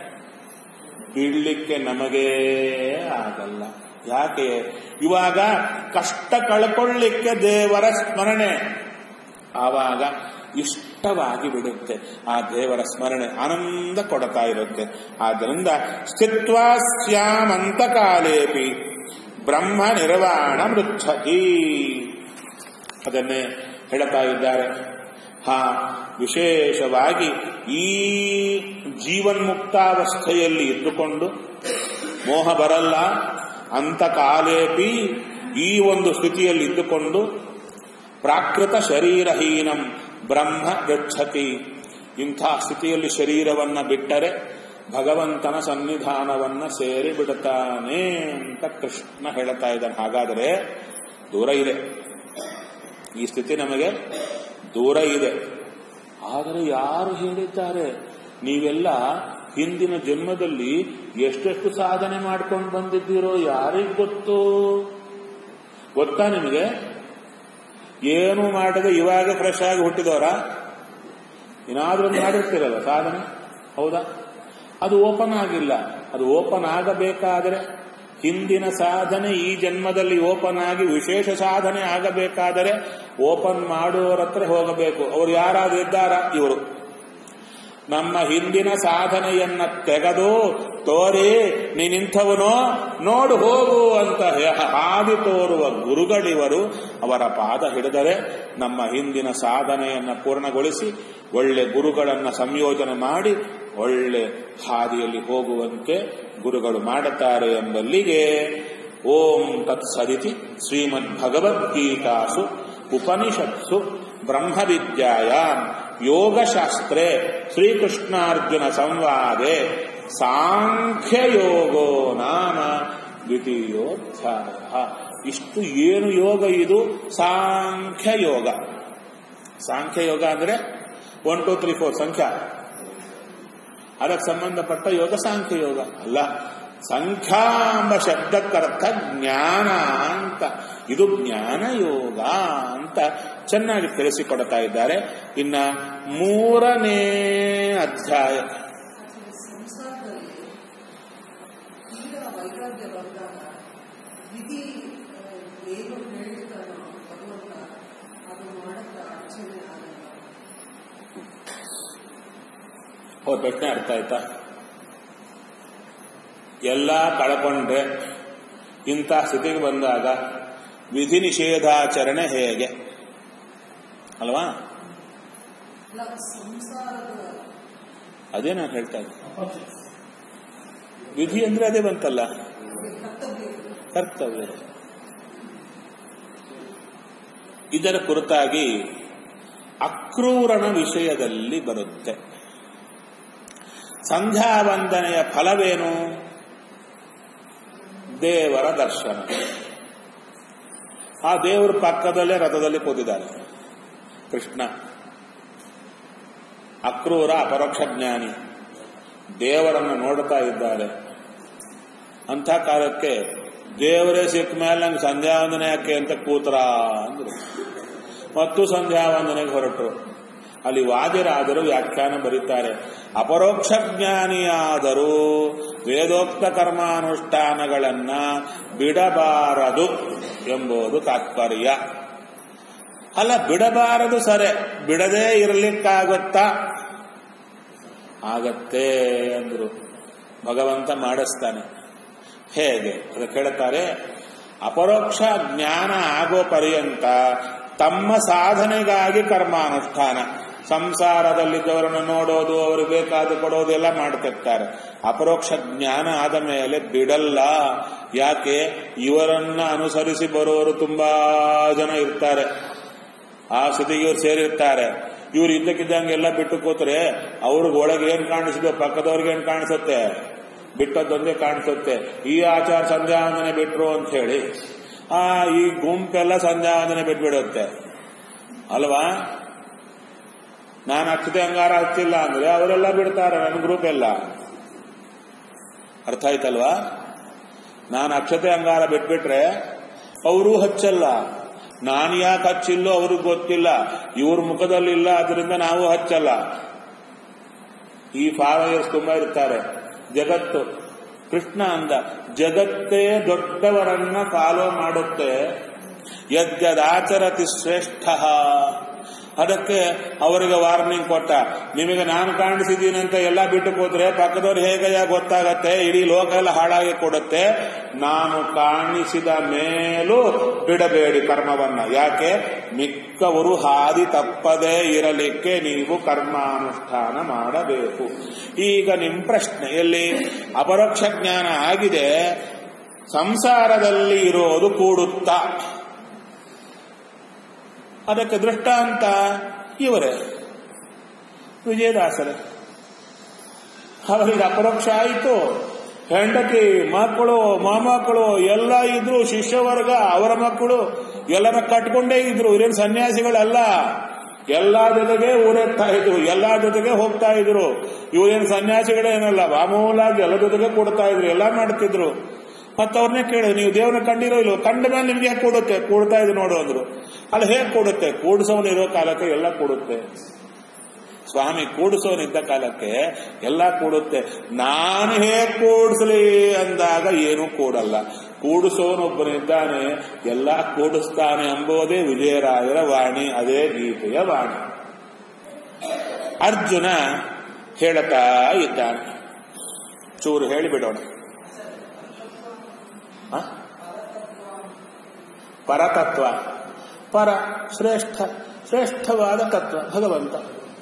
ಬಿಡ್ಲಿಕ್ಕೆ ನಮಗೇ ಆಗಲ್ಲ ಯಾಕೆ ಇವಾಗ ಕಷ್ಟ ಕಳ್ಕೊಳ್ಳಿಕ್ಕೆ ದೇವರ ಸ್ಮರಣೆ ಆವಾಗ ಇಷ್ಟವಾಗಿ ಬಿಡುತ್ತೆ ಆ ದೇವರ ಸ್ಮರಣೆ ಆನಂದ ಕೊಡ್ತಾ ಇರುತ್ತೆ ಆದ್ದರಿಂದ ಸ್ಥಿತ್ವ ಸ್ಯಾಮಂತ ಕಾಲೇಪಿ ಬ್ರಹ್ಮ ನಿರ್ವಾಣ ಮೃಚ್ಛತಿ ಅದನ್ನೇ ಹೇಳ್ತಾ ಇದ್ದಾರೆ ಹಾ ವಿಶೇಷವಾಗಿ ಈ ಜೀವನ್ಮುಕ್ತಾವಸ್ಥೆಯಲ್ಲಿ ಇದ್ದುಕೊಂಡು ಮೋಹ ಬರಲ್ಲ ಅಂತ ಕಾಲೇಪಿ ಈ ಒಂದು ಸ್ಥಿತಿಯಲ್ಲಿ ಇದ್ದುಕೊಂಡು ಪ್ರಾಕೃತ ಶರೀರಹೀನಂ ಬ್ರಹ್ಮ ಗಚ್ಚತಿ ಇಂಥ ಸ್ಥಿತಿಯಲ್ಲಿ ಶರೀರವನ್ನ ಬಿಟ್ಟರೆ ಭಗವಂತನ ಸನ್ನಿಧಾನವನ್ನ ಸೇರಿ ಬಿಡುತ್ತಾನೆ ಅಂತ ಕೃಷ್ಣ ಹೇಳ್ತಾ ಇದ್ದಾನೆ ಹಾಗಾದರೆ ದೂರ ಇದೆ ಈ ಸ್ಥಿತಿ ನಮಗೆ ದೂರ ಇದೆ ಆದರೆ ಯಾರು ಹೇಳಿದ್ದಾರೆ ನೀವೆಲ್ಲ ಹಿಂದಿನ ಜನ್ಮದಲ್ಲಿ ಎಷ್ಟೆಷ್ಟು ಸಾಧನೆ ಮಾಡ್ಕೊಂಡು ಬಂದಿದ್ದೀರೋ ಯಾರಿಗ್ ಗೊತ್ತು ಗೊತ್ತಾ ನಿಮಗೆ ಏನು ಮಾಡದೆ ಇವಾಗ ಫ್ರೆಶ್ ಆಗಿ ಹುಟ್ಟಿದವರ ಏನಾದ್ರೂ ಒಂದು ಮಾಡಿರ್ತೀರಲ್ಲ ಸಾಧನೆ ಹೌದಾ ಅದು ಓಪನ್ ಆಗಿಲ್ಲ ಅದು ಓಪನ್ ಆಗಬೇಕಾದರೆ ಹಿಂದಿನ ಸಾಧನೆ ಈ ಜನ್ಮದಲ್ಲಿ ಓಪನ್ ಆಗಿ ವಿಶೇಷ ಸಾಧನೆ ಆಗಬೇಕಾದರೆ ಓಪನ್ ಮಾಡುವವರ ಹತ್ರ ಹೋಗಬೇಕು ಅವರು ಯಾರಾದ್ರೂ ಇದ್ದಾರಾ ಇವರು ನಮ್ಮ ಹಿಂದಿನ ಸಾಧನೆಯನ್ನ ತೆಗೆದು ತೋರಿ ನೀನಿಂಥವನೋ ನೋಡು ಹೋಗು ಅಂತ ಹಾದಿ ತೋರುವ ಗುರುಗಳಿವರು ಅವರ ಪಾದ ಹಿಡಿದರೆ ನಮ್ಮ ಹಿಂದಿನ ಸಾಧನೆಯನ್ನ ಪೂರ್ಣಗೊಳಿಸಿ ಒಳ್ಳೆ ಗುರುಗಳನ್ನ ಸಂಯೋಜನೆ ಮಾಡಿ ಒಳ್ಳೆ ಹಾದಿಯಲ್ಲಿ ಹೋಗುವಂತೆ ಗುರುಗಳು ಮಾಡುತ್ತಾರೆ ಎಂಬಲ್ಲಿಗೆ ಓಂ ತತ್ಸದಿತಿ ಶ್ರೀಮದ್ ಭಗವದ್ಗೀತಾಸು ಉಪನಿಷತ್ಸು ಬ್ರಹ್ಮವಿದ್ಯಾಯಾಮ್ ಯೋಗಶಾಸ್ತ್ರೇ ಶ್ರೀಕೃಷ್ಣಾರ್ಜುನ ಸಂವಾದೆ ಸಾಂಖ್ಯಯೋಗೋ ನಾಮ ದ್ವಿತೀಯೋಧ್ಯಾಯ ಇಷ್ಟು ಏನು ಯೋಗ ಇದು ಸಾಂಖ್ಯ ಯೋಗ ಸಾಂಖ್ಯ ಯೋಗ ಅಂದ್ರೆ ಒನ್ ಟೂ ತ್ರೀ ಫೋರ್ ಸಂಖ್ಯಾ ಅದಕ್ಕೆ ಸಂಬಂಧಪಟ್ಟ ಯೋಗ ಸಾಂಖ್ಯ ಯೋಗ ಅಲ್ಲ ಸಂಖ್ಯಾ ಎಂಬ ಶಬ್ದಕ್ಕರ್ಥ ಜ್ಞಾನ ಅಂತ ಇದು ಜ್ಞಾನ ಯೋಗ ಅಂತ ಚೆನ್ನಾಗಿ ತಿಳಿಸಿಕೊಡ್ತಾ ಇದ್ದಾರೆ ಇನ್ನ ಮೂರನೇ ಅಧ್ಯಾಯ ಸಂಸಾರದಲ್ಲಿ ತೀರಾ ವೈರಾಗ್ಯ ಬಂದಾಗ ವಿಧಿ ಆ, ಏನು ಹೇಳ್ತಾನೋ ಭಗವಂತ ಅದು ಮಾಡಕ್ಕೆ ಅಡಚಣೆ ಆಗಲ್ಲ ಅವ್ರ ಪ್ರಶ್ನೆ ಅರ್ಥ ಆಯ್ತಾ ಎಲ್ಲ ಕಳ್ಕೊಂಡ್ರೆ ಇಂಥ ಸ್ಥಿತಿಗೆ ಬಂದಾಗ ವಿಧಿ ನಿಷೇಧಾಚರಣೆ ಹೇಗೆ ಅಲ್ವಾ ಇಲ್ಲ ಸಂಸಾರದ ಅದೇ ನಾನು ಹೇಳ್ತಾ ಇದ್ದೆ ವಿಧಿ ಅಂದ್ರೆ ಅದೇ ಬಂತಲ್ಲ ಕರ್ತವ್ಯ ಕರ್ತವ್ಯ ಇದರ ಕುರಿತಾಗಿ ಅಕ್ರೂರನ ವಿಷಯದಲ್ಲಿ ಬರುತ್ತೆ ಸಂಧ್ಯಾ ವಂದನೆಯ ಫಲವೇನು ದೇವರ ದರ್ಶನ ಆ ದೇವರ ಪಕ್ಕದಲ್ಲೇ ರಥದಲ್ಲಿ ಕೂತಿದ್ದಾರೆ ಕೃಷ್ಣ ಅಕ್ರೂರ ಅಪರೋಕ್ಷ ಜ್ಞಾನಿ ದೇವರನ್ನು ನೋಡ್ತಾ ಇದ್ದಾರೆ ಅಂಥ ಕಾಲಕ್ಕೆ ದೇವರೇ ಸಿಕ್ಕ ಮೇಲೆ ನಂಗೆ ಸಂಧ್ಯಾ ವಂದನೆ ಯಾಕೆ ಅಂತ ಕೂತರ ಅಂದ್ರು ಮತ್ತು ಸಂಧ್ಯಾ ವಂದನೆಗೆ ಹೊರಟರು ಅಲ್ಲಿ ವಾದಿರಾದರೂ ವ್ಯಾಖ್ಯಾನ ಬರೀತಾರೆ ಅಪರೋಕ್ಷ ಜ್ಞಾನಿಯಾದರೂ ವೇದೋಕ್ತ ಕರ್ಮಾನುಷ್ಠಾನಗಳನ್ನ ಬಿಡಬಾರದು ಎಂಬುದು ತಾತ್ಪರ್ಯ ಅಲ್ಲ ಬಿಡಬಾರದು ಸರೆ ಬಿಡದೇ ಇರಲಿಕ್ಕಾಗುತ್ತಾ ಆಗತ್ತೆ ಅಂದ್ರು ಭಗವಂತ ಮಾಡಿಸ್ತಾನೆ ಹೇಗೆ ಅದು ಕೇಳುತ್ತಾರೆ ಅಪರೋಕ್ಷ ಜ್ಞಾನ ಆಗೋ ಪರ್ಯಂತ ತಮ್ಮ ಸಾಧನೆಗಾಗಿ ಕರ್ಮಾನುಷ್ಠಾನ ಸಂಸಾರದಲ್ಲಿದ್ದವರನ್ನು ನೋಡೋದು ಅವರಿಗೆ ಬೇಕಾದ ಕೊಡೋದು ಎಲ್ಲ ಮಾಡ್ತಿರ್ತಾರೆ ಅಪರೋಕ್ಷ ಜ್ಞಾನ ಆದ ಮೇಲೆ ಬಿಡಲ್ಲ ಯಾಕೆ ಇವರನ್ನ ಅನುಸರಿಸಿ ಬರೋರು ತುಂಬಾ ಜನ ಇರ್ತಾರೆ ಆ ಸ್ಥಿತಿಗೆ ಇವ್ರು ಸೇರಿರ್ತಾರೆ ಇವ್ರು ಇದ್ದಕ್ಕಿದ್ದಂಗೆ ಎಲ್ಲ ಬಿಟ್ಟು ಕೂತ್ರೆ ಅವ್ರಿಗೆ ಒಳಗೆ ಏನ್ ಕಾಣಿಸಿದೋ ಪಕ್ಕದವ್ರಿಗೆ ಏನ್ ಕಾಣಿಸುತ್ತೆ ಬಿಟ್ಟದ್ದೊಂದೇ ಕಾಣಿಸುತ್ತೆ ಈ ಆಚಾರ ಸಂಧ್ಯಾವಂದನೆ ಬಿಟ್ರು ಅಂತ ಹೇಳಿ ಆ ಈ ಗುಂಪೆಲ್ಲ ಸಂಧ್ಯಾವಂದನೆ ಬಿಟ್ಬಿಡುತ್ತೆ ಅಲ್ವಾ ನಾನು ಅಕ್ಷತೆ ಅಂಗಾರ ಹಚ್ಚಿಲ್ಲ ಅಂದ್ರೆ ಅವರೆಲ್ಲ ಬಿಡ್ತಾರೆ ನನ್ನ ಗ್ರೂಪ್ ಎಲ್ಲ ಅರ್ಥ ಆಯ್ತಲ್ವಾ ನಾನು ಅಕ್ಷತೆ ಅಂಗಾರ ಬಿಟ್ಬಿಟ್ರೆ ಅವರೂ ಹಚ್ಚಲ್ಲ ನಾನು ಯಾಕೆ ಹಚ್ಚಿಲ್ಲೋ ಅವ್ರಿಗೆ ಗೊತ್ತಿಲ್ಲ ಇವ್ರ ಮುಖದಲ್ಲಿ ಇಲ್ಲ ಅದರಿಂದ ನಾವು ಹಚ್ಚಲ್ಲ ಈ ಫಾಲೋಯರ್ಸ್ ತುಂಬಾ ಇರ್ತಾರೆ ಜಗತ್ತು ಕೃಷ್ಣ ಅಂದ ಜಗತ್ತೇ ದೊಡ್ಡವರನ್ನ ಫಾಲೋ ಮಾಡುತ್ತೆ ಯದ್ಯದಾಚರತಿ ಶ್ರೇಷ್ಠ ಅದಕ್ಕೆ ಅವರಿಗೆ ವಾರ್ನಿಂಗ್ ಕೊಟ್ಟ ನಿಮಗೆ ನಾನು ಕಾಣಿಸಿದ್ದೀನಿ ಅಂತ ಎಲ್ಲ ಬಿಟ್ಟು ಕೂತ್ರೆ ಪಕ್ಕದವ್ರು ಹೇಗಯ್ಯ ಗೊತ್ತಾಗತ್ತೆ ಇಡೀ ಲೋಕ ಎಲ್ಲ ಹಾಳಾಗಿ ಕೊಡುತ್ತೆ ನಾನು ಕಾಣಿಸಿದ ಮೇಲೂ ಬಿಡಬೇಡಿ ಕರ್ಮವನ್ನ ಯಾಕೆ ಮಿಕ್ಕವರು ಹಾದಿ ತಪ್ಪದೇ ಇರಲಿಕ್ಕೆ ನೀವು ಕರ್ಮಾನುಷ್ಠಾನ ಮಾಡಬೇಕು ಈಗ ನಿಮ್ ಪ್ರಶ್ನೆ ಎಲ್ಲಿ ಅಪರೋಕ್ಷ ಜ್ಞಾನ ಆಗಿದೆ ಸಂಸಾರದಲ್ಲಿ ಇರೋದು ಕೂಡುತ್ತಾ ಅದಕ್ಕೆ ದೃಷ್ಟಾಂತ ಇವರೇ ವಿಜಯದಾಸರೇ ಅವರಿಗೆ ಅಪರೋಕ್ಷ ಆಯಿತು ಹೆಂಡತಿ ಮಕ್ಕಳು ಮೊಮ್ಮಕ್ಕಳು ಎಲ್ಲ ಇದ್ರು ಶಿಷ್ಯವರ್ಗ ಅವರ ಮಕ್ಕಳು ಎಲ್ಲರ ಕಟ್ಕೊಂಡೇ ಇದ್ರು ಇವ್ರೇನು ಸನ್ಯಾಸಿಗಳಲ್ಲ ಎಲ್ಲಾ ಜೊತೆಗೆ ಊರೆತ್ತಾ ಇದ್ರು ಎಲ್ಲಾ ಜೊತೆಗೆ ಹೋಗ್ತಾ ಇದ್ರು ಇವ್ರೇನು ಸನ್ಯಾಸಿಗಳೇನಲ್ಲ ಮಾಮೂಲಾಗಿ ಎಲ್ಲ ಜೊತೆಗೆ ಕೊಡ್ತಾ ಇದ್ರು ಎಲ್ಲ ಮಾಡ್ತಿದ್ರು ಮತ್ತೆ ಅವ್ರನ್ನೇ ಕೇಳಿದ್ರು ನೀವು ದೇವ್ರನ್ನ ಕಂಡಿರೋ ಇಲ್ವೋ ಕಂಡ ಮೇಲೆ ನಿಮ್ಗೆ ಹೇಗೆ ಕೊಡುತ್ತೆ ಕೂಡ್ತಾ ಇದ್ರು ನೋಡು ಅಂದ್ರು ಅಲ್ಲಿ ಹೇಗೆ ಕೊಡುತ್ತೆ ಕೂಡಿಸೋನು ಇರೋ ಕಾಲಕ್ಕೆ ಎಲ್ಲ ಕೊಡುತ್ತೆ ಸ್ವಾಮಿ ಕೂಡಿಸೋನಿದ್ದ ಕಾಲಕ್ಕೆ ಎಲ್ಲ ಕೂಡುತ್ತೆ ನಾನು ಹೇಗೆ ಕೂಡಿಸ್ಲಿ ಅಂದಾಗ ಏನೂ ಕೂಡಲ್ಲ ಕೂಡಿಸೋನೊಬ್ಬನಿದ್ದಾನೆ ಎಲ್ಲ ಕೂಡಿಸ್ತಾನೆ ಎಂಬುದೇ ವಿಜಯರಾಯರ ವಾಣಿ ಅದೇ ಗೀತೆಯ ವಾಣಿ ಅರ್ಜುನ ಹೇಳುತ್ತಾ ಇದ್ದಾನೆ ಚೂರು ಹೇಳಿಬಿಡೋಣ ಹ? ಪರತತ್ವ ಪರ ಶ್ರೇಷ್ಠ ಶ್ರೇಷ್ಠವಾದ ತತ್ವ ಭಗವಂತ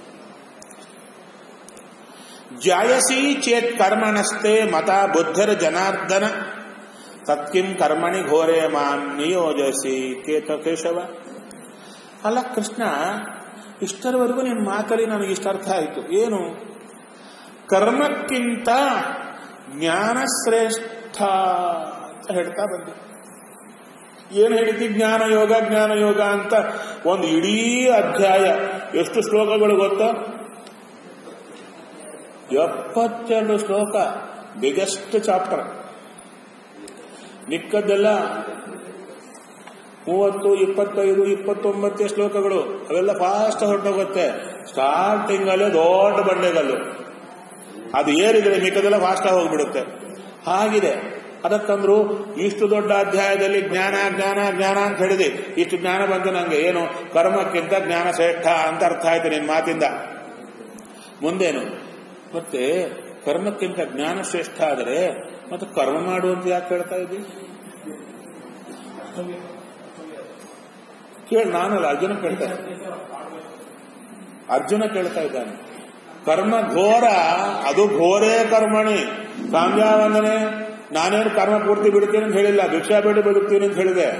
ಜಾಯಸಿ ಚೇತ್ ಕರ್ಮಣಸ್ತೆ ಮತ ಬುದ್ಧರ ಜನಾರ್ದನ ತತ್ಕಿಂ ಕರ್ಮಣಿ ಘೋರೆ ಮಾಂ ನಿಯೋಜಸಿ ಕೇತ ಕೇಶವ ಅಲ್ಲ ಕೃಷ್ಣ ಇಷ್ಟರವರೆಗೂ ನಿನ್ನ ಮಾತಲ್ಲಿ ನನಗೆ ಇಷ್ಟ ಅರ್ಥ ಆಯಿತು ಏನು ಕರ್ಮಕ್ಕಿಂತ ಜ್ಞಾನ ಶ್ರೇಷ್ಠ ಅಂತ ಹೇಳ್ತಾ ಬಂದೆ ಏನು ಹೇಳಿದ್ದಿ ಜ್ಞಾನ ಯೋಗ ಜ್ಞಾನ ಯೋಗ ಅಂತ ಒಂದು ಇಡೀ ಅಧ್ಯಾಯ ಎಷ್ಟು ಶ್ಲೋಕಗಳು ಗೊತ್ತಾ ಎಪ್ಪತ್ತೆರಡು ಶ್ಲೋಕ ಬಿಗೆಸ್ಟ್ ಚಾಪ್ಟರ್ ಮಿಕ್ಕದ್ದೆಲ್ಲ ಮೂವತ್ತು ಇಪ್ಪತ್ತೈದು ಇಪ್ಪತ್ತೊಂಬತ್ತೇ ಶ್ಲೋಕಗಳು ಅವೆಲ್ಲ ಫಾಸ್ಟ್ ಹೊರಟೋಗುತ್ತೆ ಸ್ಟಾರ್ಟಿಂಗ್ ಅಲ್ಲೇ ದೊಡ್ಡ ಬಂಡೆಗಲ್ಲು ಅದು ಏರಿದ್ರೆ ಮಿಕ್ಕದೆಲ್ಲ ಫಾಸ್ಟ್ ಹೋಗ್ಬಿಡುತ್ತೆ ಹಾಗಿದೆ ಅದಕ್ಕಂದ್ರು ಇಷ್ಟು ದೊಡ್ಡ ಅಧ್ಯಾಯದಲ್ಲಿ ಜ್ಞಾನ ಜ್ಞಾನ ಜ್ಞಾನ ಅಂತ ಹೇಳಿದೆ ಇಷ್ಟು ಜ್ಞಾನ ಬಂತು ನಂಗೆ ಏನು ಕರ್ಮಕ್ಕಿಂತ ಜ್ಞಾನ ಶ್ರೇಷ್ಠ ಅಂತ ಅರ್ಥ ಆಯ್ತು ನಿನ್ನ ಮಾತಿಂದ ಮುಂದೇನು ಮತ್ತೆ ಕರ್ಮಕ್ಕಿಂತ ಜ್ಞಾನ ಶ್ರೇಷ್ಠ ಆದರೆ ಮತ್ತೆ ಕರ್ಮ ಮಾಡು ಅಂತ ಯಾಕೆ ಹೇಳ್ತಾ ಇದ್ದಿ ಕೇಳಿ ನಾನಲ್ಲ ಅರ್ಜುನ ಕೇಳ್ತಾನೆ ಅರ್ಜುನ ಕೇಳ್ತಾ ಇದ್ದಾನೆ ಕರ್ಮ ಘೋರ ಅದು ಘೋರೇ ಕರ್ಮಣಿ ಸಾಂಧ್ಯಾವಂದನೆ ನಾನೇನು ಕರ್ಮ ಪೂರ್ತಿ ಬಿಡ್ತೀನಿ ಅಂತ ಹೇಳಿಲ್ಲ ಭಿಕ್ಷಾ ಬೇಡಿ ಬದುಕ್ತೀನಿ ಅಂತ ಹೇಳಿದೆ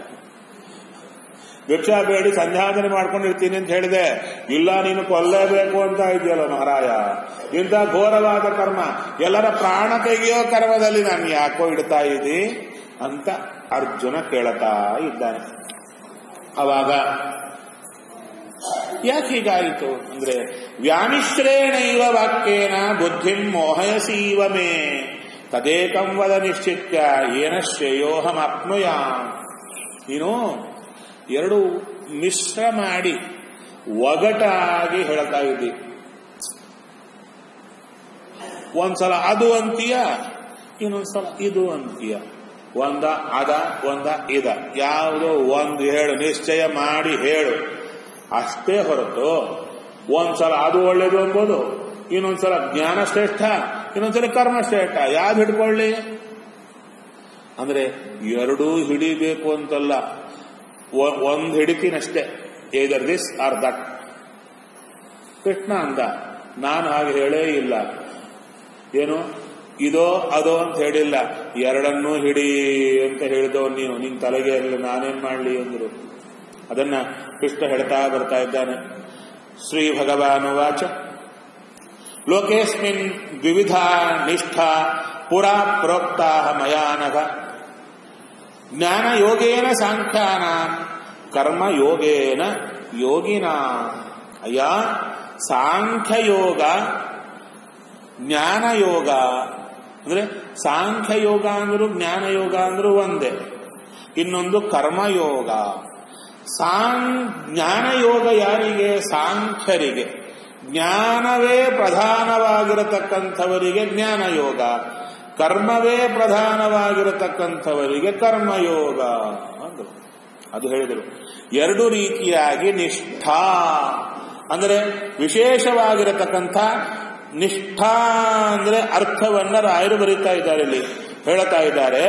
ಭಿಕ್ಷಾ ಬೇಡಿ ಸಂಧ್ಯಾವಂದನೆ ಮಾಡ್ಕೊಂಡಿರ್ತೀನಿ ಅಂತ ಹೇಳಿದೆ ಇಲ್ಲ ನೀನು ಕೊಲ್ಲೇಬೇಕು ಅಂತ ಇದೆಯಲ್ಲ ಮಹಾರಾಯ ಇಂಥ ಘೋರವಾದ ಕರ್ಮ ಎಲ್ಲರ ಪ್ರಾಣ ತೆಗೆಯೋ ಕರ್ಮದಲ್ಲಿ ನಾನು ಯಾಕೋ ಇಡ್ತಾ ಇದ್ದಿ ಅಂತ ಅರ್ಜುನ ಕೇಳ್ತಾ ಇದ್ದಾನೆ ಅವಾಗ ಯಾಕೆ ಹೀಗಾಯಿತು ಅಂದ್ರೆ ವ್ಯಾಮಿಶ್ರೇಣೈವ ವಾಕ್ಯೇನ ಬುದ್ಧಿಂ ಮೋಹಯಸೀವ ಮೇ ತದೇಕಂ ವದ ನಿಶ್ಚಿತ್ಯ ಏನ ಶ್ರೇಯೋಹಮಾಪ್ನುಯ ನೀನು ಎರಡು ಮಿಶ್ರ ಮಾಡಿ ಒಗಟಾಗಿ ಹೇಳ್ತಾ ಇದ್ದಿ ಒಂದ್ಸಲ ಅದು ಅಂತೀಯ ಇನ್ನೊಂದ್ಸಲ ಇದು ಅಂತೀಯ ಒಂದ ಅದ ಒಂದ ಇದ ಯಾವುದೋ ಒಂದು ಹೇಳು ನಿಶ್ಚಯ ಮಾಡಿ ಹೇಳು ಅಷ್ಟೇ ಹೊರತು ಒಂದ್ಸಲ ಅದು ಒಳ್ಳೇದು ಅನ್ಬೋದು ಇನ್ನೊಂದ್ಸಲ ಜ್ಞಾನ ಶ್ರೇಷ್ಠ ಇನ್ನೊಂದ್ಸಲ ಕರ್ಮ ಶ್ರೇಷ್ಠ ಯಾವ್ದು ಹಿಡ್ಕೊಳ್ಳಿ ಅಂದ್ರೆ ಎರಡೂ ಹಿಡಿಬೇಕು ಅಂತಲ್ಲ ಒ- ಒಂದ್ ಹಿಡಿತೀನಷ್ಟೇ either this or that Krishna ಅಂದ ನಾನು ಹಾಗೆ ಹೇಳೇ ಇಲ್ಲ ಏನು ಇದೋ ಅದೋ ಅಂತ ಹೇಳಿಲ್ಲ ಎರಡನ್ನೂ ಹಿಡಿ ಅಂತ ಹೇಳಿದವ ನೀವು ನಿನ್ ತಲೆಗೆ ಇರಲಿ ನಾನೇನ್ ಮಾಡ್ಲಿ ಅಂದ್ರು ಅದನ್ನ ಕೃಷ್ಣ ಹೇಳ್ತಾ ಬರ್ತಾ ಇದ್ದಾನೆ ಶ್ರೀ ಭಗವಾನ್ ವಾಚ ಲೋಕೇಸ್ಮಿನ್ ವಿವಿಧ ನಿಷ್ಠಾ ಪುರಾ ಪ್ರೋಕ್ತಾ ಮಯಾನಘ ಜ್ಞಾನಯೋಗೇನ ಸಾಂಖ್ಯಾನ ಕರ್ಮಯೋಗೇನ ಯೋಗಿನ ಅಯ್ಯ ಸಾಂಖ್ಯಯೋಗ ಜ್ಞಾನಯೋಗ ಅಂದ್ರೆ ಸಾಂಖ್ಯಯೋಗ ಅಂದ್ರು ಜ್ಞಾನಯೋಗ ಅಂದ್ರು ಒಂದೇ ಇನ್ನೊಂದು ಕರ್ಮಯೋಗ ಸಾಂ ಜ್ಞಾನಯೋಗ ಯಾರಿಗೆ ಸಾಂಖ್ಯರಿಗೆ ಜ್ಞಾನವೇ ಪ್ರಧಾನವಾಗಿರತಕ್ಕಂಥವರಿಗೆ ಜ್ಞಾನಯೋಗ ಕರ್ಮವೇ ಪ್ರಧಾನವಾಗಿರತಕ್ಕಂಥವರಿಗೆ ಕರ್ಮಯೋಗ ಅಂದ್ರು ಅದು ಹೇಳಿದರು ಎರಡು ರೀತಿಯಾಗಿ ನಿಷ್ಠಾ ಅಂದರೆ ವಿಶೇಷವಾಗಿರತಕ್ಕಂಥ ನಿಷ್ಠಾ ಅಂದ್ರೆ ಅರ್ಥವನ್ನ ರಾಯರು ಬರೀತಾ ಇದ್ದಾರೆ ಇಲ್ಲಿ ಹೇಳ್ತಾ ಇದ್ದಾರೆ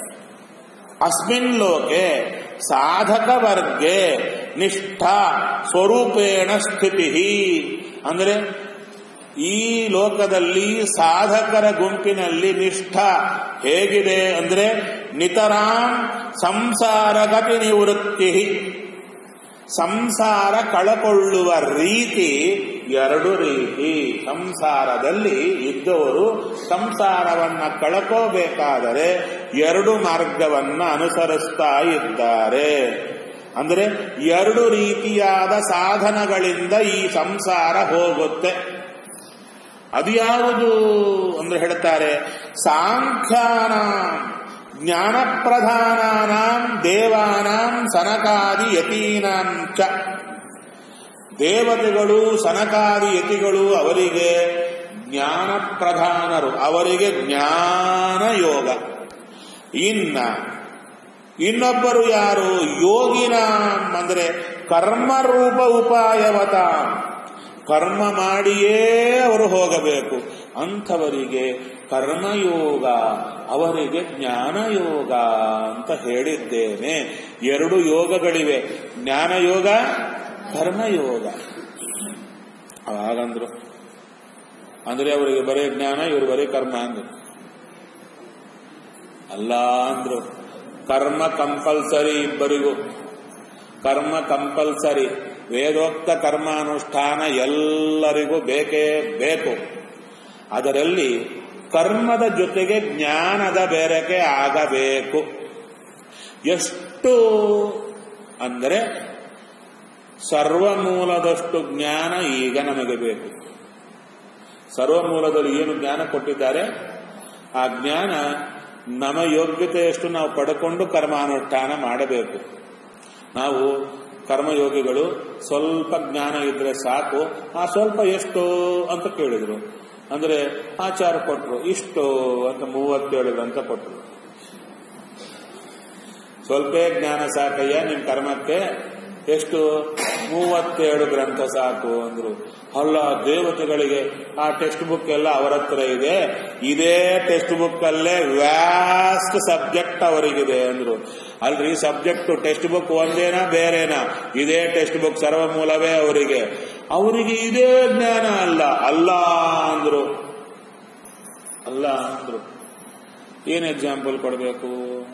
ಅಸ್ಮಿನ್ ಲೋಕೆ ಸಾಧಕ ವರ್ಗೆ ನಿಷ್ಠಾ ಸ್ವರೂಪೇಣ ಸ್ಥಿತಿ ಅಂದ್ರೆ ಈ ಲೋಕದಲ್ಲಿ ಸಾಧಕರ ಗುಂಪಿನಲ್ಲಿ ನಿಷ್ಠಾ ಹೇಗಿದೆ ಅಂದ್ರೆ ನಿತರಾಂ ಸಂಸಾರಗತಿ ನಿವೃತ್ತಿ ಸಂಸಾರ ಕಳಕೊಳ್ಳುವ ರೀತಿ ಎರಡು ರೀತಿ ಸಂಸಾರದಲ್ಲಿ ಇದ್ದವರು ಸಂಸಾರವನ್ನ ಕಳಕೋಬೇಕಾದರೆ ಎರಡು ಮಾರ್ಗವನ್ನ ಅನುಸರಿಸ್ತಾ ಇದ್ದಾರೆ ಅಂದ್ರೆ ಎರಡು ರೀತಿಯಾದ ಸಾಧನಗಳಿಂದ ಈ ಸಂಸಾರ ಹೋಗುತ್ತೆ ಅದು ಯಾವುದು ಅಂದ್ರೆ ಹೇಳ್ತಾರೆ ಸಾಂಖ್ಯಾನ ಜ್ಞಾನಪ್ರಧಾನಾನಾಂ ದೇವಾನಾಂ ಸನಕಾದಿ ಯತೀನಾಂ ಚ ದೇವತೆಗಳು ಸನಕಾದಿ ಯತಿಗಳು ಅವರಿಗೆ ಜ್ಞಾನ ಪ್ರಧಾನರು ಅವರಿಗೆ ಜ್ಞಾನ ಯೋಗ ಇನ್ನ ಇನ್ನೊಬ್ಬರು ಯಾರು ಯೋಗಿನ ಅಂದ್ರೆ ಕರ್ಮರೂಪ ಉಪಾಯವತ ಕರ್ಮ ಮಾಡಿಯೇ ಅವರು ಹೋಗಬೇಕು ಅಂಥವರಿಗೆ ಕರ್ಮಯೋಗ ಅವರಿಗೆ ಜ್ಞಾನಯೋಗ ಅಂತ ಹೇಳಿದ್ದೇನೆ ಎರಡು ಯೋಗಗಳಿವೆ ಜ್ಞಾನಯೋಗ ಕರ್ಮಯೋಗ ಅವಾಗಂದ್ರು ಅಂದ್ರೆ ಅವರಿಗೆ ಬರೇ ಜ್ಞಾನ ಇವರು ಬರೇ ಕರ್ಮ ಅಂದ್ರು ಅಲ್ಲ ಅಂದ್ರು ಕರ್ಮ ಕಂಪಲ್ಸರಿ ಇಬ್ಬರಿಗೂ ಕರ್ಮ ಕಂಪಲ್ಸರಿ ವೇದೋಕ್ತ ಕರ್ಮಾನುಷ್ಠಾನ ಎಲ್ಲರಿಗೂ ಬೇಕೇ ಬೇಕು ಅದರಲ್ಲಿ ಕರ್ಮದ ಜೊತೆಗೆ ಜ್ಞಾನದ ಬೆರಕೆ ಆಗಬೇಕು ಎಷ್ಟು ಅಂದರೆ ಸರ್ವಮೂಲದಷ್ಟು ಜ್ಞಾನ ಈಗ ನಮಗೆ ಬೇಕು ಸರ್ವಮೂಲದಲ್ಲಿ ಏನು ಜ್ಞಾನ ಕೊಟ್ಟಿದ್ದಾರೆ ಆ ಜ್ಞಾನ ನಮ್ಮ ಯೋಗ್ಯತೆಯಷ್ಟು ನಾವು ಪಡ್ಕೊಂಡು ಕರ್ಮಾನುಷ್ಠಾನ ಮಾಡಬೇಕು ನಾವು ಕರ್ಮಯೋಗಿಗಳು ಸ್ವಲ್ಪ ಜ್ಞಾನ ಇದ್ರೆ ಸಾಕು ಆ ಸ್ವಲ್ಪ ಎಷ್ಟು ಅಂತ ಕೇಳಿದ್ರು ಅಂದ್ರೆ ಆಚಾರ ಕೊಟ್ರು ಇಷ್ಟು ಅಂತ ಮೂವತ್ತೇಳು ಗ್ರಂಥ ಕೊಟ್ರು ಸ್ವಲ್ಪ ಜ್ಞಾನ ಸಾಕಯ್ಯ ನಿಮ್ ಕರ್ಮಕ್ಕೆ ಎಷ್ಟು ಮೂವತ್ತೇಳು ಗ್ರಂಥ ಸಾಕು ಅಂದ್ರು ಅಲ್ಲ ದೇವತೆಗಳಿಗೆ ಆ ಟೆಕ್ಸ್ಟ್ ಬುಕ್ ಎಲ್ಲ ಅವರ ಹತ್ರ ಇದೆ ಇದೇ ಟೆಕ್ಸ್ಟ್ ಬುಕ್ ಅಲ್ಲೇ ವ್ಯಾಸ್ಟ್ ಸಬ್ಜೆಕ್ಟ್ ಅವರಿಗಿದೆ ಅಂದ್ರು ಅಲ್ರಿ ಸಬ್ಜೆಕ್ಟ್ ಟೆಕ್ಸ್ಟ್ ಬುಕ್ ಒಂದೇನಾ ಬೇರೆನಾ ಇದೇ ಟೆಕ್ಸ್ಟ್ ಬುಕ್ ಸರ್ವಮೂಲವೇ ಅವರಿಗೆ ಅವರಿಗೆ ಇದೇ ಜ್ಞಾನ ಅಲ್ಲ ಅಲ್ಲ ಅಂದ್ರು ಅಲ್ಲ ಅಂದ್ರು ಏನ್ ಎಕ್ಸಾಂಪಲ್ ಕೊಡಬೇಕು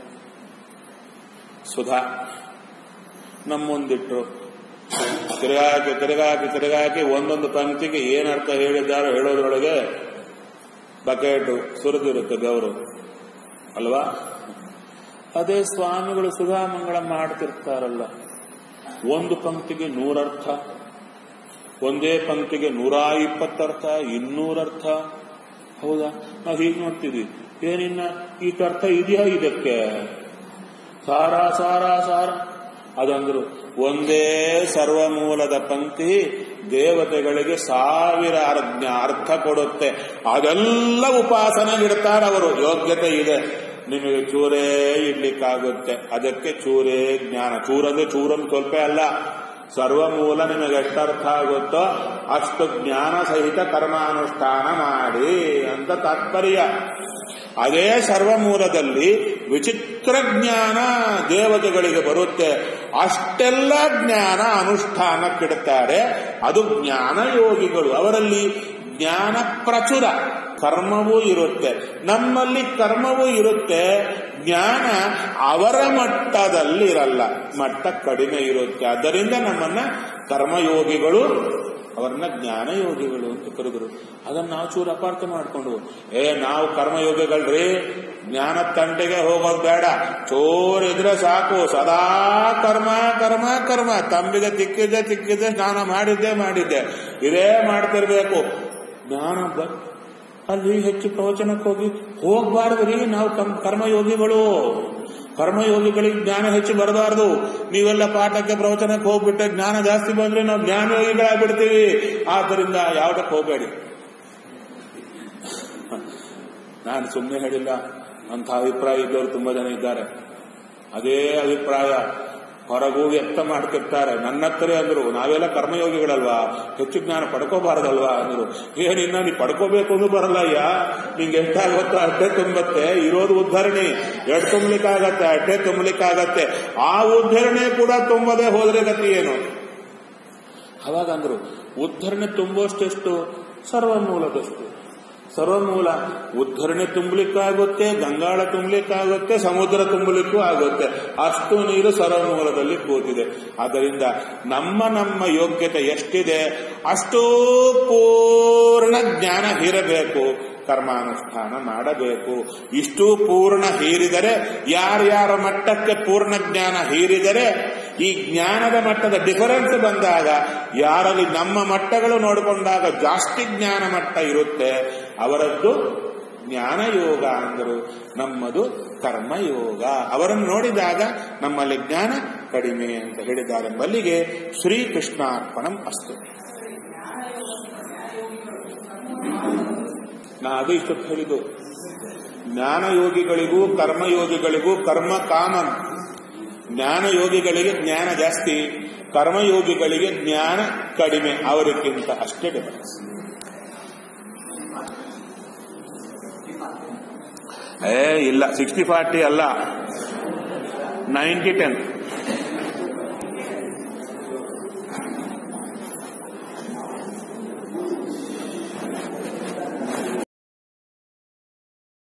ಸುಧಾ ನಮ್ಮ ಮುಂದಿಟ್ರು ತಿರುಗಾಕಿ ತಿರುಗಾಕಿ ತಿರುಗಾಕಿ ಒಂದೊಂದು ಪಂಕ್ತಿಗೆ ಏನ್ ಅರ್ಥ ಹೇಳಿದ್ದಾರೋ ಹೇಳೋದ್ರೊಳಗೆ ಬಕೆಟ್ ಸುರಿದಿರುತ್ತೆ ಬೆವರು ಅಲ್ವಾ ಅದೇ ಸ್ವಾಮಿಗಳು ಸುಧಾಮಂಗಳ ಮಾಡ್ತಿರ್ತಾರಲ್ಲ ಒಂದು ಪಂಕ್ತಿಗೆ ನೂರರ್ಥ ಒಂದೇ ಪಂಕ್ತಿಗೆ ನೂರ ಇಪ್ಪತ್ತರ್ಥ ಇನ್ನೂರರ್ಥ ಹೌದಾ ನಾವು ಹೀಗೆ ನೋಡ್ತೀವಿ ಏನಿನ್ನ ಈ ಅರ್ಥ ಇದೆಯಾ ಇದಕ್ಕೆ ಸಾರ ಸಾರ ಸಾರ ಅದಂದ್ರು ಒಂದೇ ಸರ್ವಮೂಲದ ಪಂಕ್ತಿ ದೇವತೆಗಳಿಗೆ ಸಾವಿರ ಅರ್ಧ ಅರ್ಥ ಕೊಡುತ್ತೆ ಅದೆಲ್ಲ ಉಪಾಸನೆಗಿಡ್ತಾರೆ ಅವರು ಯೋಗ್ಯತೆ ಇದೆ ನಿಮಗೆ ಚೂರೇ ಇಡ್ಲಿಕ್ಕಾಗುತ್ತೆ ಅದಕ್ಕೆ ಚೂರೇ ಜ್ಞಾನ ಚೂರಂದ್ರೆ ಚೂರನ್ನು ಸ್ವಲ್ಪ ಅಲ್ಲ ಸರ್ವಮೂಲ ನಿಮಗೆ ಎಷ್ಟರ್ಥ ಆಗುತ್ತೋ ಅಷ್ಟು ಜ್ಞಾನ ಸಹಿತ ಕರ್ಮಾನುಷ್ಠಾನ ಮಾಡಿ ಅಂತ ತಾತ್ಪರ್ಯ ಅದೇ ಸರ್ವಮೂಲದಲ್ಲಿ ವಿಚಿತ್ರ ಜ್ಞಾನ ದೇವತೆಗಳಿಗೆ ಬರುತ್ತೆ ಅಷ್ಟೆಲ್ಲ ಜ್ಞಾನ ಅನುಷ್ಠಾನಕ್ಕಿಡುತ್ತಾರೆ ಅದು ಜ್ಞಾನ ಯೋಗಿಗಳು ಅವರಲ್ಲಿ ಜ್ಞಾನ ಪ್ರಚುರ ಕರ್ಮವೂ ಇರುತ್ತೆ ನಮ್ಮಲ್ಲಿ ಕರ್ಮವೂ ಇರುತ್ತೆ ಜ್ಞಾನ ಅವರ ಮಟ್ಟದಲ್ಲಿ ಇರಲ್ಲ ಮಟ್ಟ ಕಡಿಮೆ ಇರುತ್ತೆ ಆದ್ದರಿಂದ ನಮ್ಮನ್ನ ಕರ್ಮಯೋಗಿಗಳು ಅವರನ್ನ ಜ್ಞಾನ ಯೋಗಿಗಳು ಅಂತ ಕರೆದ್ರು ಅದನ್ನ ನಾವು ಚೂರು ಅಪಾರ್ಥ ಮಾಡ್ಕೊಂಡು ಏ ನಾವು ಕರ್ಮಯೋಗಿಗಳ್ರಿ ಜ್ಞಾನ ತಂಟೆಗೆ ಹೋಗೋದು ಬೇಡ ಚೋರ್ ಇದ್ರೆ ಸಾಕು ಸದಾ ಕರ್ಮ ಕರ್ಮ ಕರ್ಮ ತಂಬಿಗೆ ತಿಕ್ಕಿದ್ದೆ ತಿಕ್ಕಿದ್ದೆ ಸ್ನಾನ ಮಾಡಿದ್ದೆ ಮಾಡಿದ್ದೆ ಇದೇ ಮಾಡ್ತಿರ್ಬೇಕು ಜ್ಞಾನ ಬ- ಅಲ್ಲಿ ಹೆಚ್ಚು ಪ್ರವಚನಕ್ಕೆ ಹೋಗಿ ಹೋಗ್ಬಾರ್ದ್ರಿ ನಾವು ಕಮ್- ಕರ್ಮಯೋಗಿಗಳು ಕರ್ಮಯೋಗಿಗಳಿಗೆ ಜ್ಞಾನ ಹೆಚ್ಚು ಬರಬಾರ್ದು ನೀವೆಲ್ಲ ಪಾಠಕ್ಕೆ ಪ್ರವಚನಕ್ಕೆ ಹೋಗ್ಬಿಟ್ಟೆ ಜ್ಞಾನ ಜಾಸ್ತಿ ಬಂದ್ರೆ ನಾವು ಜ್ಞಾನಯೋಗಿಗಳಾಗ್ಬಿಡ್ತೀವಿ ಆದ್ದರಿಂದ ಯಾವ್ದಕ್ಕೆ ಹೋಗಬೇಡಿ ನಾನು ಸುಮ್ಮನೆ ಹೇಳಿಲ್ಲ ಅಂತ ಅಭಿಪ್ರಾಯ ಇದ್ದವರು ತುಂಬಾ ಜನ ಇದ್ದಾರೆ ಅದೇ ಅಭಿಪ್ರಾಯ ಹೊರಗೂ ವ್ಯಕ್ತ ಮಾಡ್ತಿರ್ತಾರೆ ನನ್ನ ಹತ್ರ ಅಂದ್ರು ನಾವೆಲ್ಲ ಕರ್ಮಯೋಗಿಗಳಲ್ವಾ ಹೆಚ್ಚು ಜ್ಞಾನ ಪಡ್ಕೋಬಾರದಲ್ವಾ ಅಂದ್ರು ಏನಿನ್ನ ನೀ ಪಡ್ಕೋಬೇಕು ಅಂದ್ರೂ ಬರಲ್ಲ ಅಯ್ಯ ನಿಂಗೆ ಎಷ್ಟಾಗುತ್ತೋ ಅಷ್ಟೇ ತುಂಬತ್ತೆ ಇರೋದು ಉದ್ಧರಣೆ ಎಷ್ಟು ತುಂಬಲಿಕ್ಕಾಗತ್ತೆ ಅಷ್ಟೇ ತುಂಬಲಿಕ್ಕಾಗತ್ತೆ ಆ ಉದ್ಧರಣೆ ಕೂಡ ತುಂಬದೆ ಹೋದ್ರೆ ಗತಿ ಏನು ಅವಾಗ ಅಂದ್ರು ಉದ್ಧರಣೆ ತುಂಬುವಷ್ಟೆಷ್ಟು ಸರ್ವಮೂಲದಷ್ಟು ಸರ್ವಮೂಲ ಉದ್ಧರಣೆ ತುಂಬಲಿಕ್ಕಾಗುತ್ತೆ ಗಂಗಾಳ ತುಂಬಲಿಕ್ಕಾಗುತ್ತೆ ಸಮುದ್ರ ತುಂಬಲಿಕ್ಕೂ ಆಗುತ್ತೆ ಅಷ್ಟು ನೀರು ಸರ್ವಮೂಲದಲ್ಲಿ ಕೂತಿದೆ ಆದ್ದರಿಂದ ನಮ್ಮ ನಮ್ಮ ಯೋಗ್ಯತೆ ಎಷ್ಟಿದೆ ಅಷ್ಟೂ ಪೂರ್ಣ ಜ್ಞಾನ ಇರಬೇಕು ಕರ್ಮಾನುಷ್ಠಾನ ಮಾಡಬೇಕು ಇಷ್ಟು ಪೂರ್ಣ ಹೀರಿದರೆ ಯಾರ್ಯಾರ ಮಟ್ಟಕ್ಕೆ ಪೂರ್ಣ ಜ್ಞಾನ ಹೀರಿದರೆ ಈ ಜ್ಞಾನದ ಮಟ್ಟದ ಡಿಫರೆನ್ಸ್ ಬಂದಾಗ ಯಾರಲ್ಲಿ ನಮ್ಮ ಮಟ್ಟಗಳು ನೋಡಿಕೊಂಡಾಗ ಜಾಸ್ತಿ ಜ್ಞಾನ ಮಟ್ಟ ಇರುತ್ತೆ ಅವರದ್ದು ಜ್ಞಾನಯೋಗ ಅಂದರು ನಮ್ಮದು ಕರ್ಮಯೋಗ ಅವರನ್ನು ನೋಡಿದಾಗ ನಮ್ಮಲ್ಲಿ ಜ್ಞಾನ ಕಡಿಮೆ ಅಂತ ಹೇಳಿದ್ದಾರೆ ಬಲ್ಲಿಗೆ ಶ್ರೀಕೃಷ್ಣಾರ್ಪಣಂ ಅಸ್ತು ನಾ ಅದು ಇಷ್ಟೊತ್ತು ಹೇಳಿದ್ದು ಜ್ಞಾನಯೋಗಿಗಳಿಗೂ ಕರ್ಮಯೋಗಿಗಳಿಗೂ ಕರ್ಮ ಕಾಮನ್ ಜ್ಞಾನಯೋಗಿಗಳಿಗೆ ಜ್ಞಾನ ಜಾಸ್ತಿ ಕರ್ಮಯೋಗಿಗಳಿಗೆ ಜ್ಞಾನ ಕಡಿಮೆ ಅವರಿಗಿಂತ ಅಷ್ಟೇ ಡಿಫರೆನ್ಸ್ ಏ ಇಲ್ಲ ಸಿಕ್ಸ್ಟಿ ಫಾರ್ಟಿ ಅಲ್ಲ ನೈಂಟಿ ಟೆನ್